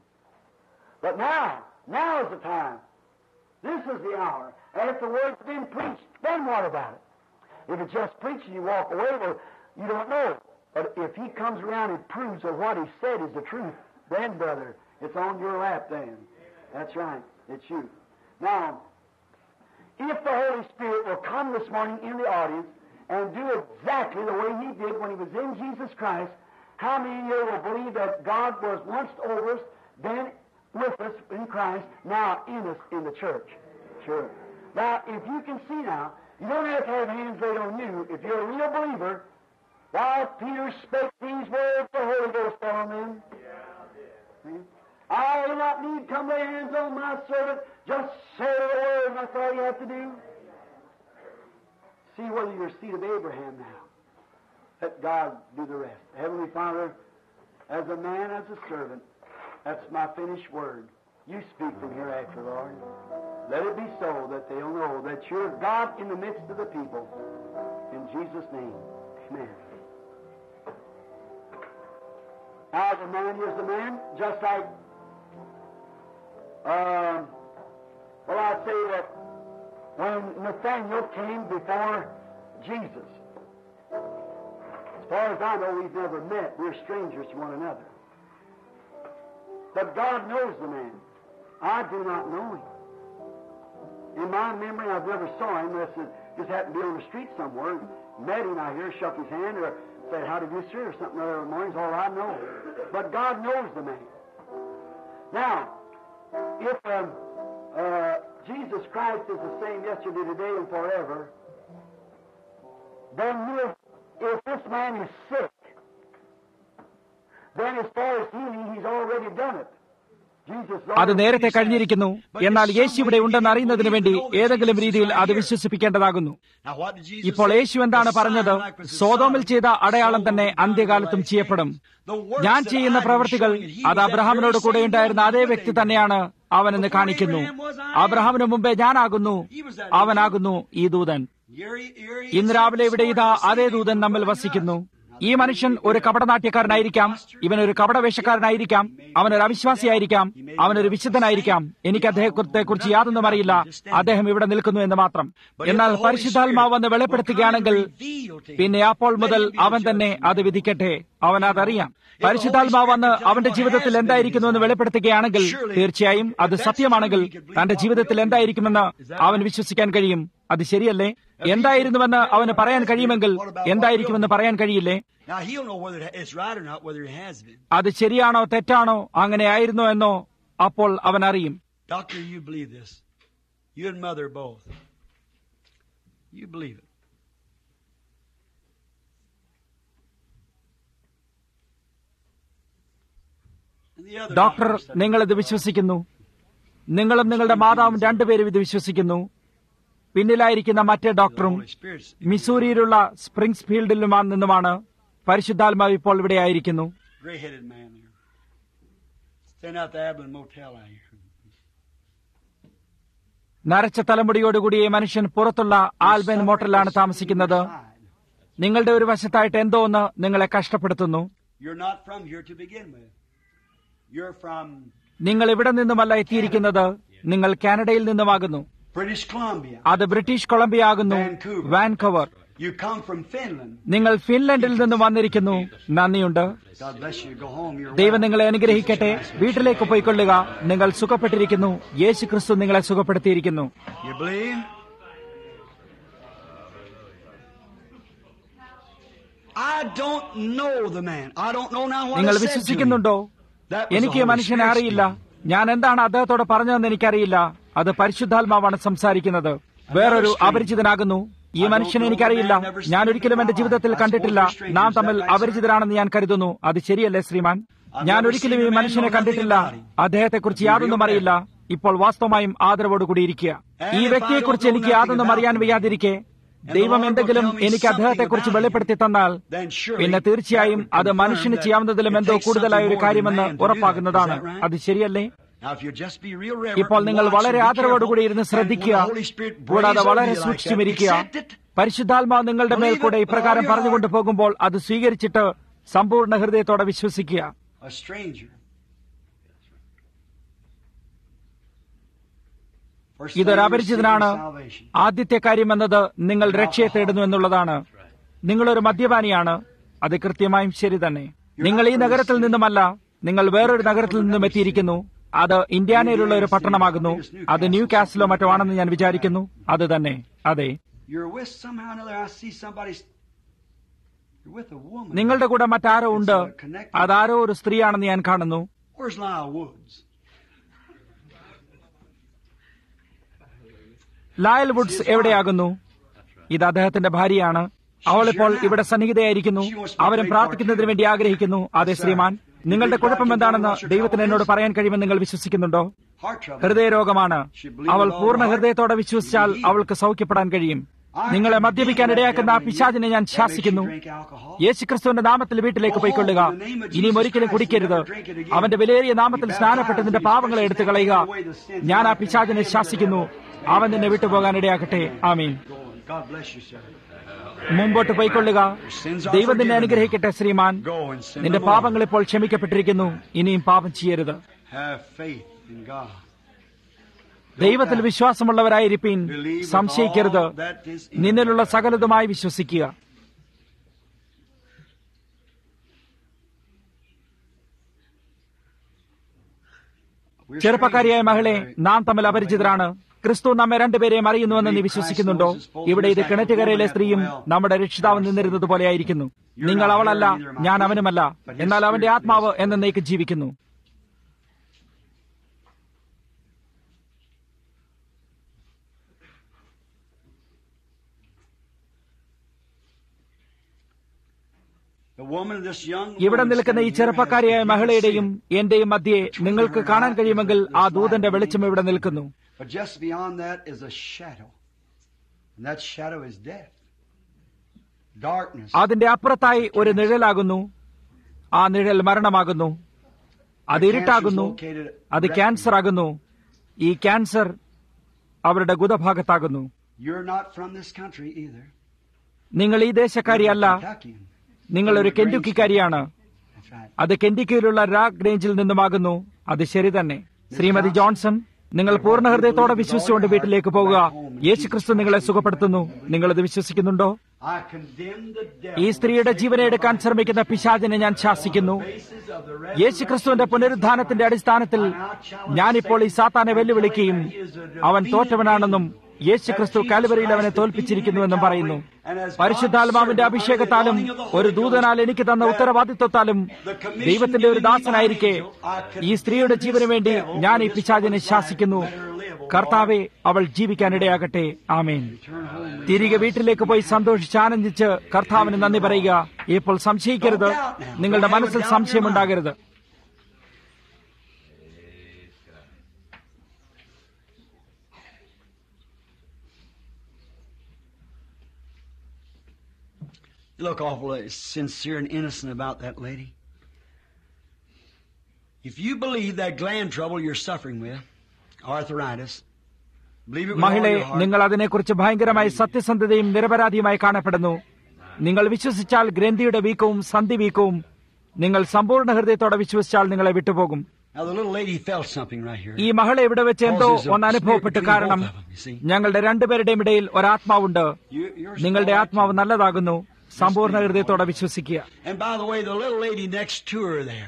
But now, now is the time. This is the hour. After the word's been preached, then what about it? If it's just preaching, you walk away, well, you don't know. But if he comes around and proves that what he said is the truth, then, brother, it's on your lap then. That's right. It's you. Now, if the Holy Spirit will come this morning in the audience and do exactly the way he did when he was in Jesus Christ, how many of you will believe that God was once over us, then with us in Christ, now in us in the church? Sure. Now, if you can see now, you don't have to have hands laid on you. If you're a real believer, while Peter spake these words, the Holy Ghost fell on them. See? I do not need to come lay hands on my servant. Just say the word, and that's all you have to do. See whether you're seed of Abraham now. Let God do the rest. Heavenly Father, as a man, as a servant, that's my finished word. You speak from hereafter, Lord. Let it be so that they'll know that you're God in the midst of the people. In Jesus' name, amen. Now, the man is the man, just like, um, well, I say that when Nathaniel came before Jesus, as far as I know, we've never met. We're strangers to one another. But God knows the man. I do not know him. In my memory, I've never saw him unless it just happened to be on the street somewhere. Met him out here, shook his hand, or said, How did you, sir? or something other morning's all I know. But God knows the man. Now, if um, uh, Jesus Christ is the same yesterday, today, and forever, then if, if this man is sick, then as far as healing, he's already done it. Jesus അത് നേരത്തെ കഴിഞ്ഞിരിക്കുന്നു എന്നാൽ യേശു ഇവിടെ ഉണ്ടെന്ന് അറിയുന്നതിന് വേണ്ടി ഏതെങ്കിലും രീതിയിൽ അത് വിശ്വസിപ്പിക്കേണ്ടതാകുന്നു Now, what did Jesus ഇപ്പോൾ say? യേശു എന്താണ് The പറഞ്ഞത് sign like was the സോതോമിൽ Son, ചെയ്ത അടയാളം so തന്നെ will I അന്ത്യകാലത്തും lay ചെയ്യപ്പെടും hands. The works ഞാൻ that ചെയ്യുന്ന I do പ്രവൃത്തികൾ showing that he അത് was that അബ്രഹാമിനോട് very കൂടെ same ഉണ്ടായിരുന്ന one അതേ with വ്യക്തി Abraham. തന്നെയാണ് അവനെന്ന് Before കാണിക്കുന്നു Abraham was I am. അബ്രഹാമിന് മുമ്പേ ഞാനാകുന്നു He was that അവനാകുന്നു ഈ ദൂതൻ Here he- here he ഇന്ന് is രാവിലെ this ഇവിടെ ഇതാ morning, അതേ this ദൂതൻ evening, നമ്മിൽ joining വസിക്കുന്നു us. ഈ മനുഷ്യൻ ഒരു കപടനാട്യക്കാരനായിരിക്കാം ഇവൻ ഒരു കപടവേഷക്കാരനായിരിക്കാം അവനൊരു അവിശ്വാസിയായിരിക്കാം അവനൊരു വിശുദ്ധനായിരിക്കാം എനിക്ക് അദ്ദേഹത്തെ കുറിച്ച് യാതൊന്നും അറിയില്ല അദ്ദേഹം ഇവിടെ നിൽക്കുന്നു എന്ന് മാത്രം എന്നാൽ പരിശുദ്ധാത്മാവ് വന്ന് വെളിപ്പെടുത്തുകയാണെങ്കിൽ പിന്നെ അപ്പോൾ മുതൽ അവൻ തന്നെ അത് വിധിക്കട്ടെ അവൻ അതറിയാം പരിശുദ്ധാത്മാവ് വന്ന് അവന്റെ ജീവിതത്തിൽ എന്തായിരിക്കുന്നു എന്ന് വെളിപ്പെടുത്തുകയാണെങ്കിൽ തീർച്ചയായും അത് സത്യമാണെങ്കിൽ തന്റെ ജീവിതത്തിൽ എന്തായിരിക്കുമെന്ന് അവൻ വിശ്വസിക്കാൻ കഴിയും അത് ശരിയല്ലേ എന്തായിരുന്നുവെന്ന് അവന് പറയാൻ കഴിയുമെങ്കിൽ എന്തായിരിക്കുമെന്ന് പറയാൻ കഴിയില്ലേ Now he'll know whether it's right or not, whether it has been. അത് ശരിയാണോ തെറ്റാണോ അങ്ങനെ ആയിരുന്നോ എന്നോ അപ്പോൾ അവൻ അറിയും Doctor, you believe this. You and mother both. You believe it. And the other doctor doctor said, നിങ്ങളിത് വിശ്വസിക്കുന്നു നിങ്ങളും നിങ്ങളുടെ മാതാവും രണ്ടുപേരും ഇത് വിശ്വസിക്കുന്നു പിന്നിലായിരിക്കുന്ന മറ്റേ ഡോക്ടറും Holy Spirit's മിസൂരിയിലുള്ള സ്പ്രിങ്സ് ഫീൽഡിലുമാ നിന്നുമാണ് പരിശുദ്ധാത്മാവ് ഇപ്പോൾ ഇവിടെ ആയിരിക്കുന്നു gray-headed man there. Staying out the Abilene Motel out here. നരച്ച തലമുടിയോടുകൂടി ഈ മനുഷ്യൻ പുറത്തുള്ള ആൽബൻ മോട്ടലിലാണ് താമസിക്കുന്നത് നിങ്ങളുടെ ഒരു വശത്തായിട്ട് എന്തോ ഒന്ന് നിങ്ങളെ കഷ്ടപ്പെടുത്തുന്നു You're not from here to begin with. You're from നിങ്ങൾ ഇവിടെ നിന്നുമല്ല എത്തിയിരിക്കുന്നത് നിങ്ങൾ കാനഡയിൽ നിന്നുമാകുന്നു British Columbia. അത് ബ്രിട്ടീഷ് കൊളംബിയ ആകുന്നു Vancouver. Vancouver You come from Finland. നിങ്ങൾ ഫിൻലൻഡിൽ നിന്ന് വന്നിരിക്കുന്നു നന്ദിയുണ്ട് God bless you. Go home. You're ദൈവം well. നിങ്ങളെ അനുഗ്രഹിക്കട്ടെ വീട്ടിലേക്ക് പോയിക്കൊള്ളുക നിങ്ങൾ സുഖപ്പെട്ടിരിക്കുന്നു യേശു ക്രിസ്തു നിങ്ങളെ സുഖപ്പെടുത്തിയിരിക്കുന്നു You believe? I don't know the man. I don't know now what നിങ്ങൾ I said to him. വിശ്വസിക്കുന്നുണ്ടോ That was എനിക്ക് the ഈ Holy മനുഷ്യനെ Spirit അറിയില്ല speaking. ഞാൻ എന്താണ് അദ്ദേഹത്തോട് പറഞ്ഞതെന്ന് എനിക്കറിയില്ല അത് പരിശുദ്ധാത്മാവാണ് സംസാരിക്കുന്നത് വേറൊരു അപരിചിതനാകുന്നു ഈ മനുഷ്യനെ എനിക്കറിയില്ല ഞാൻ ഒരിക്കലും എന്റെ ജീവിതത്തിൽ കണ്ടിട്ടില്ല നാം തമ്മിൽ അപരിചിതരാണെന്ന് ഞാൻ കരുതുന്നു അത് ശരിയല്ലേ ശ്രീമാൻ ഞാൻ ഒരിക്കലും ഈ മനുഷ്യനെ കണ്ടിട്ടില്ല അദ്ദേഹത്തെക്കുറിച്ച് യാതൊന്നും അറിയില്ല ഇപ്പോൾ വാസ്തവമായും ആദരവോടുകൂടി ഇരിക്കുക ഈ വ്യക്തിയെക്കുറിച്ച് എനിക്ക് യാതൊന്നും അറിയാൻ വയ്യാതിരിക്കെ ദൈവം എന്തെങ്കിലും എനിക്ക് അദ്ദേഹത്തെക്കുറിച്ച് വെളിപ്പെടുത്തി തന്നാൽ പിന്നെ തീർച്ചയായും അത് മനുഷ്യന് ചെയ്യാവുന്നതിലും എന്തോ കൂടുതലായ ഒരു കാര്യമെന്ന് ഉറപ്പാക്കുന്നതാണ് അത് ശരിയല്ലേ Now, if you just be real reverent ഇപ്പോൾ and നിങ്ങൾ watch വളരെ and be ആദരവോടുകൂടി careful, ഇരുന്ന് and ശ്രദ്ധിക്കുക when the Holy Spirit കൂടാതെ breathes വളരെ over you like that, സൂക്ഷിച്ചിരിക്കുക accept it. പരിശുദ്ധാത്മാവ് നിങ്ങളുടെ മേൽ കൂടെ ഇപ്രകാരം Believe it with all പറഞ്ഞുകൊണ്ട് your പോകുമ്പോൾ അത് സ്വീകരിച്ചിട്ട് സമ്പൂർണ്ണ ഹൃദയത്തോടെ വിശ്വസിക്കുക A stranger. For ഇതൊരു strangers അപരിചിതനാണ് seeking salvation. ആദ്യത്തെ കാര്യം എന്നത് നിങ്ങൾ രക്ഷയെ തേടുന്നു എന്നുള്ളതാണ് നിങ്ങളൊരു മദ്യപാനിയാണ് അത് കൃത്യമായും ശരി തന്നെ നിങ്ങൾ ഈ നഗരത്തിൽ നിന്നുമല്ല നിങ്ങൾ വേറൊരു നഗരത്തിൽ നിന്നും എത്തിയിരിക്കുന്നു അത് ഇന്ത്യാനയിലുള്ള ഒരു പട്ടണമാകുന്നു അത് ന്യൂ കാസിലോ മറ്റോ ആണെന്ന് ഞാൻ വിചാരിക്കുന്നു അത് തന്നെ അതെ You're with somehow or another. I see somebody. You're with a woman. നിങ്ങളുടെ കൂടെ മറ്റാരോ ഉണ്ട് അതാരോ ഒരു സ്ത്രീയാണെന്ന് ഞാൻ കാണുന്നു Where's Lyle Woods? Lyle Woods എവിടെയാകുന്നു ഇത് അദ്ദേഹത്തിന്റെ ഭാര്യയാണ് അവളിപ്പോൾ ഇവിടെ സന്നിഹിതയായിരിക്കുന്നു അവരും പ്രാർത്ഥിക്കുന്നതിന് വേണ്ടി ആഗ്രഹിക്കുന്നു അതെ ശ്രീമാൻ നിങ്ങളുടെ കുഴപ്പം എന്താണെന്ന് ദൈവത്തിന് എന്നോട് പറയാൻ കഴിയുമെന്ന് നിങ്ങൾ വിശ്വസിക്കുന്നുണ്ടോ Heart trouble. ഹൃദയരോഗമാണ് അവൾ പൂർണ്ണ ഹൃദയത്തോടെ വിശ്വസിച്ചാൽ അവൾക്ക് സൗഖ്യപ്പെടാൻ കഴിയും നിങ്ങളെ മദ്യപിക്കാൻ ഇടയാക്കുന്ന ആ പിശാചിനെ ഞാൻ ശാസിക്കുന്നു Drink alcohol. യേശുക്രിസ്തുവിന്റെ നാമത്തിൽ വീട്ടിലേക്ക് പോയിക്കൊള്ളുക ഇനിയും ഒരിക്കലും കുടിക്കരുത് അവന്റെ വിലയേറിയ നാമത്തിൽ സ്നാനപ്പെട്ട് നിന്റെ പാവങ്ങളെ എടുത്തു കളയുക ഞാൻ ആ പിശാചിനെ ശാസിക്കുന്നു അവൻ നിന്നെ വിട്ടുപോകാൻ ഇടയാക്കട്ടെ ആമീൻ Go on. God bless you, sir. മുമ്പോട്ട് പോയിക്കൊള്ളുക ദൈവം നിന്നെ അനുഗ്രഹിക്കട്ടെ ശ്രീമാൻ Go and sin നിന്റെ no more. പാപങ്ങൾ ഇപ്പോൾ ക്ഷമിക്കപ്പെട്ടിരിക്കുന്നു ഇനിയും പാപം ചെയ്യരുത് Have faith in God. ദൈവത്തിൽ വിശ്വാസമുള്ളവരായിരിപ്പീൻ Believe with സംശയിക്കരുത് all that is in നിന്നിലുള്ള സകലതുമായി വിശ്വസിക്കുക We're ചെറുപ്പക്കാരിയായ strangers. മകളെ നാം തമ്മിൽ അപരിചിതരാണ് ക്രിസ്തു നമ്മെ രണ്ടുപേരെയും അറിയുന്നുവെന്ന് നീ വിശ്വസിക്കുന്നുണ്ടോ ഇവിടെ ഇത് കിണറ്റുകരയിലെ സ്ത്രീയും നമ്മുടെ രക്ഷിതാവ് നിന്നിരുന്നത് പോലെയായിരിക്കുന്നു നിങ്ങൾ അവളല്ല ഞാൻ അവനുമല്ല എന്നാൽ അവന്റെ ആത്മാവ് എന്നേക്ക് ജീവിക്കുന്നു The woman, this young ഇവിടെ woman നിൽക്കുന്ന ഈ standing here ചെറുപ്പക്കാരിയായ has മകളുടെയും seen. എന്റെയും മധ്യേ നിങ്ങൾക്ക് കാണാൻ കഴിയുമെങ്കിൽ ആ ദൂതന്റെ വെളിച്ചം ഇവിടെ നിൽക്കുന്നു But just beyond that is a shadow. And that shadow is death. Darkness. അതിന്റെ അപ്പുറത്തായി ഒരു നിഴലാകുന്നു ആ നിഴൽ മരണമാകുന്നു അത് ഇരുട്ടാകുന്നു അത് ക്യാൻസർ ആകുന്നു ഈ ക്യാൻസർ അവരുടെ ഗുദഭാഗത്താകുന്നു You're not from this country either. നിങ്ങൾ ഈ ദേശക്കാരിയല്ല Kentuckian. നിങ്ങൾ ഒരു കെന്റുക്കിക്കാരിയാണ് That's right. അത് കെന്റിക്കയിലുള്ള രാഗ് റേഞ്ചിൽ നിന്നുമാകുന്നു അത് ശരി തന്നെ ശ്രീമതി ജോൺസൺ നിങ്ങൾ പൂർണ്ണ ഹൃദയത്തോടെ വിശ്വസിച്ചുകൊണ്ട് വീട്ടിലേക്ക് പോകുക യേശുക്രിസ്തു നിങ്ങളെ സുഖപ്പെടുത്തുന്നു നിങ്ങളത് വിശ്വസിക്കുന്നുണ്ടോ I condemn the devil. ഈ സ്ത്രീയുടെ ജീവനെ എടുക്കാൻ ശ്രമിക്കുന്ന പിശാചിനെ ഞാൻ ശാസിക്കുന്നു Basis of the യേശുക്രിസ്തുവിന്റെ പുനരുദ്ധാനത്തിന്റെ അടിസ്ഥാനത്തിൽ ഞാനിപ്പോൾ ഈ സാത്താനെ വെല്ലുവിളിക്കുകയും അവൻ തോറ്റവനാണെന്നും യേശുക്രിസ്തു കാലുവരിയിൽ അവനെ തോൽപ്പിച്ചിരിക്കുന്നുവെന്നും പറയുന്നു പരിശുദ്ധാത്മാവിന്റെ അഭിഷേകത്താലും ഒരു ദൂതനാൽ എനിക്ക് തന്ന ഉത്തരവാദിത്വത്താലും ദൈവത്തിന്റെ ഒരു ദാസനായിരിക്കെ ഈ സ്ത്രീയുടെ ജീവന് വേണ്ടി ഞാൻ ഈ പിശാചിനെ ശാസിക്കുന്നു കർത്താവെ അവൾ ജീവിക്കാനിടയാകട്ടെ ആമേൻ തിരികെ വീട്ടിലേക്ക് പോയി സന്തോഷിച്ച് ആനന്ദിച്ച് കർത്താവിന് നന്ദി പറയുക ഇപ്പോൾ സംശയിക്കരുത് നിങ്ങളുടെ മനസ്സിൽ സംശയമുണ്ടാകരുത് You look awful sincere and innocent about that lady. If you believe that gland trouble you're suffering with, arthritis, believe it with all മഹിളെ your heart. നിങ്ങൾ അതിനെക്കുറിച്ച് ഭയങ്കരമായി സത്യസന്ധതയും നിരപരാധിയുമായി കാണപ്പെടുന്നു നിങ്ങൾ വിശ്വസിച്ചാൽ ഗ്രന്ഥിയുടെ വീക്കവും സന്ധി വീക്കവും നിങ്ങൾ സമ്പൂർണ്ണ ഹൃദയത്തോടെ വിശ്വസിച്ചാൽ നിങ്ങളെ വിട്ടുപോകും Now the little lady felt something right here. ഈ മകളെ ഇവിടെ വെച്ച് എന്തോ ഒന്ന് അനുഭവപ്പെട്ടു കാരണം ഞങ്ങളുടെ രണ്ടുപേരുടെയും ഇടയിൽ ഒരാത്മാവുണ്ട് You, you're നിങ്ങളുടെ smart. ആത്മാവ് നല്ലതാകുന്നു സമ്പൂർണ്ണ ഹൃദയത്തോടെ വിശ്വസിക്കുക And by the way, the little lady next to her there.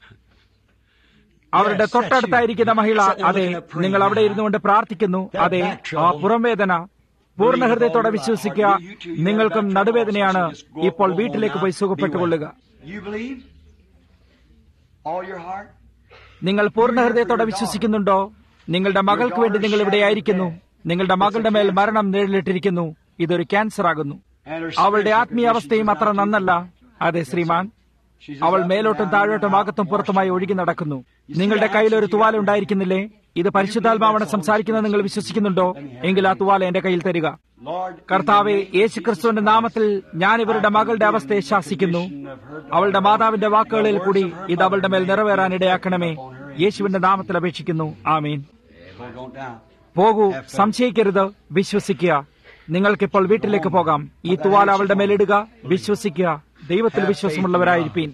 അവരുടെ തൊട്ടടുത്തായിരിക്കുന്ന മഹിള അതെ നിങ്ങൾ അവിടെ ഇരുന്നുകൊണ്ട് പ്രാർത്ഥിക്കുന്നു അതെ ആ പുറംവേദന പൂർണ്ണ ഹൃദയത്തോടെ വിശ്വസിക്കുക നിങ്ങൾക്കും നടുവേദനയാണ് ഇപ്പോൾ വീട്ടിലേക്ക് പോയി സുഖപ്പെട്ടുകൊള്ളുക You believe? All your heart? നിങ്ങൾ പൂർണ്ണ ഹൃദയത്തോടെ വിശ്വസിക്കുന്നുണ്ടോ നിങ്ങളുടെ മകൾക്ക് വേണ്ടി നിങ്ങൾ ഇവിടെ ആയിരിക്കുന്നു നിങ്ങളുടെ മകളുടെ മേൽ മരണം നേരിട്ടിരിക്കുന്നു ഇതൊരു ക്യാൻസർ ആകുന്നു And her അവളുടെ spiritual ആത്മീയ അവസ്ഥയും condition is അത്ര not too നന്നല്ല good. അതെ ശ്രീമാൻ She's just അവൾ up and മേലോട്ടും down, താഴോട്ടും up അകത്തും and പുറത്തുമായി washing. ഒഴുകി നടക്കുന്നു നിങ്ങളുടെ കയ്യിൽ ഒരു തുവാല ഉണ്ടായിരിക്കുന്നില്ലേ ഇത് പരിശുദ്ധാത്മാവണ് സംസാരിക്കുന്നത് നിങ്ങൾ വിശ്വസിക്കുന്നുണ്ടോ എങ്കിൽ ആ തുവാല എന്റെ കയ്യിൽ തരിക Lord, കർത്താവെ യേശുക്രിസ്തുവിന്റെ നാമത്തിൽ ഞാൻ ഇവരുടെ മകളുടെ അവസ്ഥയെ ശാസിക്കുന്നു അവളുടെ മാതാവിന്റെ വാക്കുകളിൽ കൂടി ഇത് അവളുടെ മേൽ നിറവേറാൻ ഇടയാക്കണമേ യേശുവിന്റെ നാമത്തിൽ അപേക്ഷിക്കുന്നു ആമീൻ Well, don't doubt. പോകൂ സംശയിക്കരുത് വിശ്വസിക്കുക നിങ്ങൾക്കിപ്പോൾ വീട്ടിലേക്ക് പോകാം ഈ തുവാല അവളുടെ മേലിടുക വിശ്വസിക്കുക ദൈവത്തിൽ വിശ്വാസമുള്ളവരായിരിക്കും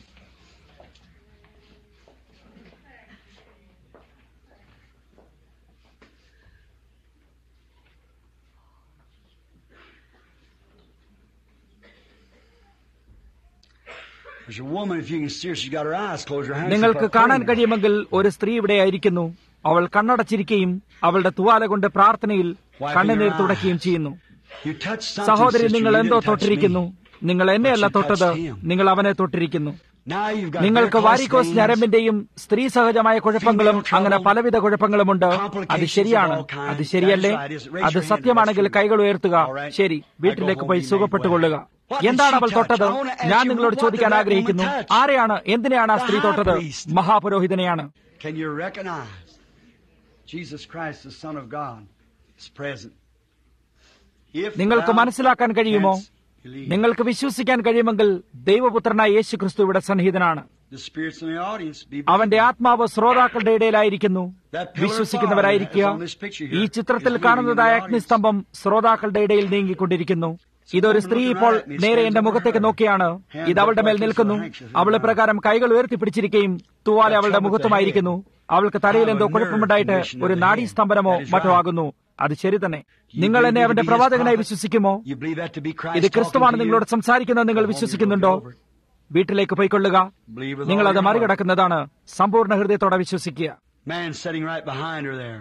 There's a woman, if you can see her, she's got her eyes closed. Her hands നിങ്ങൾക്ക് are കാണാൻ praying. കഴിയുമെങ്കിൽ ഒരു സ്ത്രീ ഇവിടെ ആയിരിക്കുന്നു അവൾ കണ്ണടച്ചിരിക്കുകയും അവളുടെ തുവാല കൊണ്ട് പ്രാർത്ഥനയിൽ കണ്ണുനീർ തുടയ്ക്കുകയും ചെയ്യുന്നു You touched something, സഹോദരി sister, നിങ്ങൾ you എന്തോ didn't touch തൊട്ടിരിക്കുന്നു me. നിങ്ങൾ എന്നെയല്ല But you തൊട്ടത് touched him. നിങ്ങൾ അവനെ തൊട്ടിരിക്കുന്നു Now you've got നിങ്ങൾക്ക് varicose വാരിക്കോസ് veins. ഞരമ്പിന്റെയും സ്ത്രീ സഹജമായ കുഴപ്പങ്ങളും അങ്ങനെ പലവിധ കുഴപ്പങ്ങളുമുണ്ട് അത് ശരിയാണ് അത് ശരിയല്ലേ അത് സത്യമാണെങ്കിൽ കൈകൾ ഉയർത്തുക ശരി വീട്ടിലേക്ക് പോയി സുഖപ്പെട്ടുകൊള്ളുക എന്താണ് അവൾ തൊട്ടത് ഞാൻ നിങ്ങളോട് ചോദിക്കാൻ ആഗ്രഹിക്കുന്നു ആരെയാണ് എന്തിനെയാണ് ആ സ്ത്രീ തൊട്ടത് മഹാപുരോഹിതനെയാണ് Can you recognize Jesus Christ, the Son of God, is present? If നിങ്ങൾക്ക് thou മനസ്സിലാക്കാൻ കഴിയുമോ canst believe. നിങ്ങൾക്ക് വിശ്വസിക്കാൻ കഴിയുമെങ്കിൽ ദൈവപുത്രനായ യേശു ക്രിസ്തു ഇവിടെ സന്നിഹിതനാണ് The spirits in the audience be അവന്റെ ആത്മാവ് ശ്രോതാക്കളുടെ ഇടയിലായിരിക്കുന്നു വിശ്വസിക്കുന്നവരായിരിക്കുക ഈ ചിത്രത്തിൽ കാണുന്നതായ അഗ്നിസ്തംഭം ശ്രോതാക്കളുടെ ഇടയിൽ നീങ്ങിക്കൊണ്ടിരിക്കുന്നു ഇതൊരു സ്ത്രീ ഇപ്പോൾ നേരെ എന്റെ മുഖത്തേക്ക് നോക്കിയാണ് ഇത് അവളുടെ മേൽ നിൽക്കുന്നു അവള് പ്രകാരം കൈകൾ ഉയർത്തിപ്പിടിച്ചിരിക്കുകയും തുവാല അവളുടെ മുഖത്തുമായിരിക്കുന്നു അവൾക്ക് തലയിൽ എന്തോ കുഴപ്പമുണ്ടായിട്ട് ഒരു നാഡീസ്തംഭനമോ മറ്റോ ആകുന്നു അത് ശരി തന്നെ നിങ്ങൾ എന്നെ അവന്റെ പ്രവാചകനായി വിശ്വസിക്കുമോ You believe that to be Christ ഇത് ക്രിസ്തുവാണ് talking to നിങ്ങളോട് you? സംസാരിക്കുന്നത് നിങ്ങൾ വിശ്വസിക്കുന്നുണ്ടോ വീട്ടിലേക്ക് പോയിക്കൊള്ളുക നിങ്ങൾ അത് മറികടക്കുന്നതാണ് സമ്പൂർണ്ണ ഹൃദയത്തോടെ വിശ്വസിക്കുക Man sitting right behind her there.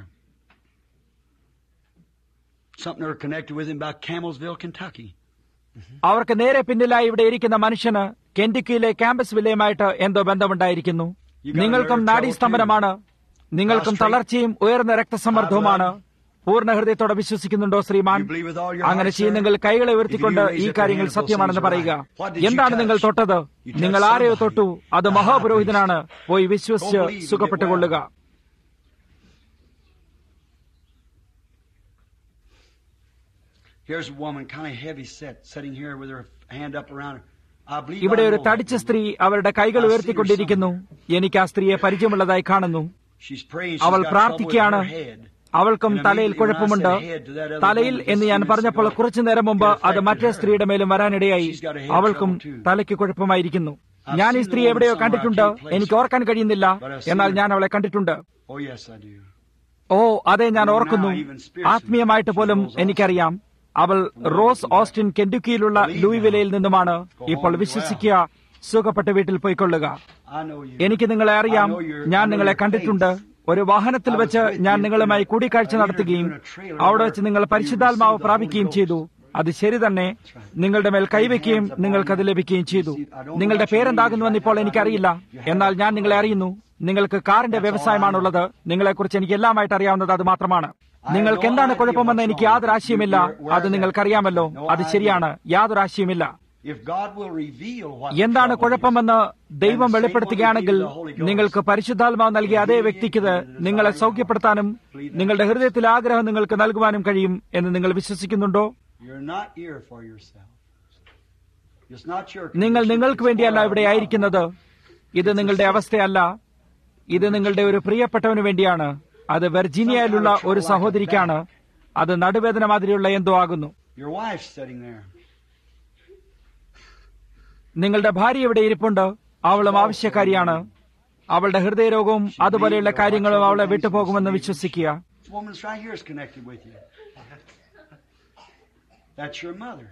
Something they're connected with him about Camelsville, Kentucky. അവർക്ക് നേരെ പിന്നിലായി ഇവിടെ ഇരിക്കുന്ന മനുഷ്യന് കെൻഡിക്കിയിലെ ക്യാമ്പസ് വില്ലയുമായിട്ട് എന്തോ ബന്ധമുണ്ടായിരിക്കുന്നു നിങ്ങൾക്കും നാഡീസ്തംഭനമാണ് നിങ്ങൾക്കും തളർച്ചയും ഉയർന്ന രക്തസമ്മർദ്ദവുമാണ് പൂർണ്ണ ഹൃദയത്തോടെ വിശ്വസിക്കുന്നുണ്ടോ ശ്രീമാൻ അങ്ങനെ ചെയ്യുന്നെങ്കിൽ കൈകളെ ഉയർത്തിക്കൊണ്ട് ഈ കാര്യങ്ങൾ സത്യമാണെന്ന് പറയുക എന്താണ് നിങ്ങൾ തൊട്ടത് നിങ്ങൾ ആരെയോ തൊട്ടു അത് മഹാപുരോഹിതനാണ് പോയി വിശ്വസിച്ച് സുഖപ്പെട്ടുകൊള്ളുക Here's a woman, kind of heavy set, sitting here with her hand up around her. I believe ഇവിടെ I ഒരു know that തടിച്ച woman. സ്ത്രീ അവരുടെ കൈകൾ ഉയർത്തിക്കൊണ്ടിരിക്കുന്നു എനിക്ക് ആ സ്ത്രീയെ പരിചയമുള്ളതായി കാണുന്നു She's praying. She's അവൾ got trouble with പ്രാർത്ഥിക്കുകയാണ് her head. അവൾക്കും തലയിൽ കുഴപ്പമുണ്ട് തലയിൽ എന്ന് ഞാൻ പറഞ്ഞപ്പോൾ കുറച്ചു നേരം മുമ്പ് അത് മറ്റേ സ്ത്രീയുടെ മേലും വരാനിടയായി അവൾക്കും തലയ്ക്ക് കുഴപ്പമായിരിക്കുന്നു ഞാൻ ഈ സ്ത്രീ എവിടെയോ കണ്ടിട്ടുണ്ട് എനിക്ക് ഓർക്കാൻ കഴിയുന്നില്ല എന്നാൽ ഞാൻ അവളെ കണ്ടിട്ടുണ്ട് Oh, yes, I do. ഓ അതെ ഞാൻ ഓർക്കുന്നു ആത്മീയമായിട്ട് പോലും എനിക്കറിയാം അവൾ റോസ് ഓസ്റ്റിൻ കെൻഡുക്കിയിലുള്ള ലൂയിവിലയിൽ നിന്നുമാണ് ഇപ്പോൾ വിശ്വസിക്കുക സുഖപ്പെട്ട വീട്ടിൽ പോയിക്കൊള്ളുക I know you. എനിക്ക് നിങ്ങളെ അറിയാം ഞാൻ നിങ്ങളെ കണ്ടിട്ടുണ്ട് ഒരു വാഹനത്തിൽ വെച്ച് ഞാൻ നിങ്ങളുമായി കൂടിക്കാഴ്ച നടത്തുകയും അവിടെ വെച്ച് നിങ്ങൾ പരിശുദ്ധാത്മാവ് പ്രാപിക്കുകയും ചെയ്തു അത് ശരി തന്നെ നിങ്ങളുടെ മേൽ കൈവയ്ക്കുകയും നിങ്ങൾക്കത് ലഭിക്കുകയും ചെയ്തു നിങ്ങളുടെ പേരെന്താകുന്നുവെന്ന് ഇപ്പോൾ എനിക്കറിയില്ല എന്നാൽ ഞാൻ നിങ്ങളെ അറിയുന്നു നിങ്ങൾക്ക് കാറിന്റെ വ്യവസായമാണുള്ളത് നിങ്ങളെക്കുറിച്ച് എനിക്ക് എല്ലാമായിട്ട് അറിയാവുന്നത് അത് മാത്രമാണ് നിങ്ങൾക്ക് എന്താണ് കുഴപ്പമെന്ന് എനിക്ക് യാതൊരു ആശയമില്ല അത് നിങ്ങൾക്കറിയാമല്ലോ അത് ശരിയാണ് യാതൊരു ആശയമില്ല If God will reveal what എന്താണ് trouble is, കുഴപ്പമെന്ന് ദൈവം വെളിപ്പെടുത്തുകയാണെങ്കിൽ നിങ്ങൾക്ക് പരിശുദ്ധാത്മാവ് നൽകിയ അതേ വ്യക്തിക്ക് ഇത് നിങ്ങളെ സൗഖ്യപ്പെടുത്താനും നിങ്ങളുടെ ഹൃദയത്തിലെ ആഗ്രഹം നിങ്ങൾക്ക് നൽകുവാനും കഴിയും എന്ന് നിങ്ങൾ വിശ്വസിക്കുന്നുണ്ടോ you're not here for yourself. It's not your നിങ്ങൾ condition, നിങ്ങൾക്ക് it's വേണ്ടിയല്ല for ഇവിടെ our ആയിരിക്കുന്നത് ഇത് നിങ്ങളുടെ അവസ്ഥയല്ല ഇത് നിങ്ങളുടെ ഒരു പ്രിയപ്പെട്ടവന് വേണ്ടിയാണ് അത് വെർജീനിയയിലുള്ള ഒരു സഹോദരിക്കാണ് അത് നടുവേദന മാതിരിയുള്ള എന്തോ ആകുന്നു love. Your wife's sitting there. നിങ്ങളുടെ ഭാര്യ ഇവിടെ ഇരിപ്പുണ്ട് അവളും ആവശ്യക്കാരിയാണ് അവളുടെ ഹൃദയരോഗവും അതുപോലെയുള്ള കാര്യങ്ങളും അവളെ വിട്ടുപോകുമെന്ന് വിശ്വസിക്കുക This woman's right here is connected with you. That's your mother.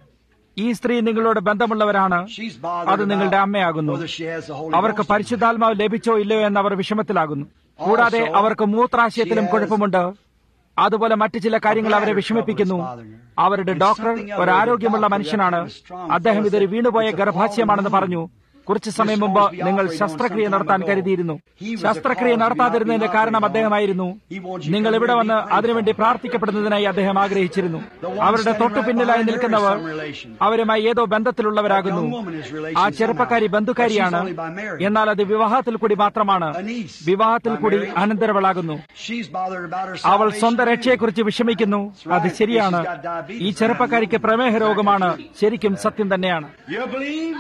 ഈ സ്ത്രീ നിങ്ങളോട് ബന്ധമുള്ളവരാണ് She's അത് bothered നിങ്ങളുടെ about അമ്മയാകുന്നു whether she has the Holy അവർക്ക് Ghost or not. പരിശുദ്ധാത്മാവ് ലഭിച്ചോ ഇല്ലയോ എന്ന് അവർ വിഷമത്തിലാകുന്നു കൂടാതെ അവർക്ക് മൂത്രാശയത്തിലും കുഴപ്പമുണ്ട് അതുപോലെ മറ്റു ചില കാര്യങ്ങൾ അവരെ വിഷമിപ്പിക്കുന്നു അവരുടെ ഡോക്ടർ ഒരു ആരോഗ്യമുള്ള മനുഷ്യനാണ് അദ്ദേഹം ഇതൊരു വീണുപോയ ഗർഭാശയമാണെന്ന് പറഞ്ഞു കുറച്ചു സമയം മുമ്പ് നിങ്ങൾ ശസ്ത്രക്രിയ നടത്താൻ കരുതിയിരുന്നു ശസ്ത്രക്രിയ നടത്താതിരുന്നതിന്റെ കാരണം അദ്ദേഹമായിരുന്നു നിങ്ങൾ ഇവിടെ വന്ന് അതിനുവേണ്ടി പ്രാർത്ഥിക്കപ്പെടുന്നതിനായി അദ്ദേഹം ആഗ്രഹിച്ചിരുന്നു അവരുടെ തൊട്ടു പിന്നിലായി നിൽക്കുന്നവർ അവരുമായി ഏതോ ബന്ധത്തിലുള്ളവരാകുന്നു ആ ചെറുപ്പക്കാരി ബന്ധുക്കാരിയാണ് എന്നാൽ അത് വിവാഹത്തിൽ കൂടി മാത്രമാണ് വിവാഹത്തിൽ കൂടി അനന്തരവളാകുന്നു She's bothered about her അവൾ salvation. സ്വന്തം രക്ഷയെക്കുറിച്ച് വിഷമിക്കുന്നു അത് ശരിയാണ് ഈ ചെറുപ്പക്കാരിക്ക് പ്രമേഹ രോഗമാണ് ശരിക്കും സത്യം തന്നെയാണ് You believe?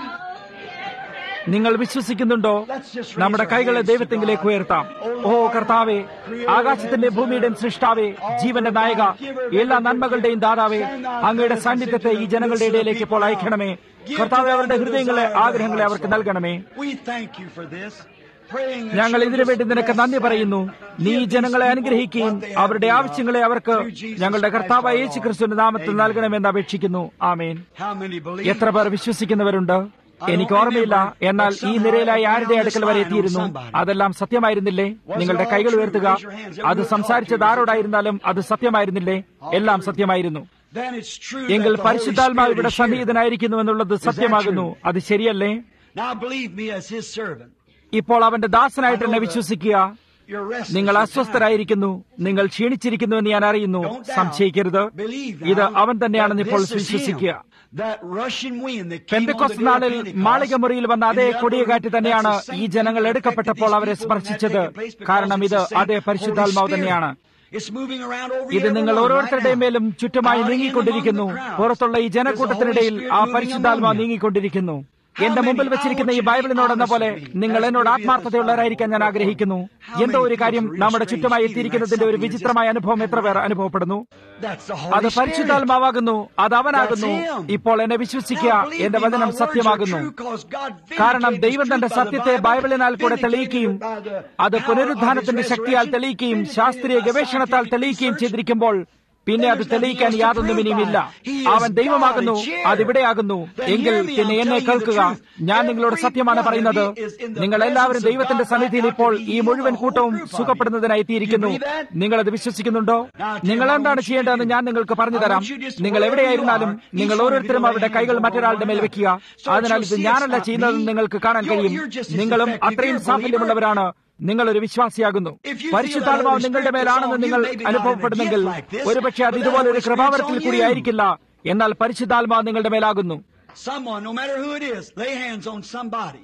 നിങ്ങൾ വിശ്വസിക്കുന്നുണ്ടോ നമ്മുടെ കൈകളെ ദൈവത്തെങ്കിലേക്ക് ഉയർത്താം ഓ കർത്താവേ ആകാശത്തിന്റെ ഭൂമിയുടെയും സൃഷ്ടാവേ ജീവന്റെ നായക എല്ലാ നന്മകളുടെയും ദാതാവേ അങ്ങയുടെ സാന്നിധ്യത്തെ ഈ ജനങ്ങളുടെ ഇടയിലേക്ക് ഇപ്പോൾ അയക്കണമേ കർത്താവെ അവരുടെ ഹൃദയങ്ങളെ ആഗ്രഹങ്ങളെ അവർക്ക് നൽകണമേ We thank you for this. Praying that ഞങ്ങൾ you'll ഇതിനു വേണ്ടി just നിനക്ക് bless നന്ദി them. പറയുന്നു നീ Give these ജനങ്ങളെ people അനുഗ്രഹിക്കുകയും what they have അവരുടെ need of. ആവശ്യങ്ങളെ അവർക്ക് Through Jesus ഞങ്ങളുടെ Christ കർത്താവായ our യേശു Lord. ക്രിസ്തുവിന്റെ നാമത്തിൽ Amen. നൽകണമെന്ന് അപേക്ഷിക്കുന്നു ആമേൻ How many believe? എത്ര പേർ വിശ്വസിക്കുന്നവരുണ്ട് എനിക്ക് ഓർമ്മയില്ല എന്നാൽ ഈ നിരയിലായി ആരുടെ അടുക്കൽ വരെ എത്തിയിരുന്നു അതെല്ലാം സത്യമായിരുന്നില്ലേ നിങ്ങളുടെ കൈകൾ ഉയർത്തുക അത് സംസാരിച്ചത് ആരോടായിരുന്നാലും അത് സത്യമായിരുന്നില്ലേ എല്ലാം സത്യമായിരുന്നു Then it's true എങ്കിൽ that the Holy പരിശുദ്ധാത്മാവ് Spirit ഇവിടെ is here. സന്നിഹിതനായിരിക്കുന്നു എന്നുള്ളത് സത്യമാകുന്നു അത് ശരിയല്ലേ Now believe me as His servant. ഇപ്പോൾ അവന്റെ ദാസനായിട്ട് എന്നെ വിശ്വസിക്കുക You're restless. നിങ്ങൾ you're tired. അസ്വസ്ഥരായിരിക്കുന്നു നിങ്ങൾ ക്ഷീണിച്ചിരിക്കുന്നു എന്ന് ഞാൻ അറിയുന്നു Don't doubt. സംശയിക്കരുത് Believe now ഇത് അവൻ തന്നെയാണെന്ന് that ഇപ്പോൾ this is വിശ്വസിക്കുക him. That Russian wind that came on the Pentecost day of നാളിൽ Pentecost മാളികമുറിയിൽ വന്ന അതേ in the upper കൊടിയകാറ്റ് room, തന്നെയാണ് that's the ഈ same ജനങ്ങൾ thing that എടുക്കപ്പെട്ടപ്പോൾ affected അവരെ these people when that സ്പർശിച്ചത് taken place because കാരണം ഇത് it's the same അതേ Holy പരിശുദ്ധാത്മാവ് Spirit. തന്നെയാണ് It's moving around over ഇത് everyone നിങ്ങൾ right ഓരോരുത്തരുടെയും now. മേലും ചുറ്റുമായി Out in നീങ്ങിക്കൊണ്ടിരിക്കുന്നു among the crowds. പുറത്തുള്ള ഈ There's the ജനക്കൂട്ടത്തിനിടയിൽ Holy ആ Spirit moving പരിശുദ്ധാത്മാവ് among you. നീങ്ങിക്കൊണ്ടിരിക്കുന്നു How എന്റെ many? മുമ്പിൽ I വെച്ചിരിക്കുന്ന want ഈ you to be ബൈബിളിനോടെന്ന പോലെ honest with me. നിങ്ങൾ As എന്നോട് we read this ആത്മാർത്ഥതയുള്ളവരായിരിക്കാൻ ഞാൻ Bible. ആഗ്രഹിക്കുന്നു How എന്തോ many ഒരു കാര്യം feel a real നമ്മുടെ strange ചുറ്റുമായി feeling എത്തിയിരിക്കുന്നതിന്റെ like ഒരു something is വിചിത്രമായ just അനുഭവം എത്ര പേർ അനുഭവപ്പെടുന്നു That's the അത് Holy Spirit. പരിശുദ്ധാത്മാവാകുന്നു അത് അവനാകുന്നു That's him. ഇപ്പോൾ എന്നെ വിശ്വസിക്കുക Now believe എന്റെ me, വചനം my words are സത്യമാകുന്നു true 'cause God vindicated കാരണം his ദൈവം തന്റെ truth by the സത്യത്തെ Bible, ബൈബിളിനാൽ കൂടെ vindicated തെളിയിക്കുകയും it by the അത് power of പുനരുദ്ധാനത്തിന്റെ his ശക്തിയാൽ resurrection, തെളിയിക്കുകയും vindicated ശാസ്ത്രീയ by ഗവേഷണത്താൽ scientific തെളിയിക്കുകയും research. ചെയ്തിരിക്കുമ്പോൾ പിന്നെ അത് തെളിയിക്കാൻ യാതൊന്നും ഇനിയുമില്ല അവൻ ദൈവമാകുന്നു അതിവിടെയാകുന്നു എങ്കിൽ പിന്നെ എന്നെ കേൾക്കുക ഞാൻ നിങ്ങളോട് സത്യമാണ് പറയുന്നത് നിങ്ങൾ എല്ലാവരും ദൈവത്തിന്റെ സന്നിധിയിൽ ഇപ്പോൾ ഈ മുഴുവൻ കൂട്ടവും സുഖപ്പെടുന്നതിനായി എത്തിയിരിക്കുന്നു നിങ്ങൾ അത് വിശ്വസിക്കുന്നുണ്ടോ നിങ്ങൾ എന്താണ് ചെയ്യേണ്ടതെന്ന് ഞാൻ നിങ്ങൾക്ക് പറഞ്ഞു തരാം നിങ്ങൾ എവിടെയായിരുന്നാലും നിങ്ങൾ ഓരോരുത്തരും അവരുടെ കൈകൾ മറ്റൊരാളുടെ മേൽ വെക്കുക അതിനാൽ ഇത് ഞാനല്ല ചെയ്യുന്നതെന്ന് നിങ്ങൾക്ക് കാണാൻ കഴിയും നിങ്ങളും അത്രയും സാഫല്യമുള്ളവരാണ് നിങ്ങൾ ഒരു വിശ്വാസിയാകുന്നു പരിശുദ്ധാത്മാവ് നിങ്ങളുടെ മേലാണെന്ന് നിങ്ങൾ അനുഭവപ്പെടുന്നെങ്കിൽ ഒരുപക്ഷെ അത് ഇതുപോലെ ഒരു കൃപാവരത്തിൽ കൂടി ആയിരിക്കില്ല എന്നാൽ പരിശുദ്ധാത്മാവ് നിങ്ങളുടെ മേലാകുന്നു Someone, no matter who it is, lay hands on somebody.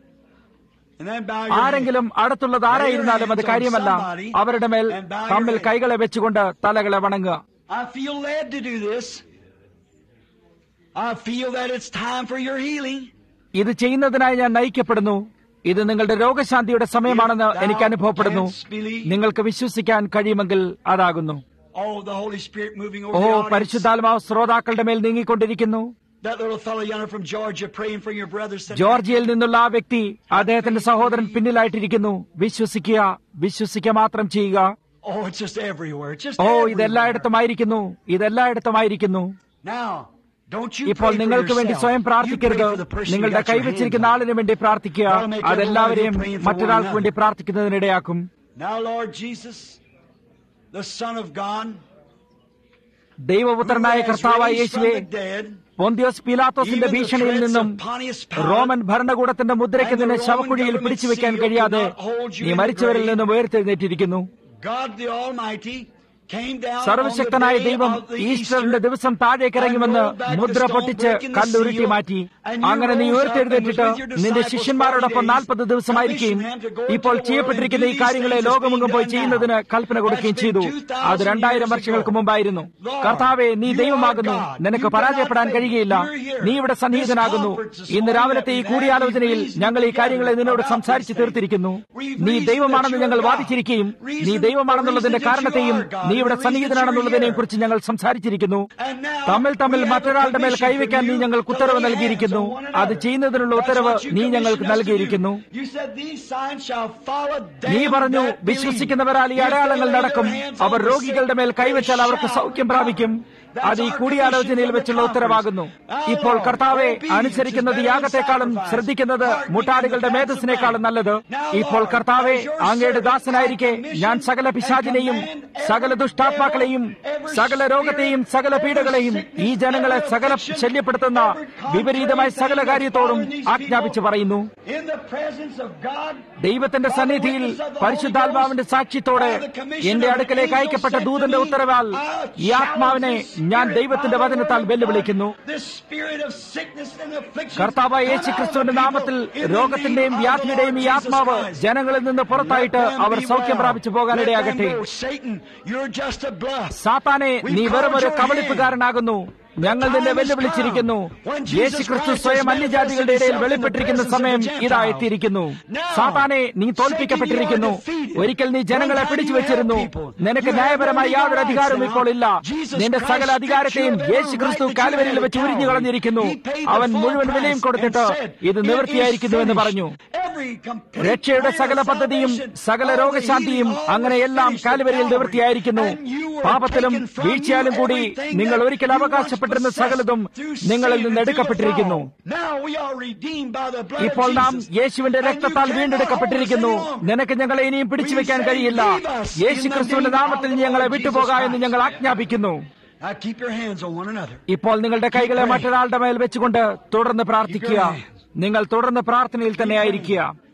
And then bow your head. ആരെങ്കിലും അടുത്തുള്ളത് ആരായിരുന്നാലും അത് കാര്യമല്ല അവരുടെ മേൽ തമ്മിൽ കൈകളെ വെച്ചുകൊണ്ട് തലകളെ വണങ്ങുക I feel led to do this. I feel that it's time for your healing. ഇത് ചെയ്യുന്നതിനായി ഞാൻ നയിക്കപ്പെടുന്നു ഇത് നിങ്ങളുടെ രോഗശാന്തിയുടെ സമയമാണെന്ന് എനിക്ക് അനുഭവപ്പെടുന്നു നിങ്ങൾക്ക് വിശ്വസിക്കാൻ കഴിയുമെങ്കിൽ അതാകുന്നു Oh, the Holy Spirit moving over oh the audience. പരിശുദ്ധാത്മാവ് ശ്രോതാക്കളുടെ മേൽ നീങ്ങിക്കൊണ്ടിരിക്കുന്നു That little fellow yonder from Georgia praying for your brother. sitting ജോർജിയയിൽ നിന്നുള്ള ആ വ്യക്തി അദ്ദേഹത്തിന്റെ സഹോദരൻ പിന്നിലായിട്ടിരിക്കുന്നു വിശ്വസിക്കുക വിശ്വസിക്കുക മാത്രം ചെയ്യുക Oh, it's just everywhere. It's just oh everywhere. ഇതെല്ലായിടത്തുമായിരിക്കുന്നു ഇതെല്ലായിടത്തുമായിരിക്കുന്നു Now, don't you ഇപ്പോൾ pray for നിങ്ങൾക്ക് വേണ്ടി yourself. സ്വയം You പ്രാർത്ഥിക്കരുത് pray for the person you നിങ്ങളുടെ got your hands കൈവച്ചിരിക്കുന്ന on. ആളിന് വേണ്ടി പ്രാർത്ഥിക്കുക അതെല്ലാവരെയും മറ്റൊരാൾക്ക് വേണ്ടി പ്രാർത്ഥിക്കുന്നതിനിടയാക്കും Now, Lord Jesus, the Son of God, ദൈവപുത്രനായ who has കർത്താവായ raised from യേശുവെ the dead, പോന്തിയോസ് പീലാത്തോസിന്റെ even the ഭീഷണിയിൽ threats നിന്നും of Pontius Pilate, റോമൻ ഭരണകൂടത്തിന്റെ മുദ്രയ്ക്ക് and the നിന്നെ Roman ശവക്കുഴിയിൽ government പിടിച്ചു വെക്കാൻ seal കഴിയാതെ could not hold you നീ in the മരിച്ചവരിൽ grave. നിന്നും ഉയർത്തെഴുന്നേറ്റിരിക്കുന്നു God the Almighty, സർവശക്തനായ ദൈവം ഈസ്റ്ററിന്റെ ദിവസം താഴേക്കിറങ്ങുമെന്ന് മുദ്ര പൊട്ടിച്ച് കല്ലുരുട്ടി മാറ്റി അങ്ങനെ നീ ഉയർത്തെഴുന്നേറ്റിട്ട് നിന്റെ ശിഷ്യന്മാരോടൊപ്പം നാൽപ്പത് ദിവസമായിരിക്കുകയും ഇപ്പോൾ ചെയ്യപ്പെട്ടിരിക്കുന്ന ഈ കാര്യങ്ങളെ ലോകമെങ്ങും പോയി ചെയ്യുന്നതിന് കൽപ്പന കൊടുക്കുകയും ചെയ്തു അത് രണ്ടായിരം വർഷങ്ങൾക്ക് മുമ്പായിരുന്നു കർത്താവെ നീ ദൈവമാകുന്നു നിനക്ക് പരാജയപ്പെടാൻ കഴിയുകയില്ല നീ ഇവിടെ സന്നിഹിതനാകുന്നു ഇന്ന് രാവിലത്തെ ഈ കൂടിയാലോചനയിൽ ഞങ്ങൾ ഈ കാര്യങ്ങളെ നിന്നോട് സംസാരിച്ചു തീർത്തിരിക്കുന്നു നീ ദൈവമാണെന്ന് ഞങ്ങൾ വാദിച്ചിരിക്കുകയും നീ ദൈവമാണെന്നുള്ളതിന്റെ കാരണത്തെയും നീ ഇവിടെ സന്നിഹിതനാണെന്നുള്ളതിനെയും കുറിച്ച് ഞങ്ങൾ സംസാരിച്ചിരിക്കുന്നു തമ്മിൽ തമ്മിൽ മറ്റൊരാളുടെ മേൽ കൈവയ്ക്കാൻ നീ ഞങ്ങൾക്ക് ഉത്തരവ് നൽകിയിരിക്കുന്നു അത് ചെയ്യുന്നതിനുള്ള ഉത്തരവ് നീ ഞങ്ങൾക്ക് നൽകിയിരിക്കുന്നു നീ പറഞ്ഞു വിശ്വസിക്കുന്നവരാൽ ഈ അടയാളങ്ങൾ നടക്കും അവർ രോഗികളുടെ മേൽ കൈവച്ചാൽ അവർക്ക് സൗഖ്യം പ്രാപിക്കും അത് ഈ കൂടിയാലോചനയിൽ വെച്ചുള്ള ഉത്തരവാകുന്നു ഇപ്പോൾ കർത്താവെ അനുസരിക്കുന്നത് യാഗത്തെക്കാളും ശ്രദ്ധിക്കുന്നത് മുട്ടാടുകളുടെ മേധസ്സിനേക്കാളും നല്ലത് ഇപ്പോൾ കർത്താവെ അങ്ങയുടെ ദാസനായിരിക്കെ ഞാൻ സകല പിശാചിനെയും സകല ദുഷ്ടാത്മാക്കളെയും സകല രോഗത്തെയും സകല പീഡകളെയും ഈ ജനങ്ങളെ സകല ശല്യപ്പെടുത്തുന്ന വിപരീതമായ സകല കാര്യത്തോടും ആജ്ഞാപിച്ചു പറയുന്നു ദൈവത്തിന്റെ സന്നിധിയിൽ പരിശുദ്ധാത്മാവിന്റെ സാക്ഷ്യത്തോടെ എന്റെ അടുക്കലേക്ക് അയക്കപ്പെട്ട ദൂതന്റെ ഉത്തരവാൽ ഈ ആത്മാവിനെ ഞാൻ ദൈവത്തിന്റെ വചനത്താൽ വെല്ലുവിളിക്കുന്നു കർത്താവ് യേശു ക്രിസ്തുവിന്റെ നാമത്തിൽ രോഗത്തിന്റെയും വ്യാധിയുടെയും ഈ ആത്മാവ് ജനങ്ങളിൽ നിന്ന് പുറത്തായിട്ട് അവർ സൗഖ്യം പ്രാപിച്ചു പോകാനിടയാകട്ടെ സാത്താനെ നീ വെറും ഒരു കബളിപ്പുകാരനാകുന്നു ഞങ്ങൾ നിന്നെ വെല്ലുവിളിച്ചിരിക്കുന്നു യേശു ക്രിസ്തു സ്വയം അന്യജാതികളുടെ ഇടയിൽ വെളിപ്പെട്ടിരിക്കുന്ന സമയം ഇതാ എത്തിയിരിക്കുന്നു സാത്താനെ നീ തോൽപ്പിക്കപ്പെട്ടിരിക്കുന്നു ഒരിക്കൽ നീ ജനങ്ങളെ പിടിച്ചു വെച്ചിരുന്നു നിനക്ക് ന്യായപരമായ യാതൊരു അധികാരവും ഇപ്പോൾ ഇല്ല നിന്റെ സകല അധികാരത്തെയും യേശു ക്രിസ്തു കാൽവരിയിൽ വെച്ച് ഉരിഞ്ഞു കളഞ്ഞിരിക്കുന്നു അവൻ മുഴുവൻ വിലയും കൊടുത്തിട്ട് ഇത് നിവൃത്തിയായിരിക്കുന്നു എന്ന് പറഞ്ഞു രക്ഷയുടെ സകല പദ്ധതിയും സകല രോഗശാന്തിയും അങ്ങനെ എല്ലാം കാലുവരിയിൽ നിവൃത്തിയായിരിക്കുന്നു പാപത്തിലും വീഴ്ചയാലും കൂടി നിങ്ങൾ ഒരിക്കൽ അവകാശപ്പെട്ടിരുന്ന സകലതും നിങ്ങളിൽ നിന്ന് എടുക്കപ്പെട്ടിരിക്കുന്നു ഇപ്പോൾ നാം യേശുവിന്റെ രക്തത്താൽ വീണ്ടെടുക്കപ്പെട്ടിരിക്കുന്നു നിനക്ക് ഞങ്ങളെ ഇനിയും പിടിച്ചു വെക്കാൻ കഴിയില്ല യേശു ക്രിസ്തുവിന്റെ നാമത്തിൽ ഞങ്ങളെ വിട്ടുപോകാ എന്ന് ഞങ്ങൾ ആജ്ഞാപിക്കുന്നു ഇപ്പോൾ നിങ്ങളുടെ കൈകളെ മറ്റൊരാളുടെ മേൽ വെച്ചുകൊണ്ട് തുടർന്ന് പ്രാർത്ഥിക്കുക നിങ്ങൾ തുടർന്ന് പ്രാർത്ഥനയിൽ തന്നെ ആയിരിക്കുക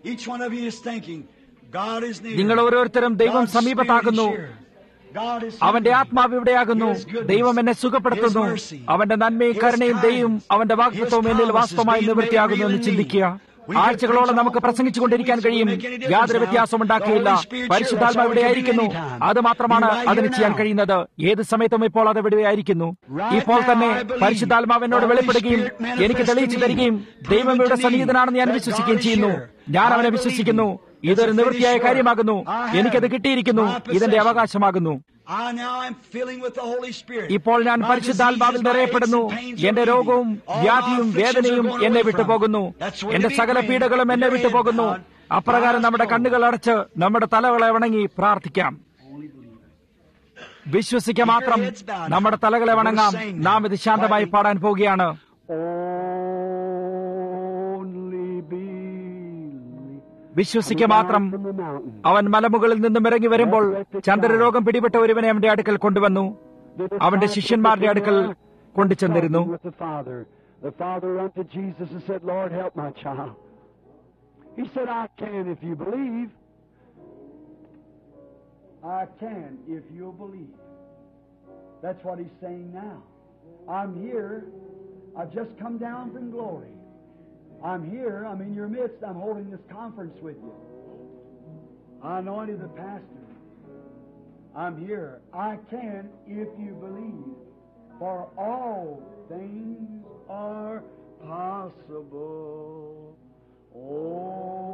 നിങ്ങൾ ഓരോരുത്തരും ദൈവം സമീപത്താകുന്നു അവന്റെ ആത്മാവ് ഇവിടെയാകുന്നു ദൈവം എന്നെ സുഖപ്പെടുത്തുന്നു അവന്റെ നന്മയും കരുണയും ദൈവം അവന്റെ വാഗ്ദത്വവും എന്നിൽ വാസ്തവമായി നിവൃത്തിയാകുന്നു എന്ന് ചിന്തിക്കുക ആഴ്ചകളോളം നമുക്ക് പ്രസംഗിച്ചുകൊണ്ടിരിക്കാൻ കഴിയും യാതൊരു വ്യത്യാസം ഉണ്ടാക്കിയില്ല പരിശുദ്ധാത്മ ഇവിടെയായിരിക്കുന്നു അത് മാത്രമാണ് അതിന് ചെയ്യാൻ കഴിയുന്നത് ഏത് സമയത്തും ഇപ്പോൾ അത് ഇവിടെയായിരിക്കുന്നു ഇപ്പോൾ തന്നെ പരിശുദ്ധാത്മാവ് എന്നോട് വെളിപ്പെടുകയും എനിക്ക് തെളിയിച്ചു തരികയും ദൈവം ഇവിടെ സന്നിഹിതനാണെന്ന് ഞാൻ വിശ്വസിക്കുകയും ചെയ്യുന്നു ഞാൻ അവനെ വിശ്വസിക്കുന്നു ഇതൊരു നിവൃത്തിയായ കാര്യമാകുന്നു എനിക്കത് കിട്ടിയിരിക്കുന്നു ഇതെന്റെ അവകാശമാകുന്നു ഇപ്പോൾ ഞാൻ പരിശുദ്ധാത്മാവിൽ നിറയപ്പെടുന്നു എന്റെ രോഗവും വ്യാധിയും വേദനയും എന്നെ വിട്ടുപോകുന്നു എന്റെ സകല പീഡകളും എന്നെ വിട്ടുപോകുന്നു അപ്രകാരം നമ്മുടെ കണ്ണുകൾ അടച്ച് നമ്മുടെ തലകളെ വണങ്ങി പ്രാർത്ഥിക്കാം വിശ്വസിക്ക മാത്രം നമ്മുടെ തലകളെ വണങ്ങാം നാം ഇത് ശാന്തമായി പാടാൻ പോവുകയാണ് വിശ്വസിക്ക മാത്രം അവൻ മലമുകളിൽ നിന്നും ഇറങ്ങി വരുമ്പോൾ ചന്ദ്രരോഗം പിടിപെട്ട ഒരുവനെ അവന്റെ അടുക്കൽ കൊണ്ടുവന്നു അവന്റെ ശിഷ്യന്മാരുടെ അടുക്കൽ കൊണ്ടുചെന്നിരുന്നു The father unto Jesus and said, Lord, help my child. He said, I can if you believe. I can if you'll believe. That's what he's saying now. I'm here. I've just come down from glory. I'm here. I'm in your midst. I'm holding this conference with you. I anointed the pastor. I'm here. I can if you believe. For all things are possible. Oh,